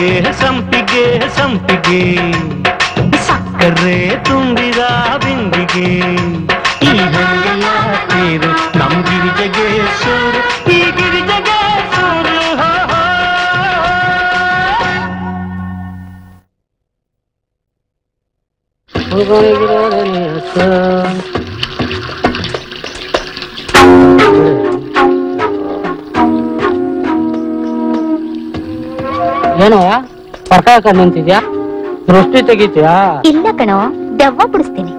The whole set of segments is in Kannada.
ಸಂಪಿಗೆ ಸಂಪಿಗೆ ಸಕ್ಕರೆ ತುಂಬಿದ ಬಿಂದಿಗೆ ಈ ಹಳ್ಳಿಯ ತೇರು ನಮ್ ಗಿರಿಜಗೆ ಸೂರು ಈ ಗಿರಿಜಗೆ ಸೂರು ಹೋ ಹೋ. ಏನೋ ಪರ್ಕ ಹಾಕೊಂಡ್ ನಿಂತಿದ್ಯಾ ದೃಷ್ಟಿ ತೆಗಿತೀಯಾ ಇಲ್ಲ ಕಣೋ ದೆವ್ವ ಬಿಡಿಸ್ತೀನಿ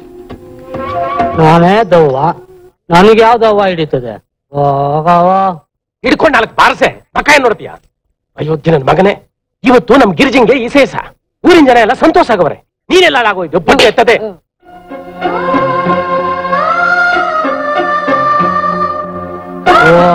ನಾನೇ ದವ್ವ ನನಗೆ ಯಾವ ದವ್ವ ಹಿಡಿತದೆ ಹೋಗವ ಹಿಡ್ಕೊಂಡು ನಾಲ್ಕು ಬಾರಸೆ ಮಕ್ಕ ಏನ್ ನೋಡ್ತೀಯ ಅಯೋಧ್ಯೆ ನನ್ ಮಗನೇ ಇವತ್ತು ನಮ್ ಗಿರಿಜಿಂಗೆ ಇಸೇಸ ಊರಿನ ಜನ ಎಲ್ಲ ಸಂತೋಷ ಆಗವ್ರೆ ನೀನೆಲ್ಲ ಆಗೋಯ್ತು ಬುದ್ಧಿ ಎತ್ತದೆ ವಾ.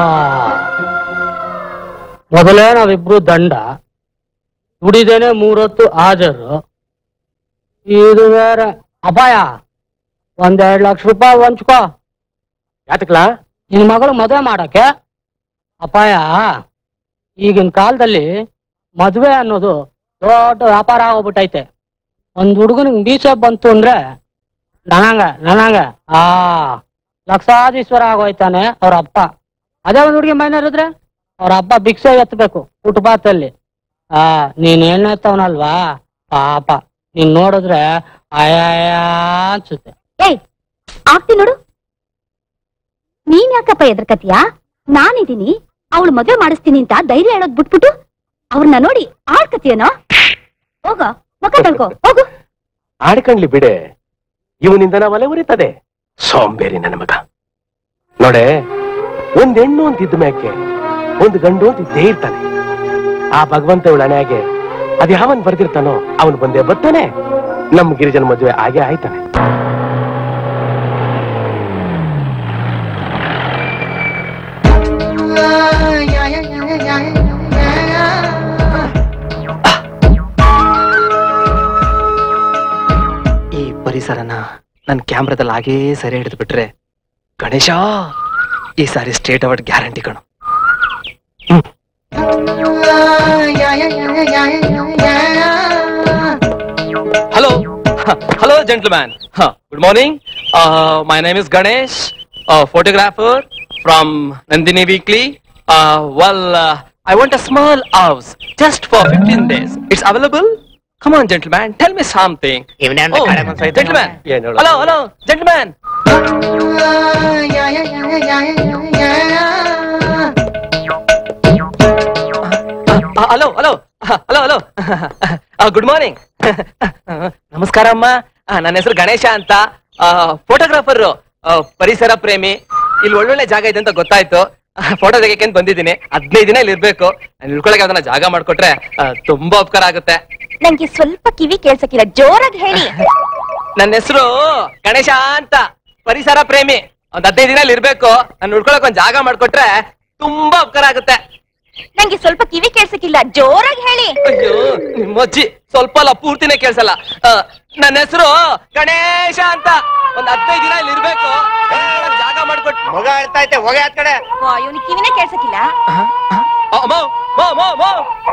ಮೊದಲೇ ನಾವಿಬ್ರು ದಂಡ ದುಡಿದೇನೆ ಮೂರೊತ್ತು ಹಾಜರು ಇದು ಬೇರೆ ಅಪಾಯ ಒಂದೆರಡು ಲಕ್ಷ ರೂಪಾಯಿ ಹಂಚ್ಕೋ ಯಾತಕ್ಲಾ ನಿನ್ ಮಗಳು ಮದುವೆ ಮಾಡಕ್ಕೆ ಅಪಾಯ ಈಗಿನ ಕಾಲದಲ್ಲಿ ಮದುವೆ ಅನ್ನೋದು ದೊಡ್ಡ ವ್ಯಾಪಾರ ಆಗೋಗ್ಬಿಟ್ಟೈತೆ ಒಂದ್ ಹುಡುಗನಿಗೆ ಬೀಸ ಬಂತು ಅಂದ್ರೆ ನನಂಗ ನನಂಗ ಆ ಲಕ್ಷಾಧೀಶ್ವರ ಆಗೋಯ್ತಾನೆ ಅವ್ರ ಅಪ್ಪ ಅದೇ ಒಂದ್ ಹುಡುಗಿ ಮೈನರಿದ್ರೆ ಅವ್ರ ಅಪ್ಪ ಭಿಕ್ಷೆ ಎತ್ತಬೇಕು ಫುಟ್ಪಾತ್ ಅಲ್ಲಿ ಆ ನೀನ್ ಎಣ್ಣೆತ್ತವನಲ್ವಾ ಪಾಪ ನೀನ್ ನೋಡಿದ್ರೆ ಅಯ್ಯ ಅನ್ಸುತ್ತೆ ಏಯ್ ಆಗ್ತಿ ನೋಡು ನೀನ್ ಯಾಕಪ್ಪ ಎದ್ರಕತಿಯಾ ನಾನಿದೀನಿ ಅವಳು ಮದ್ವೆ ಮಾಡಿಸ್ತೀನಿ ಅಂತ ಧೈರ್ಯ ಹೇಳೋದ್ ಬಿಟ್ಬಿಟ್ಟು ಅವ್ರನ್ನ ನೋಡಿ ಆಡ್ಕತಿಯೇನೋ ಹೋಗ ಮಕ್ಕ ತಳ್ಕೊ ಹೋಗು ಆಡ್ಕಂಡ್ಲಿ ಬಿಡೆ ಇವನಿಂದ ನಾವು ಒಲೆ ಉರಿತದೆ ಸೋಂಬೇರಿ ನನ್ನ ಮಗ ನೋಡೆ ಒಂದ್ ಹೆಣ್ಣು ಅಂತ ಇದ್ದ ಮ್ಯಾಕೆ ಒಂದು ಗಂಡು ಅಂತ ಇದ್ದೇ ಇರ್ತಾನೆ ಆ ಭಗವಂತ ಇವಳ ಹಣೆಯಾಗೆ ಅದ್ ಯಾವನ್ ಬರ್ದಿರ್ತಾನೋ ಅವನು ಬಂದೇ ಬರ್ತಾನೆ ನಮ್ ಗಿರಿಜನ ಮದುವೆ ಹಾಗೆ ಆಯ್ತಾನೆ ಈ ಪರಿಸರನ ನನ್ನ ಕ್ಯಾಮ್ರಾದಲ್ಲಿ ಹಾಗೇ ಸೆರೆ ಹಿಡಿದು ಬಿಟ್ರೆ ಗಣೇಶ ಈ ಸಾರಿ ಸ್ಟೇಟ್ ಅವಾರ್ಡ್ ಗ್ಯಾರಂಟಿ ಕಣು hello hello gentleman good morning my name is Ganesh photographer from Nandini weekly well I want a small house just for fifteen days it's available come on gentleman tell me something gentleman ಏನ್ ಹೇಳೋದು? Hello hello gentleman hello hello hello hello good morning ನಮಸ್ಕಾರ ಅಮ್ಮ ಆ, ನನ್ನ ಹೆಸರು ಗಣೇಶ ಅಂತ ಫೋಟೋಗ್ರಾಫರ್ ಪರಿಸರ ಪ್ರೇಮಿ ಇಲ್ಲಿ ಒಳ್ಳೊಳ್ಳೆ ಜಾಗ ಇದೆ ಅಂತ ಗೊತ್ತಾಯ್ತು ಫೋಟೋ ತೆಗಿಯಕ್ಕೆ ಅಂತ ಬಂದಿದ್ದೀನಿ ಹದಿನೈದು ದಿನ ಇಲ್ಲಿ ಇರ್ಬೇಕು ನಾನು ಇಳ್ಕೊಳಕ್ಕೆ ಯಾವ್ದನ್ನ ಜಾಗ ಮಾಡ್ಕೊಟ್ರೆ ಆ, ತುಂಬಾ ಉಪಕಾರ ಆಗುತ್ತೆ ನಂಗೆ ಸ್ವಲ್ಪ ಕಿವಿ ಕೇಳ್ಸಕ್ಕಿಲ್ಲ ಜೋರಾಗಿ ಹೇಳಿ ನನ್ನ ಹೆಸರು ಗಣೇಶ ಅಂತ ಪರಿಸರ ಪ್ರೇಮಿ ಒಂದ್ ಹದಿನೈದು ದಿನ ಇಲ್ಲಿ ಇರ್ಬೇಕು ನಾನು ಉಳ್ಕೊಳಕ್ ಒಂದ್ ಜಾಗ ಮಾಡ್ಕೊಟ್ರೆ ತುಂಬಾ ಉಪಕಾರ ಆಗುತ್ತೆ ನಂಗೆ ಸ್ವಲ್ಪ ಕಿವಿ ಕೇಳ್ಸಕ್ಕಿಲ್ಲ ಜೋರಾಗಿ ಹೇಳಿ ಅಯ್ಯೋ ನಿಮ್ಮ ಅಜ್ಜಿ ಸ್ವಲ್ಪ ಅಲ್ಲ ಪೂರ್ತಿನೇ ಕೇಳ್ಸಲ್ಲ ಆ, ನನ್ನ ಹೆಸರು ಗಣೇಶ ಅಂತ ಒಂದ್ ಹದಿನೈದು ದಿನ ಇಲ್ಲಿ ಇರ್ಬೇಕು ಉಳ್ಕೊಳಕ್ ಜಾಗ ಮಾಡ್ಕೊಟ್ ಮಗ ಇರ್ತೈತೆ ಹೋಗ ಆತ್ ಕಡೆ ಇವನಿಗೆ ಕಿವಿನೇ ಕೇಳ್ಸಕ್ಕಿಲ್ಲ ಆ, ಮೋ, ಮೋ, ಮೋ, ಮೋ.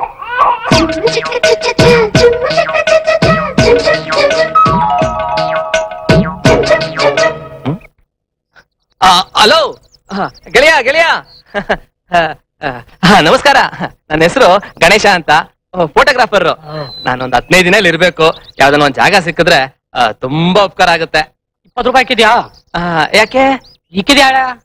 ಆ, ಹಲೋ ಆ, ಗೆಳೆಯ ಗೆಳೆಯ ಆ, ಆ, ಆ, ನಮಸ್ಕಾರ ನನ್ನ ಹೆಸರು ಗಣೇಶ ಅಂತ ಫೋಟೋಗ್ರಾಫರ್ ನಾನೊಂದ್ ಹದಿನೈದು ದಿನ ಇಲ್ಲಿ ಇರ್ಬೇಕು ಯಾವ್ದನ್ನ ಒಂದ್ ಜಾಗ ಸಿಕ್ಕಿದ್ರೆ ಆ, ತುಂಬಾ ಉಪಕಾರ ಆಗುತ್ತೆ ಇಪ್ಪತ್ತು ರೂಪಾಯಿ ಇಕ್ಕಿದ್ಯಾ ಆ, ಯಾಕೆ ಇಕ್ಕಿದ್ಯಾ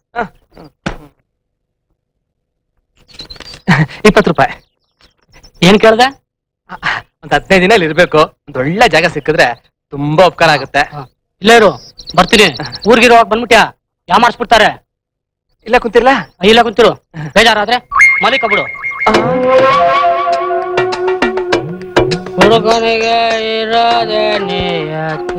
ಇಪ್ಪತ್ತು ರೂಪಾಯಿ ಏನ್ ಕೇಳ್ದೆ ಆ, ಒಂದ್ ಹದಿನೈದು ದಿನ ಇಲ್ಲಿ ಇರ್ಬೇಕು ಒಂದ್ ಒಳ್ಳೆ ಜಾಗ ಸಿಕ್ಕಿದ್ರೆ ತುಂಬಾ ಉಪಕಾರ ಆಗುತ್ತೆ ಇಲ್ಲೇ ಇರು ಬರ್ತೀನಿ ಊರ್ಗಿರುವಾಗ ಬಂದ್ಬಿಟ್ಯಾ ಯಾ ಮಾಡಿಸ್ಬಿಡ್ತಾರೆ ಇಲ್ಲ ಕುಂತಿರ್ಲ ಇಲ್ಲ ಕುಂತಿರು ಬೇಜಾರಾದ್ರೆ ಮಲಿಕ ಬಿಡು ಹುಡುಗನಿಗೆ ಇರೋದೆ ನಿಯತ್ತು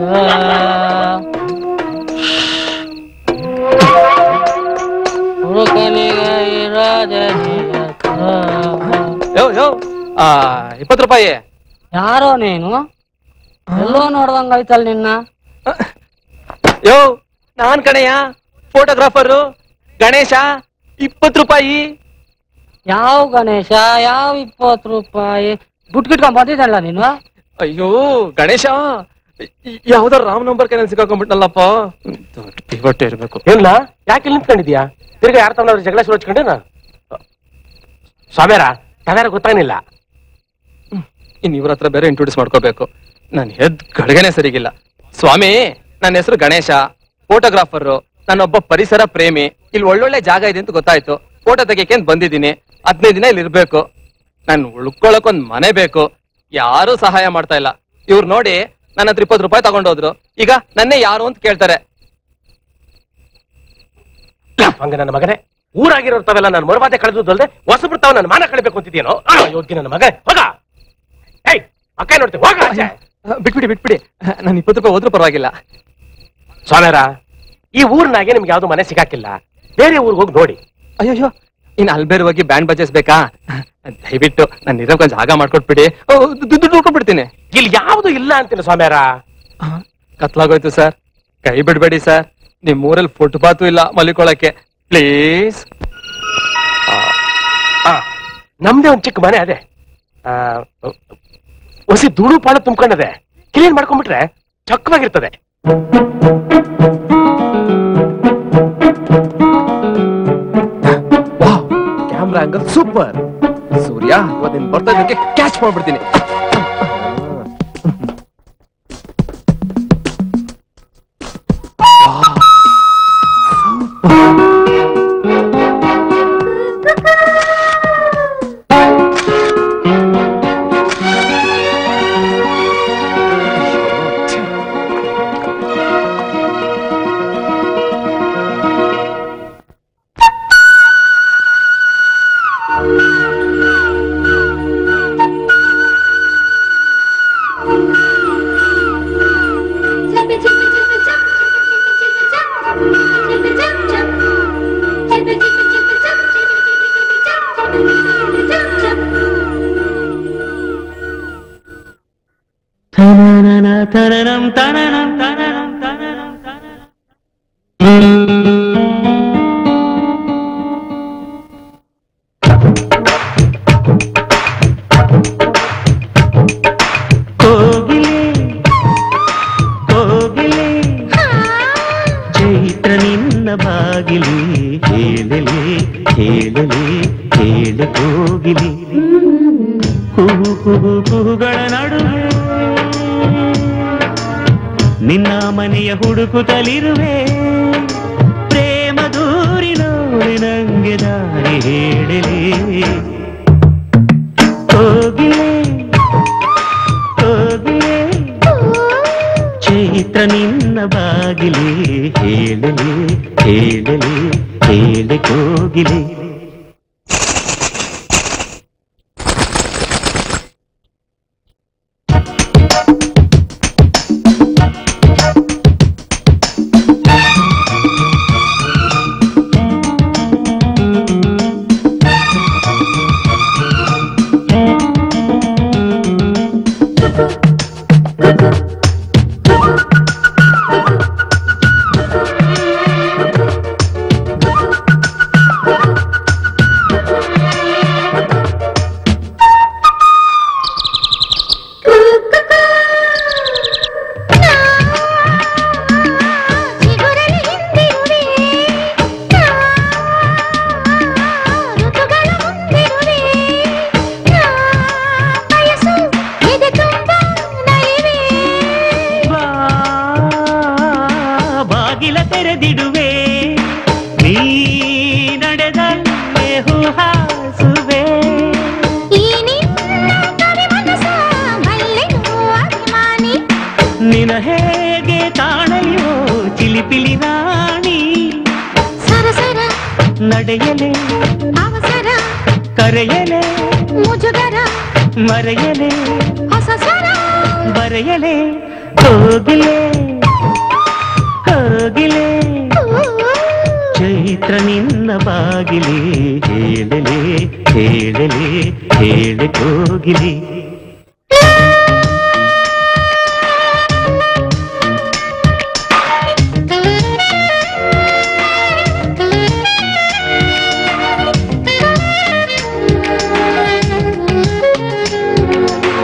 ಹುಡುಗನಿಗೆ ಇರೋದೆ ನಿಯತ್ತು ಯೋ ಯೋ ಆ ಇಪ್ಪತ್ತು ರೂಪಾಯಿ ಯಾರೋ ನೀನು ಎಲ್ಲೋ ನೋಡ್ದಂಗಾಯ್ತಲ್ ನಿನ್ನ ಯೋ ನಾನ್ ಕಣಯ್ಯ ಫೋಟೋಗ್ರಾಫರು ಗಣೇಶ ಇಪ್ಪತ್ತು ರೂಪಾಯಿ ಯಾವ ಗಣೇಶ ಯಾವ ಇಪ್ಪತ್ತು ರೂಪಾಯಿ ಬುಟ್ಕಿಟ್ಕೊಂಡ್ ಬಂದಿದ್ದಲ್ಲ ನೀನು ಅಯ್ಯೋ ಗಣೇಶ ಯಾವ್ದೋ ರಾಮ್ ನಂಬರ್ ಕೈನಲ್ಲಿ ಸಿಕ್ಕಾಕೊಂಡ್ಬಿಟ್ನಲ್ಲಪ್ಪ ದೊಡ್ಡ ಹೊಟ್ಟೆ ಇರ್ಬೇಕು ಏನ್ಲ ಯಾಕೆ ಇಲ್ಲಿ ನಿಂತ್ಕೊಂಡಿದ್ಯಾ ತಿರ್ಗಾ ಯಾರ ತಮ್ಮ ಜಗಳ ಶುರು ಹಚ್ಕೊಂಡೇನ ಸ್ವಾಮ್ಯಾರ ತಾವ್ಯಾರ ಗೊತ್ತಾಗಿಲ್ಲ ಇನ್ ಇವ್ರ ಹತ್ರ ಬೇರೆ ಇಂಟ್ರೊಡ್ಯೂಸ್ ಮಾಡ್ಕೋಬೇಕು ನಾನು ಹೆದ್ ಗಳಿಗೆನೆ ಸರಿಗಿಲ್ಲ ಸ್ವಾಮಿ ನನ್ನ ಹೆಸರು ಗಣೇಶ ಫೋಟೋಗ್ರಾಫರ್ ನಾನೊಬ್ಬ ಪರಿಸರ ಪ್ರೇಮಿ ಇಲ್ಲಿ ಒಳ್ಳೊಳ್ಳೆ ಜಾಗ ಇದೆ ಅಂತ ಗೊತ್ತಾಯ್ತು ಫೋಟೋ ತೆಗಿಯಕ್ಕೆ ಅಂತ ಬಂದಿದ್ದೀನಿ ಹದಿನೈದು ದಿನ ಇಲ್ಲಿ ಇರ್ಬೇಕು ನಾನು ಉಳ್ಕೊಳಕ್ ಒಂದ್ ಮನೆ ಬೇಕು ಯಾರು ಸಹಾಯ ಮಾಡ್ತಾ ಇಲ್ಲ ಇವ್ರು ನೋಡಿ ನನ್ನ ಹತ್ರ ಇಪ್ಪತ್ತು ರೂಪಾಯಿ ತಗೊಂಡೋದ್ರು ಈಗ ನನ್ನೇ ಯಾರು ಅಂತ ಕೇಳ್ತಾರೆ ಹಂಗ ನನ್ನ ಮಗನೇ ಊರಾಗಿರೋರ್ತಾವೆಲ್ಲ ನಾನು ಮರುವಾದೆ ಕಳೆದಲ್ದೆ ಹೊಸಬಿಡ್ತಾವ ನನ್ನ ಮಾನ ಕಳಿಬೇಕು ಅಂತಿದ್ಯೇನೋ ಆ, ಯೋಗ್ಯ ನನ್ನ ಮಗನೇ ಹೋಗ ಏಯ್ ಅಕ್ಕ ನೋಡ್ತೀನಿ ಹೋಗ ಆಚೆ. ಬಿಟ್ಬಿಡಿ ಬಿಟ್ಬಿಡಿ ನಾನು ಇಪ್ಪತ್ತು ರೂಪಾಯಿ ಹೋದ್ರೂ ಪರವಾಗಿಲ್ಲ ಸ್ವಾಮ್ಯಾರ ಈ ಊರ್ನಾಗೆ ನಿಮ್ಗೆ ಯಾವ್ದು ಮನೆ ಸಿಗಾಕಿಲ್ಲ ಬೇರೆ ಊರಿಗೆ ಹೋಗಿ ನೋಡಿ ಅಯ್ಯೋ ಇನ್ ಅಲ್ಬೇರ್ ಹೋಗಿ ಬ್ಯಾಂಡ್ ಬಜೆಸ್ಬೇಕಾ ದಯವಿಟ್ಟು ನಾನು ಇರೋಕೊಂದ್ ಜಾಗ ಮಾಡ್ಕೊಟ್ಬಿಡಿ ಓ, ದು- ದುಡ್ಡು ಉಳ್ಕೊಂಡ್ಬಿಡ್ತೀನಿ ಇಲ್ಲಿ ಯಾವ್ದು ಇಲ್ಲ ಅಂತೀನಿ ಸ್ವಾಮ್ಯಾರ ಆ, ಕತ್ಲಾಗೋಯ್ತು ಸರ್ ಕೈ ಬಿಡ್ಬೇಡಿ ಸರ್ ನಿಮ್ ಊರಲ್ಲಿ ಫುಟ್ಪಾತು ಇಲ್ಲ ಮಲಿಕೊಳಕ್ಕೆ ಪ್ಲೀಸ್ ಆ, ನಮ್ದೇ ಒಂದ್ ಚಿಕ್ಕ ಮನೆ ಅದೇ ಆ, ಹೊಸಿ ಧೂಳು ಪಾಳು ತುಂಬ್ಕೊಂಡದೆ ಕ್ಲೀನ್ ಮಾಡ್ಕೊಂಡ್ಬಿಟ್ರೆ ಚಕ್ಕವಾಗಿರ್ತದೆ ಕ್ಯಾಮ್ರಾ ಆಂಗಲ್ ಸೂಪರ್ ಸೂರ್ಯ ಇವತ್ತಿನ ಬರ್ತಡೇಗೆ ಕ್ಯಾಚ್ ಮಾಡ್ಬಿಡ್ತೀನಿ Chippy, chippy, chippy, chop, chippy, chippy, chippy, chop, chippy, chop, chop. Chippy, chippy, chippy, chop, chippy, chippy, chippy, chop, chippy, chop, chop. ಕೋಗಿಲೆ ಕೋಗಿಲೆ ಚೈತ್ರ ನಿನ್ನ ಬಾಗಿಲಿ ಹೇಳಲೆ ಹೇಳಲೆ ಹೇಳ ಕೋಗಿಲೆ ಕುಹು ಕುಹು ಕುಹುಗಳ ನಡುವೆ ನಿನ್ನ ಮನೆಯ ಹುಡುಕುತ್ತಲಿರುವೆ ಪ್ರೇಮ ದೂರಿ ನೋಡಿ ನಂಗೆ ದಾರಿ ಹೇಳಲೆ ಕೋಗಿಲೆ ಕೋಗಿಲೆ ಚೈತ್ರ ನಿನ್ನ ಬಾಗಿಲೆ ಹೇಳಲೆ ಹೇಳಲೆ ಹೇಳೆ ಕೋಗಿಲೆ ಚಿಗುರಲಿ ಹಿಂದಿರುವೆ ಋತುಗಳ ಮುಂದಿರುವೆ ಬಯಸು ಎದೆ ತುಂಬ ನಲಿವೆ ಬಾ, ಬಾಗಿಲ ತೆರೆದಿಡುವೆ ನೀ ನಡೆದಲ್ಲೇ ಹೂಹಾಸುವೆ ಈ ನಿನ್ನ ಕವಿ ಮನಸ ಮಲ್ಲೆನು ಅಭಿಮಾನಿ ನಿನ ಹೇಗೆ ಕಾಣಲಿಯೋ ಚಿಲಿಪಿಲಿ ನಾಣಿ ಸರಸರ ನಡೆಯಲೆ ಅವಸರ ಕರೆಯಲೆ ಮುಜುಗರ ಮರೆಯಲೆ ಹೊಸ ಸ್ವರ ಬರೆಯಲೆ ಹೋಗಿಲೆ ಹೋಗಿಲೆ ಚೈತ್ರ ನಿನ್ನ ಬಾಗಿಲಿ ಹೇಳಲೆ ಹೇಳಲೆ ಹೇಳೆ ಕೋಗಿಲಿ Thank you.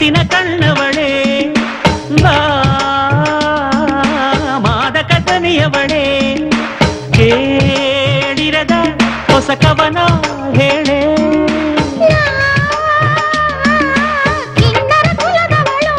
ಕನಸಿನ ಕಣ್ಣವಳೆ ಬಾ ಮಾದಕ ದನಿಯವಳೆ ಕೇಳಿರದ ಹೊಸ ಕವನ ಹೇಳೆ ಕಿನ್ನರ ಕುಲದವಳು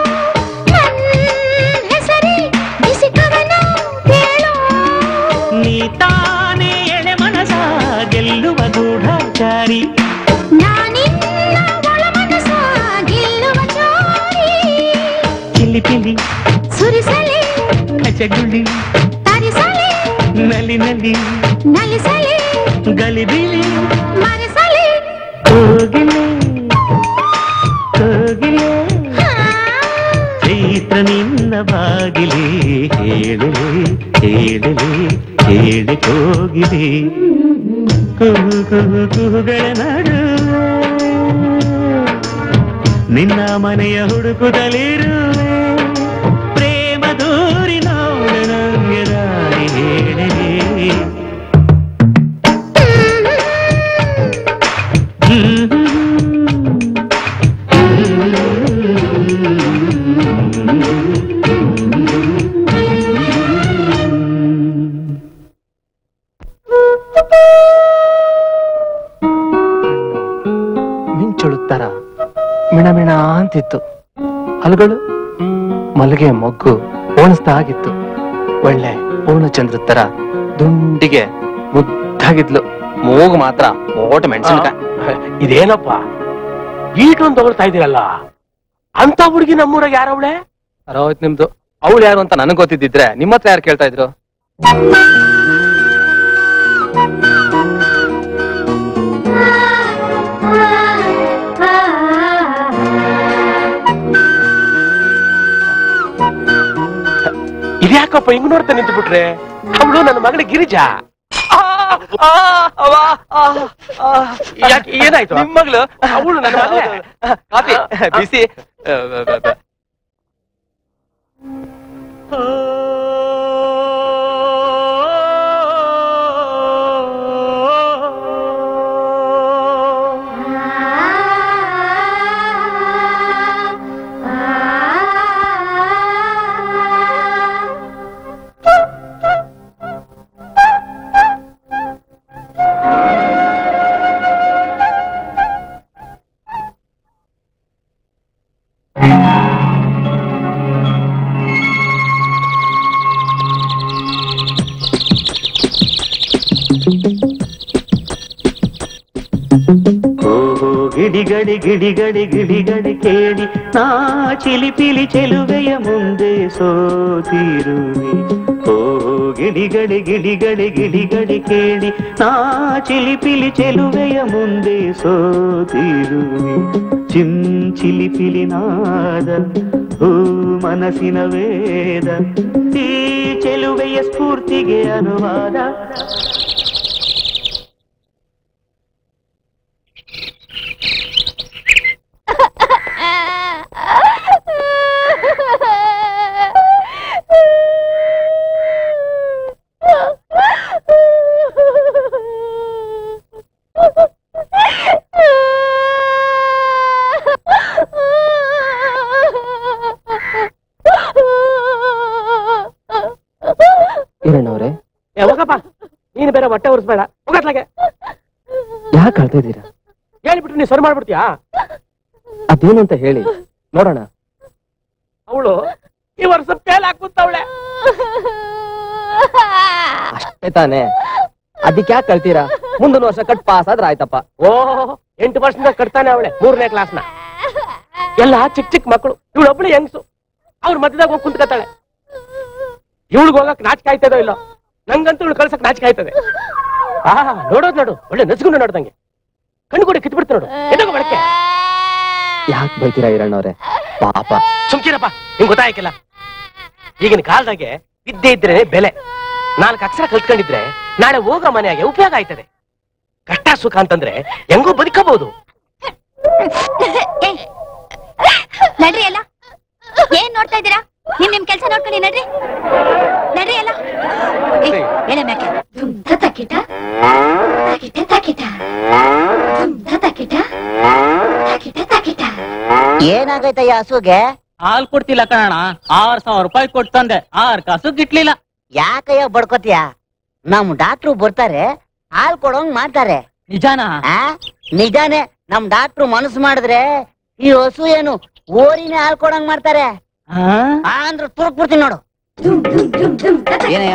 ನನ್ ಹೆಸರೇ ಬಿಸಿಕವನ ಕೇಳು ನೀ ತಾನೇ ಎಳೆ ಮನಸ ಗೆಲ್ಲುವ ಗೂಢಚಾರಿ ನಾನಿನ್ನ ಒಳ ಮನಸ ಗೆಲ್ಲುವ ಚಾರಿ ಚಿಲ್ಲಿ ಪಿಲಿ ಸುರಿಸಲಿ ಕಚಗುಳಿ ತರಿಸಲಿ ನಲಿ ನಲಿ ನಲಿಸಲಿ ಗಲಿಬಿಲಿ ಮರೆಸಲಿ ಹೋಗಿಲೆ ಹೋಗಿಲೆ ಹಾ. ಚೈತ್ರ ನಿನ್ನ ಬಾಗಿಲಿ ಹೇಳಲಿ ಹೇಳಲಿ ಹೇಳಿ ಹೋಗಿಲಿ ಕುಹು ಕುಹು ಕುಹುಗಳ ನಡುವೆ ನಿನ್ನ ಮನೆಯ ಹುಡುಕುತ್ತಲಿರುವೆ ಪ್ರೇಮ ದೂರಿ ನೋಡು ನಂಗೆ ದಾರಿ ಹೇಳಲಿ ಮಿಂಚುಳುತ್ತರ ಮಿಣ ಮಿಣ ಅಂತಿತ್ತು ಹಲಗಳು ಮಲ್ಲಿಗೆ ಮೊಗ್ಗು ಓಣಿಸ್ತಾ ಆಗಿತ್ತು ಒಳ್ಳೆ ಪೂರ್ಣಚಂದ್ರ ತರ ದುಂಡಿಗೆ ಮುದ್ದಾಗಿದ್ಲು ಮೂಗು ಮಾತ್ರ ಮೋಟ ಮೆಣಸಿನಕಾಯಿ ಇದೇನಪ್ಪ ಈಟೊಂದು ತಗೊಳ್ತಾ ಇದೀರಲ್ಲ ಅಂತ ಹುಡುಗಿ ನಮ್ಮೂರಾಗ ಯಾರವಳೆ ಅರೋಯ್ತು ನಿಮ್ದು ಅವಳು ಯಾರು ಅಂತ ನನಗ್ ಗೊತ್ತಿದ್ದಿದ್ರೆ ನಿಮ್ಮ ಹತ್ರ ಯಾರು ಕೇಳ್ತಾ ಇದ್ರು ಇದ್ಯಾಕಪ್ಪ ಹಿಂಗ್ ನೋಡ್ತಾ ನಿಂತು ಬಿಟ್ರೆ ಅವಳು ನನ್ನ ಮಗಳ ಗಿರಿಜಾ ಯಾಕೆ ಏನಾಯ್ತು ನಿಮ್ ಮಗಳು ಅವಳು ನನ್ನ ಮಗಳೇ. ಕಾಫಿ ಬಿಸಿ ಓಹೋ ಗಿಡಿಗಡಿ ಗಿಡಿಗಡಿ ಗಿಡಿಗಡಿ ಕೇಳಿ ನಾ ಚಿಲಿಪಿಲಿ ಚೆಲುವೆಯ ಮುಂದೆ ಸೋತಿರುವೆ ಓಹೋ ಗಿಡಿಗಡಿ ಗಿಡಿಗಡಿ ಗಿಡಿಗಡಿ ಕೇಳಿ ನಾ ಚಿಲಿಪಿಲಿ ಚೆಲುವೆಯ ಮುಂದೆ ಸೋತಿರುವೆ ಚಿಂ ಚಿಲಿಪಿಲಿ ನಾದ ಹೂ ಮನಸ್ಸಿನ ವೇದ ಈ ಚೆಲುವೆಯ ಸ್ಫೂರ್ತಿಗೆ ಅನುವಾದ ಕಿರಣ್ ಏ ಹೋಗಪ್ಪ ನೀನು ಬೇರೆ ಹೊಟ್ಟೆ ಉರಿಸ್ಬೇಡ ಹೋಗತ್ಲಾಗೆ ಯಾಕೆ ಅಳ್ತಾ ಇದ್ದೀರಾ ಹೇಳ್ಬಿಟ್ಟು ನೀ ಸರಿ ಮಾಡ್ಬಿಡ್ತೀಯಾ ಅದೇನು ಅಂತ ಹೇಳಿ ನೋಡೋಣ ಅವಳು ಈ ವರ್ಷ ಫೇಲ್ ಹಾಕುತ್ತವಳೆ ಅಷ್ಟೇ ತಾನೇ ಅದಕ್ಕೆ ಯಾಕೆ ಕಳ್ತೀರಾ ಮುಂದಿನ ವರ್ಷ ಕಟ್ ಪಾಸ್ ಆದ್ರೆ ಆಯ್ತಪ್ಪ ಓ ಎಂಟು ವರ್ಷದಿಂದ ಕಟ್ತಾನೆ ಅವಳೆ ಮೂರನೇ ಕ್ಲಾಸ್ನ ಎಲ್ಲ ಚಿಕ್ಕ ಚಿಕ್ಕ ಮಕ್ಕಳು ಇವಳು ಒಬ್ಳು ಹೆಂಗ್ಸು ಅವ್ರ ಮಧ್ಯದಾಗ ಹೋಗಿ ಕುಂತ್ಕತ್ತಾಳೆ ಇವಳಿಗೆ ಹೋಗಕ್ ನಾಚಿಕೆ ಆಯ್ತದೋ ಇಲ್ಲೋ ನಂಗಂತೂ ಇವಳು ಕಳ್ಸಕ್ ನಾಚಿಕೆ ಆಯ್ತದೆ ಆ ನೋಡೋದ್ ನೋಡು ಒಳ್ಳೆ ನಸ್ಕೊಂಡು ನೋಡ್ದಂಗೆ ಕಣ್ಣು ಕೂಡ ಕಿತ್ಬಿಡ್ತು ನೋಡು ಎದೋಗ ಬಳಕೆ ಯಾಕೆ ಬೈತೀರಾ ಹಿರಣ್ಣವ್ರೆ ಪಾಪ ಸುಮ್ಕಿರಪ್ಪ ನಿಂಗ್ ಗೊತ್ತಾಯ್ಕಿಲ್ಲ ಈಗಿನ ಕಾಲದಾಗೆ ವಿದ್ಯೆ ಇದ್ರೆ ಬೆಲೆ ನಾಲ್ಕು ಅಕ್ಷರ ಕಲ್ತ್ಕೊಂಡಿದ್ರೆ ನಾಳೆ ಹೋಗೋ ಮನೆಯಾಗೆ ಉಪಯೋಗ ಆಯ್ತದೆ ಕಷ್ಟ ಸುಖ ಅಂತಂದ್ರೆ ಹೆಂಗೋ ಬದುಕಬಹುದು ಏ, ನಡ್ರಿ ಎಲ್ಲ ಏನ್ ನೋಡ್ತಾ ಇದ್ದೀರಾ ನಿಮ್ ನಿಮ್ ಕೆಲ್ಸ ನೋಡ್ಕೊಳ್ಳಿ ನಡ್ರಿ ನಡ್ರಿ ಎಲ್ಲ ಏ, ಎಳೆ ಮ್ಯಾಕೆ ಧುಮ್ಧ ತಕಿಟ ತಕಿಟ ತಕಿಟ ಧುಮ್ಧ ತಕಿಟ ತಕಿಟ ತಕಿಟ ಏನಾಗೈತಯ್ಯ ಹಸುಗೆ ಹಾಲ್ ಕೊಡ್ತಿಲ್ಲ ಕಣಣ್ಣ ಆರ್ ಸಾವಿರ ರೂಪಾಯಿ ಕೊಟ್ಟು ತಂದೆ ಆರ್ ಕಾಸು ಗಿಟ್ಲಿಲ್ಲ ಯಾಕಯ್ಯ ಬಡ್ಕೋತೀಯ ನಮ್ ಡಾಕ್ಟ್ರು ಬರ್ತಾರೆ ಹಾಲ್ ಕೊಡೋಂಗ್ ಮಾಡ್ತಾರೆ ನಿಜಾನಾ ಆ ನಿಜಾನೇ ನಮ್ ಡಾಕ್ಟ್ರು ಮನಸ್ಸು ಮಾಡಿದ್ರೆ ಈ ಹಸು ಏನು ಓರಿನೇ ಹಾಲ್ ಕೊಡಂಗ್ ಮಾಡ್ತಾರೆ ಆ? ಆ ಅಂದ್ರೆ ತುರುಕ್ ಬಿಡ್ತೀನಿ ನೋಡು ಏನಯ್ಯ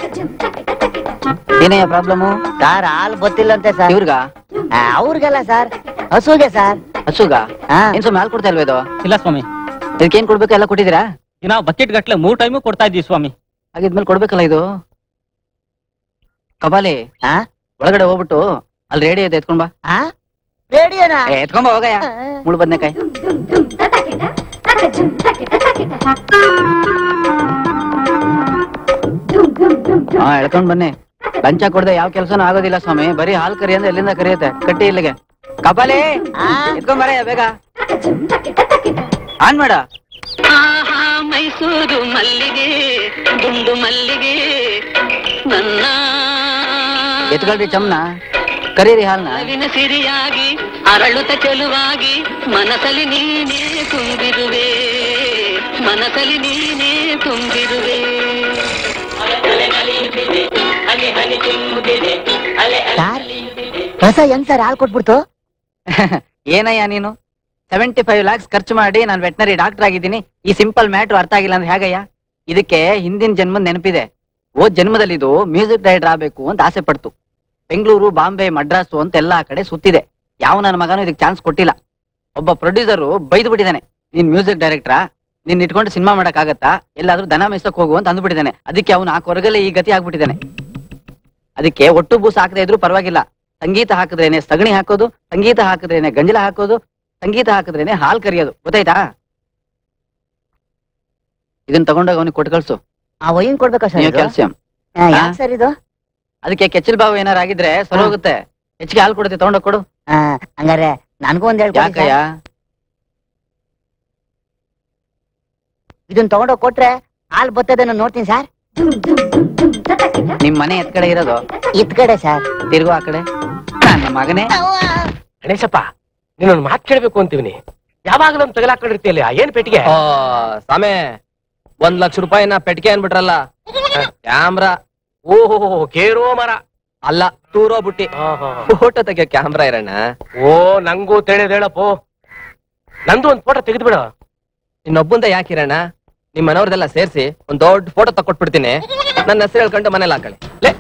ಏನಯ್ಯ ಪ್ರಾಬ್ಲಮ್ ಸರ್ ಹಾಲ್ ಗೊತ್ತಿಲ್ಲಂತೆ ಸರ್ ಇವ್ರಿಗ ಅವ್ರಿಗೆಲ್ಲ ಸರ್ ಹಸುಗೆ ಸರ್ ಹಸುಗ ಹಾ ಏನ್ ಸುಮ್ಮನೆ ಹಾಲು ಕೊಡ್ತಾ ಇಲ್ವಾ ಇದು ಇಲ್ಲ ಸ್ವಾಮಿ ಇದಕ್ಕೆ ಏನ್ ಕೊಡ್ಬೇಕು ಎಲ್ಲ ಕೊಟ್ಟಿದ್ದೀರಾ ದಿನ ಬಕೆಟ್ ಗಟ್ಲೆ ಮೂರ್ ಟೈಮು ಕೊಡ್ತಾ ಇದ್ದೀವಿ ಸ್ವಾಮಿ ಹಾಗಿದ್ಮೇಲೆ ಕೊಡ್ಬೇಕಲ್ಲ ಇದು ಕಬಾಲಿ ಆ? ಒಳಗಡೆ ಹೋಗ್ಬಿಟ್ಟು ಅಲ್ಲಿ ರೇಡಿ ಇದೆ ಎತ್ಕೊಂಡ್ ಬಾ ಆ ರೇಡಿಯೋನಾ ಏ, ಎತ್ಕೊಂಡ್ ಬಾ ಹೋಗಯ್ಯ ಮುಳು ಬದ್ನೆಕಾಯಿ ಹಾ ಎಳ್ಕೊಂಡ್ ಬನ್ನಿ ಲಂಚ ಕೊಡದೆ ಯಾವ ಕೆಲ್ಸನೂ ಆಗೋದಿಲ್ಲ ಸ್ವಾಮಿ ಬರೀ ಹಾಲ್ ಕರಿ ಅಂದ್ರೆ ಎಲ್ಲಿಂದ ಕರಿಯುತ್ತೆ ಕಟ್ಟಿ ಇಲ್ಲಿಗೆ ಕಪಾಲಿ ಆ? ಎತ್ಕೊಂಡ್ ಬರಯ್ಯ ಬೇಗ ಆನ್ ಮಾಡ ಆಹಾ ಮೈಸೂರು ಮಲ್ಲಿಗೆ ಗುಂಡು ಮಲ್ಲಿಗೆ ನನ್ನ ಎತ್ಕೊಳ್ರಿ ಚಮ್ನ ಕರೀರಿ ಹಾಲ್ನ ಅವಿನ ಸಿರಿಯಾಗಿ ಅರಳುತ್ತ ಚೆಲುವಾಗಿ ಮನಸಲಿ ನೀನೇ ತುಂಬಿರುವೆ ಮನಸಲಿ ನೀನೇ ತುಂಬಿರುವೆ ಸರ್ ಹೊಸ ಹೆಂಗ್ ಸರ್ ಹಾಲ್ ಕೊಟ್ಬಿಡ್ತು ಏನಯ್ಯ ನೀನು ಸೆವೆಂಟಿ ಫೈವ್ ಲ್ಯಾಕ್ಸ್ ಖರ್ಚು ಮಾಡಿ ನಾನು ವೆಟನರಿ ಡಾಕ್ಟರ್ ಆಗಿದ್ದೀನಿ ಈ ಸಿಂಪಲ್ ಮ್ಯಾಟ್ರ್ ಅರ್ಥ ಆಗಿಲ್ಲ ಅಂದ್ರೆ ಹೇಗಯ್ಯ ಇದಕ್ಕೆ ಹಿಂದಿನ ಜನ್ಮದ ನೆನಪಿದೆ ಓದ್ ಜನ್ಮದಲ್ಲಿ ಇದು ಮ್ಯೂಸಿಕ್ ಡೈರೆಕ್ಟರ್ ಆಗ್ಬೇಕು ಅಂತ ಆಸೆ ಪಡ್ತು ಬೆಂಗಳೂರು ಬಾಂಬೆ ಮಡ್ರಾಸು ಅಂತ ಎಲ್ಲಾ ಕಡೆ ಸುತ್ತಿದೆ ಯಾವ ನನ್ನ ಮಗನೂ ಇದಕ್ಕೆ ಚಾನ್ಸ್ ಕೊಟ್ಟಿಲ್ಲ ಒಬ್ಬ ಪ್ರೊಡ್ಯೂಸರು ಬೈದು ಬಿಟ್ಟಿದ್ದಾನೆ ನೀನ್ ಮ್ಯೂಸಿಕ್ ಡೈರೆಕ್ಟ್ರಾ ನೀನ್ ಇಟ್ಕೊಂಡು ಸಿನಿಮಾ ಮಾಡಕ್ ಆಗತ್ತಾ ಎಲ್ಲಾದ್ರೂ ದನ ಮೇಯ್ಸಕ್ ಹೋಗು ಅಂತ ಅಂದ್ಬಿಟ್ಟಿದ್ದಾನೆ ಅದಕ್ಕೆ ಅವನು ಆ ಕೊರಗಲ್ಲೇ ಈ ಗತಿ ಆಗ್ಬಿಟ್ಟಿದ್ದಾನೆ ಅದಕ್ಕೆ ಒಟ್ಟು ಬೂಸ ಹಾಕದೇ ಇದ್ರು ಪರವಾಗಿಲ್ಲ ಸಂಗೀತ ಹಾಕಿದ್ರೇನೆ ಸಗಣಿ ಹಾಕೋದು ಸಂಗೀತ ಹಾಕಿದ್ರೇನೆ ಗಂಜಲ ಹಾಕೋದು ಸಂಗೀತ ಹಾಕಿದ್ರೇನೆ ಹಾಲ್ ಕರಿಯೋದು ಗೊತ್ತಾಯ್ತಾ ಇದನ್ನ ತಗೊಂಡೋಗಿ ಅವನಿಗೆ ಕೊಟ್ಟು ಕಳ್ಸು ಆ ವೈನ್ ಕೊಡ್ಬೇಕಾ ಸರ್ ಇದು? ಕ್ಯಾಲ್ಸಿಯಂ ಆ, ಯಾಕ್ ಸರ್ ಇದು ಅದಕ್ಕೆ ಕೆಚ್ಚಲ್ ಬಾವು ಏನಾರ ಆಗಿದ್ರೆ ಸರಿ ಹೋಗುತ್ತೆ ಹೆಚ್ಚಿಗೆ ಹಾಲು ಕೊಡುತ್ತೆ ತಗೊಂಡೋಗ್ ಕೊಡು ಆ, ಹಂಗಾರೆ ನನ್ಗೂ ಒಂದ್ ಹೇಳ್ಕೊಡಿ ಯಾಕಯ್ಯ ಸರ್. ಇದನ್ನ ತಗೊಂಡೋಗ್ ಕೊಟ್ರೆ ಹಾಲ್ ಬರ್ತದೆ ನಾನು ನೋಡ್ತೀನಿ ಸರ್ ನಿಮ್ ಮನೆ ಎತ್ ಕಡೆ ಇರೋದು ಇತ್ ಕಡೆ ಸರ್ ತಿರ್ಗು ಆ ಕಡೆ ನನ್ನ ಮಗನೇ ಗಣೇಶಪ್ಪ ನೀನೊಂದು ಮಾತು ಕೇಳ್ಬೇಕು ಅಂತೀವಿನಿ ಯಾವಾಗಲೂ ಒಂದು ತಗಲಾಕೊಂಡಿರ್ತೀಯಲ್ಲ ಏನ್ ಪೆಟ್ಟಿಗೆ ಆ, ಸಾಮೆ ಒಂದ್ ಲಕ್ಷ ರೂಪಾಯಿನ ಪೆಟ್ಟಿಗೆ ಅನ್ಬಿಟ್ರಲ್ಲ ಕ್ಯಾಮ್ರಾ ಓಹೋ ಕೇರೋ ಮರ ಅಲ್ಲ ತೂರೋ ಬುಟ್ಟಿ ಫೋಟೋ ತೆಗಿಯೋ ಕ್ಯಾಮ್ರಾ ಇರೋಣ ಓ ನಂಗೂ ತಿಳಿದೇಳಪ್ಪೋ ನಂದು ಒಂದ್ ಫೋಟೋ ತೆಗೆದ್ಬಿಡ ಇನ್ನೊಬ್ಬಂದ ಯಾಕಿರಣ್ಣ ನಿಮ್ ಮನೆಯವ್ರದೆಲ್ಲ ಸೇರ್ಸಿ ಒಂದ್ ದೊಡ್ಡ ಫೋಟೋ ತಕ್ಕೊಟ್ಬಿಡ್ತೀನಿ ನನ್ನ ಹೆಸರು ಹೇಳ್ಕೊಂಡು ಮನೇಲಿ ಹಾಕೊಳ್ಳಿ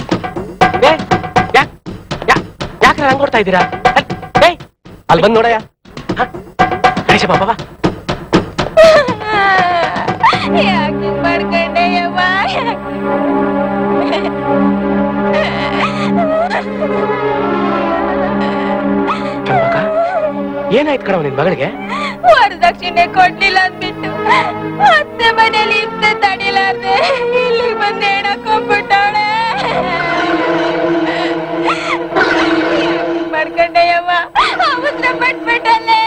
ಯಾಕೆ ಹಂಗ್ ನೋಡ್ತಾ ಇದ್ದೀರಾ ಅಲ್- ಏಯ್, ಅಲ್ಲಿ ಬಂದ್ ನೋಡಯ್ಯ ಹ? ಗಣೇಶಪ್ಪ ಬಾ, ಬಾ ಯಾಕೆ ಮಾಡ್ಕೊಂಡೆಯವ್ವ ಚಂಪಕ ಏನಾಯ್ತು ಕಣವ ನಿನ್ ಮಗಳಿಗೆ ವರದಕ್ಷಿಣೆ ಕೊಡ್ಲಿಲ್ಲ ಅಂದ್ಬಿಟ್ಟು ಅತ್ತೆ ಮನೇಲಿ ಇದ್ದ ತಡಿಲಾರ್ದೆ ಇಲ್ಲಿ ಬಂದು ಹೇಳಕೊಂಡ್ಬಿಟ್ಟವಳೆ ಮಾಡ್ಕೊಂಡೆಯವ್ವ ಅವಸರ ಪಟ್ಬಿಟ್ಟಲ್ಲೇ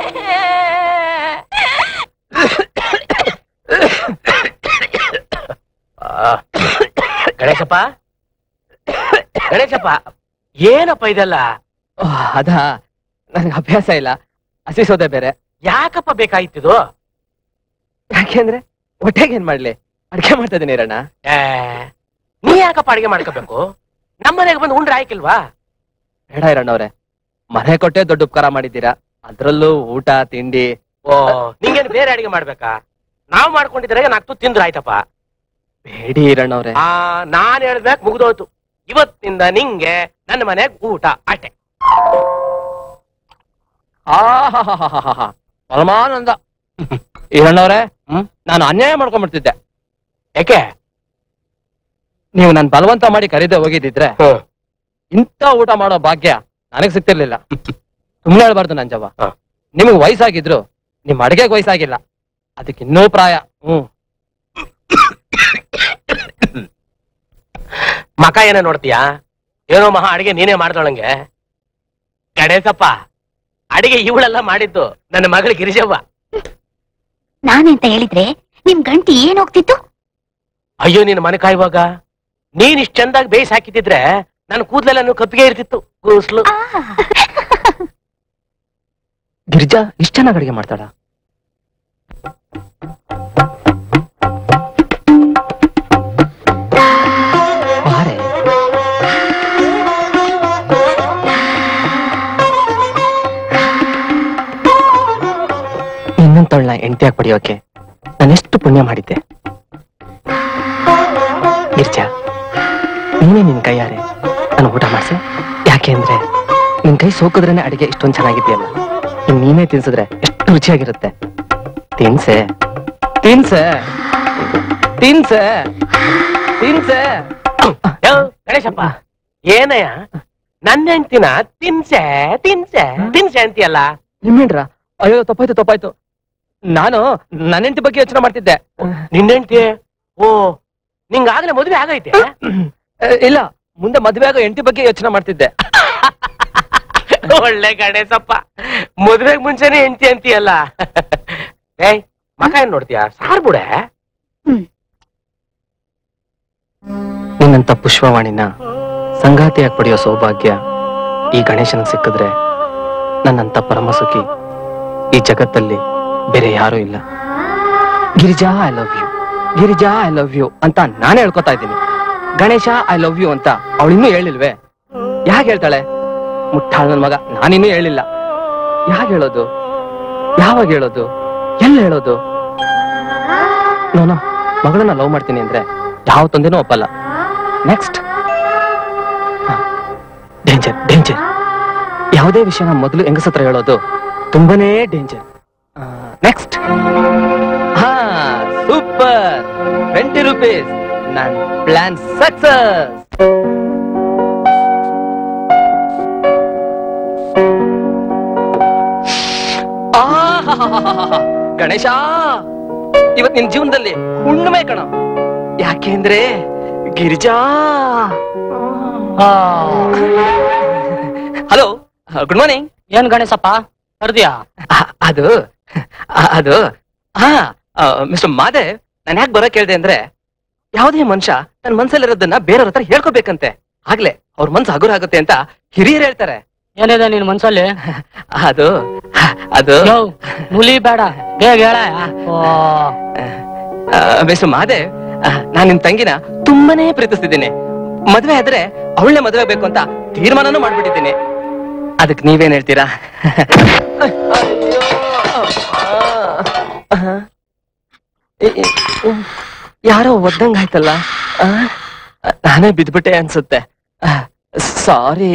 ಆ, ಗಣೇಶಪ್ಪ ಗಣೇಶಪ್ಪ ಏನಪ್ಪ ಇದೆಲ್ಲ ಅದಾ ನನ್ಗೆ ಅಭ್ಯಾಸ ಇಲ್ಲ ಹಸಿ ಸೌದೆ ಬೇರೆ ಯಾಕಪ್ಪ ಬೇಕಾಯ್ತಿದು ಯಾಕೆಂದ್ರೆ ಹೊಟ್ಟೆಗೆ ಏನ್ ಮಾಡ್ಲಿ ಅಡ್ಗೆ ಮಾಡ್ತಾ ಇದೀನಿ ಇರಣ್ಣ ಏ, ನೀ ಯಾಕಪ್ಪ ಅಡಿಗೆ ಮಾಡ್ಕೋಬೇಕು ನಮ್ಮನೆಗೆ ಬಂದು ಉಂಡ್ರೆ ಆಯ್ಕಿಲ್ವಾ ಬೇಡ ಇರಣ್ಣವ್ರೆ ಮನೆ ಕೊಟ್ಟೆ ದೊಡ್ಡ ಉಪಕಾರ ಮಾಡಿದ್ದೀರಾ ಅದ್ರಲ್ಲೂ ಊಟ ತಿಂಡಿ ಓ ನಿಂಗೇನು ಬೇರೆ ಅಡಿಗೆ ಮಾಡ್ಬೇಕಾ ನಾವ್ ಮಾಡ್ಕೊಂಡಿದ್ರೆ ನಾಲ್ಕು ತಿಂದ್ರೆ ಆಯ್ತಪ್ಪ ಬೇಡಿ ಇರಣ್ಣವ್ರೆ ಆ ನಾನ್ ಹೇಳ್ಬೇಕು ಮುಗ್ದೋಯ್ತು ಇವತ್ತಿಂದ ನಿಂಗೆ ನನ್ನ ಮನೆಗ್ ಊಟ ಅಷ್ಟೆ ಆಹಾಹಾಹಾಹಾಹಾ. ಪರಮಾನಂದ ಈರಣ್ಣವ್ರೆ ಹ್ಮ್ ನಾನು ಅನ್ಯಾಯ ಮಾಡ್ಕೊಂಡ್ಬಿಡ್ತಿದ್ದೆ ಯಾಕೆ ನೀವು ನನ್ ಬಲವಂತ ಮಾಡಿ ಕರೀದೆ ಹೋಗಿದ್ದಿದ್ರೆ ಹ್ಮ್. ಇಂಥ ಊಟ ಮಾಡೋ ಭಾಗ್ಯ ನನಗ್ ಸಿಗ್ತಿರ್ಲಿಲ್ಲ ಸುಮ್ನೆ ಹೇಳ್ಬಾರ್ದು ನನ್ ಜವ ಹ. ನಿಮಗ್ ವಯಸ್ಸಾಗಿದ್ರು ನಿಮ್ ಅಡಿಗೆಗ್ ವಯಸ್ಸಾಗಿಲ್ಲ ಅದಕ್ಕೆ ಇನ್ನೂ ಪ್ರಾಯ ಹ್ಮ್ ಮಕ ಏನ ನೋಡ್ತೀಯಾ ಏನೋ ಮಹಾ ಅಡಿಗೆ ನೀನೇ ಮಾಡ್ದೊಳಂಗೆ ಗಣೇಶಪ್ಪ ಅಡಿಗೆ ಇವಳೆಲ್ಲ ಮಾಡಿದ್ದು ನನ್ನ ಮಗಳು ಗಿರಿಜವ್ವ ನಾನೆಂತ ಹೇಳಿದ್ರೆ ನಿಮ್ ಗಂಟಿ ಏನ್ ಹೋಗ್ತಿತ್ತು ಅಯ್ಯೋ ನಿನ್ನ ಮನೆ ಕಾಯುವಾಗ ನೀನ್ ಇಷ್ಟ ಚಂದಾಗಿ ಬೇಯಿಸಿ ಹಾಕಿದ್ರೆ ನನ್ನ ಕೂದಲೆಲ್ಲ ಕಪ್ಪಿಗೆ ಇರ್ತಿತ್ತು ಕೂಸ್ಲು ಗಿರಿಜಾ ಇಷ್ಟ ಚೆನ್ನಾಗಿ ಅಡಿಗೆ ಮಾಡ್ತಾಳ ಬಾರೆ ಇನ್ನೊಂದೊಳ್ಳ ಎಂಟಿಯಾಗಿ ಪಡೆಯೋಕೆ ನಾನೆಷ್ಟು ಪುಣ್ಯ ಮಾಡಿದ್ದೆ ಗಿರ್ಜಾ ನೀನೇ ನಿನ್ ಕೈಯಾರೆ ನಾನು ಊಟ ಮಾಡ್ಸೆ ಯಾಕೆ ಅಂದ್ರೆ ನಿನ್ ಕೈ ಸೋಕಿದ್ರೇನೆ ಅಡಿಗೆ ಇಷ್ಟೊಂದು ಚೆನ್ನಾಗಿದೆಯಲ್ಲ ಇನ್ ನೀನೇ ತಿನ್ಸಿದ್ರೆ ಎಷ್ಟು ರುಚಿಯಾಗಿರುತ್ತೆ ತಿನ್ಸೆ ತಿನ್ಸೆ ತಿನ್ಸೆ ತಿನ್ಸೆ ಯೋ, ಗಣೇಶಪ್ಪ ಏನಯ್ಯ ನನ್ನ ಹೆಂಡ್ತಿನ ತಿನ್ಸೆ ತಿನ್ಸೆ ತಿನ್ಸೆ ಅಂತೀಯಲ್ಲ ನಿಮ್ಮೇನ್ರ ಅಯ್ಯೋ ತಪ್ಪಾಯ್ತು ತಪ್ಪಾಯ್ತು ನಾನು ನನ್ನ ಹೆಂಡತಿ ಬಗ್ಗೆ ಯೋಚನೆ ಮಾಡ್ತಿದ್ದೆ ನಿನ್ನ ಹೆಂಡ್ತಿ ಓ ನಿಂಗಾಗ್ಲೇ ಮದುವೆ ಆಗೈತೆ ಅ, ಇಲ್ಲ ಮುಂದೆ ಮದ್ವೆ ಆಗೋ ಹೆಂಡತಿ ಬಗ್ಗೆ ಯೋಚನೆ ಮಾಡ್ತಿದ್ದೆ ಒಳ್ಳೆ ಗಣೇಶಪ್ಪ ಮದ್ವೆಗ್ ಮುಂಚೆನೆ ಹೆಂಡ್ತಿ ಅಂತೀಯಲ್ಲ ಏಯ್ ಮಕ ಏನ್ ನೋಡ್ತೀಯ ಸಾರ್ ಬಿಡೆ ನಿನ್ನಂತ ಪುಷ್ಪವಾಣಿನ ಸಂಗಾತಿಯಾಗಿ ಪಡೆಯೋ ಸೌಭಾಗ್ಯ ಈ ಗಣೇಶನ ಸಿಕ್ಕಿದ್ರೆ ನನ್ನಂತ ಪರಮಸುಖಿ ಈ ಜಗತ್ತಲ್ಲಿ ಬೇರೆ ಯಾರೂ ಇಲ್ಲ Girija I love you Girija I love you ಅಂತ ನಾನೇ ಹೇಳ್ಕೊತಾ ಇದ್ದೀನಿ ಗಣೇಶ ಐ ಲವ್ ಯು ಅಂತ ಅವಳಿನ್ನೂ ಹೇಳಿಲ್ವೇ ಯಾಕೆ ಹೇಳ್ತಾಳೆ ಮುಟ್ಟಾಳ ನನ್ ಮಗ ನಾನಿನ್ನೂ ಹೇಳಿಲ್ಲ ಯಾಕೆ ಹೇಳೋದು ಯಾವಾಗ ಹೇಳೋದು ಎಲ್ಲಿ ಹೇಳೋದು ನಾನು ಮಗಳನ್ನ ಲವ್ ಮಾಡ್ತೀನಿ ಅಂದ್ರೆ ಯಾವ ತೊಂದೆನೂ ಒಪ್ಪಲ್ಲ ನೆಕ್ಸ್ಟ್ ಡೇಂಜರ್ ಡೇಂಜರ್ ಯಾವುದೇ ವಿಷಯನ ಮೊದಲು ಹೆಂಗಸತ್ರ ಹೇಳೋದು ತುಂಬಾನೇ ಡೇಂಜರ್ ನೆಕ್ಸ್ಟ್ ಹಾ ಸೂಪರ್ ಟ್ವೆಂಟಿ ರುಪೀಸ್ ನನ್ ಪ್ಲಾನ್ ಸಕ್ಸಸ್ ಗಣೇಶ ಇವತ್ ನಿನ್ ಜೀವನದಲ್ಲಿ ಹುಣ್ಣಿಮೆ ಕಣ ಯಾಕೆಂದ್ರೆ ಗಿರಿಜಾ ಹಲೋ ಗುಡ್ ಮಾರ್ನಿಂಗ್ ಏನ್ ಗಣೇಶಪ್ಪ ಕರ್ದಿಯಾ ಅದು ಆ, ಅದು ಹಾ ಮಿಸ್ಟರ್ ಮಾದೇವ್ ನಾನು ಯಾಕೆ ಬರೋ ಕೇಳ್ದೆ ಅಂದ್ರೆ ಯಾವುದೇ ಮನುಷ್ಯ ತನ್ನ ಮನ್ಸಲ್ಲಿರೋದನ್ನ ಬೇರೆಯವ್ರ ಹತ್ರ ಹೇಳ್ಕೊಬೇಕಂತೆ ಆಗ್ಲೇ ಅವ್ರ ಮನ್ಸು ಹಗುರ ಆಗುತ್ತೆ ಅಂತ ಹಿರಿಯರು ಹೇಳ್ತಾರೆ ಏನಿದೆ ನಿನ್ ಮನ್ಸಲ್ಲಿ ಅದು ಅದು ಯೋ ಮುಲಿ ಬೇಡ ಬೇಗ ಹೇಳ ಮಿಸ್ಟರ್ ಮಾದೇವ್ ನಾನು ನಿಮ್ ತಂಗಿನ ತುಂಬಾನೇ ಪ್ರೀತಿಸ್ತಿದ್ದೀನಿ ಮದ್ವೆ ಆದ್ರೆ ಅವಳನ್ನೇ ಮದ್ವೆ ಬೇಕು ಅಂತ ತೀರ್ಮಾನನೂ ಮಾಡ್ಬಿಟ್ಟಿದ್ದೀನಿ ಅದಕ್ಕೆ ನೀವೇನ್ ಹೇಳ್ತೀರಾ ಅಯ್ಯೋ, ಅಪ್ಪ. ಇ- ಇ- ಯಾರೋ ಒದ್ದಂಗಾಯ್ತಲ್ಲ ಆ? ನಾನೇ ಬಿದ್ಬಿಟ್ಟೆ ಅನ್ಸುತ್ತೆ ಸಾರಿ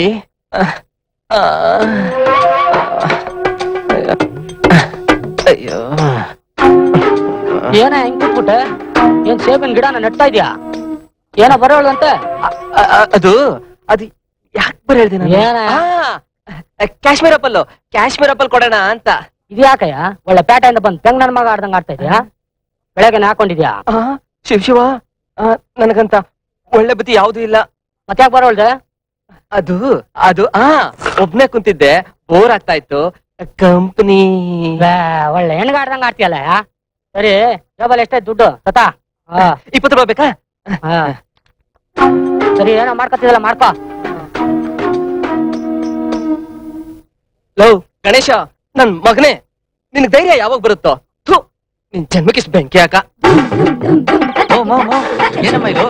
ಅಯ್ಯೋ ಏನ ಹೆಂಗ್ ಕೂತ್ಬಿಟ್ಟೆ ಏನ್ ಸೇಬಿನ ಗಿಡನ ನೆಟ್ತಾ ಇದ್ಯಾ ಏನೋ ಬರೋಳಂತೆ ಅ- ಅ- ಅದು ಅದು ಯಾಕೆ ಬರ ಹೇಳ್ದೆ ನಾನು? ಏನ? ಆ, ಕಾಶ್ಮೀರ್ ಅಪ್ಪಲ್ಲು ಕಾಶ್ಮೀರ್ ಅಪ್ಪಲ್ ಕೊಡೋಣ ಅಂತ ಇದ್ಯಾಕಯ್ಯ ಒಳ್ಳೆ ಪೇಟೆಯಿಂದ ಬಂದ್ ತೆಂಗ್ ನನ್ ಮಗ ಆಡ್ದಂಗ್ ಆಡ್ತಾ ಇದ್ಯಾ ಬೆಳಗ್ಗೆ ಹಾಕೊಂಡಿದ್ಯಾ ಆ, ಶಿವ್ ಶಿವ ಆ, ನನಗಂತ ಒಳ್ಳೆ ಬುದ್ಧಿ ಯಾವ್ದು ಇಲ್ಲ ಮತ್ತ್ಯಾಕ್ ಬರೋಳ್ದೆ ಅದು ಅದು ಆ ಒಬ್ನೇ ಕುಂತಿದ್ದೆ ಬೋರ್ ಆಗ್ತಾ ಇತ್ತು ಕಂಪನಿ ವ್ಯಾ, ಒಳ್ಳೆ ಹೆಣ್ಗಾಡ್ದಂಗ್ ಆಡ್ತೀಯಲ್ಲ ಸರಿ ಜೇಬಲ್ ಎಷ್ಟೇ ದುಡ್ಡು ತತಾ ಹಾ ಇಪ್ಪತ್ತು ರೂಪಾಯಿ ಬೇಕಾ ಹಾ ಸರಿ ಏನೋ ಮಾಡ್ಕೊತಿದಲ್ಲ ಮಾಡ್ಕೋ ಲವ್ ಗಣೇಶ ನನ್ ಮಗನೇ ನಿನ್ ಧೈರ್ಯ ಯಾವಾಗ ಬರುತ್ತೋ ಥು ನಿನ್ ಜನ್ಮಕ್ಕೆ ಇಷ್ಟ್ ಬೆಂಕಿ ಹಾಕ ಓ ಮೋ ಮೋ ಏನಮ್ಮ ಇದು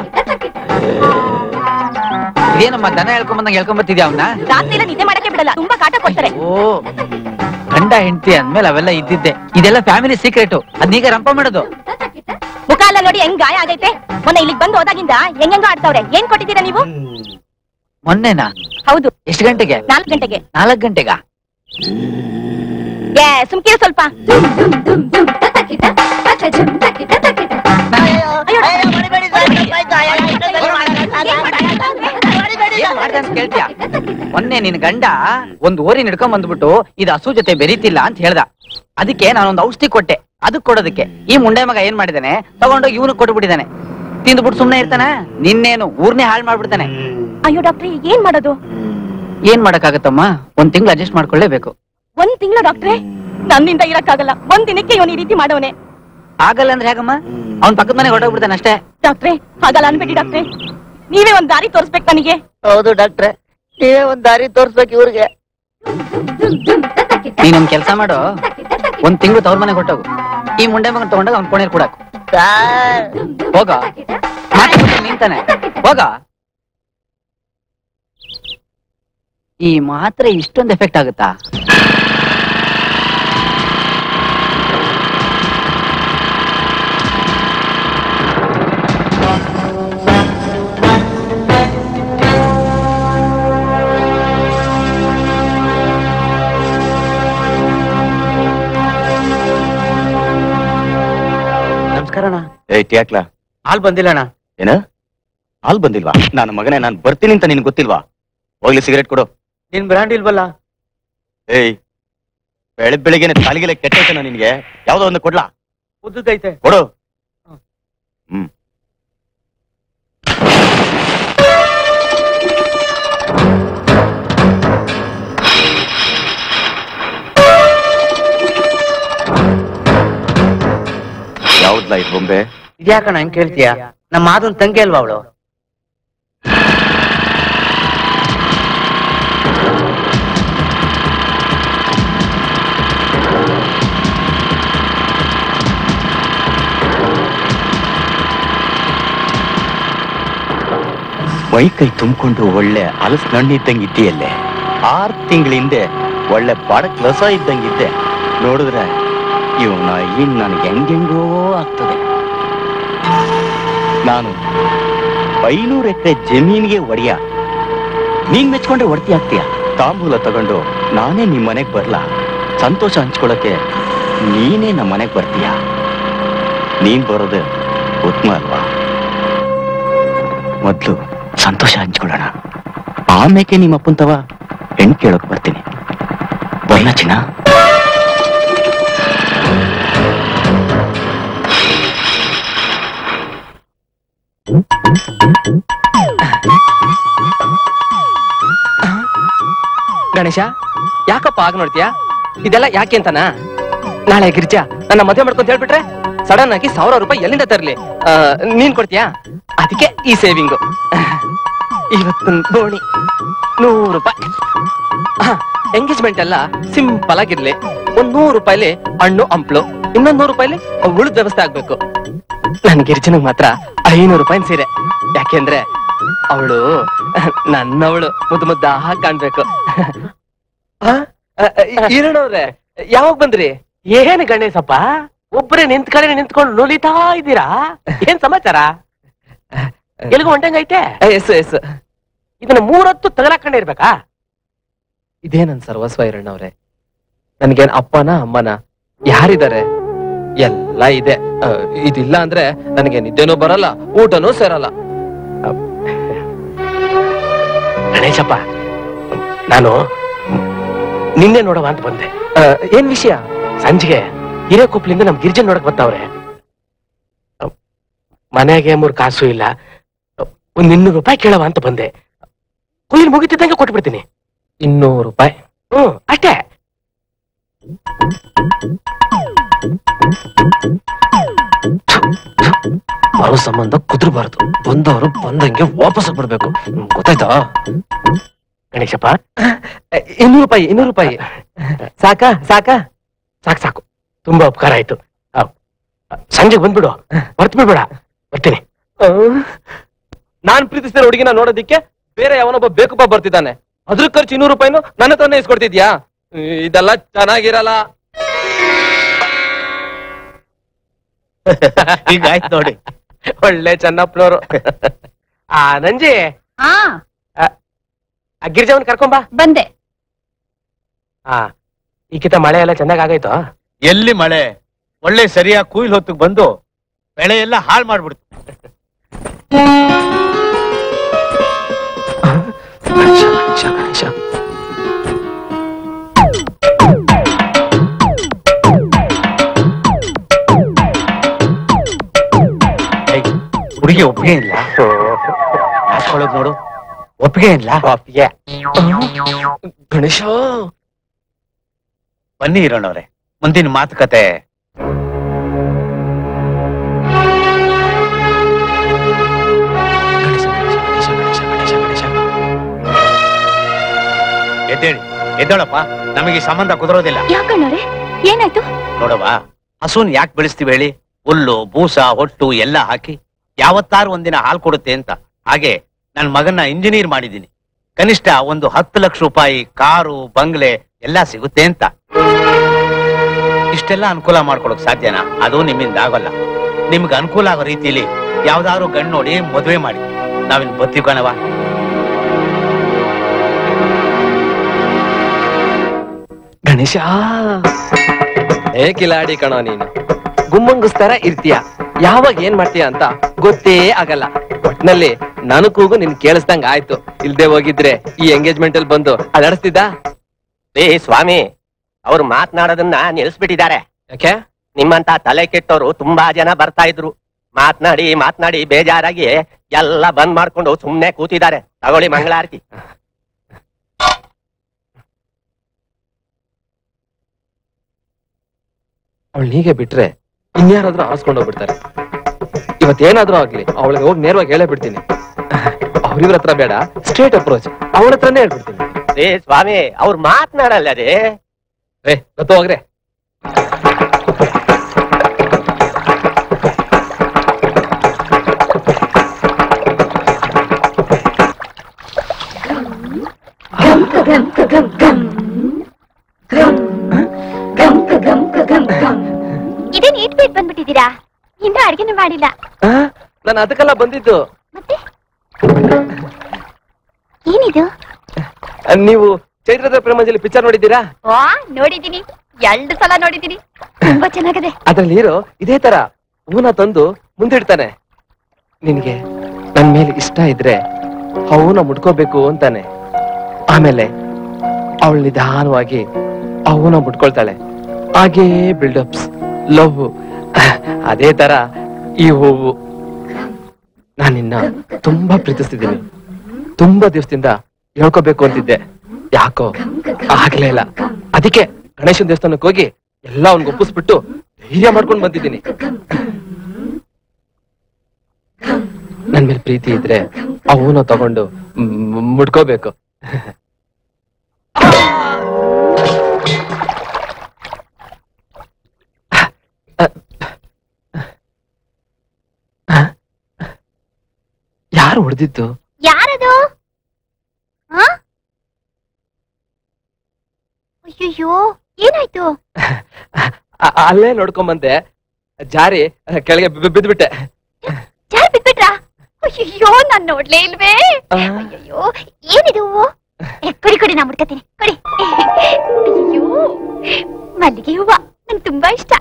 ಇದೇನಮ್ಮ ದನ ಹೇಳ್ಕೊಂಬಂದಂಗ ಹೇಳ್ಕೊಂಬತ್ತಿದ್ಯಾ ಅವನ್ನ ರಾತ್ರಿ ಎಲ್ಲ ನಿದ್ದೆ ಮಾಡಕ್ಕೆ ಬಿಡಲ್ಲ ತುಂಬಾ ಕಾಟ ಕೊಡ್ತಾರೆ ಓ ಗಂಡ ಹೆಂಡತಿ ಅಂದ್ಮೇಲೆ ಅವೆಲ್ಲ ಇದ್ದಿದ್ದೆ ಇದೆಲ್ಲ ಫ್ಯಾಮಿಲಿ ಸೀಕ್ರೆಟ್ ಅದನ್ನೀಗ ರಂಪ ಮಾಡೋದು ಮುಖ ಎಲ್ಲ ನೋಡಿ ಹೆಂಗ್ ಗಾಯ ಆಗೈತೆ ಮೊನ್ನೆ ಇಲ್ಲಿಗೆ ಬಂದು ಹೋದಾಗಿಂದ ಹೆಂಗೆಂಗೋ ಆಡ್ತಾವ್ರೆ ಏನ್ ಕೊಟ್ಟಿದ್ದೀರಾ ನೀವು ಮೊನ್ನೆನಾ ಹೌದು ಎಷ್ಟು ಗಂಟೆಗೆ ನಾಲ್ಕು ಗಂಟೆಗೆ ನಾಲ್ಕು ಗಂಟೆಗ ಏ ಸುಮ್ಕಿರ ಸ್ವಲ್ಪ ಏನ್ ಮಾಡ್ದೆ ಅಂತ ಕೇಳ್ತೀಯ ಮೊನ್ನೆ ನಿನ್ ಗಂಡ ಒಂದ್ ಓರಿ ಹಿಡ್ಕೊಂಡ್ ಬಂದ್ಬಿಟ್ಟು ಇದು ಹಸು ಜೊತೆ ಬೆರೀತಿಲ್ಲ ಅಂತ ಹೇಳ್ದ ಅದಕ್ಕೆ ನಾನೊಂದು ಔಷಧಿ ಕೊಟ್ಟೆ ಅದಕ್ ಕೊಡೋದಕ್ಕೆ ಈ ಮುಂಡೆ ಮಗ ಏನ್ ಮಾಡಿದಾನೆ ತಗೊಂಡೋಗಿ ಇವನು ಕೊಟ್ಬಿಟ್ಟಿದ್ದಾನೆ ತಿಂದ್ಬಿಟ್ಟು ಸುಮ್ನೆ ಇರ್ತಾನ ನಿನ್ನೇನು ಊರ್ನೇ ಹಾಳು ಮಾಡ್ಬಿಡ್ತಾನೆ ಅಯ್ಯೋ ಡಾಕ್ಟ್ರೆ ಈಗ ಏನ್ ಮಾಡೋದು ಏನ್ ಮಾಡಕ್ಕಾಗತ್ತಮ್ಮ ಒಂದ್ ತಿಂಗಳು ಅಡ್ಜಸ್ಟ್ ಮಾಡ್ಕೊಳ್ಳೇಬೇಕು ಒಂದ್ ತಿಂಗಳು ಡಾಕ್ಟ್ರೆ ನನ್ನಿಂದ ಇರಕ್ಕಾಗಲ್ಲ ಒಂದ್ ದಿನಕ್ಕೆ ಇವನ್ ಈ ರೀತಿ ಮಾಡವನೆ ಆಗಲ್ಲ ಅಂದ್ರೆ ಹೇಗಮ್ಮ ಅವ್ನ್ ಪಕ್ಕದ ಮನೆಗೆ ಹೊರಟೋಗ್ಬಿಡ್ತಾನೆ ಅಷ್ಟೇ ಡಾಕ್ಟ್ರೆ ಹಾಗಲ್ಲ ಅನ್ಬೇಡಿ ಡಾಕ್ಟ್ರೆ ನೀವೇ ಒಂದ್ ದಾರಿ ತೋರಿಸ್ಬೇಕು ನನಗೆ ಹೌದು ಡಾಕ್ಟ್ರೆ ನೀವೇ ಒಂದ್ ದಾರಿ ತೋರ್ಸ್ಬೇಕು ಇವ್ರಿಗೆ ನೀನೊಂದ್ ಕೆಲ್ಸ ಮಾಡು ಒಂದ್ ತಿಂಗಳು ತವ್ರ ಮನೆಗೆ ಹೊಟ್ಟೋಗು ಈ ಮುಂಡೆ ಮಗನ್ ತಗೊಂಡಾಗ ಅವ್ನ್ ಕೋಣೆಲ್ ಕೊಡಾಕು ಸರ್ ಹೋಗ ಮಾತಾಡ್ಬಿಟ್ಟು ನಿಂತಾನೆ ಹೋಗ ಈ ಮಾತ್ರೆ ಇಷ್ಟೊಂದು ಎಫೆಕ್ಟ್ ಆಗುತ್ತಾ ನಮಸ್ಕಾರ ಅಣ್ಣ ಏಯ್ ಟ್ಯಾಕ್ಲಾ ಹಾಲ್ ಬಂದಿಲ್ಲ ಅಣ್ಣ ಏನ ಹಾಲ್ ಬಂದಿಲ್ವಾ ನನ್ನ ಮಗನೇ ನಾನು ಬರ್ತೀನಿ ಅಂತ ನಿನ್ ಗೊತ್ತಿಲ್ವಾ ಹೋಗ್ಲಿ ಸಿಗರೇಟ್ ಕೊಡು ನಿನ್ ಬ್ರ್ಯಾಂಡ್ ಇಲ್ವಲ್ಲ ಏಯ್ ಬೆಳಗ್ ಬೆಳಿಗ್ಗೆನೆ ಕಾಲಿಗೆಲೆ ಕೆಟ್ಟೈತೇನೋ ನಿನ್ಗೆ ಯಾವ್ದೋ ಒಂದು ಕೊಡ್ಲಾ ಉದ್ದೈತೆ ಕೊಡು ಹ್ಮ್ ಯಾವ್ದ್ಲಾ ಇದು ಬೊಂಬೆ ಇದ್ಯಾಕಣ್ಣ ಹಂಗ್ ಕೇಳ್ತೀಯ ನಮ್ಮ ಮಾದನ್ ತಂಗಿ ಅಲ್ವಾ ಅವಳು ಮೈ ಕೈ ತುಂಬಿಕೊಂಡು ಒಳ್ಳೆ ಹಲಸ್ ನಣ್ಣು ಇದ್ದಂಗೆ ಇದ್ದೀಯಲ್ಲೇ ಆರ್ ತಿಂಗಳ ಹಿಂದೆ ಒಳ್ಳೆ ಬಾಡಕ್ ಲಸ ಇದ್ದಂಗಿದ್ದೆ ನೋಡಿದ್ರೆ ಇವನ ಇನ್ ನನಗೆ ಹೆಂಗೆಂಗೋ ಆಗ್ತದೆ ನಾನು ಐನೂರು ಎಕರೆ ಜಮೀನಿಗೆ ಒಡೆಯ ನೀನ್ ಮೆಚ್ಕೊಂಡ್ರೆ ಒಡ್ತಿ ಆಗ್ತೀಯ ತಾಂಬೂಲ ತಗೊಂಡು ನಾನೇ ನಿಮ್ ಮನೆಗ್ ಬರ್ಲಾ ಸಂತೋಷ ಹಂಚ್ಕೊಳಕ್ಕೆ ನೀನೇ ನಮ್ಮ ಮನೆಗ್ ಬರ್ತೀಯ ನೀನ್ ಬರೋದು ಉತ್ತಮ ಅಲ್ವಾ ಮೊದ್ಲು ಸಂತೋಷ ಹಂಚ್ಕೊಳ್ಳೋಣ ಆಮೇಲೆ ನಿಮ್ಮ ಅಪ್ಪಂತವ ಹೆಣ್ ಕೇಳೋಕ್ ಬರ್ತೀನಿ ಬರ್ಲಾ ಚಿನ್ನ ಗಣೇಶ ಯಾಕಪ್ಪ ಆಗ ನೋಡ್ತೀಯಾ ಇದೆಲ್ಲ ಯಾಕೆ ಅಂತನಾ ನಾಳೆ ಗಿರ್ಜಾ ನನ್ನ ಮದುವೆ ಮಾಡ್ಕೊಂತ ಹೇಳ್ಬಿಟ್ರೆ ಸಡನ್ ಆಗಿ ಸಾವಿರ ರೂಪಾಯಿ ಎಲ್ಲಿಂದ ತರ್ಲಿ ಆ, ನೀನ್ ಕೊಡ್ತೀಯಾ ಅದಕ್ಕೆ ಈ ಸೇವಿಂಗು ಇವತ್ತೊಂದು ಬೋಣಿ ನೂರು ರೂಪಾಯಿ ಎಂಗೇಜ್ಮೆಂಟ್ ಎಲ್ಲ ಸಿಂಪಲ್ ಆಗಿರ್ಲಿ ಒಂದ್ ನೂರು ರೂಪಾಯಿಲಿ ಹಣ್ಣು ಹಂಪ್ಲು ಇನ್ನೊಂದ್ ನೂರು ರೂಪಾಯಿಲಿ ಉಳಿದ ವ್ಯವಸ್ಥೆ ಆಗ್ಬೇಕು ನನ್ ಗಿರ್ಜನಿಗ್ ಮಾತ್ರ ಐನೂರು ರೂಪಾಯಿ ಸೀರೆ ಯಾಕೆಂದ್ರೆ ಅವಳು ನನ್ನವಳು ಮುದ್ದು ಮುದ್ದ ಹಾಗೆ ಕಾಣ್ಬೇಕು ಈರಣ್ಣವ್ರೆ ಯಾವಾಗ ಬಂದ್ರಿ ಏನ್ ಗಣೇಶಪ್ಪ ಒಬ್ಬರೇ ನಿಂತ್ ಕಡೆ ನಿಂತ್ಕೊಂಡು ನುಲಿತಾ ಇದ್ದೀರಾ ಏನ್ ಸಮಾಚಾರ ಎಲ್ಗೂ ಹೊಂಟಂಗೈತೆ ಎಸ್ ಎಸ್ ಇದನ್ನ ಮೂರೊತ್ತು ತಗಲಾಕೊಂಡೇ ಇರ್ಬೇಕಾ ಇದೇ ನನ್ ಸರ್ವಸ್ವ ಈರಣ್ಣವ್ರೆ ನನ್ಗೇನ್ ಅಪ್ಪನ ಅಮ್ಮನ ಯಾರಿದ್ದಾರೆ ಎಲ್ಲ ಇದೆ ಆ, ಇದಿಲ್ಲ ಅಂದ್ರೆ ನನಗೆ ನಿದ್ದೆನೂ ಬರಲ್ಲ ಊಟನೂ ಸೇರಲ್ಲ ಗಣೇಶಪ್ಪ ನಾನು ನಿನ್ನೆ ನೋಡವ ಅಂತ ಬಂದೆ ಆ, ಏನ್ ವಿಷಯ ಸಂಜೆಗೆ ಹಿರೇಕೊಪ್ಲಿಂದ ನಮ್ ಗಿರಿಜನ್ ನೋಡಕ್ ಬರ್ತಾವ್ರೆ ಮನೆಗೆ ಮೂರ್ ಕಾಸು ಇಲ್ಲ ಒಂದ್ ಇನ್ನೂರು ರೂಪಾಯಿ ಕೇಳವ ಅಂತ ಬಂದೆ ಕುಯ್ಲ್ ಮುಗಿತಿದ್ದಂಗೆ ಕೊಟ್ಬಿಡ್ತೀನಿ ಇನ್ನೂರು ರೂಪಾಯಿ ಹ್ಮ್ ಅಷ್ಟೇ ಬರೋ ಸಂಬಂಧ ಕುದುರಬಾರದು ಬಂದವರು ಬಂದಂಗೆ ವಾಪಸ್ ಬರ್ಬೇಕು ಗೊತ್ತಾಯ್ತಾ ಗಣೇಶಪ್ಪ ಇನ್ನೂರು ರೂಪಾಯಿ ಇನ್ನೂರು ರೂಪಾಯಿ ಸಾಕಾ ಸಾಕಾ ಸಾಕು ಸಾಕು ತುಂಬಾ ಉಪಕಾರ ಆಯ್ತು ಆ, ಸಂಜೆಗೆ ಬಂದ್ಬಿಡು ಹೊರ್ತು ಬಿಡ್ಬೇಡ ಬರ್ತೀನಿ ನಾನ್ ಪ್ರೀತಿಸಿದ ಹುಡುಗಿನ ನೋಡೋದಿಕ್ಕೆ ಬೇರೆ ಯಾವನೊಬ್ಬ ಬೇಕಪ್ಪ ಬರ್ತಿದ್ದಾನೆ ಅದ್ರ ಖರ್ಚು ಇನ್ನೂರು ರೂಪಾಯಿನು ನನ್ನ ಹತ್ರನೇ ಇಸ್ಕೊಡ್ತಿದ್ಯಾ ಇದೆಲ್ಲ ಚೆನ್ನಾಗಿರಲ್ಲ ಈಗ ಆಯ್ತು ನೋಡಿ ಒಳ್ಳೆ ಚೆನ್ನಪ್ಪನವರು ಆ ನಂಜಿ ಆ ಆ ಗಿರಿಜವನ್ ಕರ್ಕೊಂಬಾ ಬಂದೆ ಆ ಈಕಿತ ಮಳೆ ಎಲ್ಲ ಚೆನ್ನಾಗ್ ಆಗೈತೋ ಎಲ್ಲಿ ಮಳೆ ಒಳ್ಳೆ ಸರಿಯಾಗಿ ಕುಯ್ಲ್ ಹೊತ್ತಿಗೆ ಬಂದು ಬೆಳೆ ಎಲ್ಲ ಹಾಳು ಮಾಡ್ಬಿಡ್ತು ಗಣೇಶ ಗಣೇಶ ಗಣೇಶ ಹುಡುಗಿ ಒಪ್ಪಿಗೆ ಇಲ್ಲ ಹಾಕೊಳ್ಳೋದು ನೋಡು ಒಪ್ಪಿಗೆ ಇಲ್ಲ ಗಣೇಶ ಬನ್ನಿ ಇರೋಣವ್ರೆ ಮುಂದಿನ ಮಾತುಕತೆ ಗಣೇಶ ಗಣೇಶ ಗಣೇಶ ಗಣೇಶ ಗಣೇಶ ಎದ್ದೇಳಿ ಎದ್ದೇಳಪ್ಪ ನಮಗೆ ಈ ಸಂಬಂಧ ಕುದುರೋದಿಲ್ಲ ಯಾಕಣ್ಣವ್ರೆ ಏನಾಯ್ತು ನೋಡವ್ವ ಹಸುನ್ ಯಾಕೆ ಬೆಳೆಸ್ತೀವಿ ಹೇಳಿ ಹುಲ್ಲು ಬೂಸ ಹೊಟ್ಟು ಎಲ್ಲ ಹಾಕಿ ಯಾವತ್ತಾರು ಒಂದಿನ ಹಾಲು ಕೊಡುತ್ತೆ ಅಂತ ಹಾಗೆ ನನ್ನ ಮಗನ್ನ ಇಂಜಿನಿಯರ್ ಮಾಡಿದ್ದೀನಿ ಕನಿಷ್ಠ ಒಂದು ಹತ್ತು ಲಕ್ಷ ರೂಪಾಯಿ ಕಾರು ಬಂಗ್ಲೆ ಎಲ್ಲ ಸಿಗುತ್ತೆ ಅಂತ ಇಷ್ಟೆಲ್ಲ ಅನುಕೂಲ ಮಾಡ್ಕೊಡಕ್ ಸಾಧ್ಯನಾ ಅದು ನಿಮ್ಮಿಂದ ಆಗೋಲ್ಲ ನಿಮ್ಗೆ ಅನುಕೂಲ ಆಗೋ ರೀತಿಯಲ್ಲಿ ಯಾವ್ದಾದ್ರು ಗಂಡು ನೋಡಿ ಮದುವೆ ಮಾಡಿ ನಾವಿನ್ ಬತ್ತೀವಿ ಕಣವ ಗಣೇಶ ಏ ಕಿಲಾಡಿ ಕಣೋ ನೀನು ಗುಮ್ಮಂಗುಸ್ತರ ಇರ್ತೀಯ ಯಾವಾಗ ಏನ್ ಮಾಡ್ತೀಯ ಅಂತ ಗೊತ್ತೇ ಆಗಲ್ಲ ಒಟ್ನಲ್ಲಿ ನಾನು ಕೂಗು ನಿನ್ ಕೇಳಿಸ್ದಂಗ ಆಯ್ತು ಇಲ್ದೆ ಹೋಗಿದ್ರೆ ಈ ಎಂಗೇಜ್ಮೆಂಟ್ ಅಲ್ಲಿ ಬಂದು ಅದಾಡಿಸ್ತಿದ್ದ ಏ ಸ್ವಾಮಿ ಅವ್ರು ಮಾತನಾಡೋದನ್ನ ನಿಲ್ಸ್ಬಿಟ್ಟಿದ್ದಾರೆ ಯಾಕೆ ನಿಮ್ಮಂತ ತಲೆ ಕೆಟ್ಟವರು ತುಂಬಾ ಜನ ಬರ್ತಾ ಇದ್ರು ಮಾತ್ನಾಡಿ ಮಾತ್ನಾಡಿ ಬೇಜಾರಾಗಿ ಎಲ್ಲ ಬಂದ್ ಮಾಡ್ಕೊಂಡು ಸುಮ್ನೆ ಕೂತಿದ್ದಾರೆ ತಗೊಳ್ಳಿ ಮಂಗಳಾರತಿ ಅವಳು ಹೀಗೆ ಬಿಟ್ರೆ ಇನ್ಯಾರಾದ್ರೂ ಆರಿಸ್ಕೊಂಡು ಹೋಗ್ಬಿಡ್ತಾರೆ ಇವತ್ತೇನಾದ್ರೂ ಆಗ್ಲಿ ಅವಳಿಗೆ ಹೋಗಿ ನೇರವಾಗಿ ಹೇಳೇ ಬಿಡ್ತೀನಿ ಅವ್ರಿವ್ರ ಹತ್ರ ಬೇಡ ಸ್ಟ್ರೇಟ್ ಅಪ್ರೋಚ್ ಅವಳ ಹತ್ರನೇ ಹೇಳ್ಬಿಡ್ತೀನಿ ಏ ಸ್ವಾಮಿ ಅವ್ರು ಮಾತ್ನಾಡಲ್ಲ ರೀ ಏ ಗೊತ್ತು ಹೋಗ್ರೆ ಇದೇನ್ ಈಟ್ ಬೇಟ್ ಬಂದ್ಬಿಟ್ಟಿದ್ದೀರಾ ಇನ್ನೂ ಅಡ್ಗೆನೂ ಮಾಡಿಲ್ಲ ನಾನು ಅದಕ್ಕೆಲ್ಲ ಬಂದಿದ್ದು ಮತ್ತೆ ಏನಿದು ಅಹ್, ನೀವು ಚೈತ್ರದ ಪ್ರೇಮಂಜಲಿ ಪಿಕ್ಚರ್ ನೋಡಿದ್ದೀರಾ ವಾ ನೋಡಿದೀನಿ ಎರಡು ಸಲ ನೋಡಿದೀನಿ ತುಂಬಾ ಚೆನ್ನಾಗಿದೆ ಅದ್ರಲ್ಲಿ ಹೀರೋ ಇದೇ ತರ ಹೂನ ತಂದು ಮುಂದಿಡ್ತಾನೆ ನಿನ್ಗೆ ನನ್ ಮೇಲೆ ಇಷ್ಟ ಇದ್ರೆ ಹೂನ ಮುಟ್ಕೋಬೇಕು ಅಂತಾನೆ ಆಮೇಲೆ ಅವಳು ನಿಧಾನವಾಗಿ ಆ ಹೂನ ಮುಟ್ಕೊಳ್ತಾಳೆ ಹಾಗೇ ಬಿಲ್ಡಪ್ಸ್ ಲವ್ ಅದೇ ತರ ಈ ಹೂವು ನಾನು ನಿನ್ನ ತುಂಬಾ ಪ್ರೀತಿಸ್ತಿದ್ದೀನಿ ತುಂಬಾ ದಿವಸದಿಂದ ಹೇಳ್ಕೋಬೇಕು ಅಂತಿದ್ದೆ ಯಾಕೋ ಆಗ್ಲೇ ಇಲ್ಲ ಅದಕ್ಕೆ ಗಣೇಶನ ದೇವಸ್ಥಾನಕ್ಕೆ ಹೋಗಿ ಎಲ್ಲ ಅವ್ನಿಗೆ ಒಪ್ಪಿಸ್ಬಿಟ್ಟು ಧೈರ್ಯ ಮಾಡ್ಕೊಂಡು ಬಂದಿದ್ದೀನಿ ನನ್ ಮೇಲೆ ಪ್ರೀತಿ ಇದ್ರೆ ಅವನು ತಗೊಂಡು ಮ್- ಮುಡ್ಕೋಬೇಕು ಯಾರು ಹೊಡೆದಿದ್ದು ಯಾರದು ಆ? ಅಯ್ಯಯ್ಯೋ ಏನಾಯ್ತು ಅ- ಅಲ್ಲೇ ನೋಡ್ಕೊಂಡ್ ಬಂದೆ ಜಾರಿ ಕೆಳಗೆ ಬಿ- ಬಿದ್ಬಿಟ್ಟೆ ಜಾರ್ ಬಿಟ್ಬಿಟ್ರಾ ಅಯ್ಯಯ್ಯೋ ನಾನ್ ನೋಡ್ಲೇ ಇಲ್ವೇ ಅಯ್ಯಯ್ಯೋ ಏನಿದು ಏ, ಕೊಡಿ ಕೊಡಿ ನಾ ಮುಡ್ಕತೀನಿ ಕೊಡಿ ಅಯ್ಯಯ್ಯೋ ಮಲ್ಲಿಗೆ ಹೂವ ನನ್ ತುಂಬಾ ಇಷ್ಟ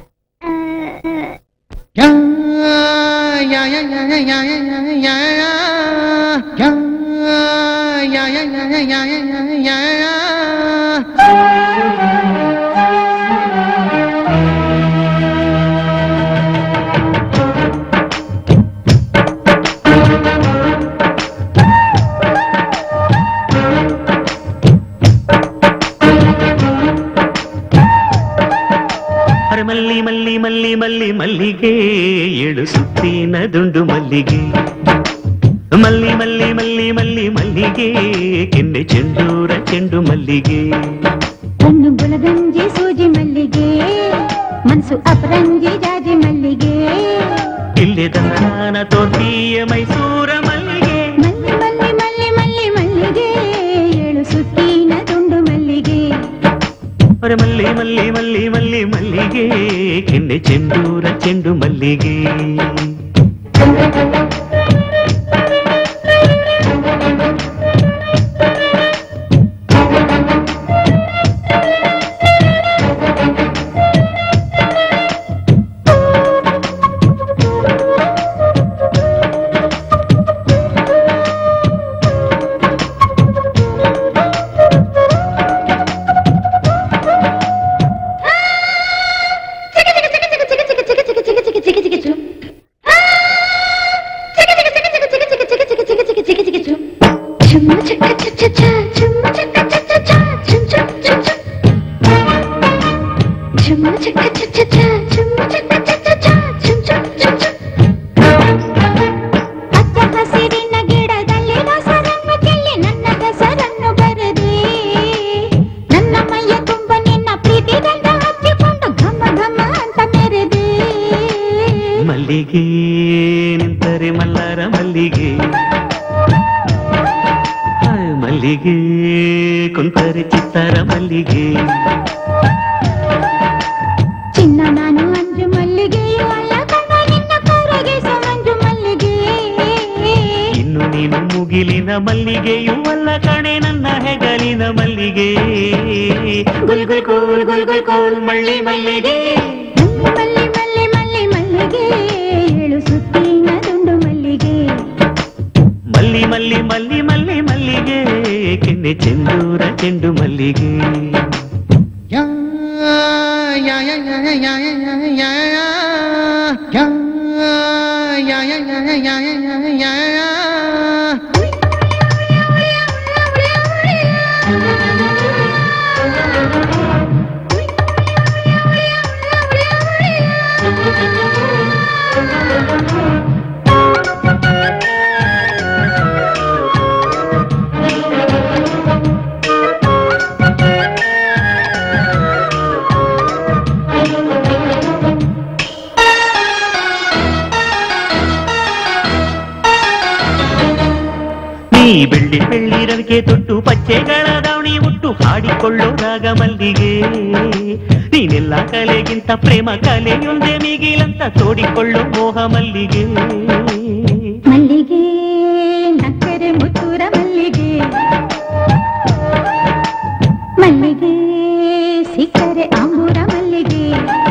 ಅರೆ ಮಲ್ಲಿ ಮಲ್ಲಿ ಮಲ್ಲಿ ಮಲ್ಲಿ ಮಲ್ಲಿಗೆ ಏಳು ಸುತ್ತಿನ ದುಂಡು ಮಲ್ಲಿಗೆ ಮಲ್ಲಿ ಮಲ್ಲಿ ಮಲ್ಲಿ ಮಲ್ಲಿ ಮಲ್ಲಿಗೆ ಕೆನ್ನೆ ಚೆಂಡೂರ ಚೆಂಡು ಮಲ್ಲಿಗೆ ಕಣ್ಣು ಗುಲಗಂಜಿ ಸೂಜಿ ಮಲ್ಲಿಗೆ ಮನಸ್ಸು ಅಪರಂಜಿ ಜಾಜಿ ಮಲ್ಲಿಗೆ ಇಲ್ಲೇ ದಂತಾನ ತೋರ್ತೀಯ ಮೈಸೂರ ಮಲ್ಲಿಗೆ ಮಲ್ಲಿ ಮಲ್ಲಿ ಮಲ್ಲಿ ಮಲ್ಲಿ ಮಲ್ಲಿಗೆ ಏಳು ಸುತ್ತಿನ ತುಂಡು ಮಲ್ಲಿಗೆ ಅರೆ ಮಲ್ಲಿ ಮಲ್ಲಿ ಮಲ್ಲಿ ಮಲ್ಲಿ ಮಲ್ಲಿಗೆ ಕೆನ್ನೆ ಚೆಂಡೂರ ಚೆಂಡು ಮಲ್ಲಿಗೆ ಚುಮ್ಮ ಚಕ್ಕ ಚ ಚ ಚ ಚುಮ್ಮ ಚಕ್ಕ ಚ ಚ ಚ ಚುಮ್ ಚುಮ್ ಚುಮ್ ಚುಮ್ ಚುಮ್ಮ ಚಕ್ಕ ಚ ಚ ಚ ಚುಮ್ಮ ಚಕ್ಕ ಚ ಚ ಚ ಚುಮ್ ಚುಮ್ ಚುಮ್ ಚುಮ್ ಹಚ್ಚ ಹಸಿರಿನ ಗಿಡದಲ್ಲಿ ದಸರನ್ನು ಚೆಲ್ಲಿ ನನ್ನ ಹೆಸರನ್ನು ಬರೆದೆ ನನ್ನ ಮೈಯ ತುಂಬ ನಿನ್ನ ಪ್ರೀತಿ ದಂಡ ಹಚ್ಚಿಕೊಂಡು ಘಮ ಘಮ ಅಂತ ಮೆರೆದೆ ಮಲ್ಲಿಗೆ ನಿಂತರೆ ಮಲ್ಲಾರ ಮಲ್ಲಿಗೆ ಹಾಯ್ ಮಲ್ಲಿಗೆ ಕುಂತರೆ ಚಿತ್ತಾರ ಮಲ್ಲಿಗೆ ಚಿನ್ನ ನಾನು ಅಂಜು ಮಲ್ಲಿಗೆಯು ಅಲ್ಲ ಕಣ್ಣ ನಿನ್ನ ಕೂರಗೆ ಮಂಜು ಮಲ್ಲಿಗೆ ಇನ್ನು ನೀನು ಮುಗಿಲಿನ ಮಲ್ಲಿಗೆಯೂ ಅಲ್ಲ ಕಣೆ ನನ್ನ ಹೆಗಲಿನ ಮಲ್ಲಿಗೆ ಗುಲ್ ಗುಲ್ ಕೋಲ್ ಗುಲ್ ಗುಲ್ ಕೋಲ್ ಮಳ್ಳಿ ಮಲ್ಲಿಗೆ ಮಲ್ಲಿ ಮಲ್ಲಿ ಮಲ್ಲಿ ಮಲ್ಲಿಗೆ ಏಳು ಸುತ್ತಿನ ದುಂಡು ಮಲ್ಲಿಗೆ ಮಲ್ಲಿ ಮಲ್ಲಿ ಮಲ್ಲಿ ಮಲ್ಲಿ ಮಲ್ಲಿಗೆ ಕೆನ್ನೆ ಚೆಂದೂರ ಚೆಂಡು ಮಲ್ಲಿಗೆ ನೀ ಬೆಳ್ಳಿ ಬೆಳ್ಳಿ ರವಿಕೆ ತೊಟ್ಟು ಪಚ್ಚೆಗಳ ದಾವಣಿ ಉಟ್ಟು ಹಾಡಿಕೊಳ್ಳೋ ರಾಗ ಮಲ್ಲಿಗೆ ನೀನೆಲ್ಲ ಕಲೆಗಿಂತ ಪ್ರೇಮ ಕಲೆಯೊಂದೇ ಮಿಗಿಲಂತ ತೋಡಿಕೊಳ್ಳೋ ಮೋಹ ಮಲ್ಲಿಗೆ ಮಲ್ಲಿಗೆ ನಕ್ಕರೆ ಮುತ್ತೂರ ಮಲ್ಲಿಗೆ ಮಲ್ಲಿಗೆ ಸಿಕ್ಕರೆ ಆಂಬೂರ ಮಲ್ಲಿಗೆ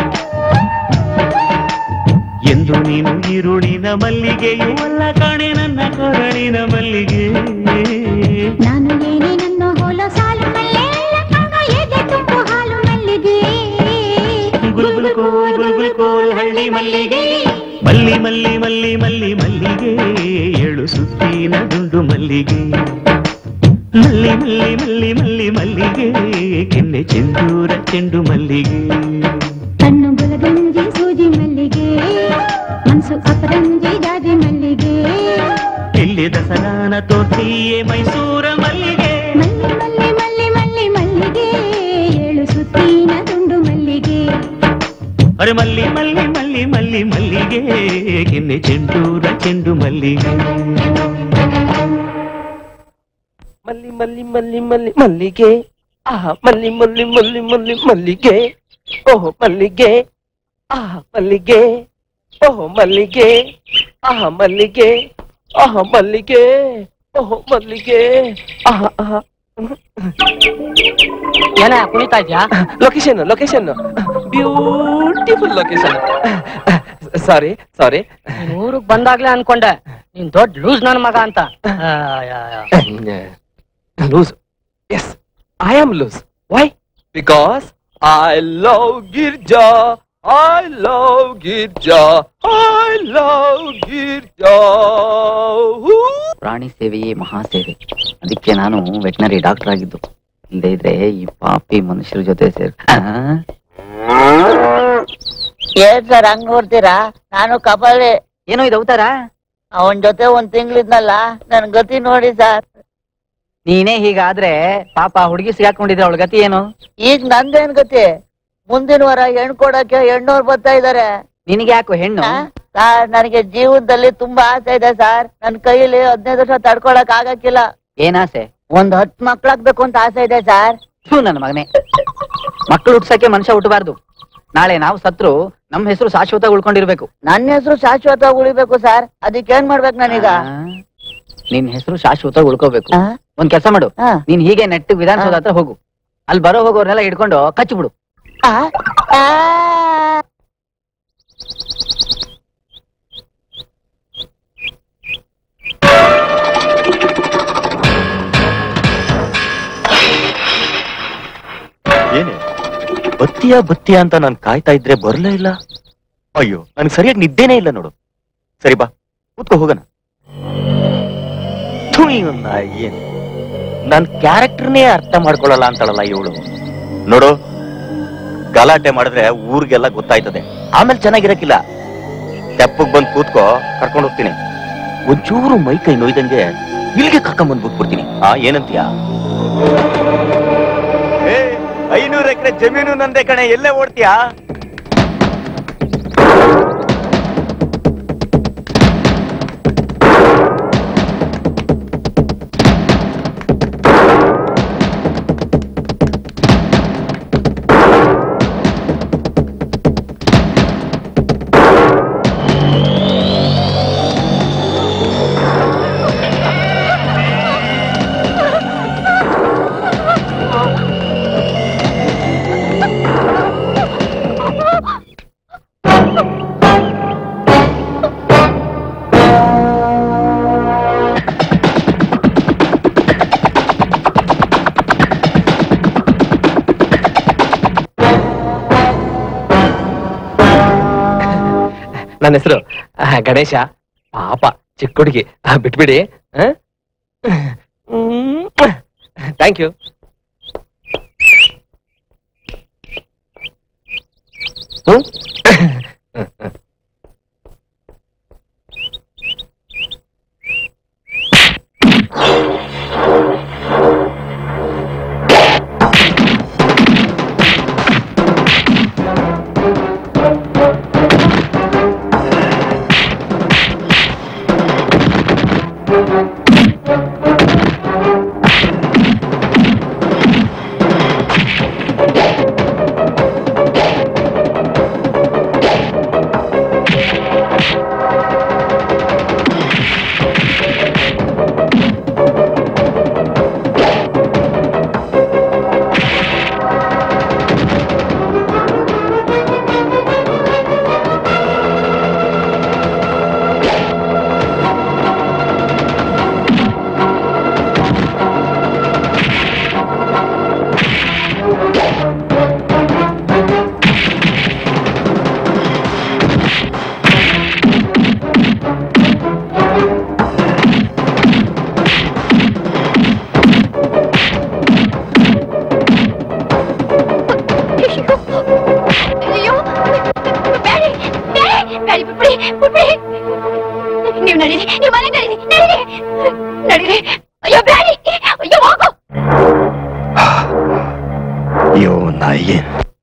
ಎಂದು ನೀನು ಈರುಳಿನ ಮಲ್ಲಿಗೆಯೂ ಅಲ್ಲ ಕಾಣೆ ನನ್ನ ಕೊರಳಿನ ಮಲ್ಲಿಗೆ ನಾನು ಏನೇ ನನ್ನ ಹೋಲ ಸಾಲು ಮಲ್ಲೆ ಅಲ್ಲ ಕಣ್ಣ ಎದೆ ತುಂಬು ಹಾಲು ಮಲ್ಲಿಗೆ ಗುಲ್ ಗುಲ್ ಕೋಲ್ ಗುಲ್ ಗುಲ್ ಕೋಲ್ ಹಳ್ಳಿ ಮಲ್ಲಿಗೆ ಮಲ್ಲಿ ಮಲ್ಲಿ ಮಲ್ಲಿ ಮಲ್ಲಿ ಮಲ್ಲಿಗೆ ಏಳು ಸುತ್ತಿನ ದುಂಡು ಮಲ್ಲಿಗೆ ಮಲ್ಲಿ ಮಲ್ಲಿ ಮಲ್ಲಿ ಮಲ್ಲಿ ಮಲ್ಲಿಗೆ ಕೆನ್ನೆ ಚೆಂದೂರ ಚೆಂಡು ಮಲ್ಲಿಗೆ ಕಣ್ಣು ಗುಲಗಂಜಿ ಸೂಜಿ ಮಲ್ಲಿಗೆ ಮನ್ಸು ಅಪರಂಜಿ ಜಾಜಿ ಮಲ್ಲಿಗೆ ಇಲ್ಲಿ ದಸರಾನ ತೋರ್ತಿಯೇ ಮೈಸೂರ ಮಲ್ಲಿಗೆ ಮಲ್ಲಿ ಮಲ್ಲಿ ಮಲ್ಲಿ ಮಲ್ಲಿ ಮಲ್ಲಿಗೆ ಏಳು ಸುತ್ತಿನ ದುಂಡು ಮಲ್ಲಿಗೆ ಅರೆ ಮಲ್ಲಿ ಮಲ್ಲಿ ಮಲ್ಲಿ ಮಲ್ಲಿ ಮಲ್ಲಿಗೆ ಕೆನ್ನೆ ಚೆಂಡೂರ ಚೆಂಡು ಮಲ್ಲಿಗೆ ಮಲ್ಲಿ ಮಲ್ಲಿ ಮಲ್ಲಿ ಮಲ್ಲಿ ಮಲ್ಲಿಗೆ ಆಹಾ ಮಲ್ಲಿ ಮಲ್ಲಿ ಮಲ್ಲಿ ಮಲ್ಲಿ ಮಲ್ಲಿಗೆ ಓಹೋ ಮಲ್ಲಿಗೆ ಆಹಾ ಮಲ್ಲಿಗೆ ಓಹೋ ಮಲ್ಲಿಗೆ ಆಹಾ ಮಲ್ಲಿಗೆ ಆಹಾ ಮಲ್ಲಿಗೆ ಓಹೋ ಮಲ್ಲಿಗೆ ಆಹಾ ಆಹಾ ಏನ ಕುಣಿತಾ ಇದ್ಯಾ location location beautiful location sorry sorry ನೀನ್ ಊರಿಗೆ ಬಂದಾಗ್ಲೇ ಅನ್ಕೊಂಡೆ ನೀನ್ ದೊಡ್ಡ ಲೂಸ್ ನನ್ ಮಗ ಅಂತ ಆ, yeah, yeah. Loose yes I am loose why because I love Girija I love Girija I love Girija ಪ್ರಾಣಿ ಸೇವೆಯೇ ಮಹಾಸೇವೆ ಅದಕ್ಕೆ ನಾನು ವೆಟನರಿ ಡಾಕ್ಟರ್ ಆಗಿದ್ದು ಇಲ್ಲದೆ ಇದ್ರೆ ಈ ಪಾಪಿ ಮನುಷ್ಯರ ಜೊತೆ ಸೇರ್ ಏನ್ ಸರ್ ಹಂಗ್ ನೋಡ್ತೀರಾ ನಾನು ಕಪಾಲಿ ಏನೋ ಇದು ಅವತಾರ ಅವನ್ ಜೊತೆ ಒಂದ್ ತಿಂಗಳಿದ್ನಲ್ಲ ನನ್ ಗತಿ ನೋಡಿ ಸರ್ ನೀನೇ ಹೀಗಾದ್ರೆ ಪಾಪ ಹುಡುಗಿ ಸಿಗಾಕೊಂಡಿದ್ರೆ ಅವಳ ಗತಿ ಏನು ಈಗ ನಂದೇನ್ ಗತಿ ಮುಂದಿನ ವಾರ ಹೆಣ್ ಕೊಡಕ್ಕೆ ಹೆಣ್ಣೋರ್ ಬರ್ತಾ ಇದಾರೆ ನಿನಗೆ ಯಾಕೋ ಹೆಣ್ಣು ಸರ್ ನನಗೆ ಜೀವನದಲ್ಲಿ ತುಂಬಾ ಆಸೆ ಇದೆ ಸರ್ ನನ್ ಕೈಯಲ್ಲಿ ಹದಿನೈದು ವರ್ಷ ತಡ್ಕೊಳಕ್ ಆಗಕ್ಕಿಲ್ಲ ಏನಾಸೆ ಒಂದ್ ಹತ್ ಮಕ್ಳಾಗ್ಬೇಕು ಅಂತ ಆಸೆ ಇದೆ ಸರ್ ಥೂ ನನ್ನ ಮಗನೇ ಮಕ್ಕಳು ಹುಟ್ಸಕ್ಕೆ ಮನುಷ್ಯ ಹುಟ್ಟಬಾರ್ದು ನಾಳೆ ನಾವು ಸತ್ರು ನಮ್ಮ ಹೆಸರು ಶಾಶ್ವತ ಉಳ್ಕೊಂಡಿರ್ಬೇಕು ನನ್ನ ಹೆಸರು ಶಾಶ್ವತ ಉಳಿಬೇಕು ಸರ್ ಅದಕ್ಕೆ ಏನ್ ಮಾಡ್ಬೇಕು ನಾನೀಗ ಆ, ನಿನ್ ಹೆಸರು ಶಾಶ್ವತ ಉಳ್ಕೋಬೇಕು ಆ? ಒಂದ್ ಕೆಲಸ ಮಾಡು ಆ. ನೀನ್ ಹೀಗೆ ನೆಟ್ಟು ವಿಧಾನಸೌಧ ಹತ್ರ ಹೋಗು ಅಲ್ಲಿ ಬರೋ ಹೋಗೋರ್ನೆಲ್ಲ ಹಿಡ್ಕೊಂಡು ಕಚ್ಚಿಬಿಡು ಆ? ಆ? ಏನೇ ಬತ್ತಿಯ ಬತ್ತಿಯ ಅಂತ ನಾನ್ ಕಾಯ್ತಾ ಇದ್ರೆ ಬರ್ಲೇ ಇಲ್ಲ ಅಯ್ಯೋ ನನ್ಗೆ ಸರಿಯಾಗಿ ನಿದ್ದೆನೇ ಇಲ್ಲ ನೋಡು ಸರಿ ಬಾ ಕೂತ್ಕೋ ಹೋಗೋಣ ಥು, ಇವ್ನ ಏನ್ ನನ್ ಕ್ಯಾರೆಕ್ಟರ್ನೇ ಅರ್ಥ ಮಾಡ್ಕೊಳಲ್ಲ ಅಂತಾಳಲ್ಲ ಇವಳು ನೋಡು ಗಲಾಟೆ ಮಾಡಿದ್ರೆ ಊರಿಗೆಲ್ಲ ಗೊತ್ತಾಯ್ತದೆ ಆಮೇಲೆ ಚೆನ್ನಾಗಿರಕ್ಕಿಲ್ಲ ತೆಪ್ಪಗ್ ಬಂದ್ ಕೂತ್ಕೋ ಕರ್ಕೊಂಡು ಹೋಗ್ತೀನಿ ಒಂಚೂರು ಮೈ ಕೈ ನೋಯ್ದಂಗೆ ಇಲ್ಲಿಗೆ ಕರ್ಕೊಂಡ್ ಬಂದ್ ಬಿಟ್ಬಿಡ್ತೀನಿ ಆ ಏನಂತೀಯ ಐನೂರು ಎಕರೆ ಜಮೀನು ನಂದೇ ಕಣೆ ಎಲ್ಲೇ ಓಡ್ತೀಯಾ ನನ್ನ ಹೆಸರು ಗಣೇಶ ಪಾಪ ಚಿಕ್ಕ ಹುಡುಗಿ ಆ, ಬಿಟ್ಬಿಡಿ ಥ್ಯಾಂಕ್ ಯು ಅಯ್ಯೋ ಬ್ಯಾಡಿ ಬ್ಯಾಡಿ ಬ್ಯಾಡಿ ಬಿಟ್ಬಿಡಿ ಬಿಟ್ಬಿಡಿ ನೀವು ನಡೀರಿ ನೀವು ಮನೆ ನಡೀರಿ ನಡೀರಿ ನಡೀರಿ ಅಯ್ಯೋ ಬ್ಯಾಡಿ ಅಯ್ಯೋ ಹೋಗು ಅಯ್ಯೋ ನಾಯಿಗೆ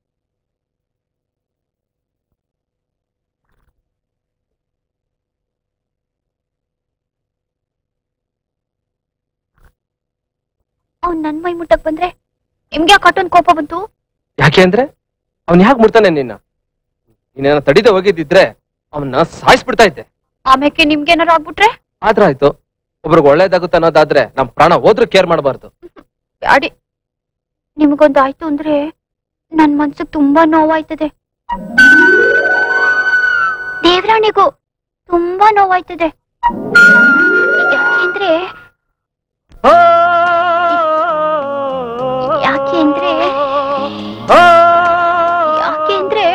ಅವ್ನ್ ನನ್ ಮೈ ಮುಟ್ಟಕ್ ಬಂದ್ರೆ ನಿಮ್ಗೆ ಯಾಕೆ ಅಷ್ಟೊಂದ್ ಕೋಪ ಬಂತು ಯಾಕೆ ಅಂದ್ರೆ ಅವ್ನ್ ಯಾಕೆ ಮುಡ್ತಾನೆ ನಿನ್ನ ನೀನೇನ ತಡಿದೆ ಹೋಗಿದ್ದಿದ್ರೆ ಅವನ್ನ ಸಾಯಿಸ್ಬಿಡ್ತಾ ಇದ್ದೆ ಆಮೇಲೆ ನಿಮ್ಗೇನಾರು ಆಗ್ಬಿಟ್ರೆ ಆದ್ರ ಆಯ್ತು ಒಬ್ರಿಗೆ ಒಳ್ಳೇದಾಗುತ್ತೆ ಅನ್ನೋದಾದ್ರೆ ನಮ್ ಪ್ರಾಣ ಹೋದ್ರೂ ಕೇರ್ ಮಾಡಬಾರ್ದು ಬ್ಯಾಡಿ ನಿಮ್ಗೊಂದು ಆಯ್ತು ಅಂದ್ರೆ ನನ್ ಮನ್ಸಿಗೆ ತುಂಬಾ ನೋವಾಯ್ತದೆ ದೇವರಾಣಿಗೂ ತುಂಬಾ ನೋವಾಯ್ತದೆ ಯಾಕೆಂದ್ರೆ ಯಾಕೆ ಅಂದ್ರೆ ಯಾಕೆ ಅಂದ್ರೆ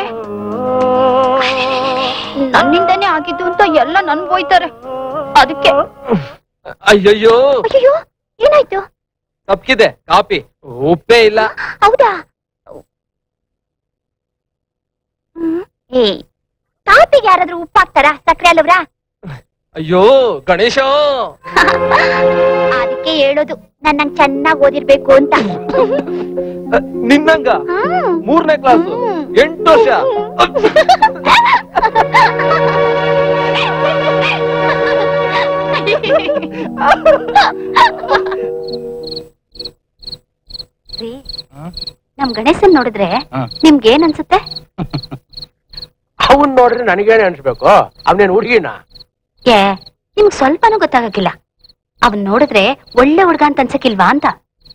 ನನ್ನಿಂದನೇ ಆಗಿದ್ದು ಅಂತ ಎಲ್ಲ ನನ್ ಹೋಯ್ತಾರೆ ಅದಕ್ಕೆ ಅಯ್ಯಯ್ಯೋ ಅಯ್ಯೋ ಏನಾಯ್ತು ತಪ್ಪಿದೆ ಕಾಪಿ ಉಪ್ಪೇ ಇಲ್ಲ ಹೌದಾ ಹ್ಮ್. ಏ ಕಾಪಿಗೆ ಯಾರಾದ್ರೂ ಉಪ್ಪು ಹಾಕ್ತಾರಾ ಸಕ್ಕರೆ ಅಲ್ಲವ್ರಾ ಅಯ್ಯೋ ಗಣೇಶ ಅದಕ್ಕೆ ಹೇಳೋದು ನನ್ನಂಗ್ ಚೆನ್ನಾಗ್ ಓದಿರ್ಬೇಕು ಅಂತ ನಿನ್ನಂಗ ಮೂರನೇ ಕ್ಲಾಸ್ ಎಂಟು ವರ್ಷ ರೀ, ನಮ್ ಗಣೇಶನ್ ನೋಡಿದ್ರೆ ಹ್ಮ್. ನಿಮ್ಗೆ ಏನ್ ಅನ್ಸುತ್ತೆ ಅವನ್ ನೋಡ್ರಿ ನನಗೇನೆ ಅನ್ಸ್ಬೇಕು ಅವನೇನ್ ಹುಡುಗಿನ ಏ ನಿಮ್ಗ್ ಸ್ವಲ್ಪನೂ ಗೊತ್ತಾಗಕ್ಕಿಲ್ಲ ಅವನ್ ನೋಡಿದ್ರೆ ಒಳ್ಳೆ ಹುಡ್ಗ ಅಂತ ಅನ್ಸಕ್ಕಿಲ್ವಾ ಅಂತ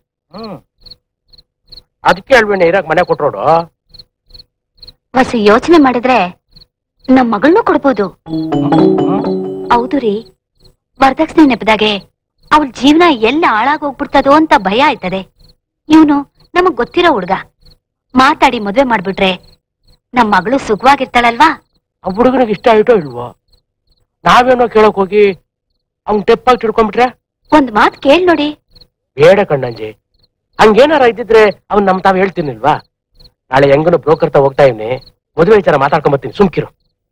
ಅದಕ್ಕೆ ಅಲ್ವೇನೆ ಇರಾಕ್ ಮನೆ ಕೊಟ್ರೋಡು ಹೊಸ ಯೋಚನೆ ಮಾಡಿದ್ರೆ ನಮ್ ಮಗಳನ್ನೂ ಕೊಡ್ಬೋದು ಹೌದು ರೀ ವರದಕ್ಷಿಣೆ ನೆಪದಾಗೆ ಅವಳ ಜೀವನ ಎಲ್ಲ ಹಾಳಾಗೋಗ್ಬಿಡ್ತದೋ ಅಂತ ಭಯ ಆಯ್ತದೆ ಇವನು ನಮಗ್ ಗೊತ್ತಿರೋ ಹುಡ್ಗ ಮಾತಾಡಿ ಮದ್ವೆ ಮಾಡ್ಬಿಟ್ರೆ ನಮ್ ಮಗಳು ಸುಖವಾಗಿರ್ತಾಳಲ್ವಾ ಆ ಹುಡುಗನಿಗೆ ಇಷ್ಟ ಆಯ್ತೋ ಇಲ್ವೋ ನಾವೇನೋ ಕೇಳಕ್ ಹೋಗಿ ಅವ್ನ್ ಟೆಪ್ಪಾಗಿ ತಿಳ್ಕೊಂಡ್ಬಿಟ್ರೆ ಒಂದ್ ಮಾತ್ ಕೇಳ್ ನೋಡಿ ಬೇಡ ಕಣ್ಣಂಜಿ ಹಂಗೇನಾರ ಇದ್ದಿದ್ರೆ ಅವ್ನ್ ನಮ್ ತಾವ್ ಹೇಳ್ತೀನಿಲ್ವಾ ನಾಳೆ ಹೆಂಗನು ಬ್ರೋಕರ್ ತ ಹೋಗ್ತಾ ಇವ್ನಿ ಮದುವೆ ವಿಚಾರ ಮಾತಾಡ್ಕೊಂಡ್ ಬರ್ತೀನಿ ಸುಮ್ಕಿರು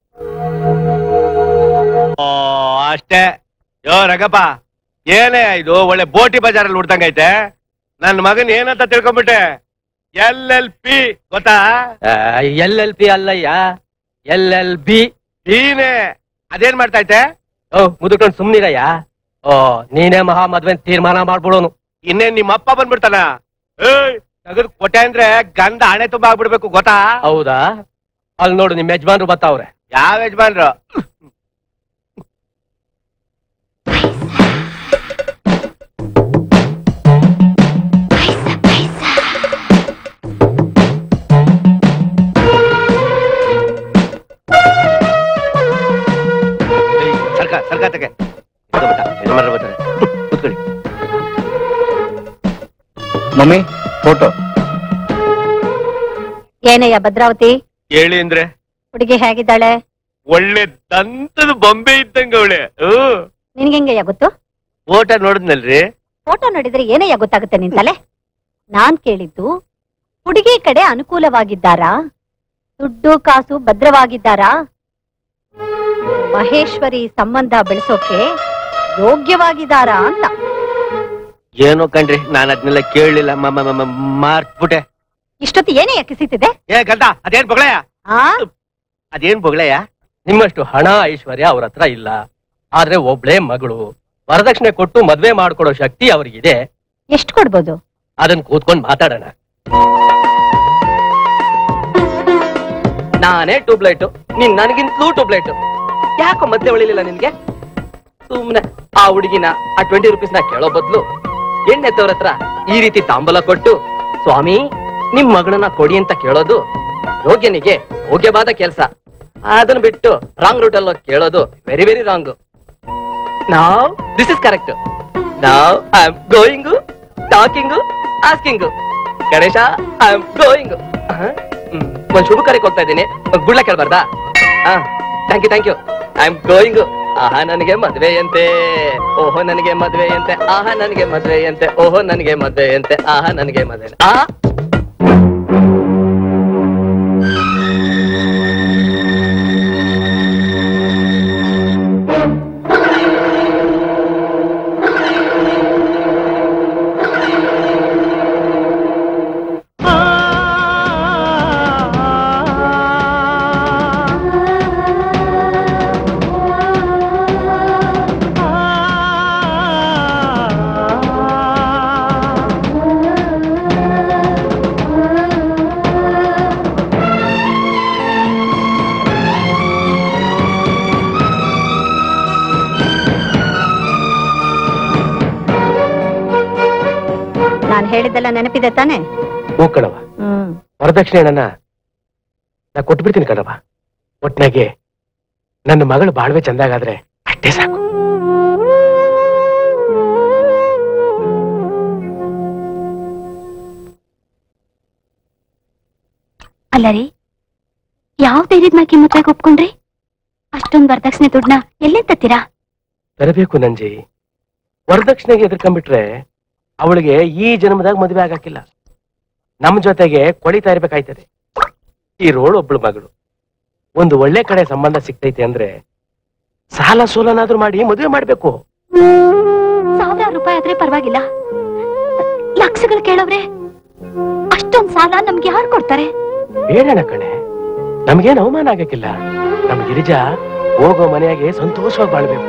ಓ ಅಷ್ಟೇ ಯೋ ರಂಗಪ್ಪ ಏನೇ ಇದು ಒಳ್ಳೆ ಬೋಟಿ ಬಜಾರಲ್ಲಿ ಹುಡ್ದಂಗೈತೆ ನನ್ ಮಗನ್ ಏನಂತ ತಿಳ್ಕೊಂಬಿಟ್ಟೆ ಎಲ್ ಎಲ್ ಪಿ ಗೊತ್ತಾ ಎಲ್ ಎಲ್ ಪಿ ಅಲ್ಲಯ್ಯ ಎಲ್ ಎಲ್ ಬಿ ನೀನೇ ಅದೇನ್ ಮಾಡ್ತಾ ಐತೆ ಓ ಮುದುಕೊಂಡು ಸುಮ್ನಿರಯ್ಯ ಓ ನೀನೇ ಮಹಾ ಮದ್ವೆ ತೀರ್ಮಾನ ಮಾಡ್ಬಿಡೋನು ಇನ್ನೇನ್ ನಿಮ್ಮ ಅಪ್ಪ ಬಂದ್ಬಿಡ್ತಾನ ಏಯ್ ತೆಗೆದು ಕೊಟ್ಟೆ ಅಂದ್ರೆ ಗಂಧ ಹಣೆ ತುಂಬಾ ಆಗ್ಬಿಡ್ಬೇಕು ಗೊತ್ತಾ ಹೌದಾ ಅಲ್ಲಿ ನೋಡು ನಿಮ್ ಯಜಮಾನ್ರು ಬರ್ತಾವ್ರೆ ಯಾವ ಯಜಮಾನ್ರು ಏಯ್, ಸರ್ಕ ಸರ್ಕ ತಗೆ ಎದ್ಕೊಂಬಿಟ್ಟ, ಯಜಮಾನ್ರು ಬರ್ತಾರೆ ಕೂತ್ಕೊಳ್ಳಿ ಮಮ್ಮಿ ಫೋಟೋ ಏನಯ್ಯ ಭದ್ರಾವತಿ ಹೇಳಿ ಅಂದ್ರೆ ಹುಡುಗಿ ಹೇಗಿದ್ದಾಳೆ ಒಳ್ಳೆ ದಂತದ ಬೊಂಬೆ ಇದ್ದಂಗ ಅವಳೆ ನಿನ್ಗೆ ಹೆಂಗಯ್ಯ ಗೊತ್ತು ಫೋಟೋ ನೋಡಿದ್ನಲ್ರಿ ಫೋಟೋ ನೋಡಿದ್ರೆ ಏನಯ್ಯ ಗೊತ್ತಾಗುತ್ತೆ ನಿನ್ ತಲೆ ನಾನ್ ಕೇಳಿದ್ದು ಹುಡುಗಿ ಕಡೆ ಅನುಕೂಲವಾಗಿದ್ದಾರಾ ದುಡ್ಡು ಕಾಸು ಭದ್ರವಾಗಿದ್ದಾರಾ ಮಹೇಶ್ವರಿ ಸಂಬಂಧ ಬೆಳೆಸೋಕೆ ಯೋಗ್ಯವಾಗಿದ್ದಾರಾ ಅಂತ ಏನೋ ಕಣ್ರಿ ನಾನು ಅದನ್ನೆಲ್ಲ ಕೇಳಲಿಲ್ಲ ಮಾರ್ತ್ಬಿಟ್ಟೆ ಇಷ್ಟೊತ್ತು ಏನೇ ಕಿಸಿತಿದೆ ಏ ಗಂಟ ಅದೇನ್ ಬೊಗಳೆಯ ಆ ಅದೇನ್ ಬೊಗಳೆಯ ನಿಮ್ಮಷ್ಟು ಹಣ ಐಶ್ವರ್ಯ ಅವ್ರ ಹತ್ರ ಇಲ್ಲ ಆದ್ರೆ ಒಬ್ಳೇ ಮಗಳು ವರದಕ್ಷಿಣೆ ಕೊಟ್ಟು ಮದ್ವೆ ಮಾಡ್ಕೊಡೋ ಶಕ್ತಿ ಅವ್ರಿಗಿದೆ ಎಷ್ಟು ಕೊಡ್ಬೋದು ಅದನ್ನ ಕೂತ್ಕೊಂಡ್ ಮಾತಾಡೋಣ ನಾನೇ ಟ್ಯೂಬ್ಲೈಟ್ ನೀನ್ ನನಗಿಂತಲೂ ಟ್ಯೂಬ್ಲೈಟ್ ಯಾಕೋ ಮತ್ತೆ ಹೊಳಿಲಿಲ್ಲ ನಿನ್ಗೆ ಸುಮ್ನೆ ಆ ಹುಡುಗಿನ ಆ ಟ್ವೆಂಟಿ ರುಪೀಸ್ ನ ಕೇಳೋ ಬದ್ಲು ಎಣ್ಣೆತ್ತವ್ರ ಹತ್ರ ಈ ರೀತಿ ತಾಂಬೂಲ ಕೊಟ್ಟು ಸ್ವಾಮಿ ನಿಮ್ ಮಗಳನ್ನ ಕೊಡಿ ಅಂತ ಕೇಳೋದು ಯೋಗ್ಯನಿಗೆ ಯೋಗ್ಯವಾದ ಕೆಲಸ ಅದನ್ನ ಬಿಟ್ಟು ರಾಂಗ್ ರೂಟ್ ಅಲ್ಲಿ ಹೋಗ್ ಕೇಳೋದು ವೆರಿ ವೆರಿ ರಾಂಗ್ ನಾವ್ ದಿಸ್ ಇಸ್ ಕರೆಕ್ಟ್ ನಾವ್ I am going talking asking Ganesha I am going ಒಂದ್ ಶುಭ ಕಾರ್ಯಕ್ಕೆ ಹೋಗ್ತಾ ಇದ್ದೀನಿ ಗುಡ್ಲ ಕೇಳ್ಬಾರ್ದಾ ಹಾ thank you thank you I am going ಆಹಾ ನನಗೆ ಮದ್ವೆಯಂತೆ ಓಹೋ ನನಗೆ ಮದ್ವೆಯಂತೆ ಆಹಾ ನನಗೆ ಮದ್ವೆಯಂತೆ ಓಹೋ ನನಗೆ ಮದ್ವೆಯಂತೆ ಆಹಾ ನನಗೆ ಮದ್ವೆ ಆ ನಾನ್ ಹೇಳಿದ್ದೆಲ್ಲ ನೆನಪಿದೆ ತಾನೆ ಹೂ ಕಣವ ಹ್ಮ್ ವರದಕ್ಷಿಣೆ ನನ್ನ ನಾ ಕೊಟ್ಬಿಡ್ತೀನಿ ಕಣವ ಒಟ್ನಾಗೆ ನನ್ನ ಮಗಳು ಬಾಳ್ವೆ ಚಂದಾಗಾದ್ರೆ ಅಷ್ಟೇ ಸಾಕು ಅಲ್ಲ ರೀ ಯಾವ ಧೈರ್ಯದ ಮ್ಯಾಕೆ ಮದ್ವೆಗೆ ಒಪ್ಕೊಂಡ್ರಿ ಅಷ್ಟೊಂದ್ ವರದಕ್ಷಿಣೆ ದುಡ್ಡನ್ನ ಎಲ್ಲಿಂದ ತತ್ತೀರಾ ತರಬೇಕು ನಂಜಿ ವರದಕ್ಷಿಣೆಗೆ ಎದುರ್ಕೊಂಡ್ಬಿಟ್ರೆ ಅವಳಿಗೆ ಈ ಜನ್ಮದಾಗ ಮದುವೆ ಆಗಕ್ಕಿಲ್ಲ ನಮ್ ಜೊತೆಗೆ ಕೊಳಿತಾ ಇರ್ಬೇಕಾಯ್ತದೆ ಈ ರೋಡ್ ಒಬ್ಳು ಮಗಳು ಒಂದು ಒಳ್ಳೆ ಕಡೆ ಸಂಬಂಧ ಸಿಗ್ತೈತೆ ಅಂದ್ರೆ ಸಾಲ ಸೋಲನಾದ್ರೂ ಮಾಡಿ ಮದುವೆ ಮಾಡ್ಬೇಕು ಸಾವಿರಾರು ರೂಪಾಯಿ ಆದ್ರೆ ಪರವಾಗಿಲ್ಲ ಲಕ್ಷಗಳು ಕೇಳವ್ರೆ ಅಷ್ಟೊಂದ್ ಸಾಲ ನಮ್ಗೆ ಯಾರು ಕೊಡ್ತಾರೆ ಬೇಡಣ ಕಣೆ ನಮ್ಗೇನ್ ಅವಮಾನ ಆಗಕ್ಕಿಲ್ಲ ನಮ್ ಗಿರಿಜಾ ಹೋಗೋ ಮನೆಯಾಗೆ ಸಂತೋಷವಾಗಿ ಬಾಳ್ಬೇಕು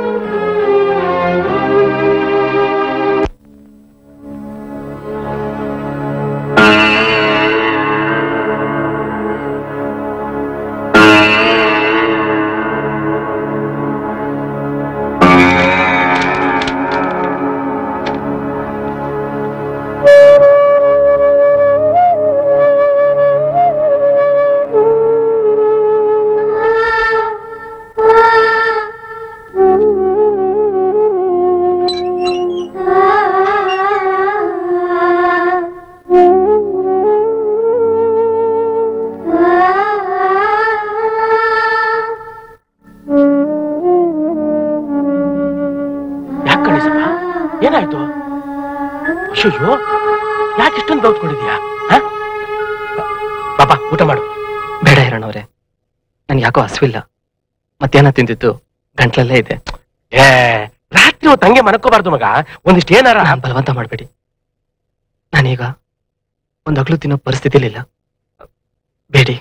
ಯಾಕೆ ಕಣಿಸಪ್ಪ ಏನಾಯ್ತು ಅಯ್ಯೋ ಯಾಕೆ ಇಷ್ಟೊಂದು ಗೌತ್ಕೊಂಡಿದ್ಯಾ ಪಾಪ ಊಟ ಮಾಡು ಬೇಡ ಇರೋಣವ್ರೆ ನನ್ಗೆ ಯಾಕೋ ಹಸಿವಿಲ್ಲ ಮಧ್ಯಾಹ್ನ ತಿಂದಿದ್ದು ಗಂಟ್ಲಲ್ಲೇ ಇದೆ ಏ ರಾತ್ರಿ ಹೊತ್ತು ಹಂಗೆ ಮನಕೋಬಾರ್ದು ಮಗ ಒಂದಿಷ್ಟು ಏನಾರ ನಾನ್ ಬಲವಂತ ಮಾಡಬೇಡಿ ನಾನೀಗ ಒಂದು ಹಗ್ಲು ತಿನ್ನೋ ಪರಿಸ್ಥಿತಿಲಿಲ್ಲ ಬೇಡಿ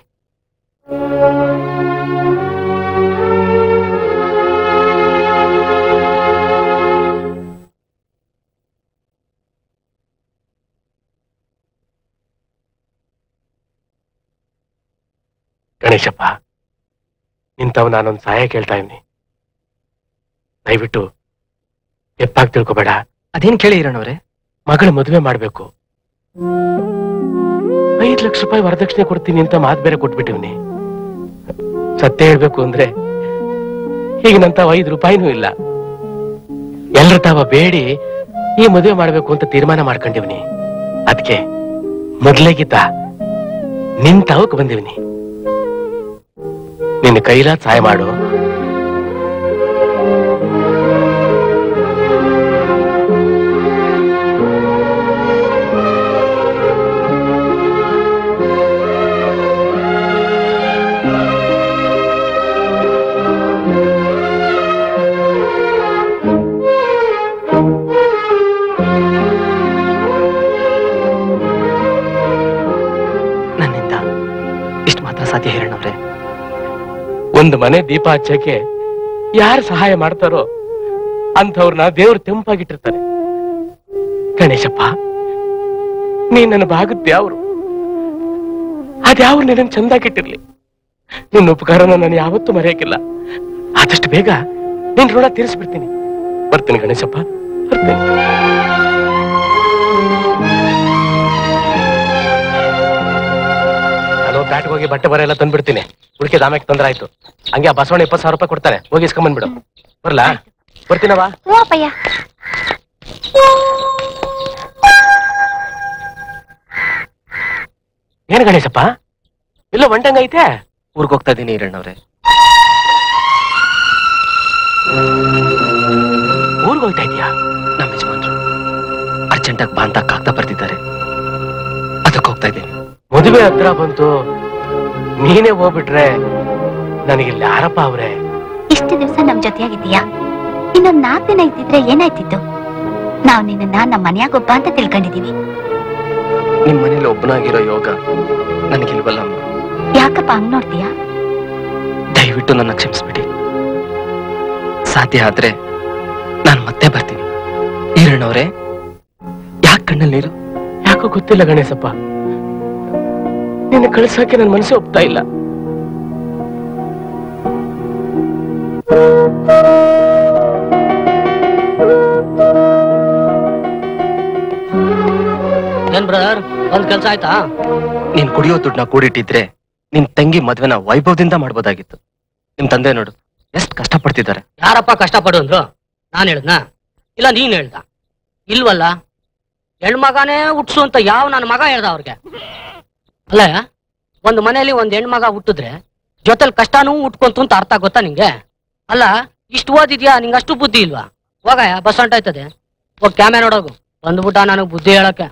ಗಣೇಶಪ್ಪ ನಿಂತವ್ ನಾನೊಂದು ಸಹಾಯ ಕೇಳ್ತಾ ಇವ್ನಿ ದಯವಿಟ್ಟು ಎಪ್ಪಾಗಿ ತಿಳ್ಕೊಬೇಡ ಅದೇನ್ ಕೇಳಿ ಇರೋಣವ್ರೆ ಮಗಳ ಮದುವೆ ಮಾಡ್ಬೇಕು ಐದ್ ಲಕ್ಷ ರೂಪಾಯಿ ವರದಕ್ಷಿಣೆ ಕೊಡ್ತೀನಿ ಅಂತ ಮಾತು ಬೇರೆ ಕೊಟ್ಬಿಟ್ಟಿವ್ನಿ ಸತ್ಯ ಹೇಳ್ಬೇಕು ಅಂದ್ರೆ ಈಗ ನಂತಾವ ಐದು ರೂಪಾಯಿನೂ ಇಲ್ಲ ಎಲ್ರ ತಾವ ಬೇಡಿ ಈ ಮದುವೆ ಮಾಡ್ಬೇಕು ಅಂತ ತೀರ್ಮಾನ ಮಾಡ್ಕೊಂಡಿವ್ನಿ ಅದಕ್ಕೆ ಮೊದ್ಲೇಗಿದ್ದ ನಿನ್ ತಾವಕ್ ಬಂದಿವ್ನಿ ನಿನ್ನ ಕೈಲಾದ ಸಹಾಯ ಮಾಡು ಸಾಧ್ಯ ಹಿರಣ್ಣವ್ರೆ ಒಂದು ಮನೆ ದೀಪ ಹಚ್ಚಕ್ಕೆ ಯಾರು ಸಹಾಯ ಮಾಡ್ತಾರೋ ಅಂಥವ್ರನ್ನ ದೇವ್ರು ತೆಂಪಾಗಿಟ್ಟಿರ್ತಾರೆ ಗಣೇಶಪ್ಪ ನೀನ್ ನನ್ನ ಭಾಗದ ದೇವ್ರು ಅದ್ಯಾವ್ರು ನಿನ್ನ ಚಂದಾಗಿಟ್ಟಿರ್ಲಿ ನಿನ್ನ ಉಪಕಾರನ ನಾನು ಯಾವತ್ತೂ ಮರೆಯಕ್ಕಿಲ್ಲ ಆದಷ್ಟು ಬೇಗ ನಿನ್ ಋಣ ತೀರಿಸ್ಬಿಡ್ತೀನಿ ಬರ್ತೀನಿ ಗಣೇಶಪ್ಪ ಬರ್ತೀನಿ ನಾನು ಪ್ಯಾಟ್ಗೆ ಹೋಗಿ ಬಟ್ಟೆ ಬರ ಎಲ್ಲ ತಂದ್ಬಿಡ್ತೀನಿ ಉಳಿಕೆ ಆಮೇಲೆ ತೊಂದ್ರೆ ಆಯ್ತು ಹಂಗೆ ಆ ಬಸವಣ್ಣ ಇಪ್ಪತ್ತು ಸಾವಿರ ರೂಪಾಯಿ ಕೊಡ್ತಾರೆ ಹೋಗಿ ಇಸ್ಕೊಂಬಂದ್ಬಿಡು ಬರ್ಲಾ ಬರ್ತೀನವಾ ಹ್ಞೂ ಅಪ್ಪಯ್ಯ ಏನ್ ಗಣೇಶಪ್ಪ ಇಲ್ಲ ಒಂಟಂಗ ಐತೆ ಊರ್ಗ್ ಹೋಗ್ತಾ ಇದ್ದೀನಿ ಹಿರಣ್ಣವ್ರೆ ಊರ್ಗ್ ಹೋಗ್ತಾ ಇದೀಯಾ ನಮ್ಮ ಯಜಮಾನ್ರು ಅರ್ಜೆಂಟಾಗಿ ಬಾ ಅಂತ ಕಾಗ್ದ ಬರ್ತಿದ್ದಾರೆ ಅದಕ್ಕೆ ಹೋಗ್ತಾ ಇದ್ದೀನಿ ಮದುವೆ ಹತ್ರ ಬಂತು ನೀನೇ ಹೋಗ್ಬಿಟ್ರೆ ನನಗಿಲ್ಲಿ ಯಾರಪ್ಪ ಅವ್ರೆ ಇಷ್ಟು ದಿವಸ ನಮ್ ಜೊತೆಯಾಗಿದ್ದೀಯಾ ಇನ್ನೊಂದ್ ನಾಲ್ಕು ದಿನ ಇದ್ದಿದ್ರೆ ಏನಾಯ್ತಿತ್ತು ನಾವ್ ನಿನ್ನ ನಮ್ಮ ಮನ್ಯಾಗೊಬ್ಬ ಅಂತ ತಿಳ್ಕೊಂಡಿದೀವಿ ನಿಮ್ ಮನೇಲಿ ಒಬ್ಬನಾಗಿರೋ ಯೋಗ ನನಗಿಲ್ವಲ್ಲ ಅಮ್ಮ ಯಾಕಪ್ಪ ಹಂಗ್ ನೋಡ್ತೀಯಾ ದಯವಿಟ್ಟು ನನ್ನ ಕ್ಷಮಿಸ್ಬಿಡಿ ಸಾಧ್ಯ ಆದ್ರೆ ನಾನು ಮತ್ತೆ ಬರ್ತೀನಿ ಈರಣ್ಣವ್ರೆ ಯಾಕೆ ಕಣ್ಣಲ್ಲಿ ನೀರು ಯಾಕೋ ಗೊತ್ತಿಲ್ಲ ಗಣೇಶಪ್ಪ ನಿನ್ನ ಕಳ್ಸಕ್ಕೆ ನನ್ನ ಮನಸ್ಸು ಒಪ್ತಾ ಇಲ್ಲ ಏನ್ ಬ್ರದರ್ ಒಂದ್ ಕೆಲ್ಸ ಆಯ್ತಾ ನೀನ್ ಕುಡಿಯೋ ದುಡ್ಡನ್ನ ಕೂಡಿಟ್ಟಿದ್ರೆ ನಿನ್ ತಂಗಿ ಮದ್ವೆನ ವೈಭವದಿಂದ ಮಾಡ್ಬೋದಾಗಿತ್ತು ನಿಮ್ ತಂದೆ ನೋಡು ಎಷ್ಟ್ ಕಷ್ಟಪಡ್ತಿದ್ದಾರೆ ಯಾರಪ್ಪ ಕಷ್ಟಪಡು ಅಂದ್ರು ನಾನ್ ಹೇಳ್ದ್ನಾ ಇಲ್ಲ ನೀನ್ ಹೇಳ್ದ ಇಲ್ವಲ್ಲ ಹೆಣ್ಮಗನೇ ಹುಟ್ಸು ಅಂತ ಯಾವ ನನ್ನ ಮಗ ಹೇಳ್ದ ಅವ್ರಿಗೆ ಅಲ್ಲ ಒಂದ್ ಮನೇಲಿ ಒಂದ್ ಹೆಣ್ಮಗ ಹುಟ್ಟಿದ್ರೆ ಜೊತೆಲ್ ಕಷ್ಟನೂ ಉಟ್ಕೊಂತು ಅಂತ ಅರ್ಥ ಗೊತ್ತಾ ನಿಂಗೆ ಅಲ್ಲ ಇಷ್ಟು ಓದಿದ್ಯಾ ನಿಂಗೆ ಅಷ್ಟು ಬುದ್ಧಿ ಇಲ್ವಾ ಹೋಗಯ್ಯ ಬಸ್ ಹೊಂಟಾಯ್ತದೆ ಹೋಗ್ ಕ್ಯಾಮೆ ನೋಡೋಗು ಬಂದ್ಬಿಟ್ಟ ನನಗ್ ಬುದ್ಧಿ ಹೇಳಕ್ಕೆ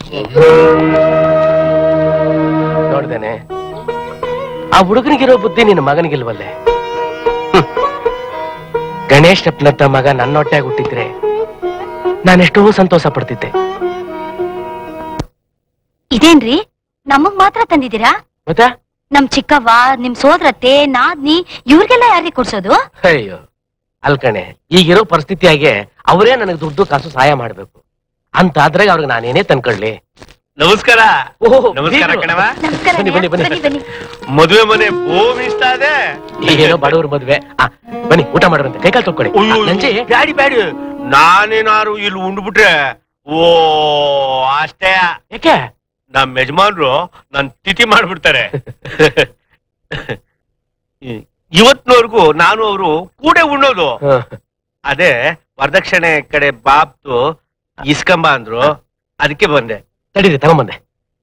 ನೋಡ್ದೇನೆ ಆ ಹುಡುಗನಿಗಿರೋ ಬುದ್ಧಿ ನಿನ್ನ ಮಗನಿಗಿಲ್ವಲ್ಲೇ ಹ್ಮ್. ಗಣೇಶ್ ನಪ್ನತ್ತ ಮಗ ನನ್ನ ಹೊಟ್ಟೆಗೆ ಹುಟ್ಟಿದ್ರೆ ನಾನೆಷ್ಟೋ ಸಂತೋಷ ಪಡ್ತಿದ್ದೆ ಇದೇನ್ರಿ ನಮಗ್ ಮಾತ್ರ ತಂದಿದ್ದೀರಾ ಗೊತ್ತಾ ನಮ್ ಚಿಕ್ಕವ್ವ ನಿಮ್ ಸೋದರತ್ತೆ ನಾದ್ನಿ ಇವ್ರಿಗೆಲ್ಲ ಯಾರಿಗೆ ಕೊಡ್ಸೋದು ಅಯ್ಯೋ ಅಲ್ಕಣೆ ಈಗಿರೋ ಪರಿಸ್ಥಿತಿಯಾಗೆ ಅವರೇ ನನಗೆ ದುಡ್ಡು ಕಾಸು ಸಹಾಯ ಮಾಡ್ಬೇಕು ಅಂತ ಆದ್ರೆ ಅವ್ರಿಗೆ ನಾನೇನೇ ತಂದ್ಕೊಳ್ಳಿ ನಮಸ್ಕಾರ ಓಹೋ, ನಮಸ್ಕಾರ ಬೀಗ್ರು. ಕಣವ ನಮಸ್ಕಾರ ಬನ್ನಿ, ಬನ್ನಿ, ಬನ್ನಿ. ಬನ್ನಿ ಬನ್ನಿ ಮದುವೆ ಮನೆ ಭೂಮಿ ಇಷ್ಟ ಅದೇ ಈಗೇನೋ ಬಡವ್ರ ಮದ್ವೆ ಆ, ಬನ್ನಿ ಊಟ ಮಾಡ್ರಂತೆ ಕೈಕಾಲು ತೊಕ್ಕೊಳ್ಳಿ ಅಯ್ಯೋ, ನಂಜಿ ಬ್ಯಾಡಿ ಬ್ಯಾಡಿ ನಾನೇನಾರು ಇಲ್ಲಿ ಉಂಡ್ಬಿಟ್ರೆ ಓ ಅಷ್ಟೇ ಯಾಕೆ ನಮ್ ಯಜಮಾನ್ರು ನನ್ ತಿಥಿ ಮಾಡ್ಬಿಡ್ತಾರೆ ಇವತ್ನವರೆಗೂ ನಾನು ಅವರು ಕೂಡೆ ಉಣ್ಣೋದು ಹ. ಅದೇ ವರದಕ್ಷಿಣೆ ಕಡೆ ಬಾಪ್ತು ಇಸ್ಕಂಬ ಅಂದ್ರು ಅದಕ್ಕೆ ಬಂದೆ ತಡೀರಿ ತಗೊಂಬಂದೆ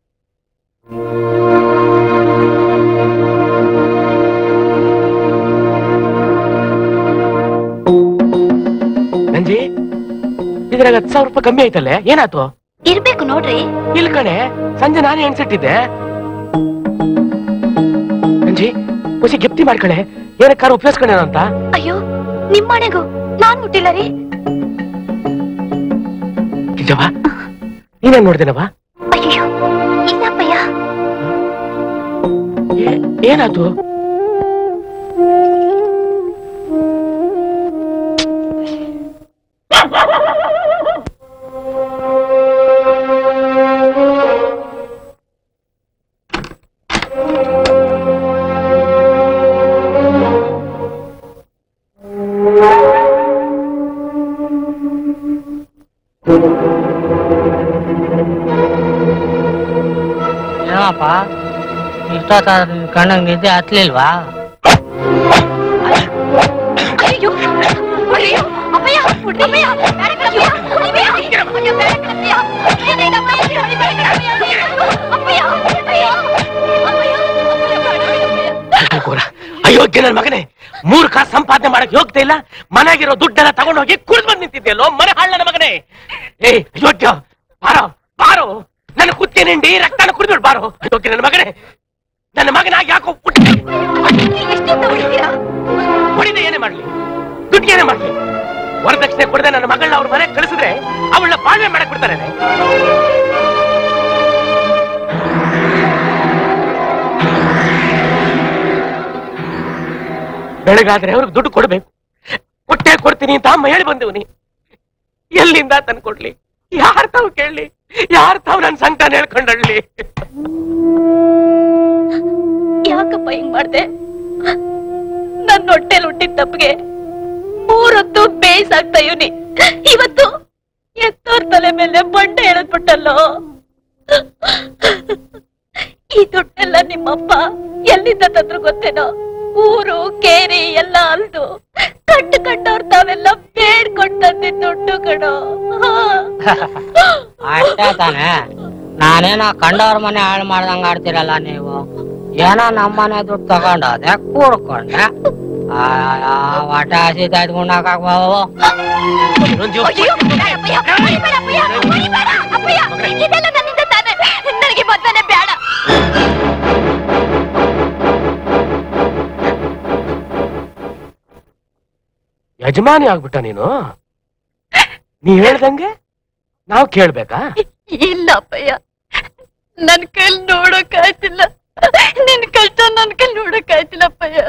ನಂಜಿ ಇದ್ರಾಗ ಹತ್ತು ಸಾವಿರ ರೂಪಾಯಿ ಕಮ್ಮಿ ಆಯ್ತಲ್ಲೇ ಏನಾಯ್ತು ಇರ್ಬೇಕು ನೋಡ್ರಿ ಇಲ್ಲ ಕಣೆ ಸಂಜೆ ನಾನೇ ಎಣ್ಸಿಟ್ಟಿದ್ದೆ ನಂಜಿ ಹೊಸಿ ಗೆಪ್ತಿ ಮಾಡ್ಕಳೆ ಏನಕ್ಕಾರ ಉಪಯೋಗಿಸ್ಕೊಂಡೇನೋ ಅಂತ ಅಯ್ಯೋ ನಿಮ್ ಮನೆಗೂ ನಾನ್ ಮುಟ್ಟಿಲ್ಲ ರೀ ನಿಜವಾ ನೀನೇನ್ ನೋಡ್ದೇನವಾ ಅಯ್ಯೋ ಇಲ್ಲಪ್ಪಯ್ಯ ಏನಾಯ್ತು ಏನಪ್ಪ ಇಷ್ಟೊತ್ತಾದ್ರೆ ಕಣ್ಣಂಗ್ ನಿದ್ದೆ ಹತ್ಲಿಲ್ವಾ ಅಯ್ಯೋ ಅಯ್ಯೋ ಅಪ್ಪಯ್ಯ ಅಪ್ಪಯ್ಯ ಬೇಡ ಕಣಪ್ಪಯ್ಯ. ಅಯ್ಯೋ, ಅಯ್ಯೋ, ಬೇಡ ಕಣಪ್ಪಯ್ಯ. ಏನಿಲ್ಲ ಅಪ್ಪಯ್ಯ, ಬೇಡ ಕಣಪ್ಪಯ್ಯ. ಅಪ್ಪಯ್ಯ, ಅಯ್ಯೋ, ಅಪ್ಪಯ್ಯ, ಅಪ್ಪಯ್ಯ, ಬೇಡ ಕಣಪ್ಪಯ್ಯ. ಘೋರ. ಅಯೋಗ್ಯ ನನ್ ಮಗನೇ ಮೂರ್ ಕಾಸು ಸಂಪಾದನೆ ಮಾಡಕ್ ಯೋಗ್ಯತೆ ಇಲ್ಲ ಮನೆಗಿರೋ ದುಡ್ಡೆಲ್ಲ ತಗೊಂಡೋಗಿ ಕುಡಿದು ಬಂದ್ ನಿಂತಿದ್ಯಲ್ಲೋ ಮನೆ ಹಾಳ್ ನನ್ನ ಮಗನೇ ಏ ಅಯೋಗ್ಯ ಬಾರೋ ಬಾರೋ ನನ್ನ ಕುತ್ತಿ ನಿಂಡಿ ರಕ್ತನ ಕುಡಿದ್ಬಿಡ್ ಬಾರೋ ಅಯೋಗ್ಯ ನನ್ನ ಮಗನೇ ನನ್ನ ಮಗನಾಗಿ ಯಾಕೋ ಹುಟ್ಟಿ ಎಷ್ಟೊತ್ತು ಹೊಡಿತೀರಾ? ಹೊಡಿದೆ ಏನೇ ಮಾಡ್ಲಿ ದುಡ್ಡು ಏನೇ ಮಾಡ್ಲಿ ವರದಕ್ಷಿಣೆ ಕೊಡದೆ ನನ್ನ ಮಗಳನ್ನ ಅವ್ರ ಮನೆಗೆ ಕಳಿಸಿದ್ರೆ ಅವಳನ್ನ ಬಾಳ್ವೆ ಮಾಡಕ್ ಬಿಡ್ತಾರೆ ಬೆಳಗಾದ್ರೆ ಅವ್ರಿಗೆ ದುಡ್ಡು ಕೊಡ್ಬೇಕು ಕೊಟ್ಟೆ ಕೊಡ್ತೀನಿ ಅಂತ ಅಮ್ಮ ಹೇಳಿ ಬಂದಿವ್ನಿ ಎಲ್ಲಿಂದ ತಂದ್ಕೊಡ್ಲಿ ಯಾರ್ ತಾವ್ ಕೇಳಲಿ ಯಾರ್ ತಾವ್ ನನ್ ಸಂಕಟ ಹೇಳ್ಕೊಂಡಳ್ಳಿ ಯಾಕಪ್ಪ ಹಿಂಗ್ ಮಾಡ್ದೆ ನನ್ ಹೊಟ್ಟೆಲ್ ಹುಟ್ಟಿದ ತಪ್ಪಿಗೆ ಮೂರೊತ್ತು ಬೇಯಿಸಾಕ್ತಾ ಇವನಿ ಇವತ್ತು ಎತ್ತೋರ್ ತಲೆ ಮೇಲೆ ಬಂಡೆ ಎಳೆದ್ಬಿಟ್ಟಲ್ಲೋ ಈ ದುಡ್ಡೆಲ್ಲ ನಿಮ್ಮಪ್ಪ ಎಲ್ಲಿಂದ ತಂದ್ರು ಗೊತ್ತೇನೋ ಊರು ಕೇರಿ ಎಲ್ಲ ಅಲ್ದು ಕಟ್ಟು ಕಟ್ಟೋರ್ ತಾವೆಲ್ಲ ಬೇಡ್ಕೊಂಡ್ ತಂದಿದ್ ದುಡ್ಡು ಕಣೋ ಅಷ್ಟೇ ತಾನೆ ನಾನೇನೋ ಕಂಡವ್ರ ಮನೆ ಹಾಳು ಮಾಡ್ದಂಗ ಆಡ್ತಿರಲ್ಲ ನೀವು ಏನೋ ನಮ್ಮ ಮನೆ ದುಡ್ಡು ತಗೊಂಡೋದೆ ಕೂಡ್ಕೊಂಡೆ ವಾಟ ಹಸಿದಾಯ್ತು ಉಣ್ಣಕ್ಕಾಗ್ಬಾವು ಅಯ್ಯೋ, ಬೇಡಪ್ಪಯ್ಯ, ಹೊಡಿಬೇಡ ಅಪ್ಪಯ್ಯ, ಹೊಡಿಬೇಡ ಅಪ್ಪಯ್ಯ, ಇದೆಲ್ಲ ನನ್ನಿಂದ ತಾನೇ ನನಗೆ ಮದ್ದನೆ ಬೇಡ ಯಜಮಾನಿ ಆಗ್ಬಿಟ್ಟ ನೀನು ನೀ ಹೇಳ್ದಂಗೆ ನಾವ್ ಕೇಳ್ಬೇಕಾ ಇಲ್ಲ ಅಪ್ಪಯ್ಯ ನನ್ ಕೈಲಿ ನೋಡಕ್ ಆಯ್ತಿಲ್ಲ ನಿನ್ ಕಷ್ಟ ನನ್ ಕೈಲಿ ನೋಡಕ್ ಆಯ್ತಿಲ್ಲ ಅಪ್ಪಯ್ಯ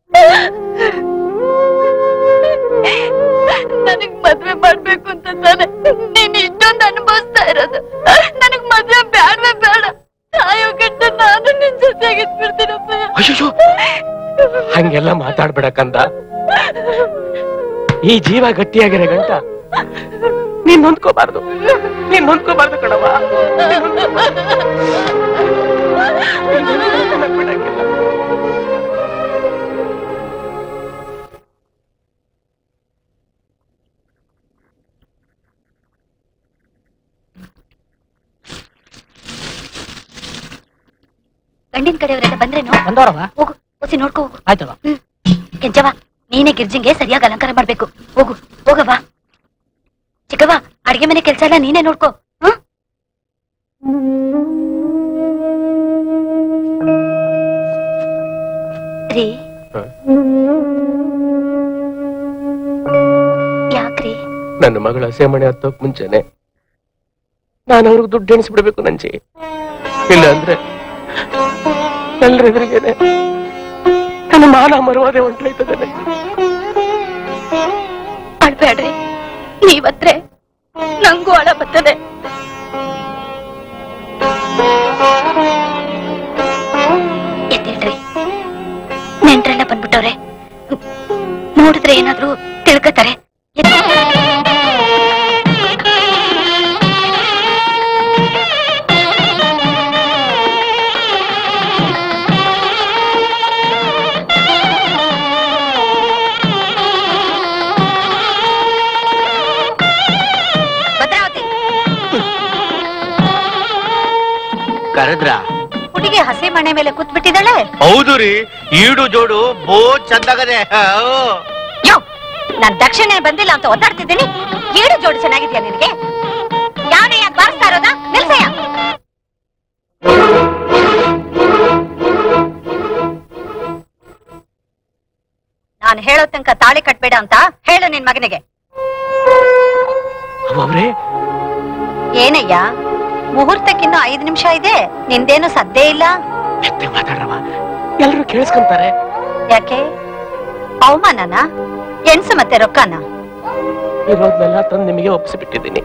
ನನಗ್ ಮದ್ವೆ ಮಾಡ್ಬೇಕು ಅಂತ ತಾನೆ ನೀನ್ ಇಷ್ಟೊಂದು ಅನುಭವಿಸ್ತಾ ಇರೋದು ನನಗ್ ಮದ್ವೆ ಬೇಡವೇ ಬೇಡ ತಾಯೋ ಗಂಟ ನಾನು ನಿನ್ ಜೊತೆಗೆ ಇದ್ಬಿಡ್ತೀನಪ್ಪಯ್ಯ ಅಯ್ಯೋ ಹಂಗೆಲ್ಲ ಮಾತಾಡ್ಬೇಡ ಕಂದ ಈ ಜೀವ ಗಟ್ಟಿಯಾಗಿರೋ ಗಂಟ ನೀನ್ ನೊಂದ್ಕೋಬಾರ್ದು ನೀನ್ ನೊಂದ್ಕೋಬಾರ್ದು ಕಣವ ಗಂಡಿನ ಕಡೆಯವರೆಲ್ಲ ಬಂದ್ರೇನು ಬಂದವ್ರವ ಹೋಗು ಹೊಸಿ ನೋಡ್ಕೋ ಹೋಗು ಆಯ್ತವ ಕೆಂಚವ ನೀನೇ ಗಿರ್ಜಿಂಗೆ ಸರಿಯಾಗಿ ಅಲಂಕಾರ ಮಾಡ್ಬೇಕು ಹೋಗು ಹೋಗವ್ವ ಚಿಕ್ಕವ್ವ ಅಡಿಗೆ ಮನೆ ಕೆಲ್ಸ ಎಲ್ಲ ನೀನೇ ನೋಡ್ಕೋ ಹ? ರೀ ಹ? ಯಾಕ್ರಿ ನನ್ನ ಮಗಳ ಸೇಮಣೆ ಹತ್ತೋಕ್ ಮುಂಚೆನೆ ನಾನು ಅವ್ರಿಗೆ ದುಡ್ಡು ಎಣಿಸ್ಬಿಡ್ಬೇಕು ನಂಜಿ ಇಲ್ಲ ಅಂದ್ರೆ ಎಲ್ರ ಎದುರಿಗೇನೆ ನನ್ನ ಮಾನ ಮರುವಾದೆ ಹೊಂಟ್ಲೈತದೇನೆ ಅಳ್ಬೇಡ್ರಿ ನೀವತ್ರೆ ನಂಗೂ ಅಳ ಬರ್ತದೆ ಎದ್ದೇಳ್ರಿ ನೆಂಟ್ರೆಲ್ಲ ಬಂದ್ಬಿಟ್ಟವ್ರೆ ನೋಡಿದ್ರೆ ಏನಾದ್ರೂ ತಿಳ್ಕತಾರೆ ಭದ್ರಾವತಿ ಕರೆದ್ರ ಹುಡುಗಿ ಹಸಿ ಮಣೆ ಮೇಲೆ ಕೂತ್ಬಿಟ್ಟಿದ್ದಾಳೆ ಹೌದು ರೀ ಈಡು ಜೋಡು ಬೋ ಚಂದಾಗದೆ ಯೋ ನಾನ್ ದಕ್ಷಿಣೆ ಬಂದಿಲ್ಲ ಅಂತ ಒದ್ದಾಡ್ತಿದ್ದೀನಿ ಏಳು ಜೋಡಿ ಚೆನ್ನಾಗಿದ್ಯಾ ನಿನಗೆ ಯಾವನೇ ಯಾಕೆ ಬಾರಿಸ್ತಾ ಇರೋದಾ ನಿಲ್ಸಯ್ಯ ನಾನು ಹೇಳೋ ತನಕ ತಾಳಿ ಕಟ್ಬೇಡ ಅಂತ ಹೇಳು ನಿನ್ ಮಗನಿಗೆ ಅವ್ರೇ ಏನಯ್ಯ ಮುಹೂರ್ತಕ್ಕಿನ್ನೂ ಐದು ನಿಮಿಷ ಇದೆ ನಿಂದೇನು ಸದ್ದೇ ಇಲ್ಲ ಮೆತ್ತೆ ಮಾತಾಡ್ರವ ಎಲ್ರು ಕೇಳಿಸ್ಕೊಂತಾರೆ ಯಾಕೆ ಅವಮಾನನ ಎಣ್ಸು ಮತ್ತೆ ರೊಕ್ಕನ ಇರೋದ್ನೆಲ್ಲ ತಂದು ನಿಮಗೆ ಒಪ್ಪಿಸಿಬಿಟ್ಟಿದ್ದೀನಿ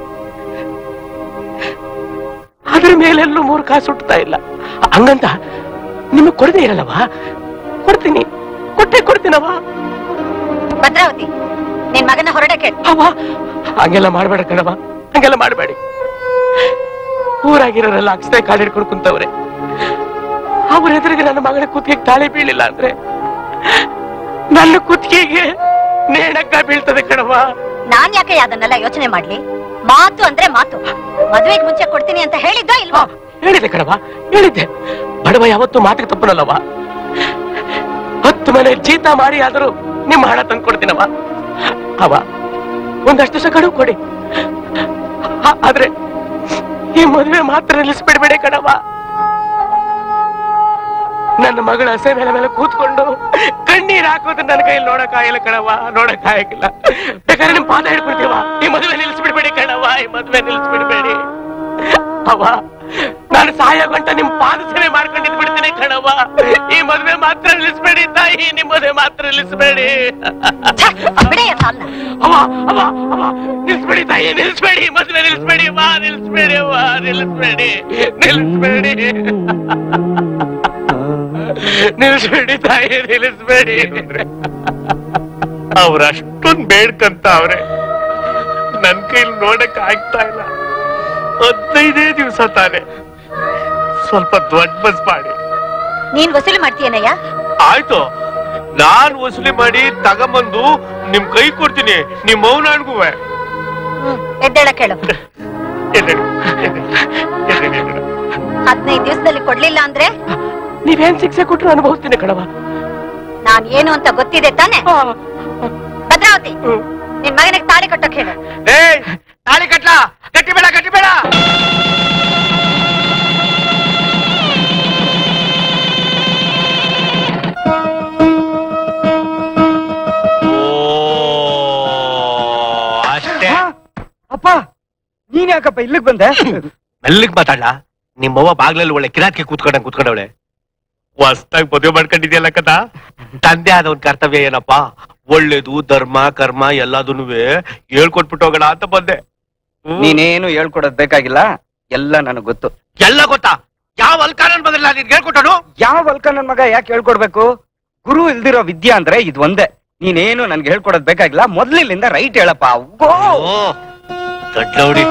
ಅದ್ರ ಮೇಲೆಲ್ಲೂ ಮೂರು ಕಾಸು ಹುಟ್ಟುತ್ತಾ ಇಲ್ಲ ಹಂಗಂತ ನಿಮಗೆ ಕೊಡದೆ ಇರಲ್ಲವಾ ಕೊಡ್ತೀನಿ ಕೊಟ್ಟೆ ಕೊಡ್ತೀನವ ಭದ್ರಾವತಿ ನಿನ್ ಮಗನ ಹೊರಡೆ ಕೇಳು ಅವ ಹಂಗೆಲ್ಲ ಮಾಡ್ಬೇಡ ಕಣವ ಹಂಗೆಲ್ಲ ಮಾಡಬೇಡಿ ಊರಾಗಿರೋರೆಲ್ಲ ಅಕ್ಷತೆ ಕಾಲಿಡ್ಕೊಂಡು ಕುಂತವ್ರೆ ಅವ್ರ ಎದುರಿಗೆ ನನ್ನ ಮಗಳ ಕುತ್ತಿಗೆ ತಾಳಿ ಬೀಳಿಲ್ಲ ಅಂದ್ರೆ ನನ್ನ ಕುತ್ತಿಗೆಗೆ ನೇಣಕ್ಕ ಬೀಳ್ತದೆ ಕಣವ ನಾನ್ ಯಾಕೆ ಅದನ್ನೆಲ್ಲ ಯೋಚನೆ ಮಾಡ್ಲಿ ಮಾತು ಅಂದ್ರೆ ಮಾತು ಮದ್ವೆಗ್ ಮುಂಚೆ ಕೊಡ್ತೀನಿ ಅಂತ ಹೇಳಿದ್ದ ಇಲ್ವಾ ಹೇಳಿದೆ ಕಣವ ಹೇಳಿದ್ದೆ ಬಡವ ಯಾವತ್ತೂ ಮಾತಿಗೆ ತಪ್ಪನಲ್ಲವ ಹತ್ತು ಮನೆ ಜೀತ ಮಾಡಿ ಆದರೂ ನಿಮ್ಮ ಹಣ ತಂದು ಕೊಡ್ತೀನವ ಅವ ಒಂದಷ್ಟು ದಿವಸ ಗಡುವು ಕೊಡಿ ಆ- ಆದ್ರೆ ಈ ಮದುವೆ ಮಾತ್ರ ನಿಲ್ಲಿಸ್ಬಿಡ್ಬೇಡಿ ಕಣವ ನನ್ನ ಮಗಳ ಹಸೆ ಮೇಲೆ ಮೇಲೆ ಕೂತ್ಕೊಂಡು ಕಣ್ಣೀರ್ ಹಾಕೋದು ನನ್ನ ಕೈಯಲ್ಲಿ ನೋಡಕ್ಕಾಗಿಲ್ಲ ಕಣವ ನೋಡಕ್ಕಾಗಿಲ್ಲ ಬೇಕಾದ್ರೆ ನಿಮ್ ಪಾದ ಹಿಡ್ಕೊಳ್ತೀವ ಈ ಮದುವೆ ನಿಲ್ಲಿಸ್ಬಿಡ್ಬೇಡಿ ಕಣವ ಈ ಮದುವೆ ನಿಲ್ಲಿಸ್ಬಿಡ್ಬೇಡಿ ಅವ ನಾನು ಸಾಯೋ ಗಂಟ ನಿಮ್ ಪಾದ ಸೇವೆ ಮಾಡ್ಕೊಂಡಿದ್ ಬಿಡ್ತೀನಿ ಕಣವ್ವ ಈ ಮದ್ವೆ ಮಾತ್ರ ನಿಲ್ಲಿಸ್ಬೇಡಿ ತಾಯಿ ನಿಮ್ ಮದ್ವೆ ಮಾತ್ರ ನಿಲ್ಲಿಸ್ಬೇಡಿ ಬಿಡೆಯ ಸಾಲ್ನ ಅವ ಅವ ಅವ ನಿಲ್ಸ್ಬೇಡಿ ತಾಯಿ ನಿಲ್ಸ್ಬೇಡಿ ಮದ್ವೆ ನಿಲ್ಸ್ಬೇಡಿ ವಾ ನಿಲ್ಸ್ಬೇಡಿ ಅವ್ವ ನಿಲ್ಸ್ಬೇಡಿ ನಿಲ್ಸ್ಬೇಡಿ ನಿಲ್ಸ್ಬೇಡಿ ತಾಯಿ ನಿಲ್ಸ್ಬೇಡಿ ಅವ್ರ ಅಷ್ಟೊಂದ್ ಬೇಡ್ಕಂತ ಅವ್ರೆ ನನ್ ಕೈಲಿ ನೋಡಕ್ ಆಗ್ತಾ ಇಲ್ಲ ಹದಿನೈದೇ ದಿವಸ ತಾನೆ ಸ್ವಲ್ಪ ದೊಡ್ಡ ಬಸ್ ಮಾಡಿ ನೀನ್ ವಸೂಲಿ ಮಾಡ್ತೀಯನಯ್ಯ ಆಯ್ತು ನಾನ್ ವಸೂಲಿ ಮಾಡಿ ತಗೊಂಬಂದು ನಿಮ್ ಕೈ ಕೊಡ್ತೀನಿ ನಿಮ್ ಮೌನಾಡ್ಗುವೆ ಎದ್ದೇಳ ಕೇಳು ಹದಿನೈದು ದಿವಸದಲ್ಲಿ ಕೊಡ್ಲಿಲ್ಲ ಅಂದ್ರೆ ನೀವೇನ್ ಶಿಕ್ಷೆ ಕೊಟ್ರು ಅನುಭವಿಸ್ತೀನಿ ಕಣವ ನಾನ್ ಏನು ಅಂತ ಗೊತ್ತಿದೆ ತಾನೆ ಭದ್ರಾವತಿ ನಿನ್ ಮಗನಿಗೆ ತಾಳಿ ಕಟ್ಟಕ್ ಹೇಳು ಏಯ್ ತಾಳಿ ಕಟ್ಲಾ ಕಟ್ಟಿಬೇಡ ಕಟ್ಟಿಬೇಡ ಅಷ್ಟೇ ಅಪ್ಪ ನೀನ್ ಯಾಕಪ್ಪ ಇಲ್ಲಿಗೆ ಬಂದೆ ಮೆಲ್ಲಿಗ್ ಮಾತಾಡ್ಲಾ ನಿಮ್ಮವ್ವ ಬಾಗ್ಲಲ್ಲಿ ಒಳ್ಳೆ ಕಿರಾತ್ಗೆ ಕೂತ್ಕೊಂಡಂಗ್ ಕೂತ್ಕೊಂಡವಳೆ ಹೊಸ್ದಾಗ್ ಮದುವೆ ಮಾಡ್ಕೊಂಡಿದ್ಯಲ್ಲ ಕದ ತಂದೆ ಆದ ಒಂದ್ ಕರ್ತವ್ಯ ಏನಪ್ಪಾ ಒಳ್ಳೇದು ಧರ್ಮ ಕರ್ಮ ಎಲ್ಲದನ್ನು ಹೇಳ್ಕೊಟ್ಬಿಟ್ಟು ಹೋಗೋಣ ಅಂತ ಬಂದೆ ನೀನೇನು ಹೇಳ್ಕೊಡೋದ್ ಬೇಕಾಗಿಲ್ಲ ಎಲ್ಲ ನನಗ್ ಗೊತ್ತು ಎಲ್ಲ ಗೊತ್ತಾ ಯಾವ ಅಲ್ಕಾನನ್ ಬದಲ್ಲ ನೀನ್ ಹೇಳ್ಕೊಟ್ಟನು ಯಾವ ಅಲ್ಕ ನನ್ ಮಗ ಯಾಕೆ ಹೇಳ್ಕೊಡ್ಬೇಕು ಗುರು ಇಲ್ದಿರೋ ವಿದ್ಯಾ ಅಂದ್ರೆ ಇದು ಒಂದೇ ನೀನೇನು ನನ್ಗೆ ಹೇಳ್ಕೊಡೋದ್ ಬೇಕಾಗಿಲ್ಲ ಮೊದ್ಲಿಲ್ಲಿಂದ ರೈಟ್ ಹೇಳಪ್ಪ ಗೋ ದೊಡ್ಡವಡಿ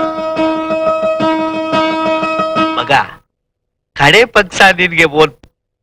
ಮಗ ಕಡೆ ಪಕ್ಷ ನಿನ್ಗೆ ಓದ್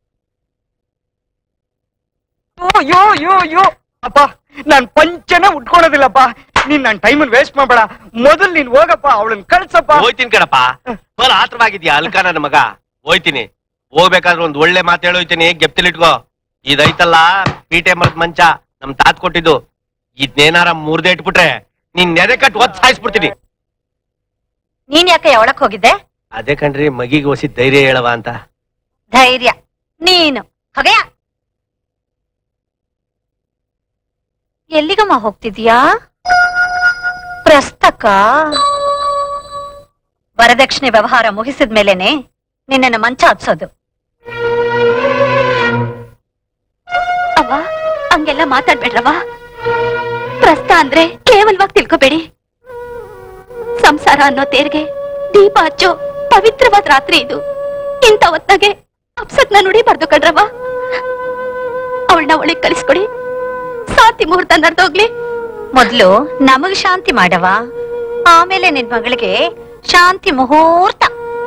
ಯೋ ಯೋ ಯೋ ಅಪ್ಪ ನಾನ್ ಪಂಚನ ಉಟ್ಕೊಳೋದಿಲ್ಲಪ್ಪ ನೀನ್ ನನ್ ಟೈಮನ್ ವೇಸ್ಟ್ ಮಾಡ್ಬೇಡ ಮೊದಲ್ ನೀನ್ ಹೋಗಪ್ಪ ಅವಳನ್ ಕಳ್ಸಪ್ಪ ಹೋಯ್ತೀನಿ ಕಣಪ್ಪ ಬಹಳ ಆತ್ರವಾಗಿದ್ಯಾ ಅಲ್ಕ ನನ್ನ ಮಗ ಹೋಯ್ತೀನಿ ಹೋಗ್ಬೇಕಾದ್ರೆ ಒಂದ್ ಒಳ್ಳೆ ಮಾತು ಹೇಳೋಯ್ತೀನಿ ಗೆಪ್ತಿಲಿಟ್ಕೋ ಇದೈತಲ್ಲ ಪೀಟೆ ಮರದ ಮಂಚ ನಮ್ ತಾತ್ ಕೊಟ್ಟಿದ್ದು ಇದ್ನೇನಾರ ಮುರ್ದೆ ಇಟ್ಬಿಟ್ರೆ ನೀನ್ ನೆರೆ ಕಟ್ ಒದ್ ಸಾಯಿಸ್ಬಿಡ್ತೀನಿ ನೀನ್ ಯಾಕೆ ಒಳಕ್ ಹೋಗಿದ್ದೆ ಅದೇ ಕಣ್ರಿ ಮಗಿಗೆ ಹೊಸಿ ಧೈರ್ಯ ಹೇಳವ ಅಂತ ಧೈರ್ಯ ನೀನು ಹೊಗೆಯ ಎಲ್ಲಿಗಮ್ಮ ಹೋಗ್ತಿದ್ಯಾ ಪ್ರಸ್ತಕ ವರದಕ್ಷಿಣೆ ವ್ಯವಹಾರ ಮುಗಿಸಿದ ಮೇಲೇನೆ ನಿನ್ನನ್ನ ಮಂಚ ಹತ್ಸೋದು ಅವ್ವ ಹಂಗೆಲ್ಲ ಮಾತಾಡ್ಬೇಡ್ರವ್ವ ಪ್ರಸ್ತ ಅಂದ್ರೆ ಕೇವಲವಾಗಿ ತಿಳ್ಕೊಬೇಡಿ ಸಂಸಾರ ಅನ್ನೋ ತೇರ್ಗೆ ದೀಪ ಹಚ್ಚೋ ಪವಿತ್ರವಾದ ರಾತ್ರಿ ಇದು ಇಂಥ ಹೊತ್ನಾಗೆ ಅಪ್ಸತ್ನ ನುಡಿಬಾರ್ದು ಕಣ್ರವ್ವ ಅವಳನ್ನ ಒಳಗ್ ಕಳಿಸ್ಕೊಡಿ ಸಾತಿ ಮುಹೂರ್ತ ನಡೆದೋಗ್ಲಿ ಮೊದ್ಲು ನಮಗ್ ಶಾಂತಿ ಮಾಡವ ಆಮೇಲೆ ನಿನ್ ಮಗಳಿಗೆ ಶಾಂತಿ ಮುಹೂರ್ತ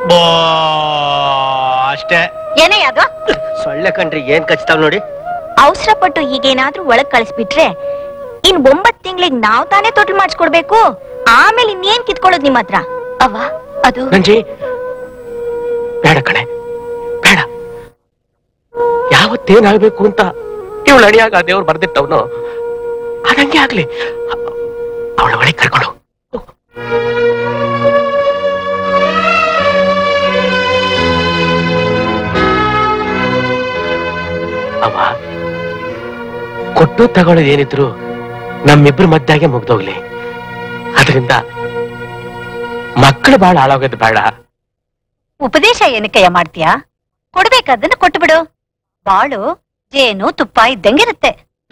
ಅಷ್ಟೇ ಏನೇ ಅದು ಸೊಳ್ಳೆ ಕಣ್ರಿ ಏನ್ ಕಚ್ತಾವ್ ನೋಡಿ ಅವಸರ ಪಟ್ಟು ಹೀಗೇನಾದ್ರೂ ಒಳಗ್ ಕಳಿಸ್ಬಿಟ್ರೆ ಇನ್ ಒಂಬತ್ ತಿಂಗಳಿಗೆ ನಾವ್ ತಾನೇ ತೊಟ್ಲು ಮಾಡಿಸ್ಕೊಡ್ಬೇಕು ಆಮೇಲೆ ಇನ್ನೇನ್ ಕಿತ್ಕೊಳ್ಳೋದು ನಿಮ್ಮ ಹತ್ರ ಅವ್ವ ಅದು ನಂಜಿ ಬೇಡ ಕಣೆ ಬೇಡ ಯಾವತ್ತೇನಾಗ್ಬೇಕು ಅಂತ ಇವಳು ಅಣಿಯಾಗ ದೇವ್ರು ಬರ್ದಿಟ್ಟವನು ಅದಂಗೆ ಆಗ್ಲಿ ಅವಳ ಒಳಗೆ ಕರ್ಕೊಂಡು ಹೋಗು. ಅವ ಕೊಟ್ಟು ತಗೊಳ್ಳೋದು ಏನಿದ್ರು ನಮ್ಮಿಬ್ರ ಮಧ್ಯಾಗೆ ಮುಗ್ದೋಗ್ಲಿ ಅದರಿಂದ ಮಕ್ಕಳು ಬಾಳ ಹಾಳಾಗೋದು ಬೇಡ ಉಪದೇಶ ಏನಕ್ಕಯ್ಯ ಮಾಡ್ತೀಯಾ ಕೊಡ್ಬೇಕಾದನ್ನ ಕೊಟ್ಬಿಡು ಬಾಳು ಜೇನು ತುಪ್ಪ ಇದ್ದಂಗಿರುತ್ತೆ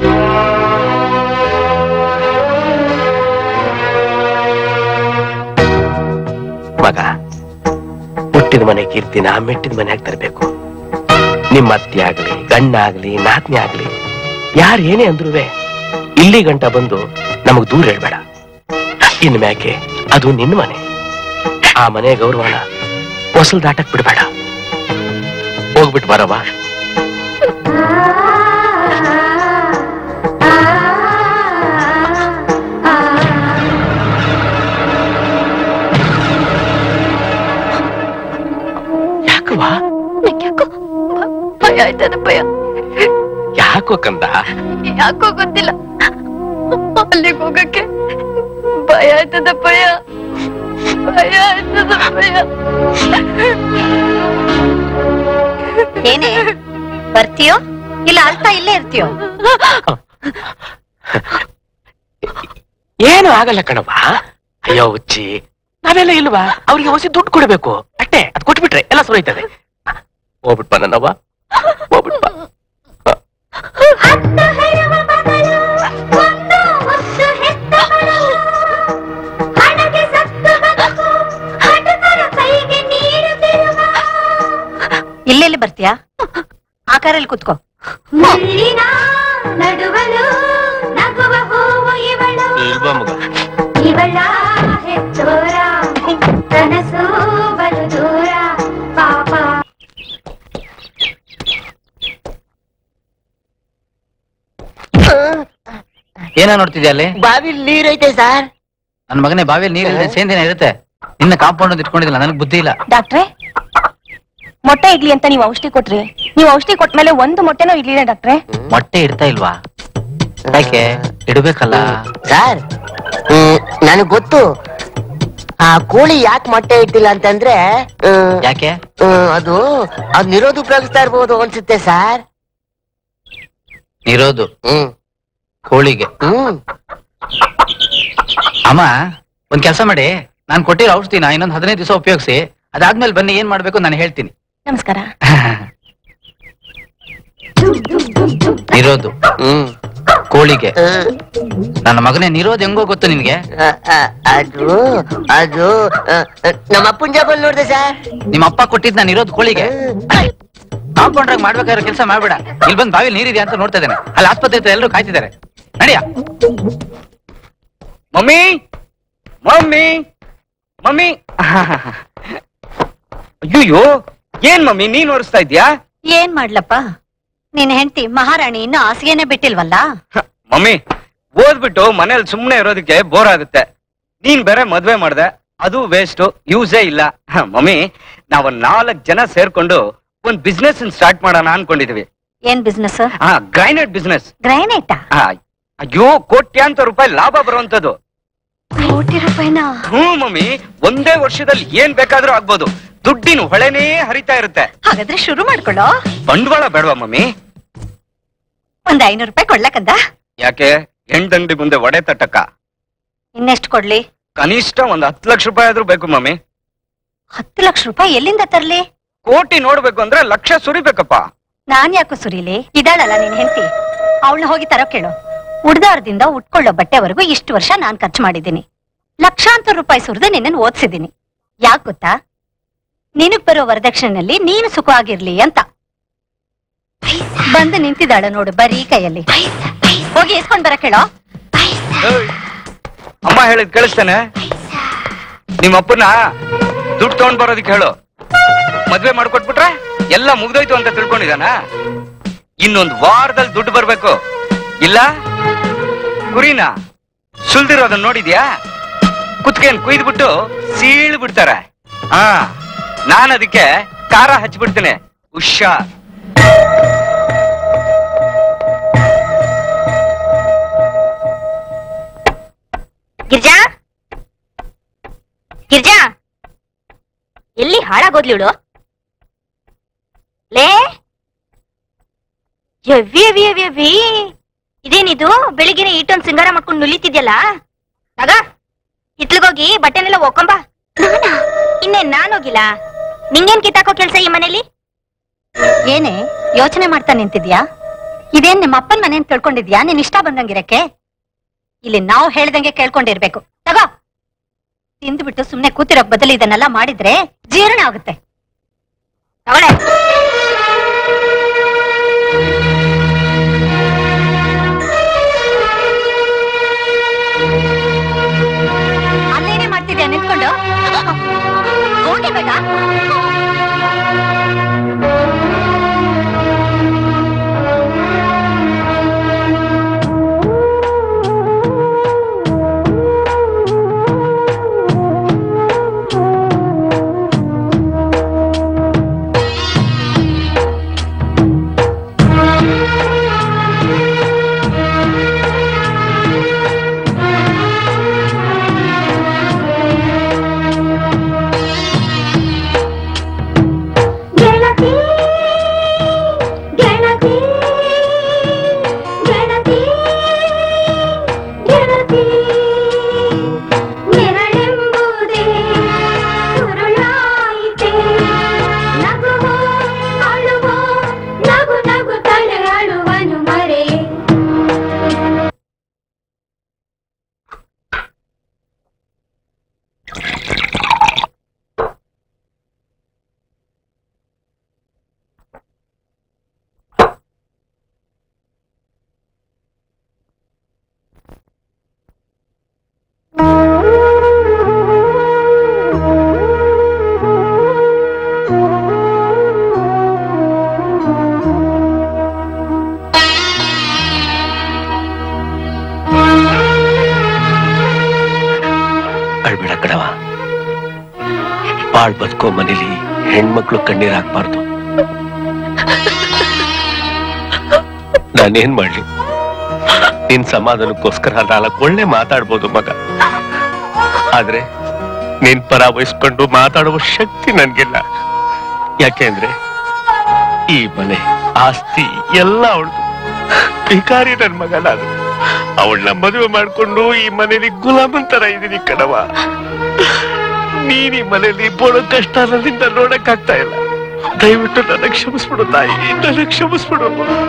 ಮಗ ಹುಟ್ಟಿದ ಮನೆ ಕೀರ್ತಿನ ಮೆಟ್ಟಿದ ಮನೆಯಾಗ ತರಬೇಕು ನಿಮ್ಮ ಅತ್ತೆ ಆಗ್ಲಿ ಗಂಡ ಆಗ್ಲಿ ನಾತ್ನಿ ಆಗ್ಲಿ ಯಾರು ಏನೇ ಅಂದ್ರುವೆ ಇಲ್ಲಿ ಗಂಟ ಬಂದು ನಮಗ್ ದೂರ ಹೇಳ್ಬೇಡ ಇನ್ ಮ್ಯಾಕೆ ಅದು ನಿನ್ನ ಮನೆ ಆ ಮನೆ ಗೌರವನ ಹೊಸಲ್ ದಾಟಕ್ ಬಿಡ್ಬೇಡ ಹೋಗ್ಬಿಟ್ಟು ಬರವಾ ಯಾಕವಾ ಯಾಕೋ ಭಯ ಆಯ್ತದ ಭಯ ಯಾಕೋ ಕಂದ ಯಾಕೋ ಗೊತ್ತಿಲ್ಲ ಅಲ್ಲಿಗೆ ಹೋಗಕ್ಕೆ ಭಯ ಆಯ್ತದ ಭಯ ಭಯ ಆಯ್ತದ ಭಯ ಏನೇ ಬರ್ತೀಯೋ ಇಲ್ಲ ಅಳ್ತಾ ಇಲ್ಲೇ ಇರ್ತೀಯೋ ಏನು ಆಗಲ್ಲ ಕಣವ್ವ ಅಯ್ಯೋ ಹುಚ್ಚಿ ನಾ ಅವೆಲ್ಲ ಇಲ್ವಾ ಅವ್ರಿಗೆ ಹೊಸಿ ದುಡ್ಡು ಕೊಡ್ಬೇಕು ಅಟ್ಟೆ ಅದ್ ಕೊಟ್ಬಿಟ್ರೆ ಎಲ್ಲ ಸುರೈತದೆ ಹೋಗ್ಬಿಟ್ ಬಾ ನನ್ನವ್ವ ಹೋಗ್ಬಿಟ್ ಬಾ ಹತ್ತು ಹೆರವ ಮಗಳು ಒಂದು ಮುತ್ತು ಹೆತ್ತವಳು ಹಣಗೆ ಸತ್ತು ಬದುಕು ಹಟಕರ ಕೈಗೆ ನೀಡುತ್ತಿರುವ ಇಲ್ಲೆಲ್ಲಿ ಬರ್ತೀಯಾ ಆ ಕಾರಲ್ಲಿ ಕುತ್ಕೋ ಮುಳ್ಳಿನ ನಡುವಲು ನಗುವ ಹೂವು ಇವಳು ಇಲ್ವಾ ಮಗ ಇವಳ ಹೆತ್ತೋರ ಕನಸು ಬಲು ದೂರ ಪಾಪ ಏನ ನೋಡ್ತಿದ್ಯಾ ಅಲ್ಲಿ ಬಾವಿಲ್ ನೀರೈತೆ ಸರ್ ನನ್ನ ಮಗನೇ ಬಾವಿಯಲ್ಲಿ ನೀರಿದೆ ಸೇಂದಿನ ಇರುತ್ತೆ ನಿನ್ನ ಕಾಂಪೌಂಡ್ ಇಟ್ಕೊಂಡಿಲ್ಲ ನನಗೆ ಬುದ್ಧಿ ಇಲ್ಲ ಡಾಕ್ಟ್ರೆ ಮೊಟ್ಟೆ ಇಡ್ಲಿ ಅಂತ ನೀವು ಔಷಧಿ ಕೊಟ್ರಿ ನೀವು ಔಷಧಿ ಕೊಟ್ಮೇಲೆ ಒಂದು ಮೊಟ್ಟೆನೂ ಇಡ್ಲಿಲ್ಲ ಡಾಕ್ಟ್ರೆ ಮೊಟ್ಟೆ ಇಡ್ತಾ ಇಲ್ವಾ ಯಾಕೆ ಇಡ್ಬೇಕಲ್ಲ ಸರ್ ನನಗ್ ಗೊತ್ತು ಆ ಕೋಳಿ ಯಾಕೆ ಮೊಟ್ಟೆ ಇಟ್ಟಿಲ್ಲ ಅಂತಂದ್ರೆ ಹ್ಮ್, ಯಾಕೆ ಹ್ಮ್, ಅದು ಅದ್ ನಿರೋಧ ಉಪಯೋಗಿಸ್ತಾ ಇರ್ಬೋದು ಅನ್ಸುತ್ತೆ ಸರ್ ಇರೋದು ಹ್ಮ್ ಕೋಳಿಗೆ ಹ್ಮ್ ಅಮ್ಮ ಒಂದ್ ಕೆಲಸ ಮಾಡಿ ನಾನ್ ಕೊಟ್ಟಿರೋ ಔಷಧಿನ ಇನ್ನೊಂದ್ ಹದಿನೈದು ದಿವಸ ಉಪಯೋಗಿಸಿ ಅದಾದ್ಮೇಲೆ ಬನ್ನಿ ಏನ್ ಮಾಡ್ಬೇಕು ನಾನು ಹೇಳ್ತೀನಿ ನಮಸ್ಕಾರ ನಿರೋದು ಹ್ಮ್ ಕೋಳಿಗೆ ಹ್ಮ್. ನನ್ನ ಮಗನೇ ನಿರೋದ್ ಹೆಂಗೋ ಗೊತ್ತು ನಿನ್ಗೆ ಅ, ಅ, ಅದು ಅದು ಅ, ಅ, ನಮ್ಮ ಅಪ್ಪನ ಜಾಬಲ್ ನೋಡ್ದೆ ಸರ್ ನಿಮ್ಮ ಅಪ್ಪ ಕೊಟ್ಟಿದ್ ನಾನು ಇರೋದು ಕೋಳಿಗೆ ಕಾಂಪೌಂಡ್ರಾಗ ಮಾಡ್ಬೇಕಾದ್ರೆ ಕೆಲಸ ಮಾಡ್ಬೇಡ ಇಲ್ಲಿ ಬಂದ್ ಬಾವಿಲಿ ನೀರಿದೆ ಅಂತ ನೋಡ್ತಾ ಇದ್ದೇನೆ ಅಲ್ಲಿ ಆಸ್ಪತ್ರೆ ಹತ್ರ ಎಲ್ಲರೂ ಕಾಯ್ತಿದ್ದಾರೆ ನಡಿಯ ಮಮ್ಮಿ ಮಮ್ಮಿ ಮಮ್ಮಿ ಅಯ್ಯೋ ಏನ್ ಮಮ್ಮಿ ನೀನ್ ಓಡಿಸ್ತಾ ಇದ್ಯಾ ಏನ್ ಮಾಡ್ಲಪ್ಪ ನಿನ್ ಹೆಂಡತಿ ಮಹಾರಾಣಿ ಇನ್ನು ಹಾಸಿಗೆನೆ ಬಿಟ್ಟಿಲ್ವಲ್ಲ ಮಮ್ಮಿ ಓದ್ಬಿಟ್ಟು ಮನೇಲಿ ಸುಮ್ನೆ ಇರೋದಕ್ಕೆ ಬೋರ್ ಆಗುತ್ತೆ ನೀನ್ ಬೇರೆ ಮದ್ವೆ ಮಾಡ್ದೆ ಅದು ವೇಸ್ಟ್ ಯೂಸೇ ಇಲ್ಲ ಹ, ಮಮ್ಮಿ ನಾವು ನಾಲ್ಕ್ ಜನ ಸೇರ್ಕೊಂಡು ಒಂದ್ ಬಿಸ್ನೆಸ್ ಸ್ಟಾರ್ಟ್ ಮಾಡೋಣ ಅನ್ಕೊಂಡಿದೀವಿ ಏನ್ ಬಿಸ್ನೆಸ್ ಹಾ ಗ್ರೈನೇಟ್ ಬಿಸ್ನೆಸ್ ಗ್ರೈನೇಟಾ ಅಯ್ಯೋ ಕೋಟ್ಯಾಂತರ ರೂಪಾಯಿ ಲಾಭ ಬರುವಂತದ್ದು ಕೋಟಿ ರೂಪಾಯಿನ ಹ್ಮ್ ಮಮ್ಮಿ ಒಂದೇ ವರ್ಷದಲ್ಲಿ ಏನ್ ಬೇಕಾದ್ರೂ ಆಗ್ಬೋದು ದುಡ್ಡಿನ ಹೊಳೆನೇ ಹರಿತಾ ಇರುತ್ತೆ ಹಾಗಾದ್ರೆ ಶುರು ಮಾಡ್ಕೊಳ್ಳೋ ಬಂಡವಾಳ ಬೇಡವಾ ಮಮ್ಮಿ ಒಂದ್ ಐನೂರು ರೂಪಾಯಿ ಕೊಡ್ಲಕ್ಕಂದ ಯಾಕೆ ಹೆಣ್ದಂಗಡಿ ಮುಂದೆ ಒಡೆ ತಟ್ಟಕ್ಕ ಇನ್ನೆಷ್ಟು ಕೊಡ್ಲಿ ಕನಿಷ್ಠ ಒಂದ್ ಹತ್ತು ಲಕ್ಷ ರೂಪಾಯಿ ಆದ್ರೂ ಬೇಕು ಮಮ್ಮಿ ಹತ್ತು ಲಕ್ಷ ರೂಪಾಯಿ ಎಲ್ಲಿಂದ ತರ್ಲಿ ಕೋಟಿ ನೋಡ್ಬೇಕು ಅಂದ್ರೆ ಲಕ್ಷ ಸುರಿಬೇಕಪ್ಪ ನಾನ್ ಯಾಕೋ ಸುರೀಲಿ ಇದಾಳಲ್ಲ ನಿನ್ ಹೆಂಡತಿ ಅವಳನ್ನ ಹೋಗಿ ತರೋ ಕೇಳು ಉಡ್ದಾರದಿಂದ ಉಟ್ಕೊಳ್ಳೋ ಬಟ್ಟೆವರೆಗೂ ಇಷ್ಟು ವರ್ಷ ನಾನ್ ಖರ್ಚು ಮಾಡಿದ್ದೀನಿ ಲಕ್ಷಾಂತರ ರೂಪಾಯಿ ಸುರಿದು ನಿನ್ನನ್ನು ಓದಿಸಿದ್ದೀನಿ ಯಾಕ್ ಗೊತ್ತಾ ನಿನಗ್ ಬರೋ ವರದಕ್ಷಿಣೆಯಲ್ಲಿ ನೀನು ಸುಖವಾಗಿರ್ಲಿ ಅಂತ ಬಂದು ನಿಂತಿದ್ದಾಳ ನೋಡು ಬರೀ ಕೈಯಲ್ಲಿ ಹೋಗಿ ಇಸ್ಕೊಂಡ್ ಬರ ಕೇಳೋ ಏಯ್, ಅಮ್ಮ ಹೇಳಿದ್ ಕೇಳಿಸ್ತಾನೆ ನಿಮ್ಮ ಅಪ್ಪನ ದುಡ್ಡು ತಗೊಂಡ್ ಬರೋದಕ್ಕೆ ಹೇಳು ಮದ್ವೆ ಮಾಡ್ಕೊಟ್ಬಿಟ್ರೆ ಎಲ್ಲ ಮುಗ್ದೋಯ್ತು ಅಂತ ತಿಳ್ಕೊಂಡಿದಾನ ಇನ್ನೊಂದ್ ವಾರದಲ್ಲಿ ದುಡ್ಡು ಬರ್ಬೇಕು ಇಲ್ಲ ಕುರಿನ ಸುಲ್ದಿರೋದನ್ನ ನೋಡಿದ್ಯಾ ಕುತ್ಕೇನ್ ಕುಯ್ದ್ಬಿಟ್ಟು ಸೀಳ್ ಬಿಡ್ತಾರೆ ಹಾ ನಾನ್ ಅದಕ್ಕೆ ಖಾರ ಹಚ್ಬಿಡ್ತೇನೆ ಹುಷಾರ್ ಗಿರ್ಜಾ ಗಿರ್ಜಾ ಎಲ್ಲಿ ಹಾಳಾಗೋದ್ಲಿ ಇವಳು ಲೇ ಯವ್ವಿ ಯವ್ವಿ ಯವ್ವಿ ಯವ್ವಿ ಇದೇನಿದು ಬೆಳಿಗ್ಗೆನೆ ಇಟ್ಟೊಂದ್ ಸಿಂಗಾರ ಮಾಡ್ಕೊಂಡು ನುಲಿತಿದ್ಯಲ್ಲ ಆಗ ಹಿತ್ಲಿಗೋಗಿ ಬಟ್ಟೆನೆಲ್ಲ ಒಕ್ಕೊಂಬ ಇನ್ನೇನ್ ನಾನೋಗಿಲ್ಲ ನಿಂಗೇನ್ ಕಿತ್ತಾಕೋ ಕೆಲ್ಸ ಈ ಮನೇಲಿ ಏನೇ ಯೋಚನೆ ಮಾಡ್ತಾ ನಿಂತಿದ್ಯಾ ಇದೇನ್ ನಿಮ್ಮ ಅಪ್ಪನ್ ಮನೆ ಅಂತ ತಿಳ್ಕೊಂಡಿದ್ಯಾ ನೀನ್ ಇಷ್ಟ ಬಂದಂಗಿರಕ್ಕೆ ಇಲ್ಲಿ ನಾವು ಹೇಳ್ದಂಗೆ ಕೇಳ್ಕೊಂಡಿರ್ಬೇಕು ತಗೋ ತಿಂದ್ಬಿಟ್ಟು ಸುಮ್ನೆ ಕೂತಿರೋಕ್ ಬದಲು ಇದನ್ನೆಲ್ಲ ಮಾಡಿದ್ರೆ ಜೀರ್ಣ ಆಗುತ್ತೆ ತಗೊಳ್ಳೆ ಅಲ್ಲೇನೇ ಮಾಡ್ತಿದ್ಯಾ ನಿಂತ್ಕೊಂಡು ಹೋಗಿ ಬೇಡ ಅಳ್ಬೇಡ ಕಡವ ಬಾಳ್ ಬದುಕೋ ಮನೇಲಿ ಹೆಣ್ಮಕ್ಳು ಕಣ್ಣೀರ್ ಹಾಕ್ಬಾರ್ದು ನಾನೇನ್ ಮಾಡ್ಲಿ ನಿನ್ ಸಮಾಧಾನಕ್ಕೋಸ್ಕರ ನಾಲ್ಕು ಒಳ್ಳೆ ಮಾತಾಡ್ಬೋದು ಮಗ ಆದ್ರೆ ನೀನ್ ಪರ ವಹಿಸ್ಕೊಂಡು ಮಾತಾಡುವ ಶಕ್ತಿ ನನ್ಗಿಲ್ಲ ಯಾಕೆಂದ್ರೆ ಈ ಮನೆ ಆಸ್ತಿ ಎಲ್ಲ ಅವಳು ಭಿಕಾರಿ ನನ್ ಮಗ ನಾನು ಅವಳನ್ನ ಮದುವೆ ಮಾಡ್ಕೊಂಡು ಈ ಮನೇಲಿ ಗುಲಾಮನ್ ತರ ಇದೀನಿ ಕಣವ ನೀನ್ ಈ ಮನೇಲಿ ಬೋಳೋ ಕಷ್ಟ ನನ್ನಿಂದ ನೋಡಕ್ ಆಗ್ತಾ ಇಲ್ಲ ದಯವಿಟ್ಟು ನನ್ನ ಕ್ಷಮಿಸ್ಬಿಡು ತಾಯಿ ನನ್ನ ಕ್ಷಮಿಸ್ಬಿಡು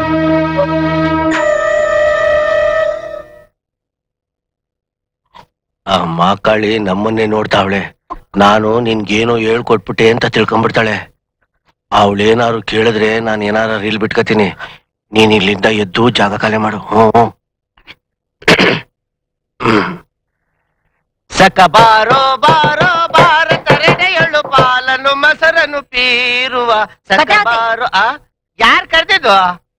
ಆ ಮಾಕಾಳಿ ನಮ್ಮನ್ನೇ ನೋಡ್ತಾವಳೆ ನಾನು ನಿನ್ಗೇನೋ ಹೇಳ್ಕೊಟ್ಬಿಟ್ಟೆ ಅಂತ ತಿಳ್ಕೊಂಡ್ಬಿಡ್ತಾಳೆ ಅವಳೇನಾರು ಕೇಳಿದ್ರೆ ನಾನು ಏನಾರ ರೀಲ್ ಬಿಟ್ಕತೀನಿ ನೀನ್ ಇಲ್ಲಿಂದ ಎದ್ದು ಜಾಗ ಖಾಲಿ ಮಾಡು ಹ್ಞೂ ಸಕ ಬಾರೋ ಬಾರೋ ಭಾರತ ರೆಡೆಯಳು ಪಾಲನು ಮಸರನು ಪೀರುವ ಸಕ ಬಾರೋ ಆ ಯಾರ್ ಕರ್ದಿದ್ದು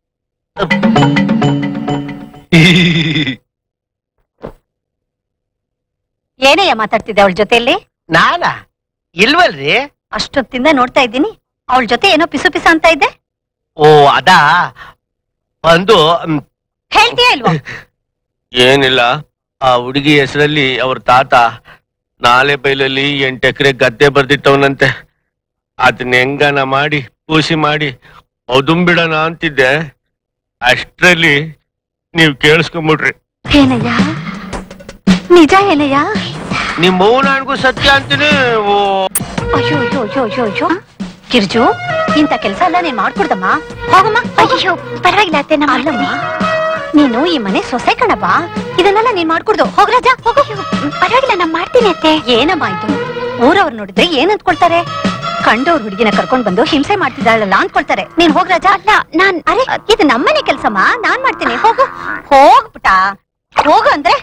ಏನಯ್ಯ ಮಾತಾಡ್ತಿದ್ದೆ ಅವಳ ಜೊತೆಯಲ್ಲಿ ನಾನಾ ಇಲ್ವಲ್ರಿ ಅಷ್ಟೊತ್ತಿಂದ ನೋಡ್ತಾ ಇದ್ದೀನಿ ಅವಳ ಜೊತೆ ಏನೋ ಪಿಸು ಪಿಸ ಅಂತ ಇದ್ದೆ ಓ ಅದಾ ಬಂದು ಮ್, ಹೇಳ್ತೀಯಾ ಇಲ್ವಾ ಏನಿಲ್ಲ ಆ ಹುಡುಗಿ ಹೆಸರಲ್ಲಿ ಅವ್ರ ತಾತ ನಾಲೆ ಬೈಲಲ್ಲಿ ಎಂಟು ಎಕರೆ ಗದ್ದೆ ಬರ್ದಿಟ್ಟವನಂತೆ ಅದನ್ನ ಹೆಂಗನ ಮಾಡಿ ಪೂಸಿ ಮಾಡಿ ಅದುಂಬಿಡೋಣ ಅಂತಿದ್ದೆ ಅಷ್ಟ್ರಲ್ಲಿ ನೀವ್ ಕೇಳಿಸ್ಕೊಂಬಿಡ್ರಿ ಏನಯ್ಯ ನಿಜ ಏನಯ್ಯ ನಿಮ್ ಮೌನಾಣ್ಗೂ ಸತ್ಯ ಅಂತೀನಿ ಓ ಅಯ್ಯೋ ಅಯ್ಯೋ ಅಯ್ಯೋ ಅಯ್ಯೋ ಅಯ್ಯೋ ಗಿರ್ಜು ಇಂಥ ಕೆಲಸ ಎಲ್ಲ ನೀನ್ ಮಾಡ್ಕೊಡ್ದಮ್ಮ ಹೋಗಮ್ಮ ಅಯ್ಯೋ ಪರವಾಗಿಲ್ಲ ಅತ್ತೆ ಅಲ್ಲಮ್ಮ ನೀನು ಈ ಮನೆ ಸೊಸೆ ಕಣಪ್ಪ ಇದನ್ನೆಲ್ಲ ನೀನ್ ಮಾಡ್ಕೊಡ್ದು ಹೋಗ್ರಾಜ ಹೋಗು ಪರವಾಗಿಲ್ಲ ನಾ ಮಾಡ್ತೀನಿ ಅತ್ತೆ ಏನಮ್ಮ ಇದು ಊರವ್ರು ನೋಡಿದ್ರೆ ಏನ್ ಅಂದ್ಕೊಳ್ತಾರೆ ಕಂಡವ್ರ ಹುಡುಗಿನ ಕರ್ಕೊಂಡ್ ಬಂದು ಹಿಂಸೆ ಮಾಡ್ತಿದ್ದಾಳಲ್ಲ ಅಂದ್ಕೊಳ್ತಾರೆ ನೀನ್ ಹೋಗ್ರಾಜ ಅಲ್ಲ ನಾನ್ ಅರೆ ಇದು ನಮ್ಮನೆ ಕೆಲ್ಸಮ್ಮ ನಾನ್ ಮಾಡ್ತೀನಿ ಹೋಗು ಹೋಗ್ಬಿಟ ಹೋಗು ಅಂದ್ರೆ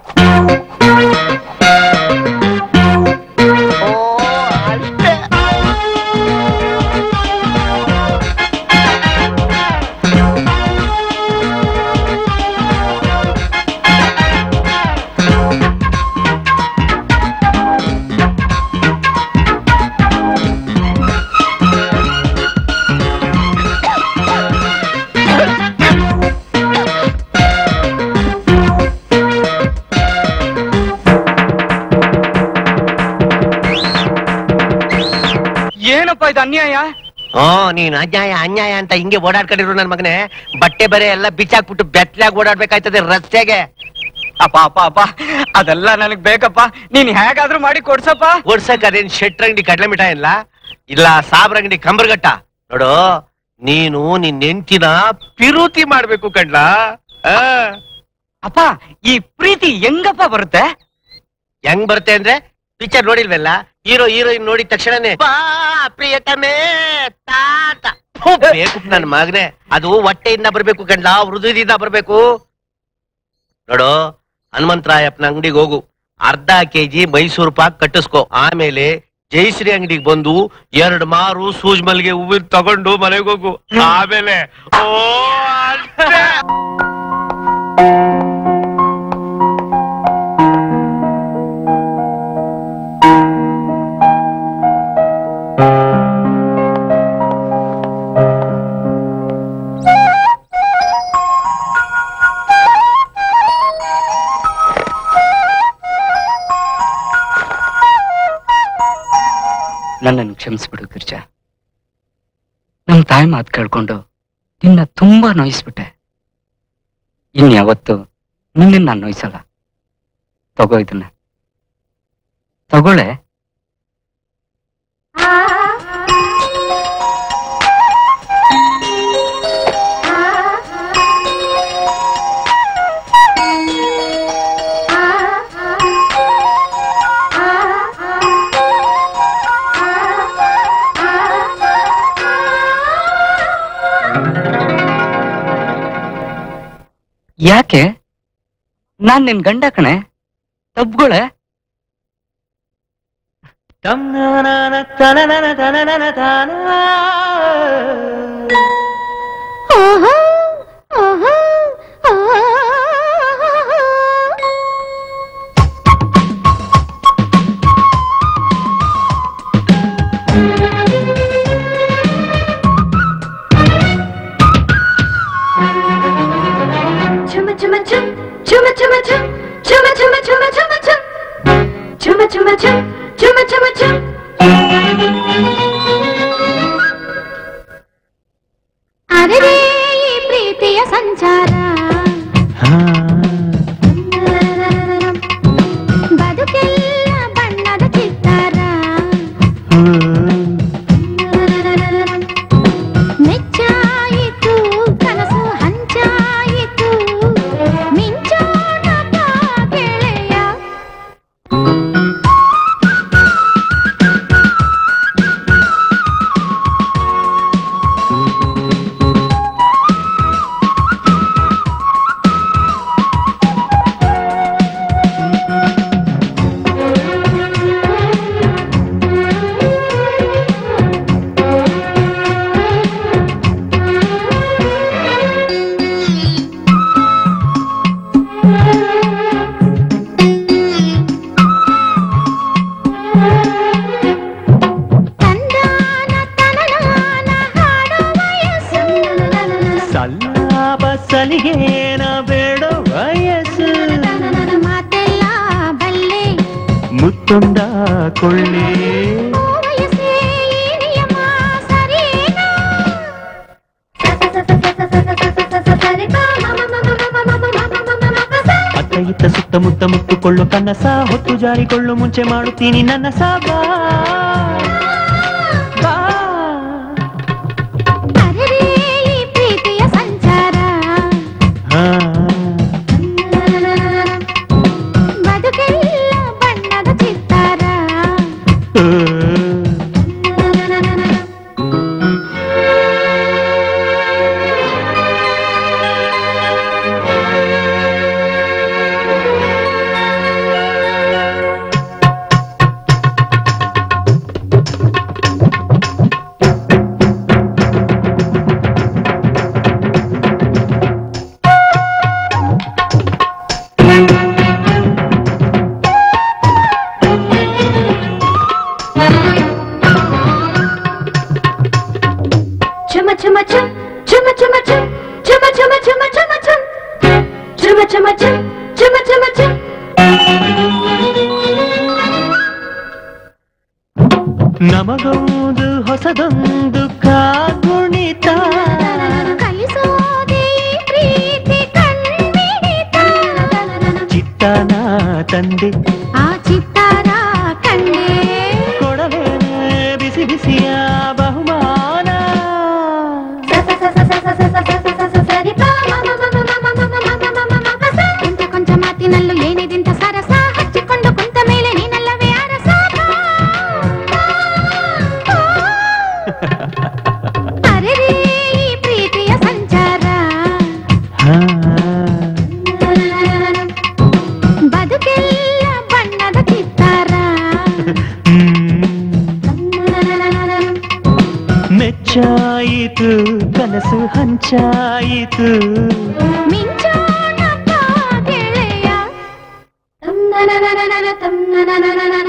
ಏನಪ್ಪ ಇದು ಅನ್ಯಾಯ ಓ ನೀನ್ ಅನ್ಯಾಯ ಅನ್ಯಾಯ ಅಂತ ಹಿಂಗೆ ಓಡಾಡ್ಕೊಂಡಿರು ನನ್ ಮಗನೇ ಬಟ್ಟೆ ಬರೆ ಎಲ್ಲ ಬಿಚ್ಚಾಕ್ಬಿಟ್ಟು ಬೆತ್ತಲಾಗಿ ಓಡಾಡ್ಬೇಕಾಯ್ತದೆ ರಸ್ತೆಗೆ ಅಪ್ಪ ಅಪ್ಪ ಅಪ್ಪ ಅದೆಲ್ಲ ನನಗ್ ಬೇಕಪ್ಪ ನೀನ್ ಹೇಗಾದ್ರೂ ಮಾಡಿ ಕೊಡ್ಸಪ್ಪ ಓಡ್ಸಕ್ ಅದೇನ್ ಶೆಟ್ರ ಅಂಗಡಿ ಕಡ್ಲೆ ಮಿಠಾಯಿ ಇಲ್ಲ ಇಲ್ಲ ಸಾಬ್ರ ಅಂಗಡಿ ಕಂಬರ್ಗಟ್ಟ ನೋಡು ನೀನು ನಿನ್ ನೆಂಟಿನ ಪಿರುತಿ ಮಾಡ್ಬೇಕು ಕಣ್ಲ ಅಪ್ಪ ಈ ಪ್ರೀತಿ ಹೆಂಗಪ್ಪ ಬರುತ್ತೆ ಹೆಂಗ್ ಬರುತ್ತೆ ಅಂದ್ರೆ ಪಿಕ್ಚರ್ ನೋಡಿಲ್ವಲ್ಲ ಹೀರೋ ಹೀರೋಯಿನ್ ನೋಡಿದ ತಕ್ಷಣನೇ ಬಾ ಪ್ರಿಯತಮೇ ತಾತ ಫು, ಬೇಕು ನನ್ ಮಗನೇ ಅದು ಹೊಟ್ಟೆಯಿಂದ ಬರ್ಬೇಕು ಕಣ್ಲ ಹೃದಯದಿಂದ ಬರ್ಬೇಕು ನೋಡು ಹನುಮಂತರಾಯಪ್ಪನ ಅಂಗಡಿಗೆ ಹೋಗು ಅರ್ಧ ಕೆಜಿ ಮೈಸೂರು ಪಾಕ್ ಕಟ್ಟಿಸ್ಕೊ ಆಮೇಲೆ ಜಯಶ್ರೀ ಅಂಗಡಿಗೆ ಬಂದು ಎರಡು ಮಾರು ಸೂಜ್ ಮಲ್ಲಿಗೆ ಹೂವಿನ ತಗೊಂಡು ಮನೆಗೆ ಹೋಗು ಆಮೇಲೆ ಓ ಅಷ್ಟೇ. ನನ್ನನ್ನು ಕ್ಷಮಿಸ್ಬಿಡು ಗಿರ್ಜಾ ನಮ್ ತಾಯಿ ಮಾತು ಕೇಳ್ಕೊಂಡು ನಿನ್ನ ತುಂಬಾ ನೋಯಿಸ್ಬಿಟ್ಟೆ ಇನ್ಯಾವತ್ತು ನಿನ್ನ ನಾನು ನೋಯಿಸಲ್ಲ ತಗೋ ಇದನ್ನ ತಗೊಳ್ಳೆ ಯಾಕೆ ನಾನ್ ನಿನ್ ಗಂಡ ಕಣೆ ತಬ್ಗೊಳೆ chuma chum, chuma chuma chuma chuma chum, chuma chuma chum, chuma chuma chum. ಅರೆರೇ ಈ ಪ್ರೀತಿಯ ಸಂಚಾರ ಬದುಕೆಲ್ಲ ಬಣ್ಣದ ಚಿತ್ತಾರ ಮೆಚ್ಚಾಯಿತು ಕನಸು ಹಂಚಾಯಿತು ಮಿಂಚೋಣ ಬಾ ಗೆಳೆಯ ಸಲ್ಲಾಪ ಸಲಿಗೇನ ಬೇಡ ವಯಸ್ಸು ಮಾತೆಲ್ಲ ಬಲ್ಲೆ ಮುತ್ತೊಂದ ಕೊಳ್ಳೆ ಓ ವಯಸ್ಸೇ ಈ ನಿಯಮ ಸರಿನಾ ಸರಿ ಬಾ ಮಮ ಮಮ ಮಮ ಮಮ ಮಮ ಮಮ ಮಮ ಸ. ಅತ್ತ ಇತ್ತ ಸುತ್ತಮುತ್ತ ಮುತ್ತುಕೊಳ್ಳು ಕನಸ ಹೊತ್ತು ಜಾರಿಕೊಳ್ಳು ಮುಂಚೆ ಮಾಡುತ್ತೀನಿ ನನ್ನ ಸಾಬಾ ಅರೆರೇ ಈ ಪ್ರೀತಿಯ ಸಂಚಾರ ಬದುಕೆಲ್ಲ ಬಣ್ಣದ ಚಿತ್ತಾರ ಚುಮ ಚುಮ ಚುಮ್ ಚುಮ ಚುಮ ಚುಮ್ ಚುಮ ಚುಮ ಚುಮ ಚುಮ ಚುಮ್ ಚುಮ ಚುಮ ಚುಮ್ ಚುಮ ಚುಮ ಚುಮ್ ನಮಗೊಂದು ಹೊಸದೊಂದು ಕಾಗುಣಿತ ಕಲಿಸೋದೆ ಈ ಪ್ರೀತಿ ಕಣ್ಮಿಡಿತ ಚಿತ್ತನ ತಂದೆ ಆ ಚಿತ್ತಾರ ಕಂಡೆ ಕೊಡಲೇನೆ ಬಿಸಿ ಬಿಸಿಯ ಬಹುಮಾನ ಸರಿ ಬಾ ಮಮ ಮಮ ಮಮ ಮಮ ಮಮ ಮಮ ಮಮ ಸ. ಕೊಂಚ ಕೊಂಚ ಮಾತಿನಲ್ಲೂ ಏನಿದಿಂತ ಸರಸ ಹಚ್ಚಿಕೊಂಡು ಕುಂತ ಮೇಲೆ ನೀನಲ್ಲವೇ ಅರಸ ಅರೆರೇ ಈ ಪ್ರೀತಿಯ ಸಂಚಾರ ಬದುಕೆಲ್ಲ ಬಣ್ಣದ ಚಿತ್ತಾರ ಮೆಚ್ಚಾಯಿತು ಕನಸು ಹಂಚಾಯಿತು ಮಿಂಚೋಣ ಬಾ ಗೆಳೆಯ ತನ್ನನನನನನ ತನ್ನನನನನನ.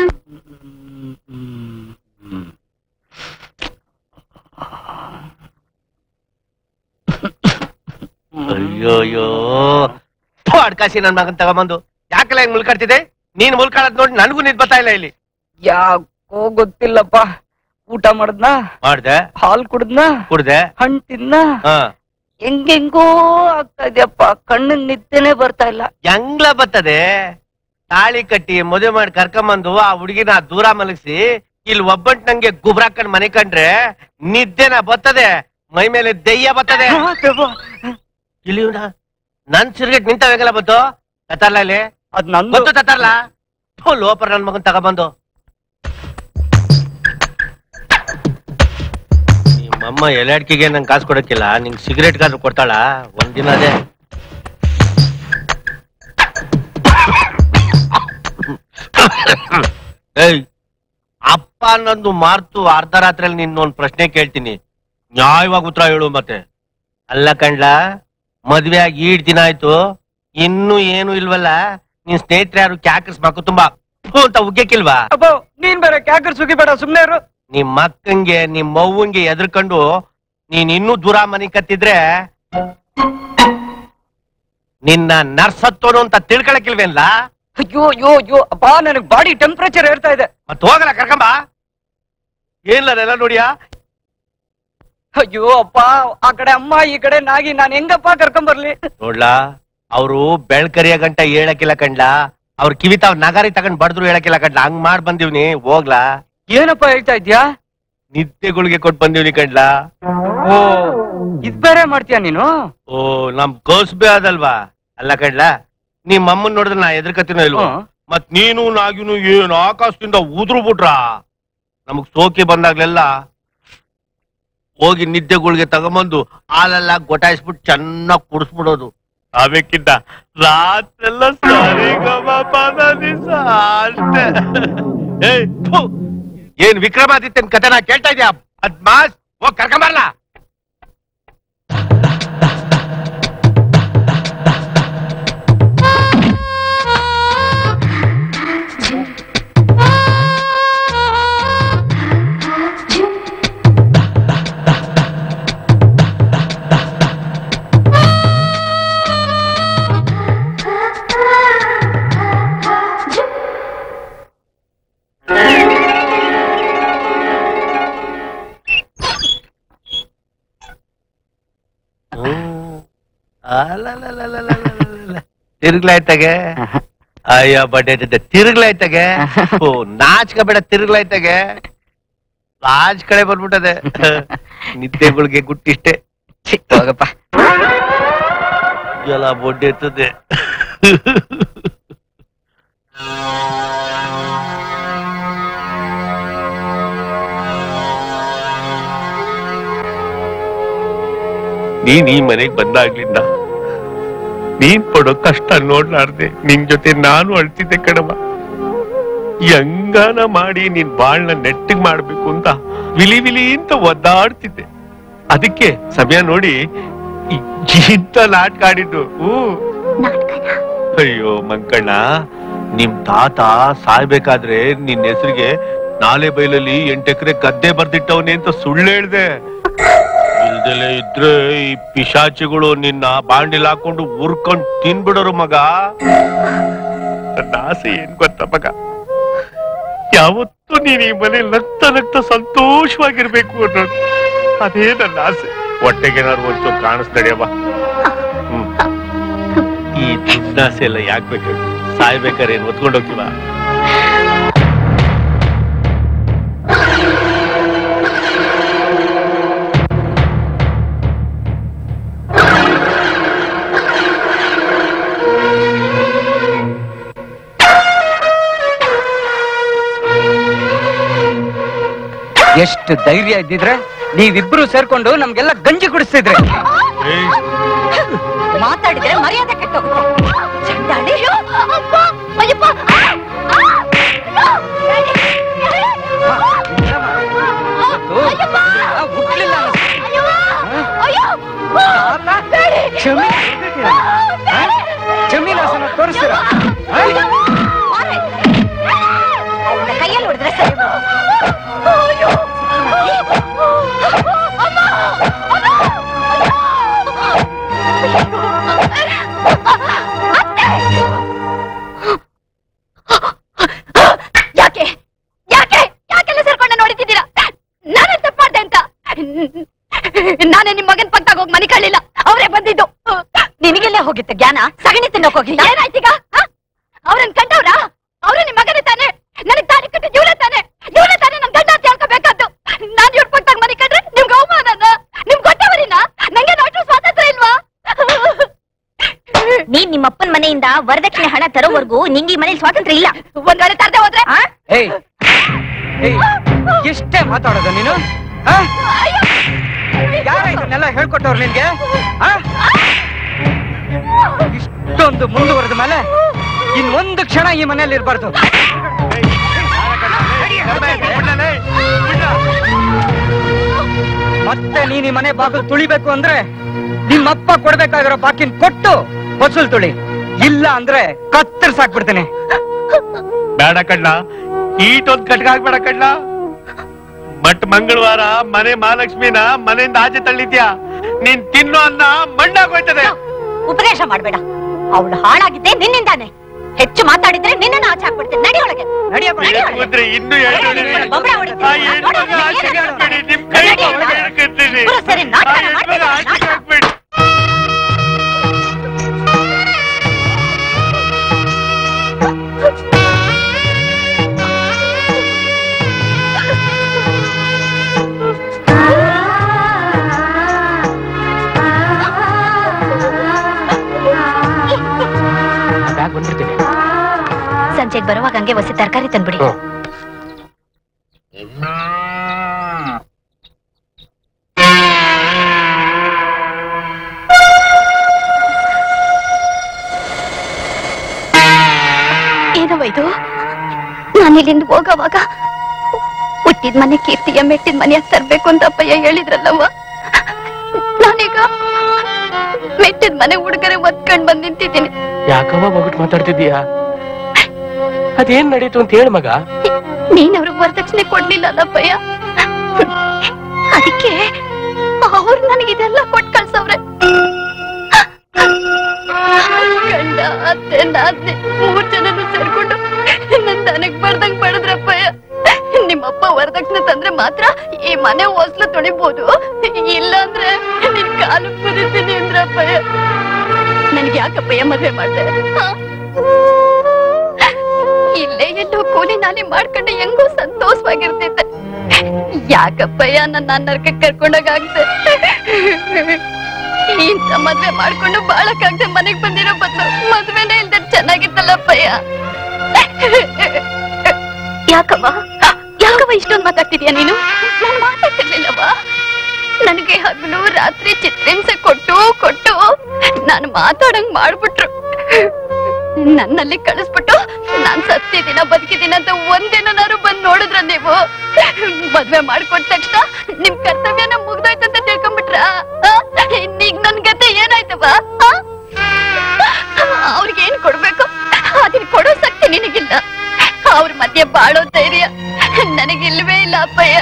ಅಯ್ಯೋಯ್ಯೋ ಥು, ಅಡ್ಕಾಸಿ ನನ್ ಮಗನ್ ತಗೊಂಬಂದು ಯಾಕಲ್ಲ ಹಿಂಗ್ ಮುಲ್ಕಾಡ್ತಿದೆ ನೀನ್ ಮುಲ್ಕಾಡದ್ ನೋಡಿ ನನಗೂ ನಿದ್ ಬರ್ತಾ ಇಲ್ಲ ಇಲ್ಲಿ ಯಾಕೋ ಗೊತ್ತಿಲ್ಲಪ್ಪ ಊಟ ಮಾಡದ್ನ ಮಾಡ್ದೆ ಹಾಲ್ ಕುಡ್ದ್ನ ಕುಡ್ದೆ ಹಣ್ಣ್ ತಿನ್ನ ಹಾ ಹೆಂಗೆಂಗೋ ಆಗ್ತಾ ಇದೆಯಪ್ಪ ಕಣ್ಣಿಗೆ ನಿದ್ದೆನೆ ಬರ್ತಾ ಇಲ್ಲ ಹೆಂಗ್ಲ ಬರ್ತದೆ ತಾಳಿ ಕಟ್ಟಿ ಮದುವೆ ಮಾಡಿ ಕರ್ಕೊಂಬಂದು ಆ ಹುಡುಗಿನ ದೂರ ಮಲಗಿಸಿ ಇಲ್ಲಿ ಒಬ್ಬಂಟ್ ನಂಗೆ ಗುಬ್ರಾಕಂಡ್ ಮನೆ ಕಂಡ್ರೆ ನಿದ್ದೆನ ಬರ್ತದೆ ಮೈ ಮೇಲೆ ದೆಯ್ಯ ಬರ್ತದೆ ಇಲ್ಲಿ ಇವ್ನ. ನನ್ ಸಿರ್ಗೆಟ್ ನಿಂತವೆಲ್ಲ ಬತ್ತು ತತ್ತಾರ್ಲ ಇಲ್ಲಿ ಅದ್ ನಂದು ಗೊತ್ತು ತತ್ತಾರ್ಲ ಥು, ಲೋಪರ್ ನನ್ ಮಗನ್ ತಗೊಂಬಂದು ನಿಮ್ಮಮ್ಮ ಎಲೆಡ್ಕಿಗೆ ನಂಗೆ ಕಾಸು ಕೊಡಕ್ಕಿಲ್ಲ ನಿಂಗ್ ಸಿಗರೇಟ್ ಕಾದ್ರು ಕೊಡ್ತಾಳ ಒಂದಿನ ಅದೇ ಏಯ್ ಅಪ್ಪ ಅನ್ನೊಂದು ಮಾರ್ತು ಅರ್ಧ ರಾತ್ರಿಯಲ್ಲಿ ನಿನ್ನ ಒಂದ್ ಪ್ರಶ್ನೆ ಕೇಳ್ತೀನಿ ನ್ಯಾಯವಾಗಿ ಉತ್ತರ ಹೇಳು ಮತ್ತೆ ಅಲ್ಲ ಕಂಡ್ಲ ಮದ್ವೆ ಆಗಿ ಈಡ್ ದಿನ ಆಯ್ತು ಇನ್ನೂ ಏನು ಇಲ್ವಲ್ಲ ನಿನ್ ಸ್ನೇಹಿತರು ಯಾರು ಕ್ಯಾಕರ್ಸ್ ಮಕ್ಕು ತುಂಬಾ ಫು ಅಂತ ಉಗ್ಗಕ್ಕಿಲ್ವಾ ಅಬ್ಬೋ ನೀನ್ ಬೇರೆ ಕ್ಯಾಕರ್ ಸುಗಿಬೇಡ ಸುಮ್ನೆ ಇರು ನಿಮ್ ಮಕ್ಕಂಗೆ ನಿಮ್ ಮವ್ವಂಗೆ ಎದ್ರಕೊಂಡು ನೀನ್ ಇನ್ನೂ ದೂರ ಮನಿ ಕತ್ತಿದ್ರೆ ನಿನ್ನ ನರ್ಸತ್ತೋನು ಅಂತ ತಿಳ್ಕೊಳಕಿಲ್ವೇನ್ಲ ಅಯ್ಯೋ ಅಯ್ಯೋ ಅಯ್ಯೋ ಅಪ್ಪ ನನಗ್ ಬಾಡಿ ಟೆಂಪರೇಚರ್ ಏರ್ತಾ ಇದೆ ಮತ್ ಹೋಗಲ್ಲ ಕರ್ಕೊಂಬ ಏನ್ಲ ನೆಲ ನೋಡಿಯಾ ಅಯ್ಯೋ ಅಪ್ಪ ಆ ಕಡೆ ಅಮ್ಮ ಈ ಕಡೆ ನಾಗಿ ನಾನ್ ಹೆಂಗಪ್ಪ ಕರ್ಕೊಂಡ್ ಬರ್ಲಿ ನೋಡ್ಲಾ ಅವರು ಬೆಳ್ಕರಿಯ ಗಂಟ ಹೇಳಕ್ಕಿಲ್ಲ ಕಂಡ್ಲ ಅವ್ರ ಕಿವಿ ತಾವ್ ನಗಾರಿ ತಗೊಂಡ್ ಬಡ್ದ್ರು ಹೇಳಕ್ಕಿಲ್ಲ ಕಂಡ್ಲ ಹಂಗ್ ಮಾಡ್ ಬಂದಿವ್ನಿ ಹೋಗ್ಲಾ ಏನಪ್ಪ ಹೇಳ್ತಾ ಇದ್ಯಾ ನಿದ್ದೆಗಳಿಗೆ ಕೊಟ್ ಬಂದಿವ್ನಿ ಕಂಡ್ಲ ಓ ಇದ್ ಬೇರೆ ಮಾಡ್ತೀಯ ನೀನು ಓ ನಮ್ ಕೋಸ್ಬೆ ಅದಲ್ವಾ ಅಲ್ಲ ಕಂಡ್ಲ ನಿಮ್ ಅಮ್ಮನ್ ನೋಡಿದ್ರೆ ನಾ ಎದ್ರಕತ್ತಿನೋ ಇಲ್ವಾ ಮತ್ ನೀನು ನಾಗಿನು ಏನು ಆಕಾಶದಿಂದ ಉದುರು ಬಿಟ್ರ ನಮಗ್ ಸೋಕಿ ಬಂದಾಗ್ಲೆಲ್ಲ ಹೋಗಿ ನಿದ್ದೆಗಳಿಗೆ ತಗೊಂಬಂದು ಹಾಲೆಲ್ಲ ಗೊಟಾಯಿಸ್ಬಿಟ್ಟು ಚೆನ್ನಾಗ್ ಕುಡಿಸ್ಬಿಡೋದು ಅವಕ್ಕಿಂತ ರಾತ್ರೆಲ್ಲ ಸರಿಗಮಪದನಿಸ ಅಷ್ಟೇ ಏಯ್, ಥು. ಏನ್ ವಿಕ್ರಮಾದಿತ್ಯನ್ ಕಥೆನ ಕೇಳ್ತಾ ಇದ್ಯಾ ಅದ್ಮಾಸ್ ಹೋಗ್ ಕರ್ಕೊಂಬರ್ಲ ತಿರುಗ್ಲಾಯ್ತಾಗೆ ಅಯ್ಯ ಬಡ್ಡೆ ತಿರುಗ್ಲಾಯ್ತಾಗೆ ಓ ನಾಚ್ಕ ಬೇಡ ತಿರುಗ್ಲಾಯ್ತಾಗೆ ಲಾಜ್ ಕಡೆ ಬಂದ್ಬಿಟ್ಟದೆ ನಿದ್ದೆಗಳಿಗೆ ಗುಟ್ಟಿಷ್ಟೇ ಹೋಗಪ್ಪ ಎಲ್ಲ ಬೊಡ್ಡೆ ಎತ್ತದೆ ನೀನ್ ಈ ಮನೆಗ್ ಬಂದಾಗ್ಲಿಂದ ನೀನ್ ಪಡೋ ಕಷ್ಟ ನೋಡ್ಲಾರ್ದೆ ನಿನ್ ಜೊತೆ ನಾನು ಅಳ್ತಿದ್ದೆ ಕಣವ ಹೆಂಗಾನ ಮಾಡಿ ನೀನ್ ಬಾಳ್ನ ನೆಟ್ಟಿಗ್ ಮಾಡ್ಬೇಕು ಅಂತ ವಿಲಿ ವಿಲಿ ಅಂತ ಒದ್ದಾಡ್ತಿದ್ದೆ ಅದಕ್ಕೆ ಸಮಯ ನೋಡಿ ಈ ಇಂಥ ನಾಟಕ ಆಡಿದ್ದು ಹೂ ಅಯ್ಯೋ ಮಂಕಣ್ಣ ನಿಮ್ ತಾತ ಸಾಯ್ಬೇಕಾದ್ರೆ ನಿನ್ ಹೆಸರಿಗೆ ನಾಲೆ ಬೈಲಲ್ಲಿ ಎಂಟೆಕರೆ ಗದ್ದೆ ಬರ್ದಿಟ್ಟವನೆ ಅಂತ ಸುಳ್ಳು ಹೇಳ್ದೆ ಇಲ್ದಲೆ ಇದ್ರೆ ಈ ಪಿಶಾಚಿಗಳು ನಿನ್ನ ಬಾಂಡಿಲ್ ಹಾಕೊಂಡು ಉರ್ಕೊಂಡ್ ತಿನ್ಬಿಡೋರು ಮಗ ನನ್ನ ಆಸೆ ಏನ್ ಗೊತ್ತ ಮಗ ಯಾವತ್ತೂ ನೀನ್ ಈ ಮನೆ ನಗ್ತ ನಗ್ತ ಸಂತೋಷವಾಗಿರ್ಬೇಕು ಅನ್ನೋದು ಅದೇ ನನ್ನ ಆಸೆ ಹೊಟ್ಟೆಗೇನಾದ್ರು ಒಂಚೂರು ಕಾಣಿಸ್ದಡಿಯವ್ವ ಹ್ಮ್ ಈ ದುಡ್ಡಾಸೆ ಎಲ್ಲ ಯಾಕೆ ಬೇಕು ಸಾಯ್ಬೇಕಾರೆ ಏನ್ ಒತ್ಕೊಂಡು ಹೋಗ್ತೀವ ಎಷ್ಟು ಧೈರ್ಯ ಇದ್ದಿದ್ರೆ ನೀವಿಬ್ರು ಸೇರ್ಕೊಂಡು ನಮ್ಗೆಲ್ಲ ಗಂಜಿ ಕುಡಿಸ್ತಿದ್ರೆ ಮಾತಾಡಿದ್ರೆ ಮರ್ಯಾದೆ ಕೆಟ್ಟೋಗುತ್ತೆ ಚಂಡಾಳಿ ಅಪ್ಪ ಅಯ್ಯಪ್ಪ ಆ! ಆ! ಅಯ್ಯೋ! ಅಯ್ಯಪ್ಪ! ಹುಟ್ಲಿಲ್ಲ ಅಯ್ಯೋ! ಅಯ್ಯೋ! ಬೇಡಿ! ಕ್ಷಮೆ ಜಮೀನಾಸನ ತೋರಿಸ್ತೀರಾ ಅವಳ ಕೈಯಲ್ಲಿ ಹೊಡೆದ್ರೆ ಸರಿ ಅಯ್ಯೋ! ಅಮ್ಮ! ಯಾಕೆ ಯಾಕೆ ಯಾಕೆಲ್ಲ ಸೇರ್ಕೊಂಡು ನೋಡಿದ್ದೀರಾ ನಾನೇ ತಪ್ಪು ಮಾಡ್ದೆ ಅಂತ ನಾನೇ ನಿಮ್ ಮಗನ್ ಪಕ್ಕದಾಗ ಹೋಗಿ ಮನೆ ಕಳ್ಳಿಲ್ಲ ಅವರೇ ಬಂದಿದ್ದು ನಿನಗೆಲ್ಲೇ ಹೋಗಿತ್ತು ಜ್ಞಾನ ಸಗಣಿ ತಿನ್ನೋಕ್ ಹೋಗಿಲ್ಲ ಏನಾಯ್ತೀಗ ಅವ್ರನ್ ಕಂಡವ್ರ ಅವ್ರು ನಿಮ್ ಮಗನೇ ತಾನೆ ನನಗ್ ತಾಳಿ ಕಟ್ಟಿ ಜೀವನ ತಾನೆ ಜೀವನ ತಾನೆ ನಮ್ ಗಂಡ ಅಂತ ಹೇಳ್ಕೋಬೇಕಾದ್ದು ನಾನ್ ಇವ್ರ ಪಕ್ಕದಾಗ ಮನೆ ಕಂಡ್ರೆ ನಿಮ್ಗೆ ಅವಮಾನನ ನಿಮ್ ಗೊತ್ತವರಿನ ನಂಗೆ ನೋಡ್ರು ಸ್ವಾತಂತ್ರ್ಯ ಇಲ್ವಾ ನೀನ್ ನಿಮ್ಮಪ್ಪನ ಮನೆಯಿಂದ ವರದಕ್ಷಿಣೆ ಹಣ ತರೋವರೆಗೂ ನಿಂಗೆ ಈ ಮನೇಲಿ ಸ್ವಾತಂತ್ರ್ಯ ಇಲ್ಲ ಒಂದ್ ವೇಳೆ ತರದೆ ಹೋದ್ರೆ ಏಯ್ ಏಯ್ ಎಷ್ಟೇ ಮಾತಾಡೋದು ನೀನು ಆ? ಯಾರ ಇದನ್ನೆಲ್ಲ ಹೇಳ್ಕೊಟ್ಟವ್ರು ನಿನ್ಗೆ ಆ? ಇಷ್ಟೊಂದು ಮುಂದುವರೆದ ಮೇಲೆ ಇನ್ನೊಂದು ಕ್ಷಣ ಈ ಮನೆಯಲ್ಲಿ ಇರ್ಬಾರ್ದು ಮತ್ತೆ ನೀನ್ ಈ ಮನೆ ಬಾಗಿಲು ತುಳಿಬೇಕು ಅಂದ್ರೆ ನಿಮ್ಮಪ್ಪ ಕೊಡ್ಬೇಕಾಗಿರೋ ಬಾಕಿನ್ ಕೊಟ್ಟು ಹೊಸಲ್ ತುಳಿ ಇಲ್ಲ ಅಂದ್ರೆ ಕತ್ತರಿಸಾಕ್ಬಿಡ್ತೇನೆ ಬೇಡ ಕಡ್ಲ ಈಟೊಂದ್ ಕಟ್ಗ ಹಾಕ್ಬೇಡ ಕಡ್ಲ ಬಟ್ ಮಂಗಳವಾರ ಮನೆ ಮಹಾಲಕ್ಷ್ಮಿನ ಮನೆಯಿಂದ ಆಚೆ ತಳ್ಳಿದ್ಯಾ ನೀನ್ ತಿನ್ನೋ ಅನ್ನ ಮಣ್ಣಾಗೋಯ್ತದೆ ಉಪದೇಶ ಮಾಡ್ಬೇಡ ಅವಳು ಹಾಳಾಗಿದ್ದೆ ನಿನ್ನಿಂದಾನೆ ಹೆಚ್ಚು ಮಾತಾಡಿದ್ರೆ ನಿನ್ನನ್ನು ಆಚೆ ಹಾಕ್ಬಿಡ್ತೀನಿ ನಡಿ ಒಳಗೆ ನಡಿಯಪ್ಪ, ನಡಿ ಒಳಗೆ. ಇನ್ನು ಬೊಂಬೆ ಹೊಡಿತೀನಿ. ನೋಡು, ನಡಿ ಒಳಗೆ. ಪುರ ಸರಿ ನಾಟಕ ಮಾಡ್ತೀನಿ, ನಾಟಕ. ಬ್ಯಾಗ್ ಬಂದ್ಬಿಡ್ತೀನಿ ಸಂಜೆಗೆ ಬರುವಾಗ ಹಂಗೆ ಹೊಸ ತರಕಾರಿ ತಂದ್ಬಿಡಿ ಹ್ಮ್. ಏನವ ಇದು ನಾನು ಇಲ್ಲಿಂದ ಹೋಗೋವಾಗ ಹುಟ್ಟಿದ ಮನೆ ಕೀರ್ತಿಯ ಮೆಟ್ಟಿದ ಮನೆ ತರ್ಬೇಕು ಅಂತ ಅಪ್ಪಯ್ಯ ಹೇಳಿದ್ರಲ್ಲವ್ವ ನಾನೀಗ ಮೆಟ್ಟಿದ ಮನೆ ಹುಡುಗರೆ ಒತ್ಕೊಂಡ್ ಬಂದ್ ನಿಂತಿದ್ದೀನಿ ಯಾಕವ್ವ ಹೋಗ್ಬಿಟ್ಟು ಮಾತಾಡ್ತಿದ್ದೀಯಾ ಅದೇನ್ ನಡೀತು ಅಂತ ಹೇಳ ಮಗ ನೀನ್ ಅವ್ರಿಗೆ ವರದಕ್ಷಿಣೆ ಕೊಡ್ಲಿಲ್ಲ ಅಲ್ಲಪ್ಪಯ್ಯ ಅದಕ್ಕೆ ಅವ್ರು ನನಗೆ ಇದೆಲ್ಲ ಕೊಟ್ ಕಳ್ಸವ್ರೆ ಗಂಡ ಅತ್ತೆ ನಾದ್ನೆ ಮೂರ್ ಜನನು ಸೇರ್ಕೊಂಡು ನನ್ ದನಕ್ ಬರ್ದಂಗ್ ಬಡದ್ರಪ್ಪಯ್ಯ ನಿಮ್ಮಪ್ಪ ವರದಕ್ಷಿಣೆ ತಂದ್ರೆ ಮಾತ್ರ ಈ ಮನೆ ಹೊಸ್ಲು ತೊಳಿಬೋದು ಇಲ್ಲಾಂದ್ರೆ ನಿನ್ ಕಾಲು ಬರೀತೀನಿ ಅಂದ್ರಪ್ಪಯ್ಯ ನನ್ಗೆ ಯಾಕಪ್ಪಯ್ಯ ಮದ್ವೆ ಮಾಡ್ದೆ ಹಾ? ಇಲ್ಲೇ ಎಲ್ಲೋ ಕೂಲಿ ನಾನೇ ಮಾಡ್ಕೊಂಡು ಹೆಂಗೋ ಸಂತೋಷವಾಗಿರ್ತಿದ್ದೆ ಯಾಕಪ್ಪಯ್ಯ ನನ್ನ ನರ್ಕ ಕರ್ಕೊಂಡೋಗಾಗ್ದೆ ಇಂಥ ಮದ್ವೆ ಮಾಡ್ಕೊಂಡು ಬಾಳಕ್ಕಾಗ್ದೆ ಮನೆಗ್ ಬಂದಿರೋ ಬದ್ಲು ಮದ್ವೆನೇ ಇಲ್ದೆ ಚೆನ್ನಾಗಿತ್ತಲ್ಲಪ್ಪಯ್ಯ ಯಾಕವ್ವ ಯಾಕವ್ವ ಇಷ್ಟೊಂದು ಮಾತಾಡ್ತಿದ್ಯಾ ನೀನು ನಾನು ಮಾತಾಡ್ತಿರ್ಲಿಲ್ಲವ್ವ ನನಗೆ ಹಗಲು ರಾತ್ರಿ ಚಿತ್ರಹಿಂಸೆ ಕೊಟ್ಟು ಕೊಟ್ಟು ನಾನು ಮಾತಾಡಂಗ್ ಮಾಡ್ಬಿಟ್ರು ನನ್ನಲ್ಲಿ ಕಳಿಸ್ಬಿಟ್ಟು ನಾನ್ ಸತ್ತಿದ್ದೀನ ಬದುಕಿದ್ದೀನ ಅಂತ ಒಂದಿನಾರು ಬಂದ್ ನೋಡಿದ್ರ ನೀವು ಮದ್ವೆ ಮಾಡ್ಕೊಟ್ಟ ತಕ್ಷಣ ನಿಮ್ ಕರ್ತವ್ಯನ ಮುಗ್ದೋಯ್ತಂತ ತಿಳ್ಕೊಂಬಿಟ್ರ ಈಗ ನನ್ ಗತೆ ಏನಾಯ್ತವ ಅವ್ರಿಗೆ ಏನ್ ಕೊಡ್ಬೇಕು ಅದನ್ನ ಕೊಡೋ ಶಕ್ತಿ ನಿನಗಿಲ್ಲ ಅವ್ರ ಮಧ್ಯೆ ಬಾಳೋ ಧೈರ್ಯ ನನಗಿಲ್ವೇ ಇಲ್ಲ ಅಪ್ಪಯ್ಯ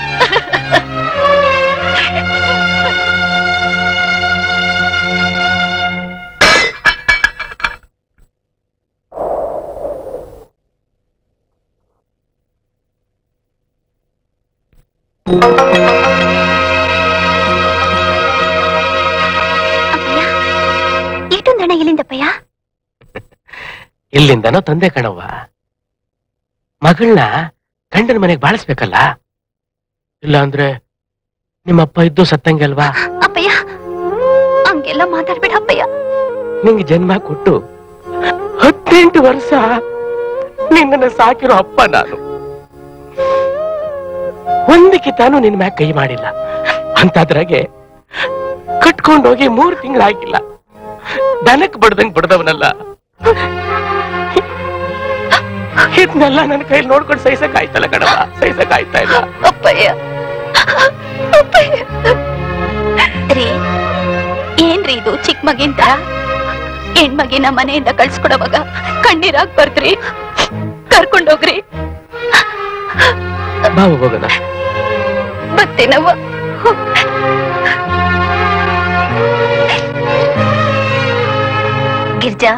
ಇಷ್ಟೊಂದು ಹಣ ಎಲ್ಲಿಂದಪ್ಪಯ್ಯ ಇಲ್ಲಿಂದನೋ ತಂದೆ ಕಣವ್ವ ಮಗಳನ್ನ ಗಂಡನ ಮನೆಗೆ ಬಾಳಿಸ್ಬೇಕಲ್ಲ ಇಲ್ಲ ಅಂದ್ರೆ ನಿಮ್ಮಪ್ಪ ಇದ್ದು ಸತ್ತಂಗೆ ಅಲ್ವಾ ಅಪ್ಪಯ್ಯ ಹಂಗೆಲ್ಲ ಮಾತಾಡ್ಬೇಡ ಅಪ್ಪಯ್ಯ ನಿಂಗೆ ಜನ್ಮ ಕೊಟ್ಟು ಹದಿನೆಂಟು ವರ್ಷ ನಿನ್ನನ್ನ ಸಾಕಿರೋ ಅಪ್ಪ ನಾನು ಒಂದಕ್ಕೆ ತಾನು ನಿನ್ ಮ್ಯಾಗ ಕೈ ಮಾಡಿಲ್ಲ ಅಂತಾದ್ರಾಗೆ ಕಟ್ಕೊಂಡೋಗಿ ಮೂರ್ ತಿಂಗಳಾಗಿಲ್ಲ ದನಕ್ ಬಡ್ದಂಗ್ ಬಡ್ದವನಲ್ಲ ಇದನ್ನೆಲ್ಲ ನನ್ನ ಕೈಲಿ ನೋಡ್ಕೊಂಡು ಸಹಿಸಕ್ ಆಯ್ತಲ್ಲ ಕಣವ ಸಹಿಸಕ್ ಆಯ್ತಾ ಇಲ್ಲ ಅಪ್ಪಯ್ಯ ಅಪ್ಪಯ್ಯ ರೀ ಏನ್ರಿ ಇದು ಚಿಕ್ಕ ಮಗಿನ್ ತರ ಹೆಣ್ಮಗಿನ ಮನೆಯಿಂದ ಕಳ್ಸ್ಕೊಡವಾಗ ಕಣ್ಣೀರಾಗ್ ಬರ್ದ್ರಿ ಕರ್ಕೊಂಡೋಗ್ರಿ ಬಾವು ಹೋಗೋಣ ಬತ್ತೇನವ್ವ ಗಿರ್ಜಾ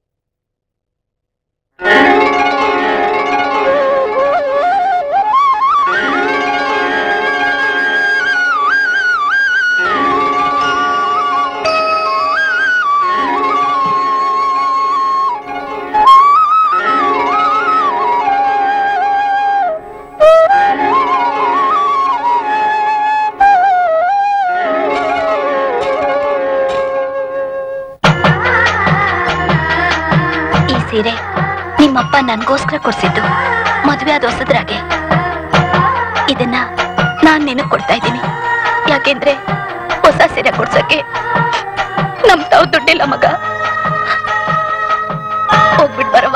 ಈ ಸೀರೆ ನಿಮ್ಮಪ್ಪ ನನ್ಗೋಸ್ಕರ ಕೊಡ್ಸಿದ್ದು ಮದ್ವೆ ಆದ ಹೊಸದ್ರಾಗೆ ಇದನ್ನ ನಾನ್ ನಿನಗ್ ಕೊಡ್ತಾ ಇದ್ದೀನಿ ಯಾಕೆಂದ್ರೆ ಹೊಸ ಸೀರೆ ಕೊಡ್ಸಕ್ಕೆ ನಮ್ ತಾವ್ ದುಡ್ಡಿಲ್ಲ ಮಗ ಹೋಗ್ಬಿಟ್ ಬರವ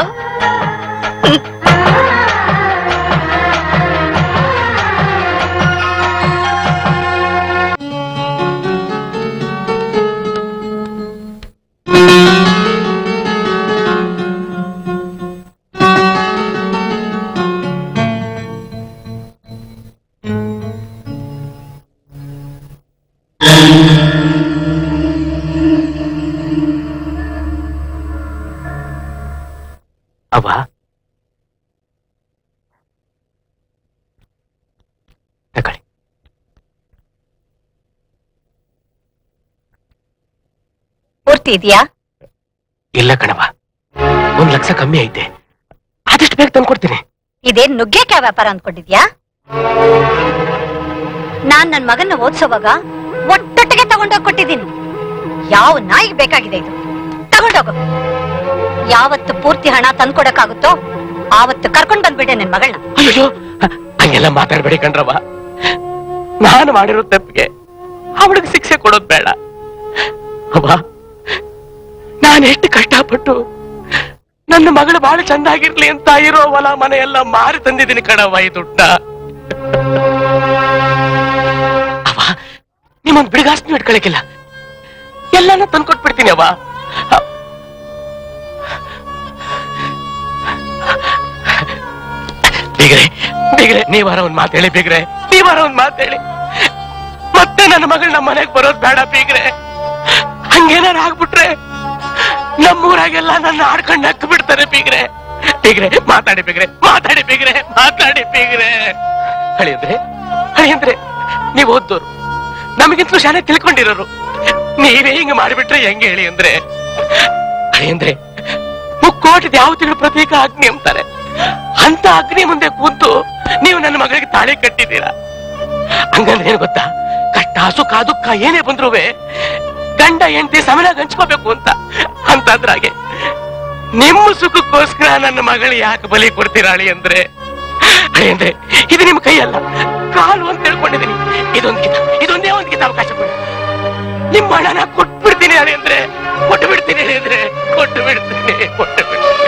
ಅವ್ವ ತಗೊಳ್ಳಿ ಪೂರ್ತಿ ಇದೆಯಾ ಇಲ್ಲ ಕಣವ ಒಂದ್ ಲಕ್ಷ ಕಮ್ಮಿ ಐತೆ ಆದಷ್ಟು ಬೇಗ ತಂದ್ಕೊಡ್ತೀನಿ ಇದೇನ್ ನುಗ್ಗೆಕಾಯಿ ವ್ಯಾಪಾರ ಅಂದ್ಕೊಂಡಿದ್ಯಾ ನಾನ್ ನನ್ ಮಗನ್ನ ಓದ್ಸೋವಾಗ ಒಟ್ಟೊಟ್ಟಿಗೆ ತಗೊಂಡೋಗ್ ಕೊಟ್ಟಿದ್ದೀನಿ ಯಾವ ನಾಯಿಗೆ ಬೇಕಾಗಿದೆ ಇದು ತಗೊಂಡೋಗು ಯಾವತ್ತು ಪೂರ್ತಿ ಹಣ ತಂದ್ಕೊಡಕ್ಕಾಗುತ್ತೋ ಆವತ್ತು ಕರ್ಕೊಂಡ್ ಬಂದ್ಬಿಟ್ಟೆ ನನ್ ಮಗಳನ್ನ ಅಯ್ಯೋ ಹಂಗೆಲ್ಲ ಮಾತಾಡ್ಬೇಡಿ ಕಣ್ರವ ನಾನು ಮಾಡಿರೋ ತಪ್ಪಿಗೆ ಅವಳಿಗೆ ಶಿಕ್ಷೆ ಕೊಡೋದ್ ಬೇಡ ಅವ್ವ ನಾನು ಎಷ್ಟು ಕಷ್ಟಪಟ್ಟು ನನ್ನ ಮಗಳು ಬಹಳ ಚಂದಾಗಿರ್ಲಿ ಅಂತ ಇರೋ ಹೊಲ ಮನೆ ಎಲ್ಲ ಮಾರಿ ತಂದಿದ್ದೀನಿ ಕಣವ್ವ ಈ ದುಡ್ಡ ಅವ ನಿಮ್ಮೊಂದ್ ಬಿಡಿಗಾಸ್ನು ಇಟ್ಕೊಳಕಿಲ್ಲ ಎಲ್ಲಾನು ತಂದ್ಕೊಟ್ಬಿಡ್ತೀನಿ ಅವ್ವ ಬೀಗ್ರೆ ಬೀಗ್ರೆ ನೀವಾರ ಒಂದ್ ಮಾತು ಹೇಳಿ ಬೀಗ್ರೆ ನೀವಾರ ಒಂದ್ ಮಾತು ಹೇಳಿ ಮತ್ತೆ ನನ್ನ ಮಗಳು ನಮ್ಮ ಮನೆಗ್ ಬರೋದ್ ಬೇಡ ಬೀಗ್ರೆ ಹಂಗೇನಾರ ಆಗ್ಬಿಟ್ರೆ ನಮ್ಮೂರಾಗೆಲ್ಲ ನನ್ನ ಆಡ್ಕೊಂಡು ಹಕ್ಕ ಬಿಡ್ತಾರೆ ಬೀಗ್ರೆ ಬೀಗ್ರೆ ಮಾತಾಡಿ ಬೀಗ್ರೆ ಮಾತಾಡಿ ಬೀಗ್ರೆ ಮಾತಾಡಿ ಬೀಗ್ರೆ ಹಳಿಯಂದ್ರೆ ಹಳಿಯಂದ್ರೆ ನೀವ್ ಓದ್ದೋರು ನಮಗಿಂತಲೂ ಶಾಲೆ ತಿಳ್ಕೊಂಡಿರೋರು ನೀವೇ ಹಿಂಗ ಮಾಡಿಬಿಟ್ರೆ ಹೆಂಗೆ ಹೇಳಿ ಅಂದ್ರೆ ಹಳಿಯಂದ್ರೆ ಮುಕ್ಕೋಟಿದ ಯಾವ ತಿಂಗಳು ಪ್ರತೀಕ ಅಗ್ನಿ ಅಂತಾರೆ ಅಂತ ಅಗ್ನಿ ಮುಂದೆ ಕೂತು ನೀವು ನನ್ನ ಮಗಳಿಗೆ ತಾಳಿ ಕಟ್ಟಿದ್ದೀರಾ ಹಂಗಂದ್ರೆ ಏನ್ ಗೊತ್ತಾ ಕಷ್ಟ ಸುಖ ದುಃಖ ಏನೇ ಬಂದ್ರುವೆ ಗಂಡ ಹೆಂಡತಿ ಸಮನಾಗಿ ಹಂಚ್ಕೋಬೇಕು ಅಂತ ಅಂತಂದ್ರಾಗೆ ನಿಮ್ಮ ಸುಖಕ್ಕೋಸ್ಕರ ನನ್ನ ಮಗಳು ಯಾಕೆ ಬಲಿ ಕೊಡ್ತೀರಾಳಿ ಅಂದ್ರೆ ಅಳಿ ಅಂದ್ರೆ ಇದು ನಿಮ್ ಕೈಯಲ್ಲ ಕಾಲು ಅಂತ ತಿಳ್ಕೊಂಡಿದ್ದೀನಿ ಇದೊಂದ್ ಕಿತ ಇದೊಂದೇ ಒಂದ್ ಕಿತ ಅವಕಾಶ ಕೊಡಿ ನಿಮ್ಮ ಹಣನ ಕೊಟ್ಬಿಡ್ತೀನಿ ಅಳಿ ಅಂದ್ರೆ ಕೊಟ್ಟು ಬಿಡ್ತೀನಿ ಅಳಿ ಅಂದ್ರೆ ಕೊಟ್ಟು ಬಿಡ್ತೀನಿ ಕೊಟ್ಟು ಬಿಡ್ತೀನಿ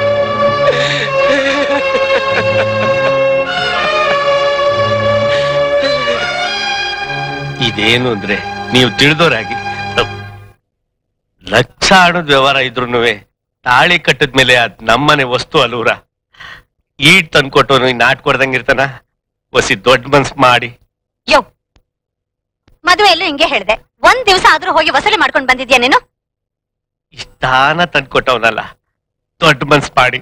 ಇದೇನು ಅಂದ್ರೆ ನೀವು ತಿಳಿದೋರಾಗಿ ಲಕ್ಷ ಹಣದ ವ್ಯವಹಾರ ಇದ್ರು ತಾಳಿ ಕಟ್ಟಿದ್ಮೇಲೆ ಅದ್ ನಮ್ಮನೆ ವಸ್ತು ಅಲ್ವರ ಈಟ್ ತಂದ್ಕೊಟ್ಟು ನಾಟ್ ಕೊಡ್ದಂಗಿರ್ತಾನ ಒಸಿ ದೊಡ್ಡ ಮನ್ಸ್ ಮಾಡಿ ಯೋ ಮದುವೆ ಎಲ್ಲೂ ಹಿಂಗೆ ಹೇಳ್ದೆ ಒಂದ್ ದಿವಸ ಆದ್ರೂ ಹೋಗಿ ವಸೂಲಿ ಮಾಡ್ಕೊಂಡ್ ಬಂದಿದ್ಯಾ ನೀನು ತಾನ ತಂದ್ಕೊಟ್ಟವನಲ್ಲ ದೊಡ್ಡ ಮನ್ಸ್ ಮಾಡಿ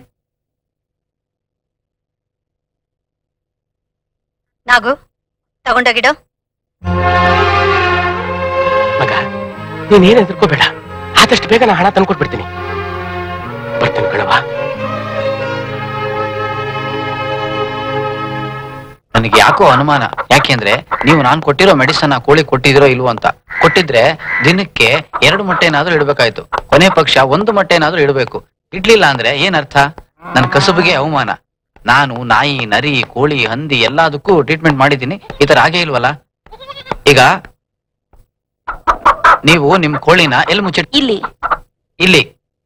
ನಾಗು ತಗೊಂಡೋಗಿಡು ಮಗ ನೀನೇನ್ ಹೆದರ್ಕೋಬೇಡ ಆದಷ್ಟು ಬೇಗ ನಾ ಹಣ ತಂದ್ಕೊಟ್ಬಿಡ್ತೀನಿ ಬರ್ತೀನಿ ಕಣವ ನನಗೆ ಯಾಕೋ ಅನುಮಾನ ಯಾಕೆಂದ್ರೆ ನೀವು ನಾನು ಕೊಟ್ಟಿರೋ ಮೆಡಿಸನ್ ಕೋಳಿ ಕೊಟ್ಟಿದಿರೋ ಇಲ್ವೋ ಅಂತ ಕೊಟ್ಟಿದ್ರೆ ದಿನಕ್ಕೆ ಎರಡು ಮೊಟ್ಟೆನಾದ್ರೂ ಇಡಬೇಕಾಯ್ತು ಕೊನೆ ಪಕ್ಷ ಒಂದು ಮೊಟ್ಟೆನಾದ್ರೂ ಇಡಬೇಕು ಇಡ್ಲಿಲ್ಲ ಅಂದ್ರೆ ಏನ್ ಅರ್ಥ ನನ್ನ ಕಸುಬಿಗೆ ಅವಮಾನ ನಾನು ನಾಯಿ ನರಿ ಕೋಳಿ ಹಂದಿ ಎಲ್ಲದಕ್ಕೂ ಟ್ರೀಟ್ಮೆಂಟ್ ಮಾಡಿದ್ದೀನಿ ಈ ತರ ಆಗೇ ಇಲ್ವಲ್ಲ ಈಗ ನೀವು ನಿಮ್ ಕೋಳಿನ ಎಲ್ಲಿ ಮುಚ್ಚಿಟ್ ಇಲ್ಲಿ ಇಲ್ಲಿ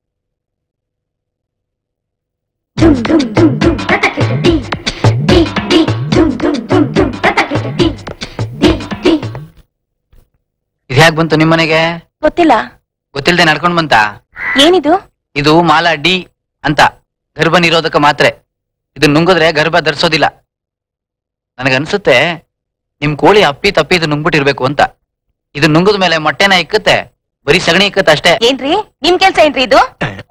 ಇದು ಹೇಗ್ ಬಂತು ನಿಮ್ಮನೆಗೆ ಗೊತ್ತಿಲ್ಲ ಗೊತ್ತಿಲ್ಲದೆ ನಡ್ಕೊಂಡ್ ಬಂತ ಏನಿದು ಇದು ಮಾಲಾ ಡಿ ಅಂತ ಗರ್ಭ ನಿರೋಧಕ ಮಾತ್ರೆ ಇದು ನುಂಗಿದ್ರೆ ಗರ್ಭ ಧರಿಸೋದಿಲ್ಲ ನನಗನ್ಸುತ್ತೆ ನಿಮ್ ಕೋಳಿ ಅಪ್ಪಿ ತಪ್ಪಿ ಇದು ನುಂಗ್ಬಿಟ್ಟಿರ್ಬೇಕು ಅಂತ ಇದು ನುಂಗಿದ ಮೇಲೆ ಮೊಟ್ಟೆನ ಇಕ್ಕತ್ತೆ ಬರೀ ಸಗಣಿ ಇಕ್ಕತ್ತೆ ಅಷ್ಟೇ ಏನ್ರಿ ನಿಮ್ ಕೆಲ್ಸ ಏನ್ರಿ ಇದು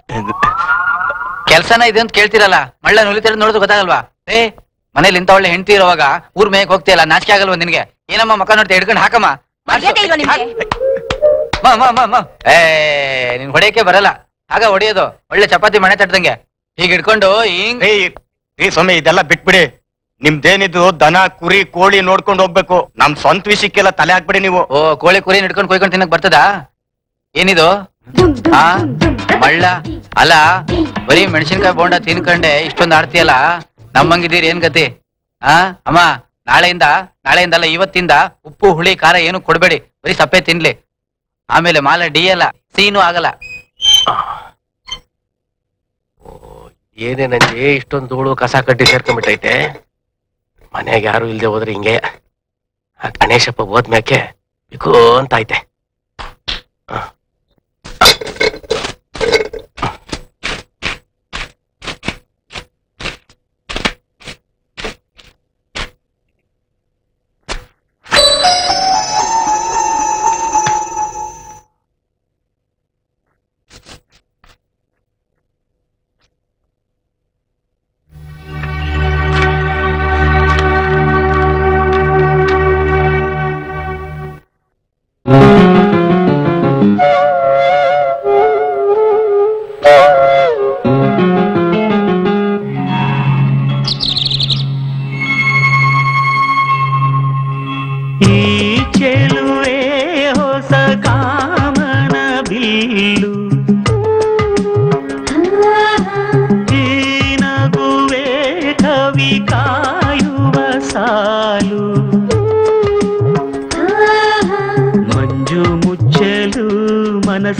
ಕೆಲ್ಸನ ಇದೆ ಅಂತ ಕೇಳ್ತಿರಲ್ಲ ಮಳ್ಳ ನುಲಿತಿರ ನೋಡಿದ್ರೆ ಗೊತ್ತಾಗಲ್ವಾ ಏ ಮನೇಲಿ ಇಂತ ಒಳ್ಳೆ ಹೆಂಡತಿ ಇರುವಾಗ ಊರ್ ಮೇಯಕ್ ಹೋಗ್ತಿಯಲ್ಲ ನಾಚಿಕೆ ಆಗಲ್ವಾ ನಿನ್ಗೆ ಏನಮ್ಮ ಮಕ್ಕ ನೋಡ್ತಾ ಹಿಡ್ಕೊಂಡು ಹಾಕಮ್ಮ ಮರ್ಯಾದೆ ಇಲ್ವಾ ನಿಮ್ಗೆ ಮ, ಮ, ಮ, ಮ. ಏ ನಿನ್ ಹೊಡೆಯಕ್ಕೆ ಬರಲ್ಲ ಆಗ ಹೊಡೆಯೋದು ಒಳ್ಳೆ ಚಪಾತಿ ಮನೆ ತಟ್ಟದಂಗೆ ಹೀಗ್ ಹಿಡ್ಕೊಂಡು ಹಿಂಗ್ ಈ ಸ್ವಾಮಿ ಇದೆಲ್ಲ ಬಿಟ್ಬಿಡಿ ನಿಮ್ದೇನಿದು ದನ ಕುರಿ ಕೋಳಿ ನೋಡ್ಕೊಂಡು ಹೋಗ್ಬೇಕು ನಮ್ ಸ್ವಂತ ವಿಷಯಕ್ಕೆಲ್ಲ ತಲೆ ಹಾಕ್ಬಿಡಿ ನೀವು ಓ ಕೋಳಿ ಕುರಿ ಹಿಡ್ಕೊಂಡು ಕೊಯ್ಕೊಂಡು ತಿನ್ನಕ್ ಬರ್ತದಾ ಏನಿದು ಆ ಮಳ್ಳ ಅಲ್ಲ ಬರೀ ಮೆಣಸಿನ್ಕಾಯಿ ಬೋಂಡ ತಿನ್ಕಂಡೆ ಇಷ್ಟೊಂದು ಆಡ್ತೀಯಲ್ಲ ನಮ್ಮಂಗಿದ್ದೀರಿ ಏನ್ ಗತಿ ಆ ಅಮ್ಮ ನಾಳೆಯಿಂದ ನಾಳೆಯಿಂದ ಅಲ್ಲ ಇವತ್ತಿಂದ ಉಪ್ಪು ಹುಳಿ ಖಾರ ಏನು ಕೊಡ್ಬೇಡಿ ಬರೀ ಸಪ್ಪೆ ತಿನ್ಲಿ ಆಮೇಲೆ ಮಾಲ ಡಿ ಅಲ್ಲ ಸೀನು ಆಗಲ್ಲ ಏನೇ ನಂಗೆ ಇಷ್ಟೊಂದು ಧೂಳು ಕಸ ಕಡ್ಡಿ ಸೇರ್ಕೊಂಡ್ಬಿಟ್ಟೈತೆ ಮನೆಯಾಗ ಯಾರು ಇಲ್ದೆ ಹೋದ್ರೆ ಹಿಂಗೆ ಆ ಗಣೇಶಪ್ಪ ಹೋದ್ಮ್ಯಾಕೆ ಬಿಕೋ ಅಂತ ಐತೆ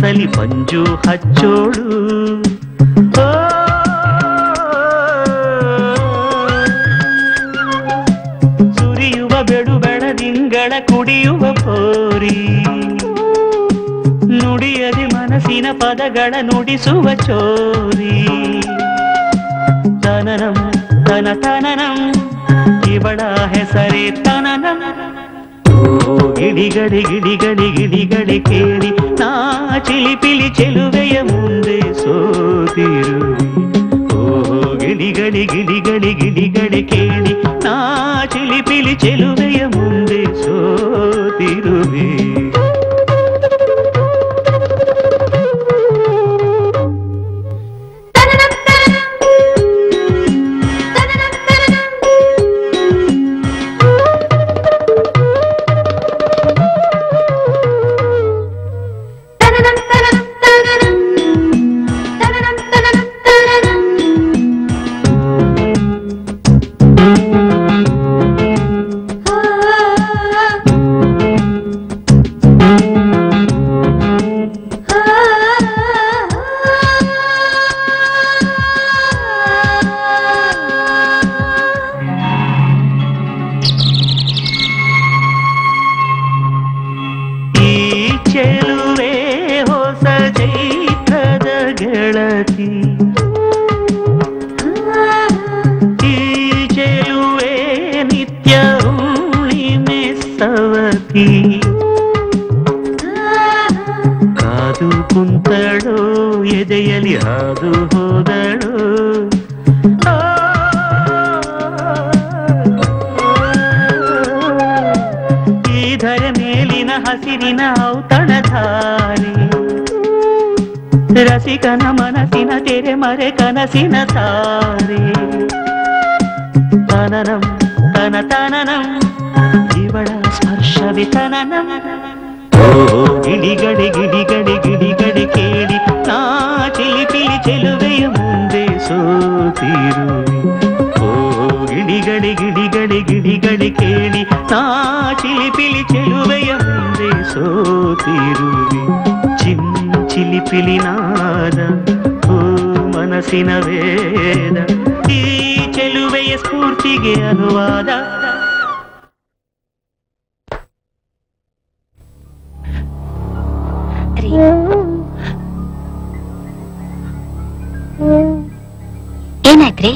ಮನದಲ್ಲಿ ಪಂಜು ಹಚ್ಚೋಳು ಓ, ಸುರಿಯುವ ಬೆಡು ಬೆಳದಿಂಗಳ ಕುಡಿಯುವ ಪೋರಿ ನುಡಿಯದೆ ಮನಸ್ಸಿನ ಪದಗಳ ನುಡಿಸುವ ಚೋರಿ ತನನಂ ತನ ತನನಂ ಇವಳ ಹೆಸರೇ ತನನಂ ಓ ಗಿಡಿಗಡಿ ಗಿಡಿಗಡಿ ಗಿಡಿಗಡಿ ಕೇಳಿ ನಾ ಚಿಲಿಪಿಲಿ ಚೆಲುವೆಯ ಮುಂದೆ ಸೋತಿರುವೆ ಓ ಗಿಡಿಗಡಿ ಗಿಡಿಗಡಿ ಗಿಡಿಗಡಿ ಕೇಳಿ ನಾ ಚಿಲಿಪಿಲಿ ಚೆಲುವೆಯ ಮುಂದೆ ಸೋತಿರುವೆ ಈ ಚೆಲುವೆ ಹೊಸ ಚೈತ್ರದ ಗೆಳತಿ ಈ ಚೆಲುವೆ ನಿತ್ಯ ಹುಣ್ಣಿಮೆ ಸವತಿ ಕಾದು ಕುಂತಳು ಎದೆಯಲಿ ಹಾದು ಹೋದಳು ಈ ಧರೆ ಮೇಲಿನ ಹಸಿರಿನ ಔತಣಧಾರೆ ರಸಿಕನ ಮನಸ್ಸಿನ ತೆರೆ ಮರೆ ಕನಸಿನ ತಾರೆ ತನನಂ ತನ ತನನಂ ಇವಳ ಸ್ಪರ್ಶವಿ ತನನಂ ಓ ಗಿಡಿಗಡಿ ಗಿಡಿಗಡಿ ಗಿಡಿಗಡಿ ಕೇಳಿ ನಾ ಚಿಲಿಪಿಲಿ ಚೆಲುವೆಯ ಮುಂದೆ ಸೋತಿರುವೆ ಓ ಗಿಡಿಗಡಿ ಗಿಡಿಗಡಿ ಗಿಡಿಗಡಿ ಕೇಳಿ ನಾ ಚಿಲಿಪಿಲಿ ಚೆಲುವೆಯ ಮುಂದೆ ಸೋತಿರುವೆ ಚಿನ್ ಚಿಲಿಪಿಲಿ ನಾದ ಓ ಮನಸ್ಸಿನ ವೇದ ಈ ಚೆಲುವೆಯ ಸ್ಫೂರ್ತಿಗೆ ಅನುವಾದ ಏನಾಯ್ತ್ರಿ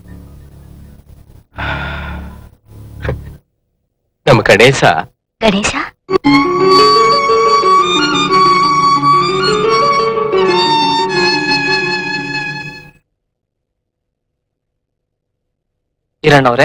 ನಮ್ಮ ಗಣೇಶ ಗಣೇಶ ಇರಣ್ಣವ್ರೆ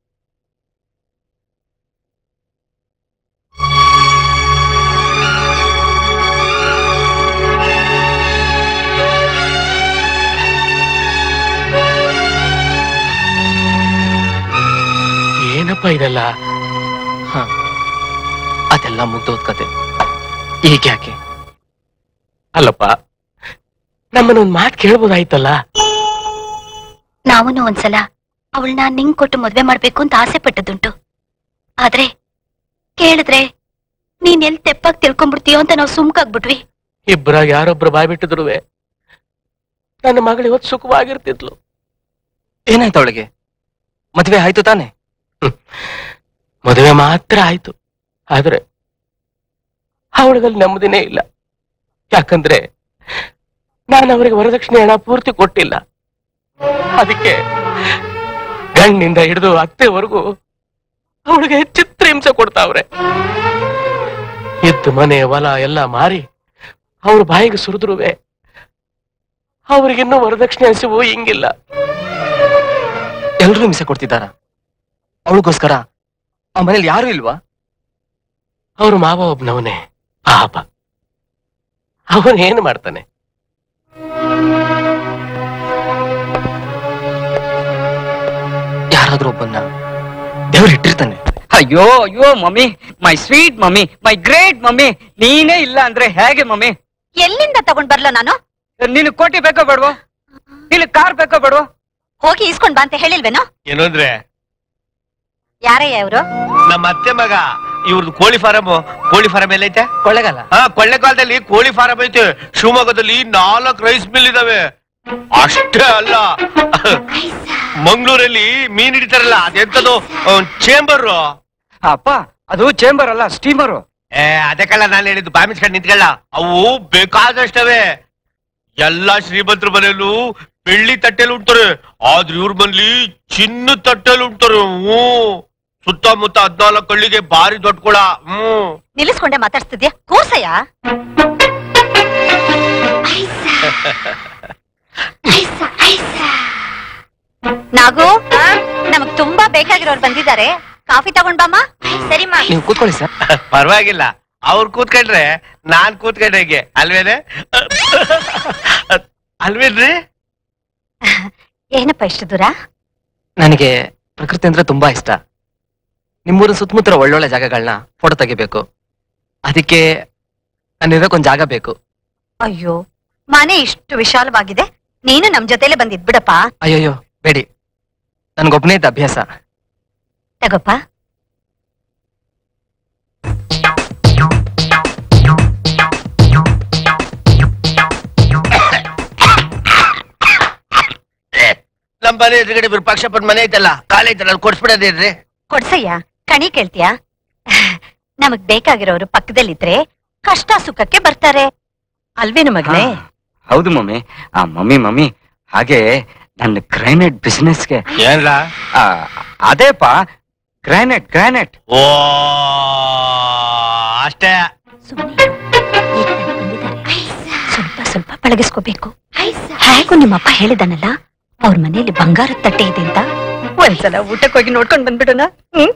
ಏನಪ್ಪ ಇದೆಲ್ಲ ಹ. ಅದೆಲ್ಲ ಮುಗ್ದೋದ್ ಕತೆ ಈಗ ಯಾಕೆ ಅಲ್ಲಪ್ಪ ನಮ್ಮನ್ನೊಂದ್ ಮಾತು ಕೇಳ್ಬೋದಾಯ್ತಲ್ಲ ನಾವೂನು ಒಂದ್ಸಲ ಅವಳನ್ನ ನಿಂಗ್ ಕೊಟ್ಟು ಮದ್ವೆ ಮಾಡ್ಬೇಕು ಅಂತ ಆಸೆ ಪಟ್ಟದುಂಟು ಆದ್ರೆ ಕೇಳಿದ್ರೆ ನೀನ್ ಎಲ್ ತೆಪ್ಪಾಗಿ ತಿಳ್ಕೊಂಡ್ಬಿಡ್ತೀಯೋ ಅಂತ ನಾವು ಸುಮ್ಕಾಗ್ಬಿಟ್ವಿ ಇಬ್ಬರಾಗ ಯಾರೊಬ್ರು ಬಾಯ್ ಬಿಟ್ಟಿದ್ರುವೆ ನನ್ನ ಮಗಳು ಇವತ್ತು ಸುಖವಾಗಿರ್ತಿದ್ಲು ಏನಾಯ್ತು ಅವಳಿಗೆ ಮದ್ವೆ ಆಯ್ತು ತಾನೆ ಮದುವೆ ಮಾತ್ರ ಆಯ್ತು ಆದ್ರೆ ಅವಳಿಗಲ್ಲಿ ನೆಮ್ಮದಿನೇ ಇಲ್ಲ ಯಾಕಂದ್ರೆ ನಾನು ಅವರಿಗೆ ವರದಕ್ಷಿಣೆ ಹಣ ಪೂರ್ತಿ ಕೊಟ್ಟಿಲ್ಲ ಅದಕ್ಕೆ ಗಂಡಿಂದ ಹಿಡಿದು ಅತ್ತೆವರೆಗೂ ಅವಳಿಗೆ ಚಿತ್ರ ಹಿಂಸೆ ಕೊಡ್ತಾವ್ರೆ ಇದ್ದು ಮನೆ ಹೊಲ ಎಲ್ಲ ಮಾರಿ ಅವ್ರ ಬಾಯಿಗೆ ಸುರಿದ್ರುವೆ ಅವ್ರಿಗಿನ್ನೂ ವರದಕ್ಷಿಣೆ ಹಸಿವು ಹಿಂಗಿಲ್ಲ ಎಲ್ರೂ ಹಿಂಸೆ ಕೊಡ್ತಿದ್ದಾರ ಅವಳಿಗೋಸ್ಕರ ಆ ಮನೇಲಿ ಯಾರು ಇಲ್ವಾ ಅವ್ರ ಮಾವ ಒಬ್ನವನೇ ಪಾಪ ಅವನ್ ಏನ್ ಮಾಡ್ತಾನೆ ಯಾರಾದ್ರೂ ಒಬ್ಬನ್ನ ದೇವ್ರು ಇಟ್ಟಿರ್ತಾನೆ ಅಯ್ಯೋ ಅಯ್ಯೋ mummy my sweet mummy my great mummy ನೀನೇ ಇಲ್ಲ ಅಂದ್ರೆ ಹೇಗೆ ಮಮ್ಮಿ ಎಲ್ಲಿಂದ ತಗೊಂಡ್ ಬರ್ಲೋ ನಾನು ನಿನ್ ಕೋಟಿ ಬೇಕೋ ಬೇಡವೋ ನಿನ್ ಕಾರ್ ಬೇಕೋ ಬೇಡವೋ ಹೋಗಿ ಇಸ್ಕೊಂಡ್ ಬಾ ಅಂತ ಹೇಳಿಲ್ವೇನೋ ಏನು ಅಂದ್ರೆ ಯಾರಯ್ಯ ಇವ್ರು ನಮ್ಮ ಅತ್ತೆ ಮಗ ಇವ್ರದ್ದು ಕೋಳಿ ಫಾರಂ ಕೋಳಿ ಫಾರಂ ಎಲ್ಲೈತೆ ಕೊಳ್ಳೆಗಾಲ ಹಾ ಕೊಳ್ಳೆಗಾಲದಲ್ಲಿ ಕೋಳಿ ಫಾರಂ ಐತೆ ಶಿವಮೊಗ್ಗದಲ್ಲಿ ನಾಲ್ಕು ರೈಸ್ ಮಿಲ್ ಇದಾವೆ ಅಷ್ಟೇ ಅಲ್ಲ ಮಂಗಳೂರಲ್ಲಿ ಮೀನ್ ಹಿಡಿತಾರಲ್ಲ ಅದೆಂತದು ಚೇಂಬರ್ ಅಪ್ಪ ಅದು ಚೇಂಬರ್ ಅಲ್ಲ ಸ್ಟೀಮರು ಏ ಅದಕ್ಕೆಲ್ಲ ನಾನು ಹೇಳಿದ್ದು ಬಾಮಿಸ್ಕೊಂಡು ನಿಂತ್ಕೊಳ್ಳ ಅವು ಬೇಕಾದಷ್ಟವೆ ಎಲ್ಲಾ ಶ್ರೀಮಂತರ ಮನೆಯಲ್ಲೂ ಬೆಳ್ಳಿ ತಟ್ಟೆಲಿ ಉಂಟಾರೆ ಆದ್ರೆ ಇವ್ರ ಮನೇಲಿ ಚಿನ್ನ ತಟ್ಟೆಲಿ ಉಂಟಾರೆ ಹ್ಞೂ ಸುತ್ತಮುತ್ತ ಹದ್ನಾಲ್ಕು ಹಳ್ಳಿಗೆ ಭಾರಿ ದೊಡ್ಡ ಕೊಳ ಹ್ಮ್ ನಿಲ್ಲಿಸ್ಕೊಂಡೆ ಮಾತಾಡ್ತಿದ್ಯಾ ಕೂರ್ಸಯ್ಯ ನಾಗು ನಮಗ್ ತುಂಬಾ ಬೇಕಾಗಿರೋರು ಬಂದಿದ್ದಾರೆ ಕಾಫಿ ತಗೊಂಡ್ ಬಾಮ್ಮ ಸರಿ ಮಾ ನೀವು ಕೂತ್ಕೊಳ್ಳಿ ಸರ್ ಪರವಾಗಿಲ್ಲ ಅವ್ರು ಕೂತ್ಕೊಂಡ್ರೆ ನಾನ್ ಕೂತ್ಕೊಂಡ್ರೆ ಹೇಗೆ ಅಲ್ವೇನೆ ಅಲ್ವೇನ್ರಿ ಏನಪ್ಪ ಇಷ್ಟು ದೂರ ನನಗೆ ಪ್ರಕೃತಿ ಅಂದ್ರೆ ತುಂಬಾ ಇಷ್ಟ ನಿಮ್ಮೂರ ಸುತ್ತಮುತ್ತ ಒಳ್ಳೊಳ್ಳೆ ಜಾಗಗಳನ್ನ ಫೋಟೋ ತೆಗಿಬೇಕು ಅದಕ್ಕೆ ನಾನಿರೋಕ್ ಒಂದ್ ಜಾಗ ಬೇಕು ಅಯ್ಯೋ ಮನೆ ಇಷ್ಟು ವಿಶಾಲವಾಗಿದೆ ನೀನು ನಮ್ ಜೊತೆಲೆ ಬಂದಿದ್ ಬಿಡಪ್ಪ ಅಯ್ಯಯ್ಯೋ ಬೇಡಿ ನನ್ಗೊಬ್ನೇ ಇದ್ದ ಅಭ್ಯಾಸ ತಗೋಪ್ಪ ನಮ್ ಮನೆ ಎದುರುಗಡೆ ವಿರೂಪಾಕ್ಷಪ್ಪನ್ ಮನೆ ಐತಲ್ಲ ಕಾಲ ಐತಲ್ಲ ಅದು ಕೊಡ್ಸ್ಬಿಡೋದೇನ್ರಿ ಕೊಡ್ಸಯ್ಯ ಕಣಿ ಕೇಳ್ತೀಯಾ ನಮಗ್ ಬೇಕಾಗಿರೋರು ಪಕ್ಕದಲ್ಲಿದ್ರೆ ಕಷ್ಟ ಸುಖಕ್ಕೆ ಬರ್ತಾರೆ ಅಲ್ವೇನು ಮಗ್ನೆ ಹೌದು ಮಮ್ಮಿ ಆ ಮಮ್ಮಿ ಮಮ್ಮಿ ಹಾಗೆ ನನ್ನ ಗ್ರಾನೈಟ್ ಬಿಸ್ನೆಸ್ಗೆ ಏನ್ಲ ಅದೇಪಾ ಗ್ರಾನೈಟ್ ಗ್ರಾನೈಟ್ ಓ ಅಷ್ಟೇ ಸ್ವಲ್ಪ ಸ್ವಲ್ಪ ಪಳಗಿಸ್ಕೋಬೇಕು ಹೇಗೂ ನಿಮ್ಮಪ್ಪ ಹೇಳಿದಾನಲ್ಲ ಅವ್ರ ಮನೆಯಲ್ಲಿ ಬಂಗಾರದ ತಟ್ಟೆ ಇದೆ ಅಂತ ಒಂದ್ಸಲ ಊಟಕ್ಕೆ ಹೋಗಿ ನೋಡ್ಕೊಂಡ್ ಬಂದ್ಬಿಡೋಣ ಹ್ಮ್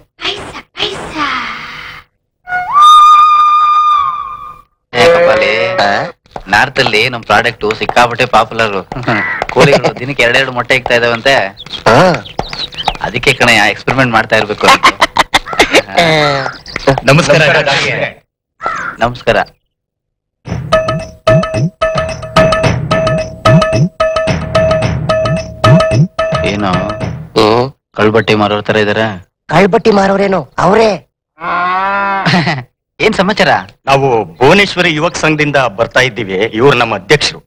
ಕಪಾಲಿ ನಾರ್ತ್ ಅಲ್ಲಿ ನಮ್ ಪ್ರಾಡಕ್ಟ್ ಸಿಕ್ಕಾಪಟ್ಟೆ ಪಾಪ್ಯುಲರ್ ಕೋಳಿಗಳು ದಿನಕ್ಕೆ ಎರಡೆರಡು ಮೊಟ್ಟೆ ಇಕ್ತಾ ಇದಾವಂತೆ ಅದಕ್ಕೆ ಕಣ ಎಕ್ಸ್ಪೆರಿಮೆಂಟ್ ಮಾಡ್ತಾ ಇರ್ಬೇಕು ಅಂತ. ನಮಸ್ಕಾರ ನಮಸ್ಕಾರ ಏನು ಕಳ್ಬಟ್ಟಿ ಮಾರೋರ್ ತರ ಇದಾರ ಕಳ್ಬಟ್ಟಿ ಮಾರೋರೇನು ಅವರೇ ಏನ್ ಸಮಾಚಾರ ನಾವು ಭುವನೇಶ್ವರಿ ಯುವಕ ಸಂಘದಿಂದ ಬರ್ತಾ ಇದ್ದೀವಿ ಇವ್ರು ನಮ್ಮ ಅಧ್ಯಕ್ಷರು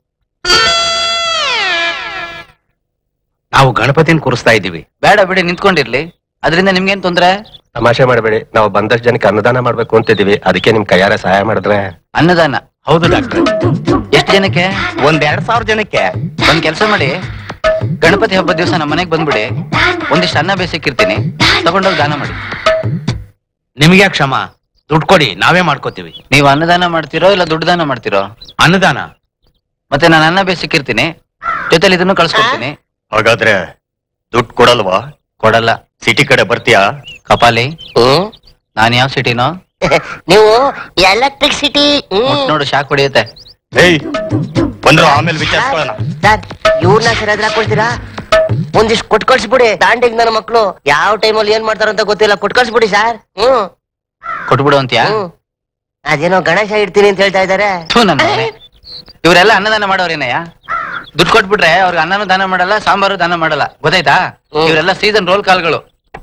ನಾವು ಗಣಪತಿನ ಕೂರಿಸ್ತಾ ಇದ್ದೀವಿ ಬೇಡ ಬಿಡಿ ನಿಂತ್ಕೊಂಡಿರ್ಲಿ ಅದರಿಂದ ನಿಮ್ಗೇನ್ ತೊಂದ್ರೆ ತಮಾಷೆ ಮಾಡಬೇಡಿ ನಾವು ಬಂದಷ್ಟು ಜನಕ್ಕೆ ಅನ್ನದಾನ ಮಾಡ್ಬೇಕು ಅಂತಿದೀವಿ ಅದಕ್ಕೆ ನಿಮ್ ಕೈಯಾರೆ ಸಹಾಯ ಮಾಡಿದ್ರೆ ಅನ್ನದಾನ ಹೌದು ಡಾಕ್ಟರ್ ಎಷ್ಟು ಜನಕ್ಕೆ ಒಂದ್ ಎರಡ್ ಸಾವಿರ ಜನಕ್ಕೆ ಒಂದ್ ಕೆಲಸ ಮಾಡಿ ಗಣಪತಿ ಹಬ್ಬದ ದಿವಸ ನಮ್ಮ ಮನೆಗ್ ಬಂದ್ಬಿಡಿ ಒಂದಿಷ್ಟು ಅನ್ನ ಬೇಸಿಕ್ಕಿರ್ತೀನಿ ತಗೊಂಡೋಗಿ ದಾನ ಮಾಡಿ ನಿಮ್ಗೆ ಕ್ಷಮ ದುಡ್ಡು ಕೊಡಿ ನಾವೇ ಮಾಡ್ಕೋತೀವಿ ನೀವು ಅನ್ನದಾನ ಮಾಡ್ತಿರೋ ಇಲ್ಲ ದುಡ್ಡು ದಾನ ಮಾಡ್ತಿರೋ ಅನ್ನದಾನ ಮತ್ತೆ ನಾನು ಅನ್ನ ಬೇಸಿಕ್ಕಿರ್ತೀನಿ ಜೊತೆಲಿ ಇದನ್ನು ಕಳ್ಸ್ಕೊಡ್ತೀನಿ ಹಾಗಾದ್ರೆ ದುಡ್ಡು ಕೊಡಲ್ವಾ ಕೊಡಲ್ಲ ಸಿಟಿ ಕಡೆ ಬರ್ತೀಯಾ ಕಪಾಲಿ ನಾನ್ ಯಾವ ಸಿಟಿನೋ ನೀವು ಎಲೆಕ್ಟ್ರಿಸಿಟಿ ಮುಟ್ ನೋಡು ಶಾಕ್ ಹೊಡಿಯುತ್ತೆ ಏಯ್ ಬಂದ್ರು ಆಮೇಲೆ ವಿಚಾರಿಸ್ಕೊಳ್ಳೋಣ ಸರ್ ಇವ್ರನ್ನ ಸರಿಯಾದ್ರ ಕೊಡ್ತೀರಾ ಒಂದಿಷ್ಟು ಕೊಟ್ ಕಳ್ಸ್ಬಿಡಿ ದಾಂಡಿಗ್ ನನ್ನ ಮಕ್ಳು ಯಾವ ಟೈಮಲ್ಲಿ ಏನ್ ಮಾಡ್ತಾರ ಅಂತ ಗೊತ್ತಿಲ್ಲ ಕೊಟ್ ಕಳ್ಸ್ಬಿಡಿ ಸರ್ ಹ್ಮ್ ಕೊಟ್ಬಿಡು ಅಂತ್ಯಾ ಹ್ಮ್. ಅದೇನೋ ಗಣೇಶ ಇಡ್ತೀನಿ ಅಂತ ಹೇಳ್ತಾ ಇದಾರೆ ಥು, ನನ್ನ ಮಗನೇ. ಇವರೆಲ್ಲ ಅನ್ನದಾನ ಮಾಡೋರೇನಯ್ಯ ದುಡ್ಡು ಕೊಟ್ಬಿಟ್ರೆ ಅವ್ರಿಗೆ ಅನ್ನನೂ ದಾನ ಮಾಡಲ್ಲ ಸಾಂಬಾರು ದಾನ ಮಾಡಲ್ಲ ಗೊತ್ತಾಯ್ತಾ ಇವರೆಲ್ಲ ಸೀಸನ್ ರೋಲ್ ಕಾಲ್ಗಳು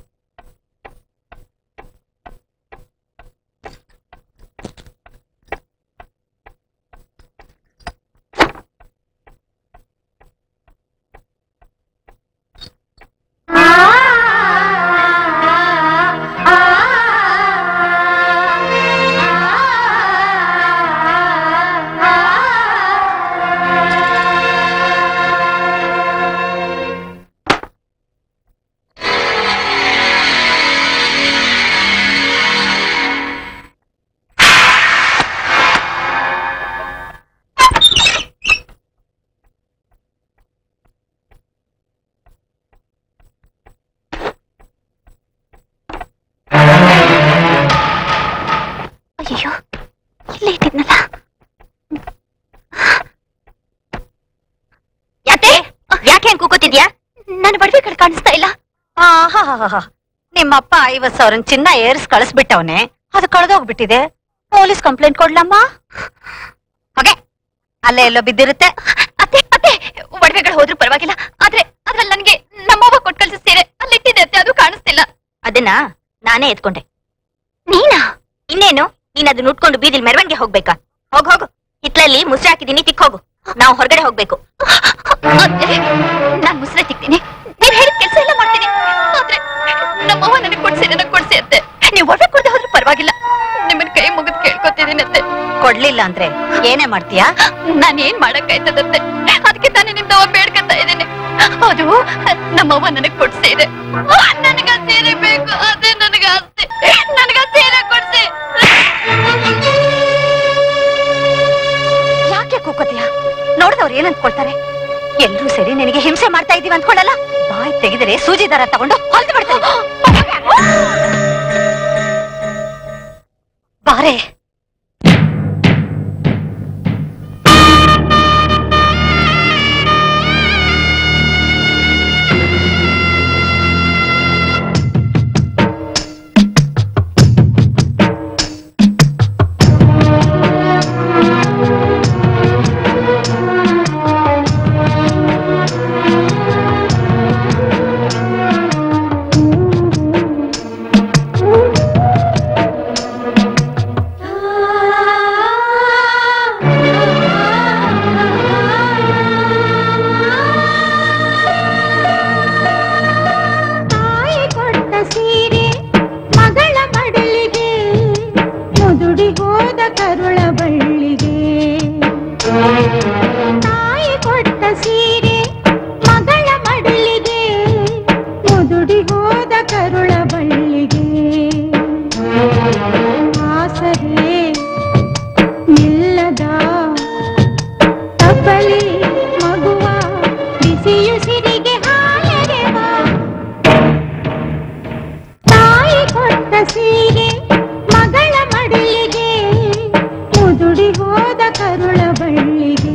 ಅಯ್ಯೋ ಇಲ್ಲೇ ಇದ್ದಿದ್ನಲ್ಲ ಯಾಕೆ ಯಾಕೆ ಹೆಂಗ್ ಕೂಕೋತಿದ್ಯಾ ನನ್ನ ಒಡವೆ ಕಡೆ ಕಾಣಿಸ್ತಾ ಇಲ್ಲ ಆಹಾಹಾಹಾ. ನಿಮ್ಮಪ್ಪ ಐವತ್ ಸಾವಿರ ಚಿನ್ನ ಏರ್ಸ್ ಕಳಿಸ್ಬಿಟ್ಟವನೆ ಅದು ಕಳೆದೋಗ್ಬಿಟ್ಟಿದೆ ಪೊಲೀಸ್ ಕಂಪ್ಲೇಂಟ್ ಕೊಡ್ಲಮ್ಮ ಹಾಗೆ ಅಲ್ಲೇ ಎಲ್ಲೋ ಬಿದ್ದಿರುತ್ತೆ ಅತ್ತೆ ಅತ್ತೆ ಒಡವೆಗಳು ಹೋದ್ರೂ ಪರವಾಗಿಲ್ಲ ಆದ್ರೆ ಅದ್ರಲ್ಲಿ ನನ್ಗೆ ನಮ್ಮವ್ವ ಕೊಟ್ಟು ಕಳ್ಸಿದ ಸೀರೆ ಅಲ್ಲಿಟ್ಟಿದೆ ಅತ್ತೆ ಅದು ಕಾಣಿಸ್ತಿಲ್ಲ ಅದನ್ನ ನಾನೇ ಎತ್ಕೊಂಡೆ ನೀನಾ ಇನ್ನೇನು ನೀನ್ ಅದನ್ನ ಉಟ್ಕೊಂಡು ಬೀದಿಲ್ ಮೆರವಣಿಗೆ ಹೋಗ್ಬೇಕಾ ಹೋಗ್ ಹೋಗು ಹಿತ್ಲಲ್ಲಿ ಮುಸ್ರೆ ಹಾಕಿದೀನಿ ತಿಕ್ ಹೋಗು ನಾವು ಹೊರಗಡೆ ಹೋಗ್ಬೇಕು ನಾನ್ ಮುಸ್ರೆ ತಿಕ್ತೀನಿ ನೀವ್ ಹೇಳಿದ ಕೆಲಸ ಎಲ್ಲ ಮಾಡ್ತೀನಿ ಆದ್ರೆ ನಮ್ಮವ್ವ ನನಗೆ ಕೊಡ್ಸಿ ನನಗೆ ಕೊಡ್ಸಿ ಅಂತೆ ನೀವು ಒಳ್ಳೆ ಕೊಡದೆ ಹೋದ್ರೆ ಪರವಾಗಿಲ್ಲ ನಿಮ್ಮನ್ ಕೈ ಮುಗಿದ್ ಕೇಳ್ಕೊತಿದ್ದೀನಿ ಅಂತೆ ಕೊಡ್ಲಿಲ್ಲ ಅಂದ್ರೆ ಏನೇ ಮಾಡ್ತೀಯಾ ನಾನ್ ಏನ್ ಮಾಡಕ್ಕಾಯ್ತದಂತೆ ಅದಕ್ಕೆ ತಾನೇ ನಿಮ್ದು ಅವ ಬೇಡ್ಕಂತ ಇದ್ದೀನಿ ಅದು ನಮ್ಮವ್ವ ನನಗ್ ಕೊಡ್ಸಿ ಇದೆ ನನಗ ಸೀರೆ ಬೇಕು ಅದೇ ನನಗ ಆಸ್ತಿ ನನಗ ಸೀರೆ ಕೊಡ್ಸಿ ಯಾಕೆ ಕೂಕೋತೀಯ ನೋಡಿದವ್ರು ಏನ್ ಅಂದ್ಕೊಳ್ತಾರೆ ಎಲ್ರೂ ಸೇರಿ ನಿನಗೆ ಹಿಂಸೆ ಮಾಡ್ತಾ ಇದೀವಿ ಅಂದ್ಕೊಳ್ಳಲ್ಲ ಬಾಯ್ ತೆಗೆದರೆ ಸೂಜಿ ದಾರ ತಗೊಂಡು ಹೊಲ್ದು ಬಿಡ್ತಾರೆ ಬಾರೆ ತಾಯಿ ಕೊಟ್ಟ ಸೀರೆ ಮಗಳ ಮಡಲಿಗೆ ಮುದುಡಿ ಹೋದ ಕರುಳ ಬಳ್ಳಿಗೆ ತಾಯಿ ಕೊಟ್ಟ ಸೀರೆ ಮಗಳ ಮಡಲಿಗೆ ಮುದುಡಿ ಹೋದ ಕರುಳ ಬಳ್ಳಿಗೆ ಆಸರೆ ನಿಲ್ಲದ ತಪ್ಪಲಿ ಮಗುವ ಬಿಸಿಯುಸಿರಿಗೆ ಹಾಲೆರೆವ ತಾಯಿ ಕೊಟ್ಟ ಸೀರೆ ಮಗಳ ಮಡಿಲಿಗೆ ಮುದುಡಿ ಹೋದ ಕರುಳ ಬಳ್ಳಿಗೆ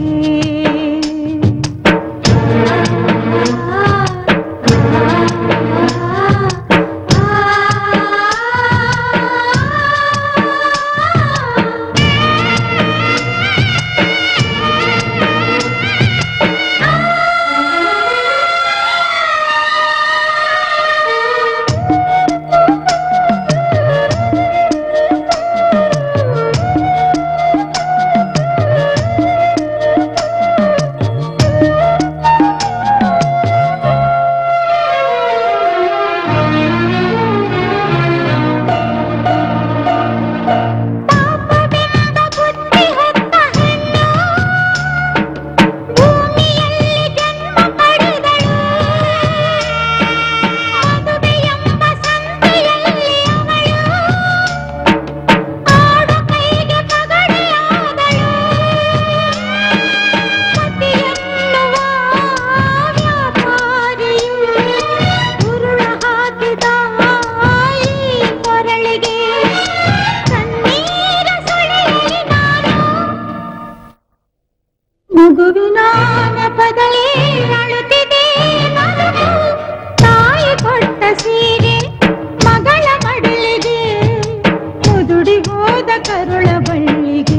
ಮಗುವಿನ ನೆಪದಲ್ಲಿ ಅಳುತ್ತಿದೆ ಮನವು. ತಾಯಿ ಕೊಟ್ಟ ಸೀರೆ ಮಗಳ ಮಡಲಿಗೆ ಮುದುಡಿ ಹೋದ ಕರುಳ ಬಳ್ಳಿಗೆ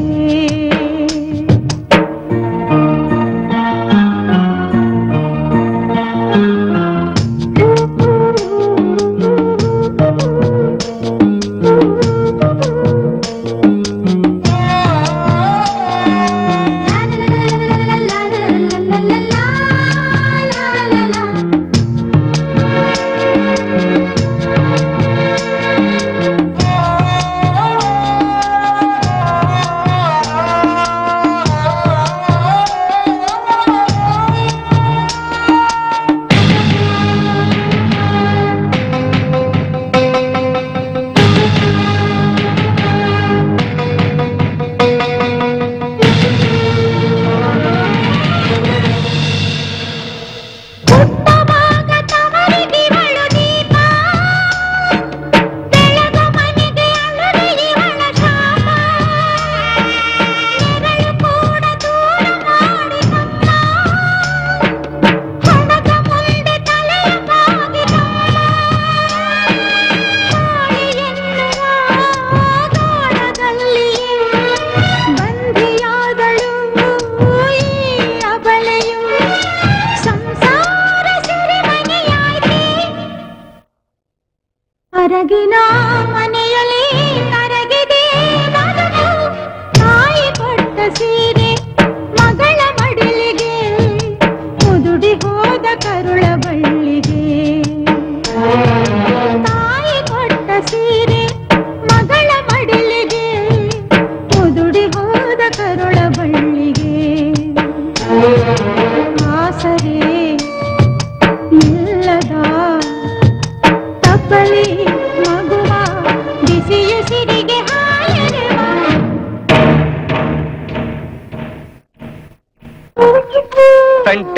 ಬಂಧಿಯಾದಳು ಈ ಅಬಲೆಯು ಸಂಸಾರ ಸೆರೆಮನೆಯಾಯ್ತೆ ಹೊರಗಿನ ಮನೆಯಲ್ಲಿ ಕರಗಿದೆ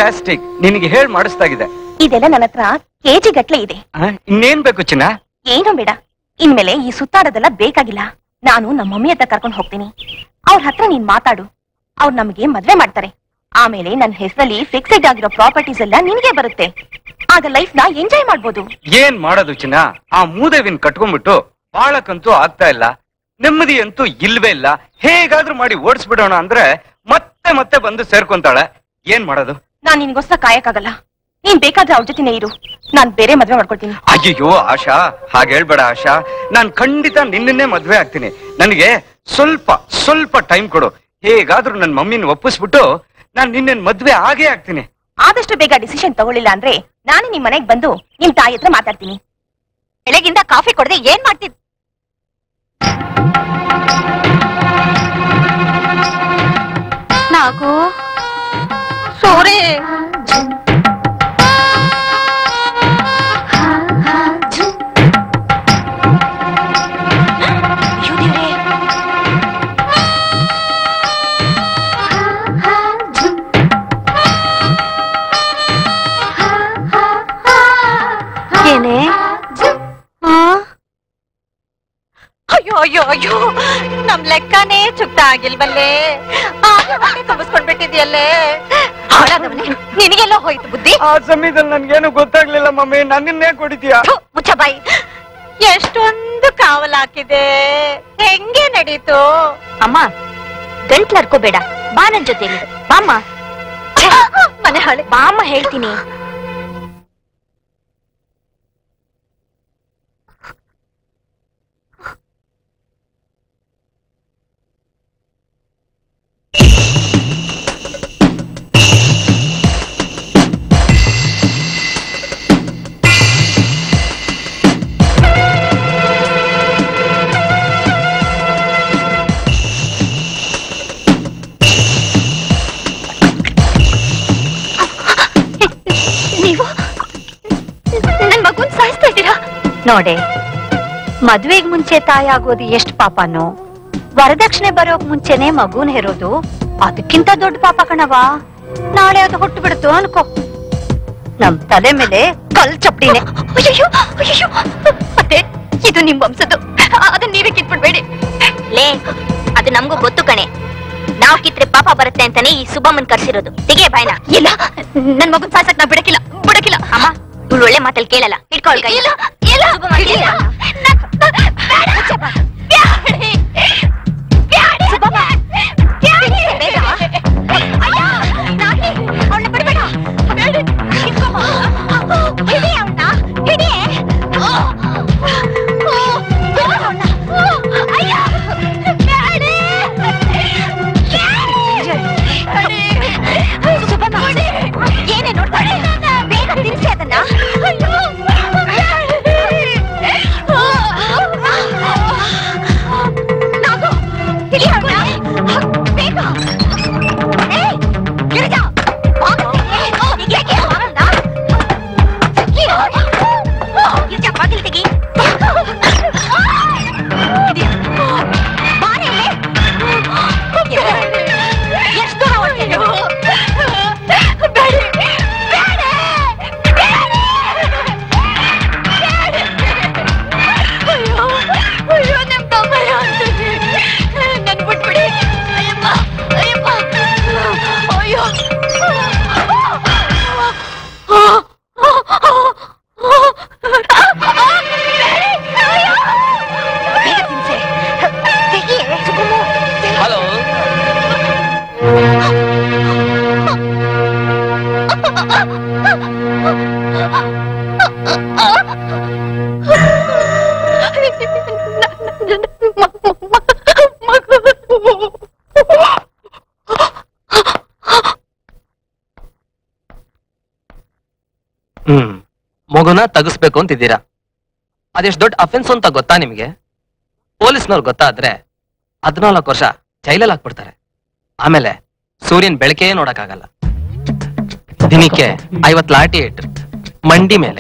ಫ್ಯಾಂಟಾಸ್ಟಿಕ್ ನಿನಗೆ ಹೇಳ್ ಮಾಡಿಸ್ತಾಗಿದೆ ಇದೆಲ್ಲ ನನ್ನ ಹತ್ರ ಕೆಜಿ ಗಟ್ಲೆ ಇದೆ ಆ, ಇನ್ನೇನ್ ಬೇಕು ಚಿನ್ನ ಏನೋ ಬೇಡ ಇನ್ಮೇಲೆ ಈ ಸುತ್ತಾಡೋದೆಲ್ಲ ಬೇಕಾಗಿಲ್ಲ ನಾನು ನಮ್ಮ ಮಮ್ಮಿ ಹತ್ರ ಕರ್ಕೊಂಡು ಹೋಗ್ತೀನಿ ಅವ್ರ ಹತ್ರ ನೀನ್ ಮಾತಾಡು ಅವ್ರು ನಮಗೆ ಮದ್ವೆ ಮಾಡ್ತಾರೆ ಆಮೇಲೆ ನನ್ನ ಹೆಸರಲ್ಲಿ ಫಿಕ್ಸೆಡ್ ಆಗಿರೋ ಪ್ರಾಪರ್ಟೀಸ್ ಎಲ್ಲ ನಿನಗೆ ಬರುತ್ತೆ ಆಗ ಲೈಫ್ ನ ಎಂಜಾಯ್ ಮಾಡ್ಬೋದು ಏನ್ ಮಾಡೋದು ಚಿನ್ನ ಆ ಮೂದೇವಿನ ಕಟ್ಕೊಂಡ್ಬಿಟ್ಟು ಬಾಳಕ್ಕಂತೂ ಆಗ್ತಾ ಇಲ್ಲ ನೆಮ್ಮದಿ ಅಂತೂ ಇಲ್ವೇ ಇಲ್ಲ ಹೇಗಾದ್ರೂ ಮಾಡಿ ಓಡಿಸ್ಬಿಡೋಣ ಅಂದ್ರೆ ಮತ್ತೆ ಮತ್ತೆ ಬಂದು ಸೇರ್ಕೊಂತಾಳೆ ಏನ್ ಮಾಡೋದು ನಾನ್ ನಿನ್ಗೋಸ್ಕರ ಕಾಯಕ್ಕಾಗಲ್ಲ ನೀನ್ ಬೇಕಾದ್ರೆ ಅವ್ರ ಜೊತೆನೇ ಇರು ನಾನ್ ಬೇರೆ ಮದ್ವೆ ಮಾಡ್ಕೊಳ್ತೀನಿ ಅಯ್ಯೋ ಆಶಾ ಹಾಗೆ ಹೇಳ್ಬೇಡ ಆಶಾ ನಾನ್ ಖಂಡಿತ ನಿನ್ನನ್ನೇ ಮದ್ವೆ ಆಗ್ತೀನಿ ನನಗೆ ಸ್ವಲ್ಪ ಸ್ವಲ್ಪ ಟೈಮ್ ಕೊಡು ಹೇಗಾದ್ರೂ ನನ್ ಮಮ್ಮಿನ ಒಪ್ಪಿಸ್ಬಿಟ್ಟು ನಾನ್ ನಿನ್ನ ಮದ್ವೆ ಆಗೇ ಆಗ್ತೀನಿ ಆದಷ್ಟು ಬೇಗ ಡಿಸಿಷನ್ ತಗೊಳ್ಳಿಲ್ಲ ಅಂದ್ರೆ ನಾನೇ ನಿಮ್ ಮನೆಗ್ ಬಂದು ನಿಮ್ ತಾಯಿ ಹತ್ರ ಮಾತಾಡ್ತೀನಿ ಬೆಳಗಿಂದ ಕಾಫಿ ಕೊಡದೆ ಏನ್ ಮಾಡ್ತಿದ್ ನಾಗು ಸೋರೆ ಏನೇ ಆ? ಅಯ್ಯೋ ಅಯ್ಯೋ ಅಯ್ಯೋ ನಮ್ ಲೆಕ್ಕನೇ ಚುಕ್ತ ಆಗಿಲ್ವಲ್ಲೇ ತುಂಬಿಸ್ಕೊಂಡ್ಬಿಟ್ಟಿದ್ಯಲ್ಲೇ ಹಾಳಾದವನೇ ನಿನಗೆಲ್ಲ ಹೋಯ್ತು ಬುದ್ಧಿ ಆ ಸಮಯದಲ್ಲಿ ನನ್ಗೇನು ಗೊತ್ತಾಗ್ಲಿಲ್ಲ ಮಮ್ಮಿ ನನ್ನನ್ನೇ ಕೊಡಿತೀಯಾ ಮುಚ್ಚ ಬಾಯಿ ಎಷ್ಟೊಂದು ಕಾವಲ್ ಹಾಕಿದೆ ಹೆಂಗೆ ನಡೀತು ಅಮ್ಮ ಗಂಟ್ಲರ್ಕೋಬೇಡ ಬಾ ನನ್ ಜೊತೆ ಬಾಮ್ಮ ಮನೆ ಹಾಳೆ ಬಾಮ್ಮ ಹೇಳ್ತೀನಿ ನೀವು ನನ್ ಮಗುನ್ ಸಾಯಿಸ್ತಾ ಇದ್ದೀರಾ ನೋಡೆ ಮದ್ವೆಗ್ ಮುಂಚೆ ತಾಯಿ ಆಗೋದು ಎಷ್ಟ್ ಪಾಪನೋ ವರದಕ್ಷಿಣೆ ಬರೋಕ್ ಮುಂಚೆನೆ ಮಗುನ್ ಹೆರೋದು ಅದಕ್ಕಿಂತ ದೊಡ್ಡ ಪಾಪ ಕಣವಾ ನಾಳೆ ಅದು ಹುಟ್ಟು ಬಿಡ್ತು ಅನ್ಕೋ ನಮ್ ತಲೆ ಮೇಲೆ ಕಲ್ ಚಪ್ಡಿನೇ ಅಯ್ಯೋ ಅಯ್ಯೋ ಮತ್ತೆ ಇದು ನಿಮ್ ವಂಶದ್ದು ಆ- ಅದನ್ನ ನೀವೇ ಕಿತ್ಬಿಡ್ಬೇಡಿ ಲೇ ಅದು ನಮಗೂ ಗೊತ್ತು ಕಣೆ ನಾವ್ ಕಿತ್ರೆ ಪಾಪ ಬರುತ್ತೆ ಅಂತಾನೆ ಈ ಸುಬ್ಬಮ್ಮನ್ ಕರ್ಸಿರೋದು ತೆಗೆ ಬಾಯ್ನ ಇಲ್ಲ ನನ್ ಮಗುನ್ ಸಾಯ್ಸಕ್ ನಾ ಬಿಡಕಿಲ್ಲ ಬಿಡಕಿಲ್ಲ ಅಮ್ಮ ಇವಳು ಒಳ್ಳೆ ಮಾತಲ್ಲಿ ಕೇಳಲ್ಲ ಇಟ್ಕೊಳ್ ಕೈ ಇಲ್ಲ ಇಲ್ಲ ಸುಬ್ಬಮ್ಮ ಇಲ್ಲ. ಕೇಳಲ್ಲ. ಬೇಡ. ಬ್ಯಾಡಿ. ಬ್ಯಾಡಿ. ಬ್ಯಾಡಿ. ಬೇಗ. ಅಯ್ಯ, ನಾನಿ, ಅವ್ಳ್ನ ಬಿಡ್ಬೇಡ. ಬ್ಯಾಡಿ. ಕಿತ್ಕೊಮ್ಮ. ಹಿಡಿ ಅವ್ಳ್ನ, ಹಿಡಿ. ಬಿಡು ಅವ್ಳ್ನ. ಅಯ್ಯ, ಬ್ಯಾಡಿ. ಬ್ಯಾಡಿ. ಸುಬ್ಬಮ್ಮ ಏನೇ ನೋಡ್ತಾ ಇದ್ದೀಯ? ಬೇಗ ತಿರ್ಸಿ ಅದನ್ನ ನಾಗು, ಹಿಡಿ ಅವ್ಳ್ನ. ಬೇಗ. ಏಯ್, ಗಿರಿಜಾ, ಬಾಗಿಲು ತೆಗಿ. ಏಕೆ ಬಾರಲ್ಲ? ತೆಗಿ. ಗಿರ್ಜಾ, ಬಾಗಿಲು ತೆಗಿ ಬಾರೆ ಇಲ್ಲಿ. ಎಷ್ಟು ದೂರ ಹೊರ್ಟಿದ್ಯೋ? ಬೇಡಿ. ಬೇಡಿ. ಬೇಡಿ. ಅಯ್ಯೋ, ಅಯ್ಯೋ, ನಿಮ್ ತಮ್ಮಯ್ಯ ಅಂತೀನಿ. ನನ್ ಬಿಟ್ಬಿಡಿ. ಅಯ್ಯಪ್ಪ, ಅಯ್ಯಪ್ಪ. ಅಯ್ಯೋ. ಬೇಗ ತಿನ್ಸೆ. ತೆಗಿ. ಸುಬ್ಬಮ್ಮ, ತೆಗಿ. ಹಲೋ ಹ್ಮ್ ಮಗುನ ತಗಸ್ಬೇಕು ಅಂತಿದ್ದೀರಾ ಅದೆಷ್ಟು ದೊಡ್ಡ ಅಫೆನ್ಸ್ ಅಂತ ಗೊತ್ತಾ ನಿಮ್ಗೆ ಪೊಲೀಸ್ನವ್ರು ಗೊತ್ತಾದ್ರೆ ಹದಿನಾಲ್ಕು ವರ್ಷ ಜೈಲಲ್ಲಿ ಹಾಕ್ಬಿಡ್ತಾರೆ ಆಮೇಲೆ ಸೂರ್ಯನ್ ಬೆಳಕೇ ನೋಡಕ್ಕಾಗಲ್ಲ ದಿನಕ್ಕೆ ಐವತ್ ಲಾಟಿ ಇಟ್ಟು ಮಂಡಿ ಮೇಲೆ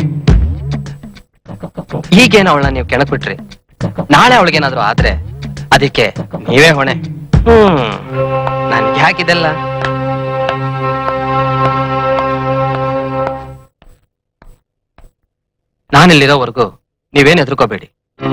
ಈಗೇನ ಅವಳನ್ನ ನೀವು ಕೆಣಕ್ ಬಿಟ್ರಿ ನಾಳೆ ಅವಳಿಗೇನಾದ್ರೂ ಆದ್ರೆ ಅದಕ್ಕೆ ನೀವೇ ಹೊಣೆ ಹ್ಮ್ ನನ್ಗೆ ಯಾಕಿದೆಲ್ಲ ನಾನಿಲ್ಲಿರೋವರೆಗೂ ನೀವೇನ್ ಹೆದರ್ಕೋಬೇಡಿ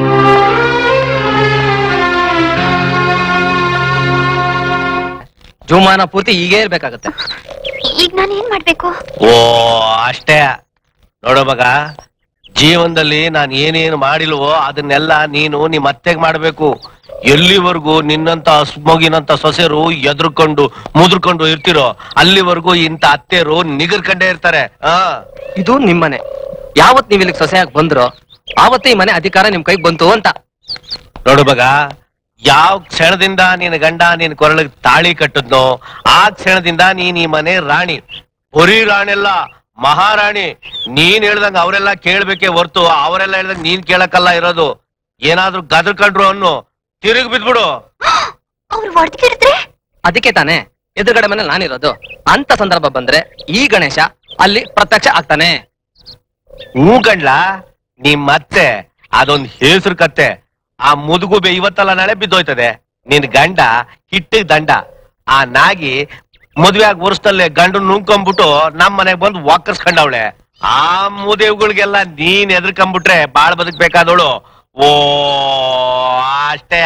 ಜೂಮಾನ ಪೂರ್ತಿ ಹೀಗೇ ಇರ್ಬೇಕಾಗತ್ತೆ ಈಗ ನಾನು ಏನ್ ಮಾಡ್ಬೇಕು ಓ ಅಷ್ಟೇ ನೋಡೋ ಮಗ ಜೀವನದಲ್ಲಿ ನಾನು ಏನೇನು ಮಾಡಿಲ್ವೋ ಅದನ್ನೆಲ್ಲ ನೀನು ನಿಮ್ಮ ಅತ್ತೆಗ್ ಮಾಡ್ಬೇಕು ಎಲ್ಲಿವರೆಗೂ ನಿನ್ನಂತ ಮಗಿನಂತ ಸೊಸೆರು ಎದ್ರುಕೊಂಡು ಮುದ್ರಕೊಂಡು ಇರ್ತಿರೋ ಅಲ್ಲಿವರೆಗೂ ಇಂತ ಅತ್ತೆರು ನಿಗರ್ಕಂಡೇ ಇರ್ತಾರೆ ಆ ಇದು ನಿಮ್ಮನೆ ಯಾವತ್ ನೀವ್ ಇಲ್ಲಿಗೆ ಸೊಸೆಯಾಗಿ ಬಂದ್ರೋ ಆವತ್ತೇ ಈ ಮನೆ ಅಧಿಕಾರ ನಿಮ್ ಕೈಗೆ ಬಂತು ಅಂತ ನೋಡು ಮಗ ಯಾವ ಕ್ಷಣದಿಂದ ನಿನ್ನ ಗಂಡ ನಿನ್ ಕೊರಳಿಗೆ ತಾಳಿ ಕಟ್ಟದ್ನೋ ಆ ಕ್ಷಣದಿಂದ ನೀನ್ ಈ ಮನೆ ರಾಣಿ ಹೊರಿ ರಾಣಿಲ್ಲ ಮಹಾರಾಣಿ ನೀನ್ ಹೇಳ್ದಂಗ ಅವರೆಲ್ಲ ಕೇಳ್ಬೇಕೆ ಹೊರ್ತು ಅವರೆಲ್ಲ ಹೇಳ್ದಂಗ ನೀನ್ ಕೇಳಕ್ಕಲ್ಲ ಇರೋದು ಏನಾದ್ರೂ ಗದರ್ಕೊಂಡ್ರು ಅನ್ನು ತಿರುಗಿ ಬಿದ್ಬಿಡು ಅವ್ರು ಹೊಡೆದ್ಕಿಡಿದ್ರೆ ಅದಕ್ಕೆ ತಾನೇ ಎದುರುಗಡೆ ಮನೆ ನಾನಿರೋದು ಅಂತ ಸಂದರ್ಭ ಬಂದ್ರೆ ಈ ಗಣೇಶ ಅಲ್ಲಿ ಪ್ರತ್ಯಕ್ಷ ಆಗ್ತಾನೆ ಹೂ ಗಂಡ್ಲ ನಿಮ್ ಮತ್ತೆ ಅದೊಂದ್ ಹೆಸರು ಕತ್ತೆ ಆ ಮುದುಗುಬೆ ಇವತ್ತಲ್ಲ ನಾಳೆ ಬಿದ್ದೋಯ್ತದೆ ನಿನ್ ಗಂಡ ಹಿಟ್ಟಿಗ್ ದಂಡ ಆ ನಾಗಿ ಮದ್ವೆ ಆಗಿ ವರ್ಷದಲ್ಲೇ ಗಂಡು ನುಂಕೊಂಬಿಟ್ಟು ನಮ್ ಮನೆಗ್ ಬಂದು ವಾಕರ್ಸ್ಕೊಂಡವಳೆ ಆ ಮುದೇವ್ಗಳಿಗೆಲ್ಲ ನೀನ್ ಎದ್ರಕೊಂಬಿಟ್ರೆ ಬಾಳ್ ಬದುಕ್ಬೇಕಾದವಳು ಓ ಅಷ್ಟೇ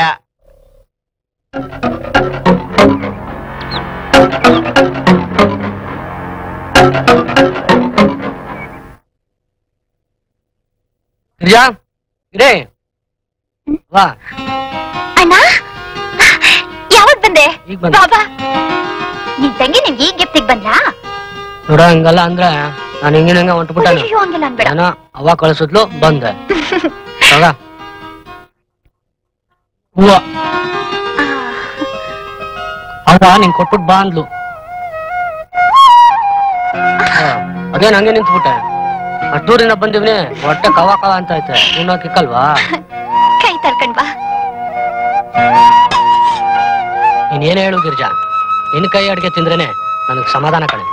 ಗಿರಿಜಾ ಗಿರೇ ವಾ ಅಣ್ಣ ಯಾವಾಗ ಬಂದೆ ಈಗ ಬಂದೆ. ಬಾಬಾ ನಿನ್ ತಂಗಿ ನಿಮ್ಗೆ ಈಗ ಗಿಫ್ಟಿಗೆ ಬಂದ್ಲಾ ನೋಡ ಹಂಗಲ್ಲ ಅಂದ್ರೆ ನಾನು ಹಿಂಗಿನ ಹಂಗ ಹೊಂಟ್ಬಿಟ್ಟಾನೆ ಅಯ್ಯೋ ಹಂಗೆಲ್ಲ ಅನ್ಬೇಡ ಏನೋ ಅವ ಕಳಿಸಿದ್ಲು ಬಂದೆ ತಗ ಹೂವ ಅವ ನಿಂಗ್ ಕೊಟ್ಬಿಟ್ ಬಾ ಅಂದ್ಲು ಹಾ, ಅದೇ ನಂಗೆ ನಿಂತ್ಬಿಟ್ಟೆ ಅಷ್ಟೂರಿಂದ ಬಂದಿವ್ನಿ ಹೊಟ್ಟೆ ಕವ ಕವ ಅಂತ ಐತೆ ನೀನು ಕಿಕ್ಕಲ್ವಾ ಕೈ ತರ್ಕೊಂಡ್ ಬಾ ನೀನ್ ಏನ್ ಹೇಳು ಗಿರ್ಜಾ ನಿನ್ ಕೈ ಅಡ್ಗೆ ತಿಂದ್ರೇನೆ ನನಗ್ ಸಮಾಧಾನ ಕಣೆ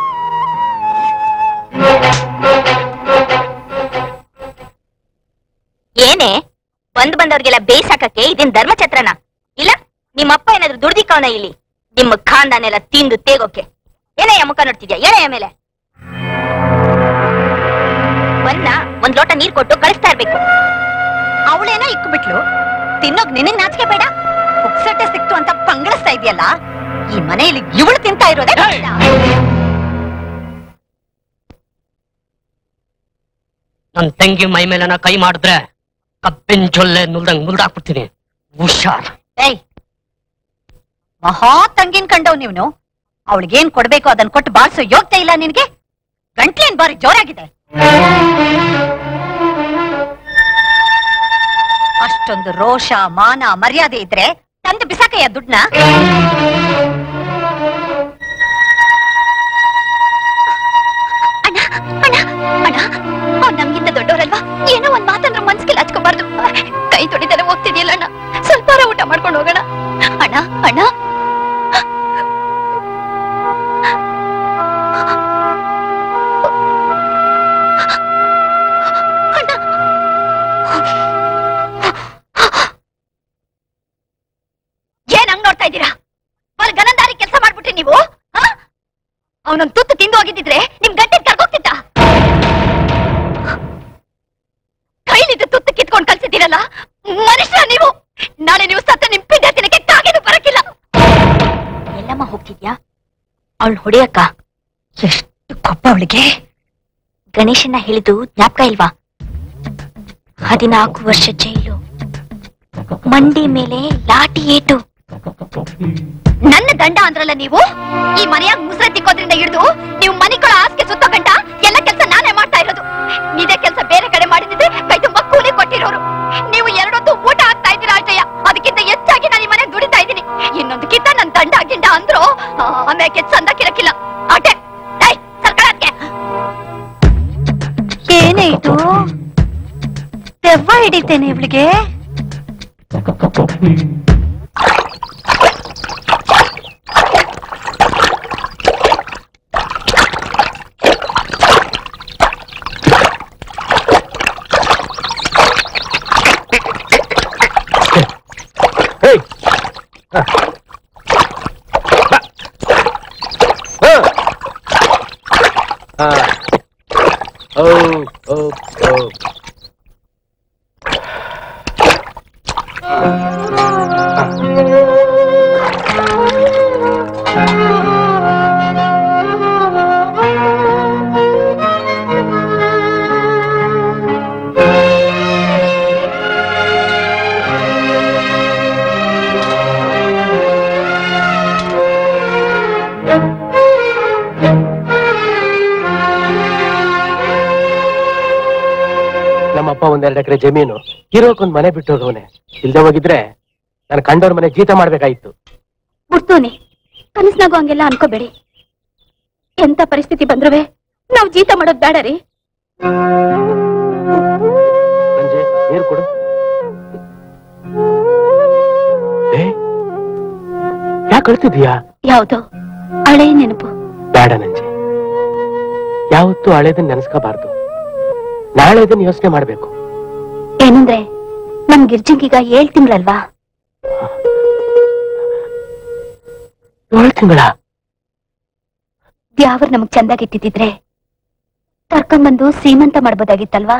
ಏನೇ ಬಂದ್ ಬಂದವ್ರಿಗೆಲ್ಲ ಬೇಯ್ಸಾಕಕ್ಕೆ ಇದೇನ್ ಧರ್ಮಛತ್ರನ ಇಲ್ಲ ನಿಮ್ಮಪ್ಪ ಏನಾದ್ರು ದುಡ್ದಿಕ್ಕವನ ಇಲ್ಲಿ ನಿಮ್ಮ ಖಾನ್ದಾನೆಲ್ಲ ತಿಂದು ತೇಗೋಕೆ ಏನಯ್ಯ ಮುಖ ನೋಡ್ತಿದ್ಯಾ ಏನಯ್ಯ ಮೇಲೆ ಬನ್ನ ಒಂದ್ ಲೋಟ ನೀರ್ ಕೊಟ್ಟು ಕಳಿಸ್ತಾ ಇರ್ಬೇಕು ಅವಳೇನೋ ಇಕ್ಬಿಟ್ಲು ತಿನ್ನೋಗ್ ನಿನಗ್ ನಾಚಿಕೆ ಬೇಡ ಪುಕ್ಸಟ್ಟೆ ಸಿಕ್ತು ಅಂತ ಪಂಗಳಿಸ್ತಾ ಇದೆಯಲ್ಲ ಈ ಮನೆಯಲ್ಲಿ ಇವಳು ತಿಂತಾ ಇರೋದೇ ಕಷ್ಟ. ನನ್ ತಂಗಿ ಮೈ ಮೇಲೆನ ಕೈ ಮಾಡಿದ್ರೆ ಕಬ್ಬಿನ ಜೊಲ್ಲೆ ನುಲ್ದಂಗ್ ನುಲ್ದಾಕ್ಬಿಡ್ತೀನಿ ಹುಷಾರ್ ಏಯ್ ಮಹಾ ತಂಗಿನ್ ಕಂಡವ್ ನೀವ್ನು ಅವಳಿಗೇನ್ ಕೊಡ್ಬೇಕು ಅದನ್ ಕೊಟ್ಟು ಬಾಳ್ಸೋ ಯೋಗ್ಯತೆ ಇಲ್ಲ ನಿನ್ಗೆ ಗಂಟ್ಲೇನ್ ಬಾರಿ ಜೋರಾಗಿದೆ ಅಷ್ಟೊಂದು ರೋಷ ಮಾನ ಮರ್ಯಾದೆ ಇದ್ರೆ ತಂದು ಬಿಸಾಕಯ್ಯ ದುಡ್ನ ಅಣ್ಣ ಅವ್ನ್ ನಮ್ಗಿಂತ ದೊಡ್ಡವರಲ್ವಾ ಏನೋ ಒಂದ್ ಮಾತಂದ್ರೆ ಮನ್ಸ್ಗೆಲ್ಲ ಹಚ್ಕೋಬಾರ್ದು ಕೈ ತೊಡಿದರೆ ಹೋಗ್ತಿದ್ಯಲ್ಲ ಅಣ್ಣ ಸ್ವಲ್ಪ ಊಟ ಮಾಡ್ಕೊಂಡು ಹೋಗೋಣ ಅಣ್ಣ ಅಣ್ಣ ಏನ್ ಹಂಗ್ ನೋಡ್ತಾ ಇದ್ದೀರಾ ಬಲ್ ಗನಂದಾರಿ ಕೆಲಸ ಮಾಡ್ಬಿಟ್ರಿ ನೀವು ಅವನೊಂದ್ ತುತ್ತು ತಿಂದು ಹೋಗಿದ್ದಿದ್ರೆ ನಿಮ್ ಗಂಟೆ ಕರ್ಗೋಗ್ತಿದ್ದ ಕೈಲಿದ್ದು ತುತ್ತು ಕಿತ್ಕೊಂಡ್ ಕಳ್ಸಿದ್ದೀರಲ್ಲ ಮನುಷ್ಯ ನೀವು ನಾಳೆ ನೀವು ಸತ್ತ ನಿಮ್ ಪಿಂಡ ತಿನ್ನಕ್ಕೆ ಕಾಗೇನು ಬರಕಿಲ್ಲ ಎಲ್ಲಮ್ಮ ಹೋಗ್ತಿದ್ಯಾ ಅವಳು ಹೊಡೆಯಕ್ಕ ಎಷ್ಟು ಕೊಪ್ಪ ಅವಳಿಗೆ ಗಣೇಶನ್ನ ಹೇಳಿದ್ದು ಜ್ಞಾಪಕ ಇಲ್ವಾ ಹದಿನಾಲ್ಕು ವರ್ಷ ಜೈಲು ಮಂಡಿ ಮೇಲೆ ಲಾಠಿ ಏಟು ನನ್ನ ದಂಡ ಅಂದ್ರಲ್ಲ ನೀವು ಈ ಮನೆಯಾಗ ಮುಸ್ರೆ ತಿಕ್ಕೋದ್ರಿಂದ ಹಿಡಿದು ನೀವು ಮನಿಗಳ ಆಸ್ಕೆ ಸುತ್ತೋ ಗಂಟ ಎಲ್ಲ ಕೆಲಸ ನಾನೇ ಮಾಡ್ತಾ ಇರೋದು ಇದೇ ಕೆಲಸ ಬೇರೆ ಕಡೆ ಮಾಡಿದ್ರೆ ಕೈ ತುಂಬಾ ಕೂಲಿ ಕೊಟ್ಟಿರೋರು ನೀವು ಎರಡೊತ್ತು ಊಟ ಆಗ್ತಾ ಇದ್ದೀರಾ ಅಜಯ ಅದಕ್ಕಿಂತ ಹೆಚ್ಚಾಗಿ ನಾನು ಈ ಮನೆ ದುಡಿತಾ ಇದ್ದೀನಿ ಇನ್ನೊಂದು ಕಿತ್ತ ನನ್ ದಂಡ ಗಿಂಡ ಅಂದ್ರು ಆಮೇಲೆ ಚಂದ ಕಿರಕಿಲ್ಲ ಅಟೆ ಸರ್ಕಾರಕ್ಕೆ ಏನೇ ಇದು ದೆವ್ವ ಹಿಡಿತೇನೆ ಇವಳಿಗೆ ಹೇಯ್ ಹ. ಬಾ. ಹ. ಹ. ಓ, ಓ, ಓ. ನಮ್ಮಪ್ಪ ಒಂದೆರಡು ಎಕರೆ ಜಮೀನು ಇರೋಕೊಂದ್ ಮನೆ ಬಿಟ್ಟು ಹೋಗವನೆ ಇಲ್ದೆ ಹೋಗಿದ್ರೆ ನಾನು ಕಂಡವ್ರ ಮನೆ ಜೀತ ಮಾಡ್ಬೇಕಾಯ್ತು ಬಿಡ್ತೋನೆ ಕನಸ್ನಾಗೂ ಹಂಗೆಲ್ಲ ಅನ್ಕೋಬೇಡಿ ಎಂತ ಪರಿಸ್ಥಿತಿ ಬಂದ್ರುವೆ ನಾವ್ ಜೀತ ಮಾಡೋದ್ ಬೇಡ ರೀ ಸಂಜೆ ನೀರು ಕೊಡು ಏ ಯಾಕೆ ಕಳ್ತಿದೀಯಾ ಯಾವ್ದೋ ಹಳೆ ನೆನಪು ಬೇಡ ನಂಜೆ ಯಾವತ್ತೂ ಹಳೇದನ್ನ ನೆನೆಸ್ಕೋಬಾರ್ದು ನಾಳೆ ಇದನ್ನ ಯೋಚನೆ ಮಾಡ್ಬೇಕು ಏನಂದ್ರೆ ನಮ್ ಗಿರ್ಜಂಗೀಗ ಏಳ್ ತಿಂಗಳಲ್ವಾ ಏಳು ತಿಂಗಳ ದ್ಯಾವರ್ ನಮಗ್ ಚಂದಾಗಿಟ್ಟಿದ್ರೆ ಕರ್ಕೊಂಬಂದು ಸೀಮಂತ ಮಾಡ್ಬೋದಾಗಿತ್ತಲ್ವಾ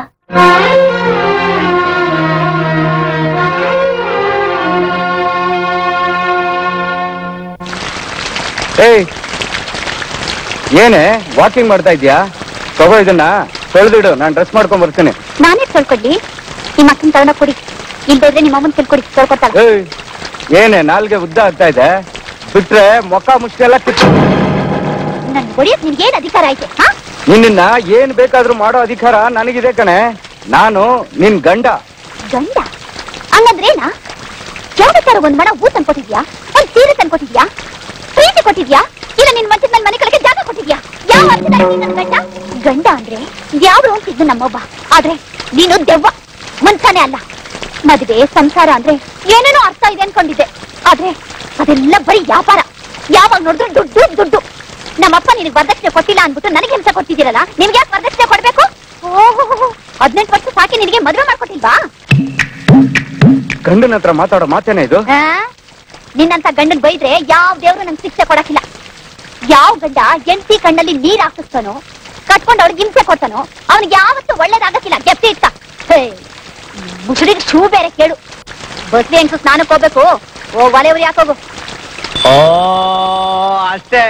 ಏಯ್ ಏನೇ ವಾಕಿಂಗ್ ಮಾಡ್ತಾ ಇದ್ಯಾ ತಗೋ ಇದನ್ನ ತೊಳೆದಿಡು ನಾನು ಡ್ರೆಸ್ ಮಾಡ್ಕೊಂಡ್ ಬರ್ತೀನಿ ನಾನೇ ತೊಳ್ಕೊಡ್ಲಿ ನಿಮ್ಮ ಅಕ್ಕನ ತಗೊಂಡ ಕೊಡಿ ಇಲ್ದಿದ್ರೆ ನಿಮ್ಮ ಅಮ್ಮನ್ ತಿಳ್ಕೊಡಿ ತೊಳ್ಕೊತಾಳ ಏಯ್ ಏನೇ ನಾಲ್ಗೆ ಉದ್ದ ಆಗ್ತಾ ಇದೆ ಬಿಟ್ರೆ ಮೊಕ್ಕ ಮುಷ್ಟಿ ಕಿತ್ತು ನನ್ ಹೊಡಿಯಕ್ ನಿನ್ಗೆ ಏನ್ ಅಧಿಕಾರ ಐತೆ ಹಾ ನಿನ್ನ ಏನ್ ಬೇಕಾದ್ರೂ ಮಾಡೋ ಅಧಿಕಾರ ನನಗಿದೆ ಕಣೆ ನಾನು ನಿನ್ ಗಂಡ ಗಂಡ ಹಂಗಂದ್ರೇನಾ ಯಾವ್ದಕ್ಕಾರ ಒಂದ್ ಮಣ ಊ ತಂದ್ಕೊಟ್ಟಿದ್ಯಾ ಒಂದ್ ಸೀರೆ ತಂದ್ಕೊಟ್ಟಿದ್ಯಾ ಪ್ರೀತಿ ಕೊಟ್ಟಿದ್ಯಾ ಇಲ್ಲ ನಿನ್ ಮಂಚದ ಮೇಲೆ ಮನೆ ಕಳಗೆ ಜಾಗ ಕೊಟ್ಟಿದ್ಯಾ ಯಾವ ಅರ್ಥದಲ್ಲಿ ನೀನ್ ನನ್ ಗಂಡ ಗಂಡ ಅಂದ್ರೆ ಯಾವ್ದು ಅಂತಿದ್ದು ನಮ್ಮೊಬ್ಬ ಆದ್ರೆ ನೀನು ದೆವ್ವ ಮನ್ಸನೇ ಅಲ್ಲ ಮದುವೆ ಸಂಸಾರ ಅಂದ್ರೆ ಏನೇನೋ ಅರ್ಥ ಇದೆ ಅನ್ಕೊಂಡಿದ್ದೆ ಆದ್ರೆ ಅದೆಲ್ಲ ಬರೀ ವ್ಯಾಪಾರ ಯಾವಾಗ ನೋಡಿದ್ರು ದುಡ್ಡು ದುಡ್ಡು ನಮ್ಮಪ್ಪ ನಿನಗೆ ವರದಕ್ಷಿಣೆ ಕೊಟ್ಟಿಲ್ಲ ಅನ್ಬಿಟ್ಟು ನನಗೆ ಕೆಲಸ ಕೊಟ್ಟಿದ್ದೀರಲ್ಲ ನಿನ್ಗೆ ಯಾಕೆ ವರದಕ್ಷಿಣೆ ಕೊಡ್ಬೇಕು ಓಹೋ ಹದಿನೆಂಟು ವರ್ಷ ಸಾಕಿ ನಿನಗೆ ಮದುವೆ ಮಾಡ್ಕೊಟ್ಟಿಲ್ವಾ ಗಂಡನ ಹತ್ರ ಮಾತಾಡೋ ಮಾತೇನೆ ಇದು ಆ? ನಿನ್ನಂತ ಗಂಡನ್ ಬೈದ್ರೆ ಯಾವ ದೇವ್ರು ನಂಗೆ ಶಿಕ್ಷೆ ಕೊಡಕ್ಕಿಲ್ಲ ಯಾವ ಗಂಡ ಎಂಟಿ ಕಣ್ಣಲ್ಲಿ ನೀರ್ ಹಾಕಿಸ್ತಾನೋ ಕಟ್ಕೊಂಡು ಅವ್ಳಿಗೆ ಹಿಂಸೆ ಕೊಡ್ತಾನೋ ಅವನಿಗೆ ಯಾವತ್ತೂ ಒಳ್ಳೇದಾಗಕ್ಕಿಲ್ಲ ಗೆಪ್ತಿ ಇಟ್ಟ ಮುಸುಡಿಗೆ ಶೂ ಬೇರೆ ಕೇಳು ಬಸ್ಲಿ ಹೆಂಗ್ಸು ಸ್ನಾನಕ್ಕೆ ಹೋಗ್ಬೇಕು ಓ ಒಲೆ ಉರಿ ಹಾಕೋಗು ಓ ಅಷ್ಟೇ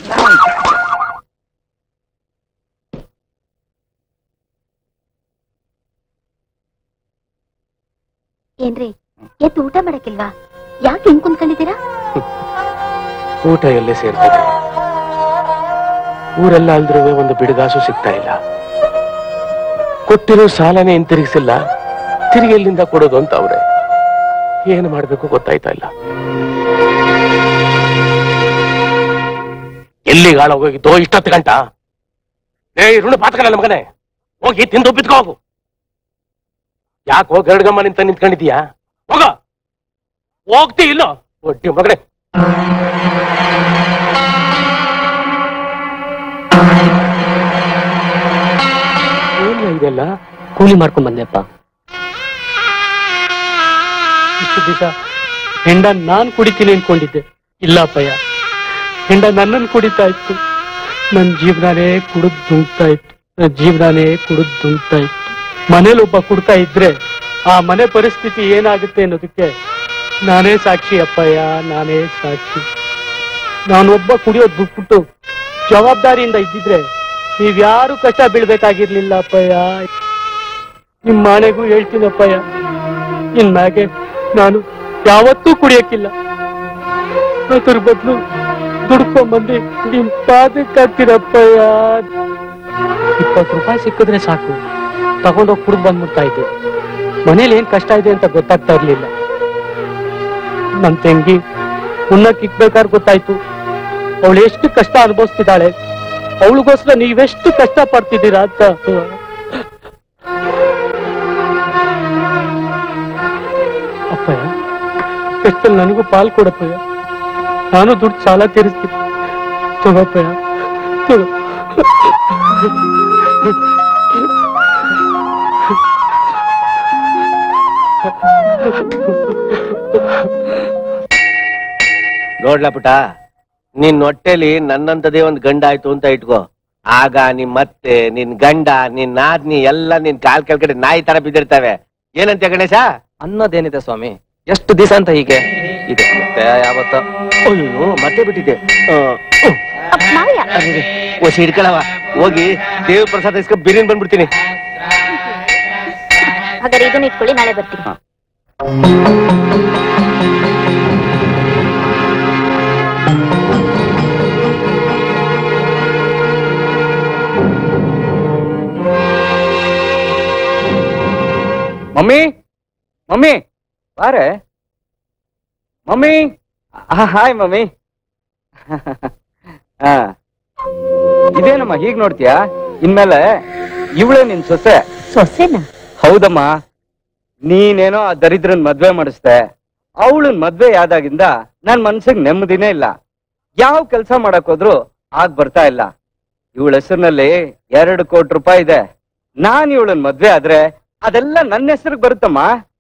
ಏನ್ರಿ ಎದ್ದು ಊಟ ಮಾಡಕ್ಕಿಲ್ವಾ ಯಾಕೆ ಹಿಂಗ್ ಕುಂತ್ಕೊಂಡಿದ್ದೀರಾ ಊಟ ಎಲ್ಲೇ ಸೇರ್ತದೆ ಊರೆಲ್ಲ ಅಲ್ದ್ರೂ ಒಂದು ಬಿಡುಗಾಸು ಸಿಗ್ತಾ ಇಲ್ಲ ಕೊಟ್ಟಿರೋ ಸಾಲನೇ ಹಿಂತಿರುಗಿಸಿಲ್ಲ ತಿರುಗಿ ಎಲ್ಲಿಂದ ಕೊಡೋದು ಅಂತ ಅವ್ರೆ ಏನು ಮಾಡ್ಬೇಕು ಗೊತ್ತಾಯ್ತಾ ಇಲ್ಲ ಎಲ್ಲಿಗೆ ಹಾಳಾಗೋಗಿದ್ದೋ ಇಷ್ಟೊತ್ತು ಗಂಟ ಏ ಋಣ ಪಾತ್ಕಲ್ಲ ಮಗನೇ ಹೋಗಿ ತಿಂದು ಬಿತ್ಕೋ ಹೋಗು ಯಾಕೆ ಹೋಗಿ ಗರಡ್ಗಮ್ಮ ನಿಂತ ನಿಂತ್ಕೊಂಡಿದ್ಯಾ ಹೋಗ ಹೋಗ್ತಿ ಇಲ್ಲೋ ಒಡ್ಡಿ ಮಗನೇ ಏನು ಇದೆಲ್ಲ ಕೂಲಿ ಮಾಡ್ಕೊಂಡ್ ಬಂದೆಪ್ಪ ಇಷ್ಟು ದಿವಸ ಹೆಂಡ ನಾನ್ ಕುಡಿತೀನಿ ಅನ್ಕೊಂಡಿದ್ದೆ ಇಲ್ಲ ಅಪ್ಪಯ್ಯ ಹೆಂಡ ನನ್ನನ್ನು ಕುಡಿತಾ ಇತ್ತು ನನ್ ಜೀವನನೇ ಕುಡಿದ್ ದುಂಕ್ತಾ ಇತ್ತು ನನ್ ಜೀವನನೇ ಕುಡಿದ್ ದುಂಕ್ತಾ ಇತ್ತು ಮನೇಲಿ ಒಬ್ಬ ಕುಡ್ತಾ ಇದ್ರೆ ಆ ಮನೆ ಪರಿಸ್ಥಿತಿ ಏನಾಗುತ್ತೆ ಅನ್ನೋದಕ್ಕೆ ನಾನೇ ಸಾಕ್ಷಿ ಅಪ್ಪಯ್ಯ ನಾನೇ ಸಾಕ್ಷಿ ನಾನೊಬ್ಬ ಕುಡಿಯೋದ್ ಬಿಟ್ಬಿಟ್ಟು ಜವಾಬ್ದಾರಿಯಿಂದ ಇದ್ದಿದ್ರೆ ನೀವ್ಯಾರು ಕಷ್ಟ ಬೀಳ್ಬೇಕಾಗಿರ್ಲಿಲ್ಲ ಅಪ್ಪಯ್ಯ ನಿಮ್ ಮನೆಗೂ ಹೇಳ್ತೀನಪ್ಪಯ್ಯ ಇನ್ ಮ್ಯಾಗೆ ನಾನು ಯಾವತ್ತೂ ಕುಡಿಯಕ್ಕಿಲ್ಲ ಅದ್ರ ಬದಲು ದುಡ್ಕೊಂಬಂದು ನಿಮ್ ಪಾದಕ್ಕೆ ಹಾಕ್ತೀರಪ್ಪಯ್ಯ ಇಪ್ಪತ್ತು ರೂಪಾಯಿ ಸಿಕ್ಕಿದ್ರೆ ಸಾಕು ತಗೊಂಡೋಗಿ ಕುಡ್ದು ಬಂದ್ಬಿಡ್ತಾ ಇದ್ದೆ ಮನೇಲಿ ಏನ್ ಕಷ್ಟ ಇದೆ ಅಂತ ಗೊತ್ತಾಗ್ತಾ ಇರ್ಲಿಲ್ಲ ನನ್ ತಂಗಿ ಉಣ್ಣಕ್ ಇಕ್ಬೇಕಾದ್ರೆ ಗೊತ್ತಾಯ್ತು ಅವಳು ಎಷ್ಟು ಕಷ್ಟ ಅನುಭವಿಸ್ತಿದ್ದಾಳೆ ಅವಳಿಗೋಸ್ಕರ ನೀವೆಷ್ಟು ಕಷ್ಟ ಪಡ್ತಿದ್ದೀರಾ ಅಂತ ಅಪ್ಪಯ್ಯ ಕಷ್ಟದಲ್ಲಿ ನನಗೂ ಪಾಲ್ ಕೊಡಪ್ಪಯ್ಯ ನಾನು ದುಡ್ಡು ಸಾಲ ತೀರಿಸ್ತೀನಿ ತಗೋಪ್ಪಯ್ಯ ತಗೋ ನೋಡ್ಲಾ ಪುಟ ನಿನ್ ಹೊಟ್ಟೆಲಿ ನನ್ನಂತದೇ ಒಂದ್ ಗಂಡ ಆಯ್ತು ಅಂತ ಇಟ್ಕೋ ಆಗ ನಿಮ್ ಮತ್ತೆ ನಿನ್ ಗಂಡ ನಿನ್ ನಾದ್ನಿ ಎಲ್ಲ ನಿನ್ ಕಾಲ್ ಕೆಳಗಡೆ ನಾಯಿ ತರ ಬಿದ್ದಿರ್ತವೆ ಏನಂತೆ ಗಣೇಶ ಅನ್ನೋದೇನಿದೆ ಸ್ವಾಮಿ ಎಷ್ಟು ದಿವಸ ಅಂತ ಹೀಗೆ ಇದೆ ಮತ್ತೆ ಯಾವತ್ತ ಅಯ್ಯೋ ಮತ್ತೆ ಬಿಟ್ಟಿದ್ದೆ ಓಸಿ ಹಿಡ್ಕೊಳವ ಹೋಗಿ ದೇವ್ರ ಪ್ರಸಾದ ಇಸ್ಕೊ ಬಿರಿಯಾನಿ ಬಂದ್ಬಿಡ್ತೀನಿ ಹಾಗಾದ್ರೆ ಇದನ್ನ ಇಟ್ಕೊಳ್ಳಿ ನಾಳೆ ಬರ್ತೀನಿ ಮಮ್ಮಿ ಮಮ್ಮಿ ಬಾರೆ ಮಮ್ಮಿ ಹಾಯ್ ಮಮ್ಮಿ ಹಾ ಇದೇನಮ್ಮ ಹೀಗ್ ನೋಡ್ತೀಯಾ ಇನ್ಮೇಲೆ ಇವಳೇ ನಿನ್ ಸೊಸೆ ಸೊಸೆನ ಹೌದಮ್ಮ ನೀನೇನೋ ಆ ದರಿದ್ರನ್ ಮದ್ವೆ ಮಾಡಿಸ್ದೆ ಅವಳನ್ ಮದ್ವೆ ಯಾದಾಗಿಂದ ನನ್ ಮನ್ಸಿಗೆ ನೆಮ್ಮದಿನೇ ಇಲ್ಲ ಯಾವ ಕೆಲ್ಸ ಮಾಡಕ್ ಹೋದ್ರು ಆಗ್ ಬರ್ತಾ ಇಲ್ಲ ಇವಳ ಹೆಸರಿನಲ್ಲಿ ಎರಡು ಕೋಟಿ ರೂಪಾಯಿ ಇದೆ ನಾನ್ ಇವಳನ್ ಮದ್ವೆ ಆದ್ರೆ ಅದೆಲ್ಲ ನನ್ನ ಹೆಸರಿಗೆ ಬರುತ್ತಮ್ಮ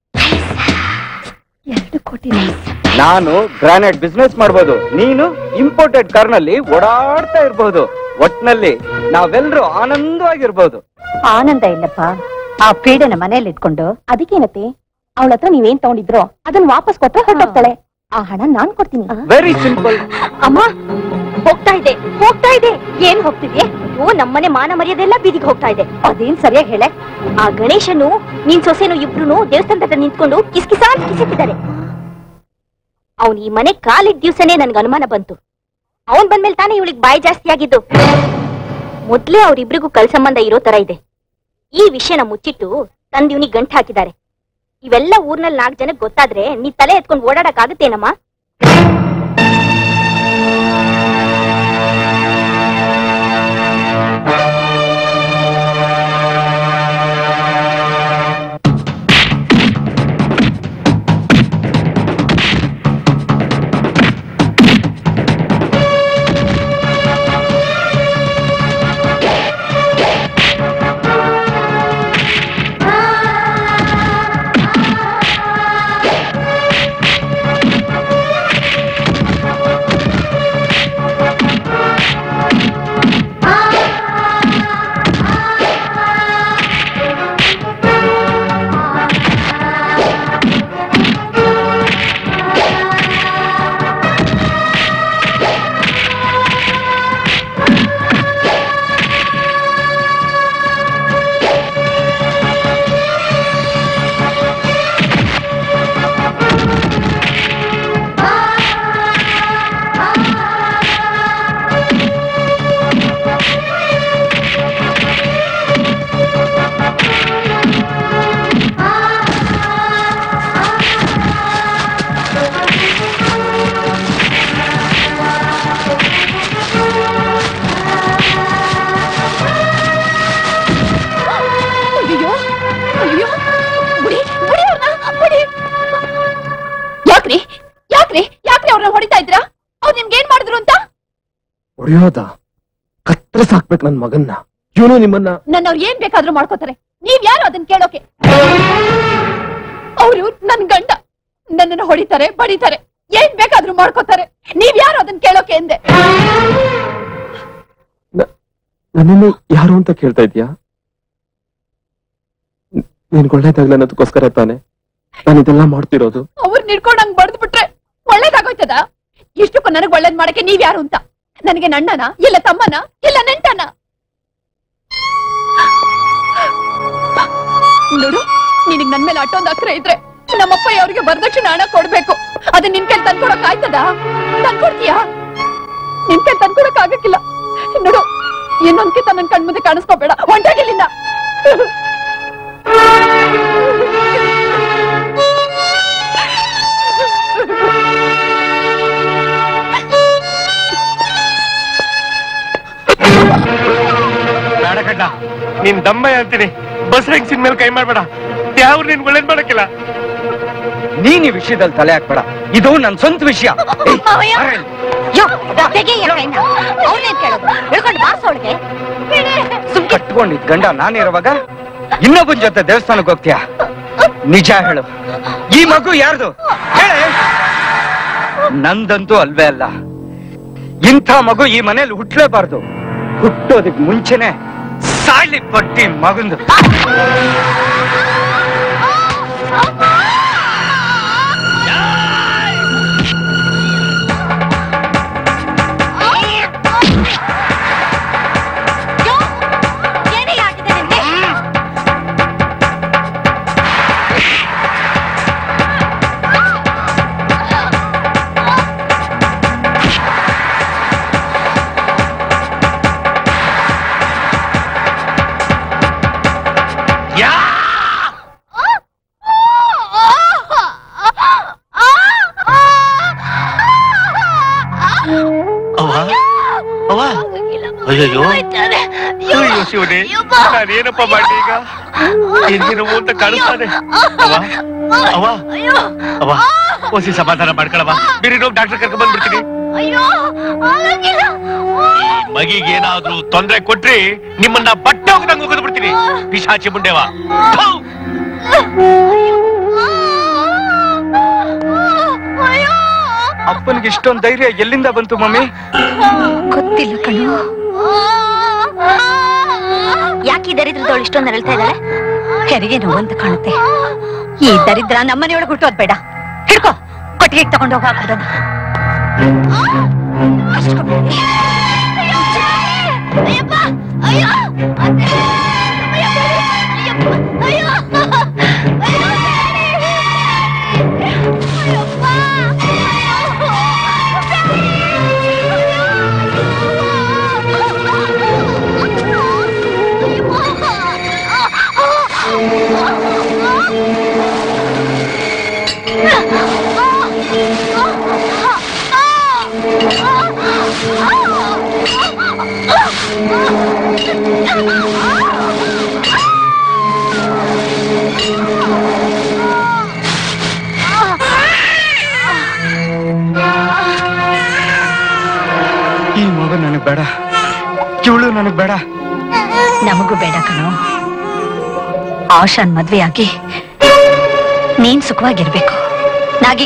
ಎರಡು ಕೋಟಿ ನಾನು ಗ್ರಾನೈಟ್ ಬಿಸ್ನೆಸ್ ಮಾಡ್ಬೋದು ನೀನು ಇಂಪೋರ್ಟೆಡ್ ಕಾರ್ನಲ್ಲಿ ಓಡಾಡ್ತಾ ಇರ್ಬೋದು ಒಟ್ನಲ್ಲಿ ನಾವೆಲ್ಲರೂ ಆನಂದವಾಗಿರ್ಬೋದು ಆನಂದ ಇಲ್ಲಪ್ಪ ಆ ಪೀಡೆನ ಮನೇಲಿ ಇಟ್ಕೊಂಡು ಅದಕ್ಕೇನತ್ತೆ ಅವಳ ಹತ್ರ ನೀವೇನ್ ತಗೊಂಡಿದ್ರೋ ಅದನ್ನ ವಾಪಸ್ ಕೊಟ್ರೆ ಹೊರಟೋಗ್ತಾಳೆ ಆ ಹಣ ನಾನ್ ಕೊಡ್ತೀನಿ ವೆರಿ ಸಿಂಪಲ್ ಅಮ್ಮ ಹೋಗ್ತಾ ಇದೆ ಹೋಗ್ತಾ ಇದೆ ಏನ್ ಹೋಗ್ತಿದೆ ಓ ನಮ್ಮನೆ ಮಾನ ಮರ್ಯಾದೆಲ್ಲ ಬೀದಿಗೆ ಹೋಗ್ತಾ ಇದೆ ಅದೇನ್ ಸರಿಯಾಗಿ ಹೇಳೆ ಆ ಗಣೇಶನು ನೀನ್ ಸೊಸೆನು ಇಬ್ರು ದೇವಸ್ಥಾನದ ಹತ್ರ ನಿಂತ್ಕೊಂಡು ಕಿಸ್ಕಿಸ ಅಂತ ಕಿಸಿತಿದ್ದಾರೆ ಅವ್ನ್ ಈ ಮನೆ ಕಾಲಿದ್ ದಿವ್ಸನೇ ನನ್ಗೆ ಅನುಮಾನ ಬಂತು ಅವನ್ ಬಂದ್ಮೇಲೆ ತಾನೇ ಇವಳಿಗೆ ಬಾಯಿ ಜಾಸ್ತಿ ಆಗಿದ್ದು ಮೊದ್ಲೇ ಅವ್ರಿಬ್ರಿಗೂ ಕಲ್ ಸಂಬಂಧ ಇರೋ ತರ ಇದೆ ಈ ವಿಷಯನ ಮುಚ್ಚಿಟ್ಟು ತಂದ್ ಇವ್ನಿಗೆ ಗಂಟು ಹಾಕಿದ್ದಾರೆ ಇವೆಲ್ಲ ಊರ್ನಲ್ಲಿ ನಾಲ್ಕು ಜನಕ್ಕೆ ಗೊತ್ತಾದ್ರೆ ನೀ ತಲೆ ಎತ್ಕೊಂಡು ಓಡಾಡಕ್ ಆಗುತ್ತೇನಮ್ಮ ಅಯ್ಯೋ ಅಯ್ಯೋ ಬುಡಿ ಬುಡಿ ಅವ್ರನ್ನ ಬುಡಿ ಯಾಕ್ರಿ ಯಾಕ್ರಿ ಯಾಕ್ರಿ ಅವ್ರನ್ನ ಹೊಡಿತಾ ಇದ್ರಾ ಅವ್ರು ನಿಮ್ಗೆ ಏನ್ ಮಾಡಿದ್ರು ಅಂತ ಹೊಡೆಯೋದ ಕತ್ರ ಸಾಕ್ಬೇಕು ನನ್ ಮಗನ್ನ ಇವನು ನಿಮ್ಮನ್ನ ನನ್ನ ಅವ್ರು ಏನ್ ಬೇಕಾದ್ರೂ ಮಾಡ್ಕೋತಾರೆ ನೀವ್ ಯಾರು ಅದನ್ನ ಕೇಳೋಕೆ ಅವರು ನನ್ ಗಂಡ ನನ್ನನ್ನು ಹೊಡಿತಾರೆ ಬಡಿತಾರೆ ಏನ್ ಬೇಕಾದ್ರೂ ಮಾಡ್ಕೋತಾರೆ ನೀವ್ ಯಾರು ಅದನ್ನ ಕೇಳೋಕೆ ಎಂದೆ ನನ್ನನ್ನು ಯಾರು ಅಂತ ಕೇಳ್ತಾ ಇದ್ಯಾ ನೀನ್ ಒಳ್ಳೇದಾಗ್ಲ ಅನ್ನೋದಕ್ಕೋಸ್ಕರ ತಾನೆ ನಾನು ಇದೆಲ್ಲ ಮಾಡ್ತಿರೋದು ಅವ್ರು ನಿಡ್ಕೊಂಡು ಹಂಗ್ ಬಡ್ದು ಬಿಟ್ರೆ ಒಳ್ಳೇದಾಗೋಯ್ತದ ಇಷ್ಟಕ್ಕೂ ನನಗ್ ಒಳ್ಳೇದ್ ಮಾಡಕ್ಕೆ ನೀವ್ ಯಾರು ಅಂತ ನನಗೆ ನಣ್ಣನ ಇಲ್ಲ ತಮ್ಮನ ಇಲ್ಲ ನೆಂಟನ ನೋಡು ನಿನಗ್ ನನ್ ಮೇಲೆ ಅಟ್ಟೊಂದ್ ಅಕ್ರೆ ಇದ್ರೆ ನಮ್ಮಪ್ಪ ಅವ್ರಿಗೆ ವರದಕ್ಷಿಣೆ ಹಣ ಕೊಡ್ಬೇಕು ಅದನ್ನ ನಿನ್ ಕೈಲಿ ತಂದ್ಕೊಡಕ್ ಆಯ್ತದ ತಂದ್ಕೊಡ್ತೀಯಾ ನಿನ್ ಕೈಲಿ ತಂದ್ಕೊಡಕ್ ಆಗಕ್ಕಿಲ್ಲ ನೋಡು ಇನ್ನೊಂದ್ಕಿತ ನನ್ ಕಣ್ಮುಂದೆ ಕಾಣಿಸ್ಕೋಬೇಡ ಹೊಂಟಾಗಿಲ್ಲಿಂದ ಬೇಡ ಕಣ್ಣ ನೀನ್ ದಮ್ಮಯ್ಯ ಅಂತೀನಿ ಬಸ್ ಹೆಂಗ್ಸಿನ ಮೇಲೆ ಕೈ ಮಾಡ್ಬೇಡ ಯಾವ ನೀನ್ ಒಳ್ಳೇದ್ ಮಾಡಕ್ಕಿಲ್ಲ ನೀನ್ ಈ ವಿಷಯದಲ್ಲಿ ತಲೆ ಹಾಕ್ಬೇಡ ಇದು ನನ್ ಸ್ವಂತ ವಿಷಯ ಏಯ್, ಬಾರೆ ಇಲ್ಲಿ. ಅವ್ರನ್ನೇ ಕೇಳೋದು ಹೇಳ್ಕೊಂಡು ಬಾರ್ಸೋಳ್ಗೆ ಸುಮ್ ಕಟ್ಕೊಂಡಿದ್ ಗಂಡ ನಾನಿರುವಾಗ ಇನ್ನೊಬ್ಬನ ಜೊತೆ ದೇವಸ್ಥಾನಕ್ಕೆ ಹೋಗ್ತೀಯ ನಿಜ ಹೇಳು ಈ ಮಗು ಯಾರ್ದು ಹೇಳೆ ನಂದಂತೂ ಅಲ್ವೇ ಅಲ್ಲ ಇಂಥ ಮಗು ಈ ಮನೇಲಿ ಹುಟ್ಲೇಬಾರ್ದು ಹುಟ್ಟೋದಕ್ ಮುಂಚೆನೆ ಸಾಯ್ಲಿ ಪಟ್ಟಿ ಮಗಂದು ಅಯ್ಯಯ್ಯೋ ಅಯ್ಯೋ ಶಿವನೇ ನಾನೇನಪ್ಪ ಮಾಡಿ ಈಗ ಎಂದಿನ ಅಂತ ಕಾಣಿಸ್ತಾನೆ ಅವ ಅವ ಅವ ಓಸಿ ಸಮಾಧಾನ ಮಾಡ್ಕೊಳವ ಬೇರೆ ಹೋಗಿ ಡಾಕ್ಟರ್ ಕರ್ಕೊಂಡ್ ಬಂದ್ಬಿಡ್ತೀನಿ ಮಗಿಗೆ ಏನಾದ್ರೂ ತೊಂದ್ರೆ ಕೊಟ್ರಿ ನಿಮ್ಮನ್ನ ಬಟ್ಟೆ ಹೋಗದಂಗ್ ಹೋಗದ್ ಬಿಡ್ತೀನಿ ಪಿಶಾಚಿ ಮುಂಡೆವ ಥು! ಅಪ್ಪನಿಗೆ ಇಷ್ಟೊಂದು ಧೈರ್ಯ ಎಲ್ಲಿಂದ ಬಂತು ಮಮ್ಮಿ ಗೊತ್ತಿಲ್ಲ ಕಣು ಯಾಕೆ ಈ ದರಿದ್ರದವಳು ಇಷ್ಟೊಂದು ನರಳ್ತಾ ಇದ್ದಾಳೆ ಹೆರಿಗೆ ನೋವು ಅಂತ ಕಾಣುತ್ತೆ ಈ ದರಿದ್ರ ನಮ್ಮನೆಯೊಳಗೆ ಹುಟ್ಟೋದ್ ಬೇಡ ಹಿಡ್ಕೋ ಕೊಟ್ಟಿಗೆ ತಗೊಂಡು ಹೋಗ ಹಾಕೋದನ್ನ ಈ ಮಗು ನನಗ್ ಬೇಡ ಇವಳು ನನಗ್ ಬೇಡ ನಮಗೂ ಬೇಡ ಕಣೋ ಆಶಾನ್ ಮದ್ವೆ ಆಗಿ ನೀನ್ ಸುಖವಾಗಿರ್ಬೇಕು ನಾಗಿ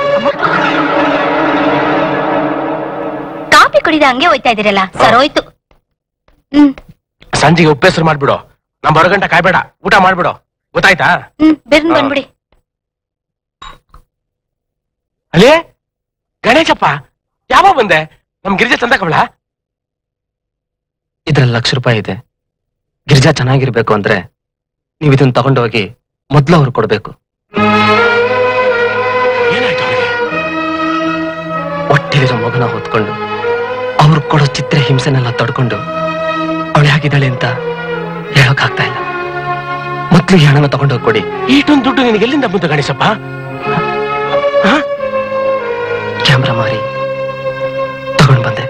ಕಾಫಿ ಕುಡಿದ ಹಂಗೆ ಹೋಯ್ತಾ ಇದೀರಲ್ಲ ಸರೋಯ್ತು ಸಂಜೆಗೆ ಉಪ್ಪೆಸರು ಮಾಡ್ಬಿಡು ನಮ್ ಬರೋ ಗಂಟ ಕಾಯ್ಬೇಡ ಊಟ ಮಾಡ್ಬಿಡು ಗೊತ್ತಾಯ್ತಾ ಹ್ಮ್ ಬೆರ್ನ್ ಬಂದ್ಬಿಡಿ ಅಲೇ ಗಣೇಶಪ್ಪ ಯಾವಾಗ ಬಂದೆ ನಮ್ ಗಿರಿಜಾ ತಂದ ಕವಳ ಇದ್ರಲ್ಲಿ ಲಕ್ಷ ರೂಪಾಯಿ ಇದೆ ಗಿರಿಜಾ ಚೆನ್ನಾಗಿರ್ಬೇಕು ಅಂದ್ರೆ ನೀವು ಇದನ್ನ ತಗೊಂಡೋಗಿ ಮೊದ್ಲು ಅವ್ರು ಕೊಡ್ಬೇಕು ಹೊಟ್ಟೆಲಿರೋ ಮಗನ ಹೊತ್ಕೊಂಡು ಅವ್ರು ಕೊಡೋ ಚಿತ್ರ ಹಿಂಸೆನೆಲ್ಲ ತಡ್ಕೊಂಡು ಅವಳು ಹೇಗಿದ್ದಾಳೆ ಅಂತ ಹೇಳೋಕ್ಕಾಗ್ತಾ ಇಲ್ಲ ಮೊದ್ಲು ಈ ಹಣನ ತಗೊಂಡೋಗಿ ಕೊಡಿ ಇಷ್ಟೊಂದು ದುಡ್ಡು ನಿನಗೆ ಎಲ್ಲಿಂದ ಬಂತು ಗಣೇಶಪ್ಪ ಕ್ಯಾಮ್ರಾ ಮಾರಿ ತಗೊಂಡ್ ಬಂದೆ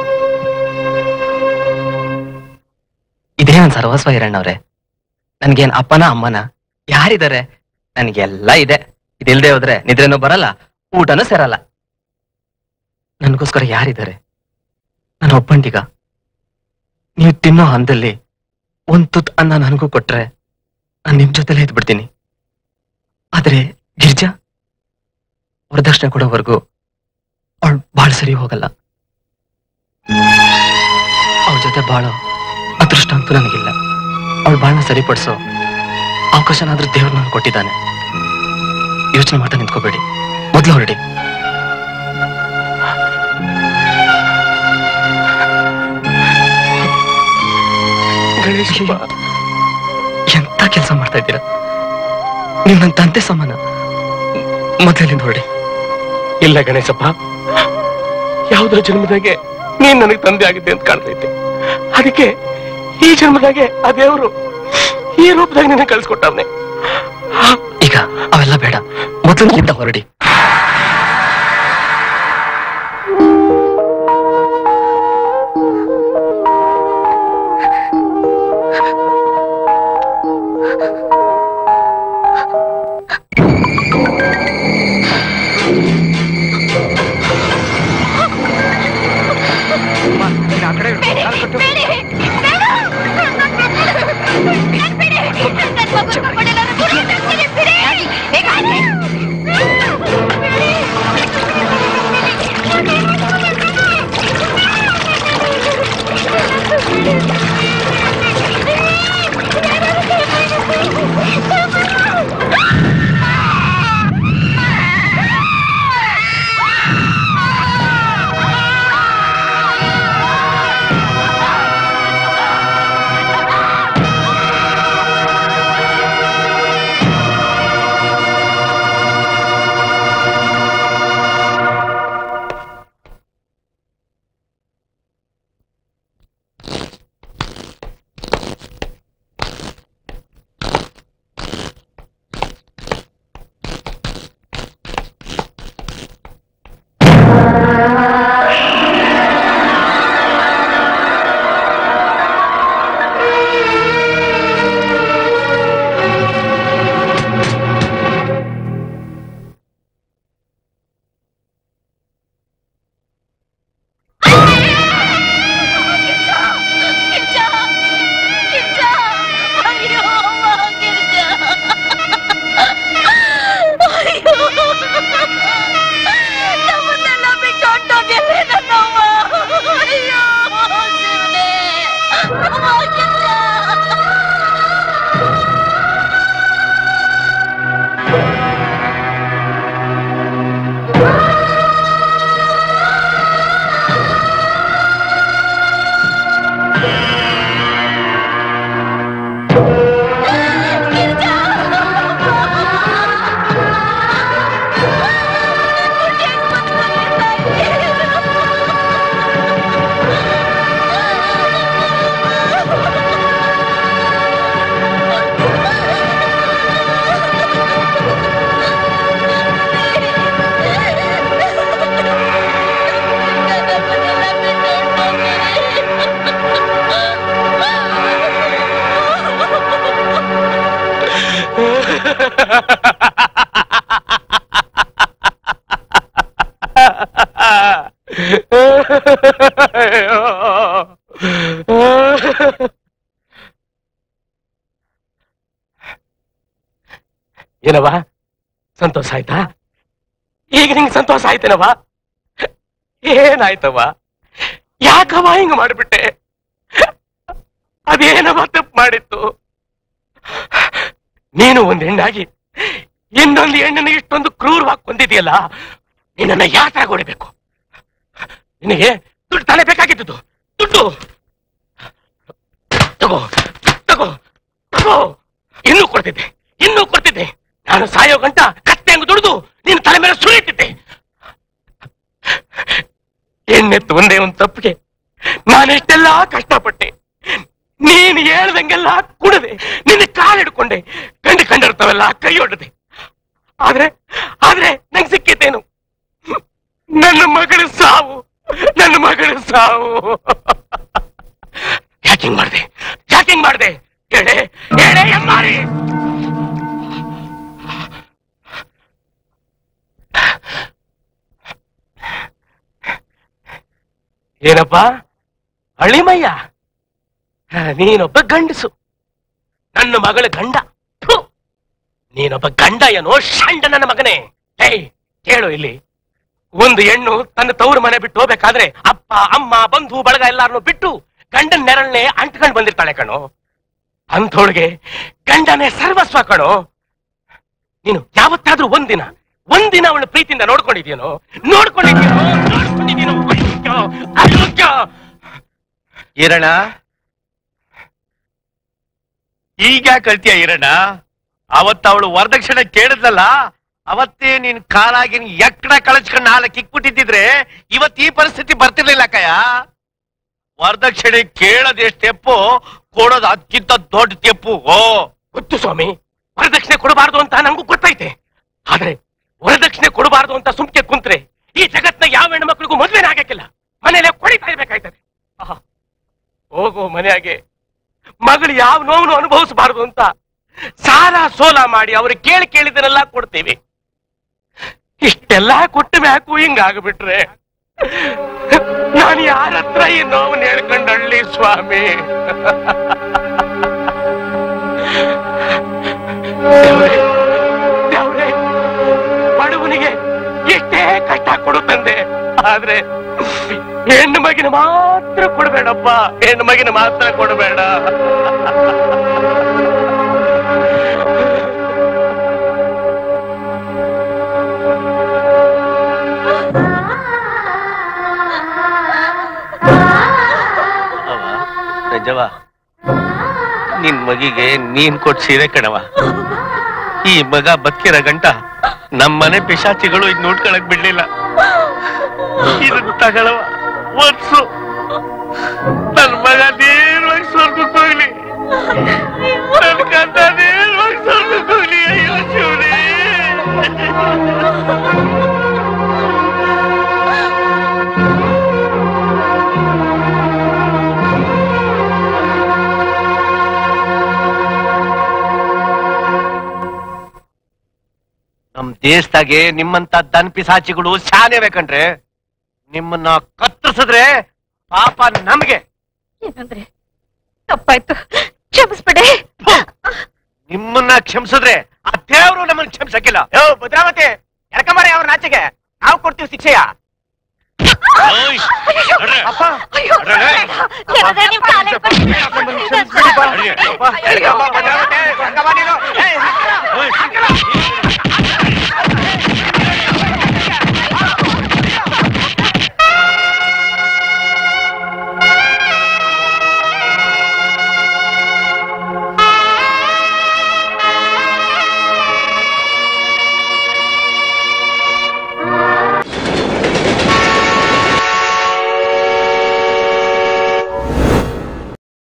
ಇದೇ ನನ್ ಸರ್ವಸ್ವ ಹಿರಣ್ಣವ್ರೆ ನನ್ಗೇನ್ ಅಪ್ಪನ ಅಮ್ಮನ ಯಾರಿದ್ದಾರೆ ನನ್ಗೆಲ್ಲ ಇದೆ ಇದಿಲ್ದೆ ಹೋದ್ರೆ ನಿದ್ರೆನೂ ಬರಲ್ಲ ಊಟನೂ ಸೇರಲ್ಲ ನನ್ಗೋಸ್ಕರ ಯಾರಿದ್ದಾರೆ ನನ್ನ ಒಬ್ಬಂಟಿಗ ನೀವು ತಿನ್ನೋ ಹಂದಲ್ಲಿ ಒಂದ್ ತುತ್ ಅನ್ನ ನನಗೂ ಕೊಟ್ರೆ ನಾನ್ ನಿಮ್ ಜೊತೆಲೇ ಇದ್ಬಿಡ್ತೀನಿ ಆದ್ರೆ ಗಿರ್ಜಾ ವರದಕ್ಷಿಣೆ ಕೊಡೋವರೆಗೂ ಅವಳು ಬಾಳ ಸರಿ ಹೋಗಲ್ಲ ಅವಳ ಜೊತೆ ಬಾಳೋ ಅದೃಷ್ಟ ಅಂತೂ ನನಗಿಲ್ಲ ಅವಳು ಬಾಳನ್ನ ಸರಿಪಡಿಸೋ ಅವಕಾಶನಾದ್ರೂ ದೇವ್ರು ನಾನು ಕೊಟ್ಟಿದ್ದಾನೆ ಯೋಚನೆ ಮಾಡ್ತಾ ನಿಂತ್ಕೋಬೇಡಿ ಮೊದ್ಲು ಹೊರಡಿ ಗಣೇಶಪ್ಪ ಎಂತ ಕೆಲಸ ಮಾಡ್ತಾ ಇದ್ದೀರಾ ನೀವು ನನ್ನ ತಂದೆ ಸಮಾನ ಮೊದಲಿಂದ ಹೊರಡಿ ಇಲ್ಲ ಗಣೇಶಪ್ಪ ಯಾವುದರ ಜನ್ಮದಾಗೆ ನೀನ್ ನನಗೆ ತಂದೆ ಆಗಿದ್ದೆ ಅಂತ ಕಾಣ್ತೈತೆ ಅದಕ್ಕೆ ಈ ಜನ್ಮದಾಗೆ ಆ ದೇವರು ಈ ರೂಪದಾಗ ನಿನ್ನ ಕಳ್ಸಿಕೊಟ್ಟವ್ನೆ ಈಗ ಅವೆಲ್ಲ ಬೇಡ ಮೊದಲು ಇದ್ದ ಹೊರಡಿ ಏನವ ಸಂತೋಷ ಆಯ್ತಾ ಈಗ ನಿಂಗೆ ಸಂತೋಷ ಆಯ್ತೇನವ ಏನಾಯ್ತವ ಯಾಕವ ಹಿಂಗ ಮಾಡ್ಬಿಟ್ಟೆ ಅದೇನವ ತಪ್ಪು ಮಾಡಿತ್ತು ನೀನು ಒಂದ್ ಹೆಣ್ಣಾಗಿ ಇನ್ನೊಂದು ಹೆಣ್ಣನ ಇಷ್ಟೊಂದು ಕ್ರೂರವಾಗಿ ಕೊಂದಿದೆಯಲ್ಲ ನಿನ್ನನ್ನ ಯಾತ್ರಾಗ ಹೊಡಿಬೇಕು ನಿನಗೆ ದುಡ್ಡು ತಾನೇ ಬೇಕಾಗಿದ್ದು ದುಡ್ಡು ತಗೋ ತಗೋ ತಗೋ ಇನ್ನೂ ಕೊಡ್ತಿದ್ದೆ ಇನ್ನೂ ಕೊಡ್ತಿದ್ದೆ ನಾನು ಸಾಯೋ ಗಂಟ ಕತ್ತೆ ಹಂಗ ದುಡಿದು ನಿನ್ನ ತಲೆ ಮೇಲೆ ಸುಳಿತಿದ್ದೆ ಎಣ್ಣೆತ್ತು ಒಂದೇ ಒಂದು ತಪ್ಪಿಗೆ ನಾನೆಷ್ಟೆಲ್ಲ ಕಷ್ಟಪಟ್ಟೆ ನೀನು ಹೇಳ್ದಂಗೆಲ್ಲ ಕುಡದೆ ನಿನ್ನ ಕಾಲ್ ಹಿಡ್ಕೊಂಡೆ ಕಂಡು ಕಂಡಿರ್ತಾವೆಲ್ಲ ಕೈ ಹೊಡೆದೆ ಆದ್ರೆ ಆದ್ರೆ ನಂಗೆ ಸಿಕ್ಕಿದ್ದೇನು ನನ್ನ ಮಗಳ ಸಾವು ನನ್ನ ಮಗಳ ಸಾವು ಯಾಕಿಂಗ್ ಮಾಡ್ದೆ ಯಾಕಿಂಗ್ ಮಾಡ್ದೆ ಹೇಳೆ ಹೇಳೆ ಎಮ್ಮಾರಿ ಏನಪ್ಪ ಅಳಿಮಯ್ಯ ಹ, ನೀನೊಬ್ಬ ಗಂಡಸು ನನ್ನ ಮಗಳ ಗಂಡ ಥು, ನೀನೊಬ್ಬ ಗಂಡ ಏನೋ ಶಂಡ ನನ್ನ ಮಗನೇ ಏಯ್ ಕೇಳು ಇಲ್ಲಿ ಒಂದು ಹೆಣ್ಣು ತನ್ನ ತವರು ಮನೆ ಬಿಟ್ಟು ಹೋಗ್ಬೇಕಾದ್ರೆ ಅಪ್ಪ ಅಮ್ಮ ಬಂಧು ಬಳಗ ಎಲ್ಲಾರನ್ನು ಬಿಟ್ಟು ಗಂಡನ ನೆರಳನೆ ಅಂಟ್ಕೊಂಡು ಬಂದಿರ್ತಾಳೆ ಕಣೋ ಅಂಥೋಳಿಗೆ ಗಂಡನೇ ಸರ್ವಸ್ವ ಕಣೋ ನೀನು ಯಾವತ್ತಾದ್ರೂ ಒಂದಿನ ಒಂದಿನ ಅವಳ ಪ್ರೀತಿಯಿಂದ ನೋಡ್ಕೊಂಡಿದ್ಯೇನೋ ನೋಡ್ಕೊಂಡಿದ್ಯೇನೋ ನೋಡ್ಕೊಂಡಿದ್ಯೇನೋ ಅಯೋಗ್ಯ, ಅಯೋಗ್ಯ ಈರಣ್ಣ ಈಗ ಕಳ್ತೀಯ ಈರಣ್ಣ ಅವತ್ತ ಅವಳು ವರದಕ್ಷಿಣೆ ಕೇಳಿದ್ಲಲ್ಲ ಅವತ್ತೇ ನೀನ್ ಕಾಲಾಗಿ ಎಕ್ಕಡ ಕಳಚ್ಕೊಂಡು ನಾಲ್ಕು ಕಿಕ್ಬಿಟ್ಟಿದ್ರೆ ಇವತ್ತು ಈ ಪರಿಸ್ಥಿತಿ ಬರ್ತಿರ್ಲಿಲ್ಲ ಕಯ್ಯ ವರದಕ್ಷಿಣೆ ಕೇಳೋದ್ ಎಷ್ಟು ತೆಪ್ಪು ಕೊಡೋದು ಅದಕ್ಕಿಂತ ದೊಡ್ಡ ತೆಪ್ಪು ಓ ಗೊತ್ತು ಸ್ವಾಮಿ ವರದಕ್ಷಿಣೆ ಕೊಡಬಾರ್ದು ಅಂತ ನಂಗೂ ಗೊತ್ತೈತೆ ಆದ್ರೆ ವರದಕ್ಷಿಣೆ ಕೊಡಬಾರ್ದು ಅಂತ ಸುಮ್ಕೆ ಕುಂತ್ರೆ ಈ ಜಗತ್ನ ಯಾವ ಹೆಣ್ಮಕ್ಳಿಗೂ ಮದ್ವೆನೇ ಆಗಕ್ಕಿಲ್ಲ ಮನೇಲೆ ಕೊಡಿತಾ ಇರ್ಬೇಕಾಯ್ತದೆ ಆಹಾ. ಹೋಗು ಮನೆಯಾಗೆ ಮಗಳು ಯಾವ ನೋವನ್ನು ಅನುಭವಿಸಬಾರದು ಅಂತ ಸಾಲ ಸೋಲ ಮಾಡಿ ಅವ್ರಿಗೆ ಕೇಳಿ ಕೇಳಿದನೆಲ್ಲ ಕೊಡ್ತೀವಿ ಇಷ್ಟೆಲ್ಲ ಕೊಟ್ಟ ಮ್ಯಾಕು ಹಿಂಗಾಗ್ಬಿಟ್ರೆ ನಾನು ಯಾರ ಹತ್ರ ಈ ನೋವನ್ನು ಹೇಳ್ಕೊಂಡಳ್ಳಿ ಸ್ವಾಮಿ ದೇವ್ರೇ, ದೇವ್ರೇ, ಬಡವನಿಗೆ ಎಷ್ಟೇ ಕಷ್ಟ ಕೊಡು ತಂದೆ ಆದ್ರೆ ಹೆಣ್ಣು ಮಗಿನ ಮಾತ್ರ ಕೊಡಬೇಡಪ್ಪ ಹೆಣ್ಣು ಮಗಿನ ಮಾತ್ರ ಕೊಡಬೇಡ ರಜವ ನಿನ್ ಮಗಿಗೆ ನೀನ್ ಕೊಟ್ ಸೀರೆ ಕಣವ ಈ ಮಗ ಬದುಕಿರೋ ಗಂಟ ನಮ್ಮನೆ ಪಿಶಾಚಿಗಳು ಇದ್ ನೋಡ್ಕೊಳಕ್ ಬಿಡ್ಲಿಲ್ಲ ಇದನ್ನ ತಗೊಳವ ಒಡ್ಸು ನನ್ ಮಗ ನೇರವಾಗಿ ಸ್ವರ್ಗಕ್ಕೆ ಹೋಗ್ಲಿ ನನ್ ಗಂಡ ನೇರವಾಗಿ ಸ್ವರ್ಗಕ್ಕೆ ಹೋಗ್ಲಿ ಅಯ್ಯೋ ಶಿವನೇ ನಮ್ ದೇಶದಾಗೆ ನಿಮ್ಮಂತ ದನ್ ಪಿಸಾಚಿಗಳು ಶಾನೆ ಬೇಕಂಡ್ರೆ ನಿಮ್ಮನ್ನ ಕತ್ತರಿಸಿದ್ರೆ ಪಾಪ ನಮ್ಗೆ ಏನಂದ್ರೆ ತಪ್ಪಾಯ್ತು ಕ್ಷಮಿಸ್ಬಿಡೆ ನಿಮ್ಮನ್ನ ಕ್ಷಮಿಸಿದ್ರೆ ಆ ದೇವ್ರು ನಮ್ಮನ್ನ ಕ್ಷಮಿಸಕ್ಕಿಲ್ಲ ಯೋ ಭದ್ರಾವತಿ ಎಳ್ಕೊಂಬಾರೆ ಅವ್ರ ನಾಚಿಗೆ ನಾವು ಕೊಡ್ತೀವಿ ಶಿಕ್ಷೆಯ ಓಯ್, ನೋಡ್ರೆ. ನೋಡ್ರೆ.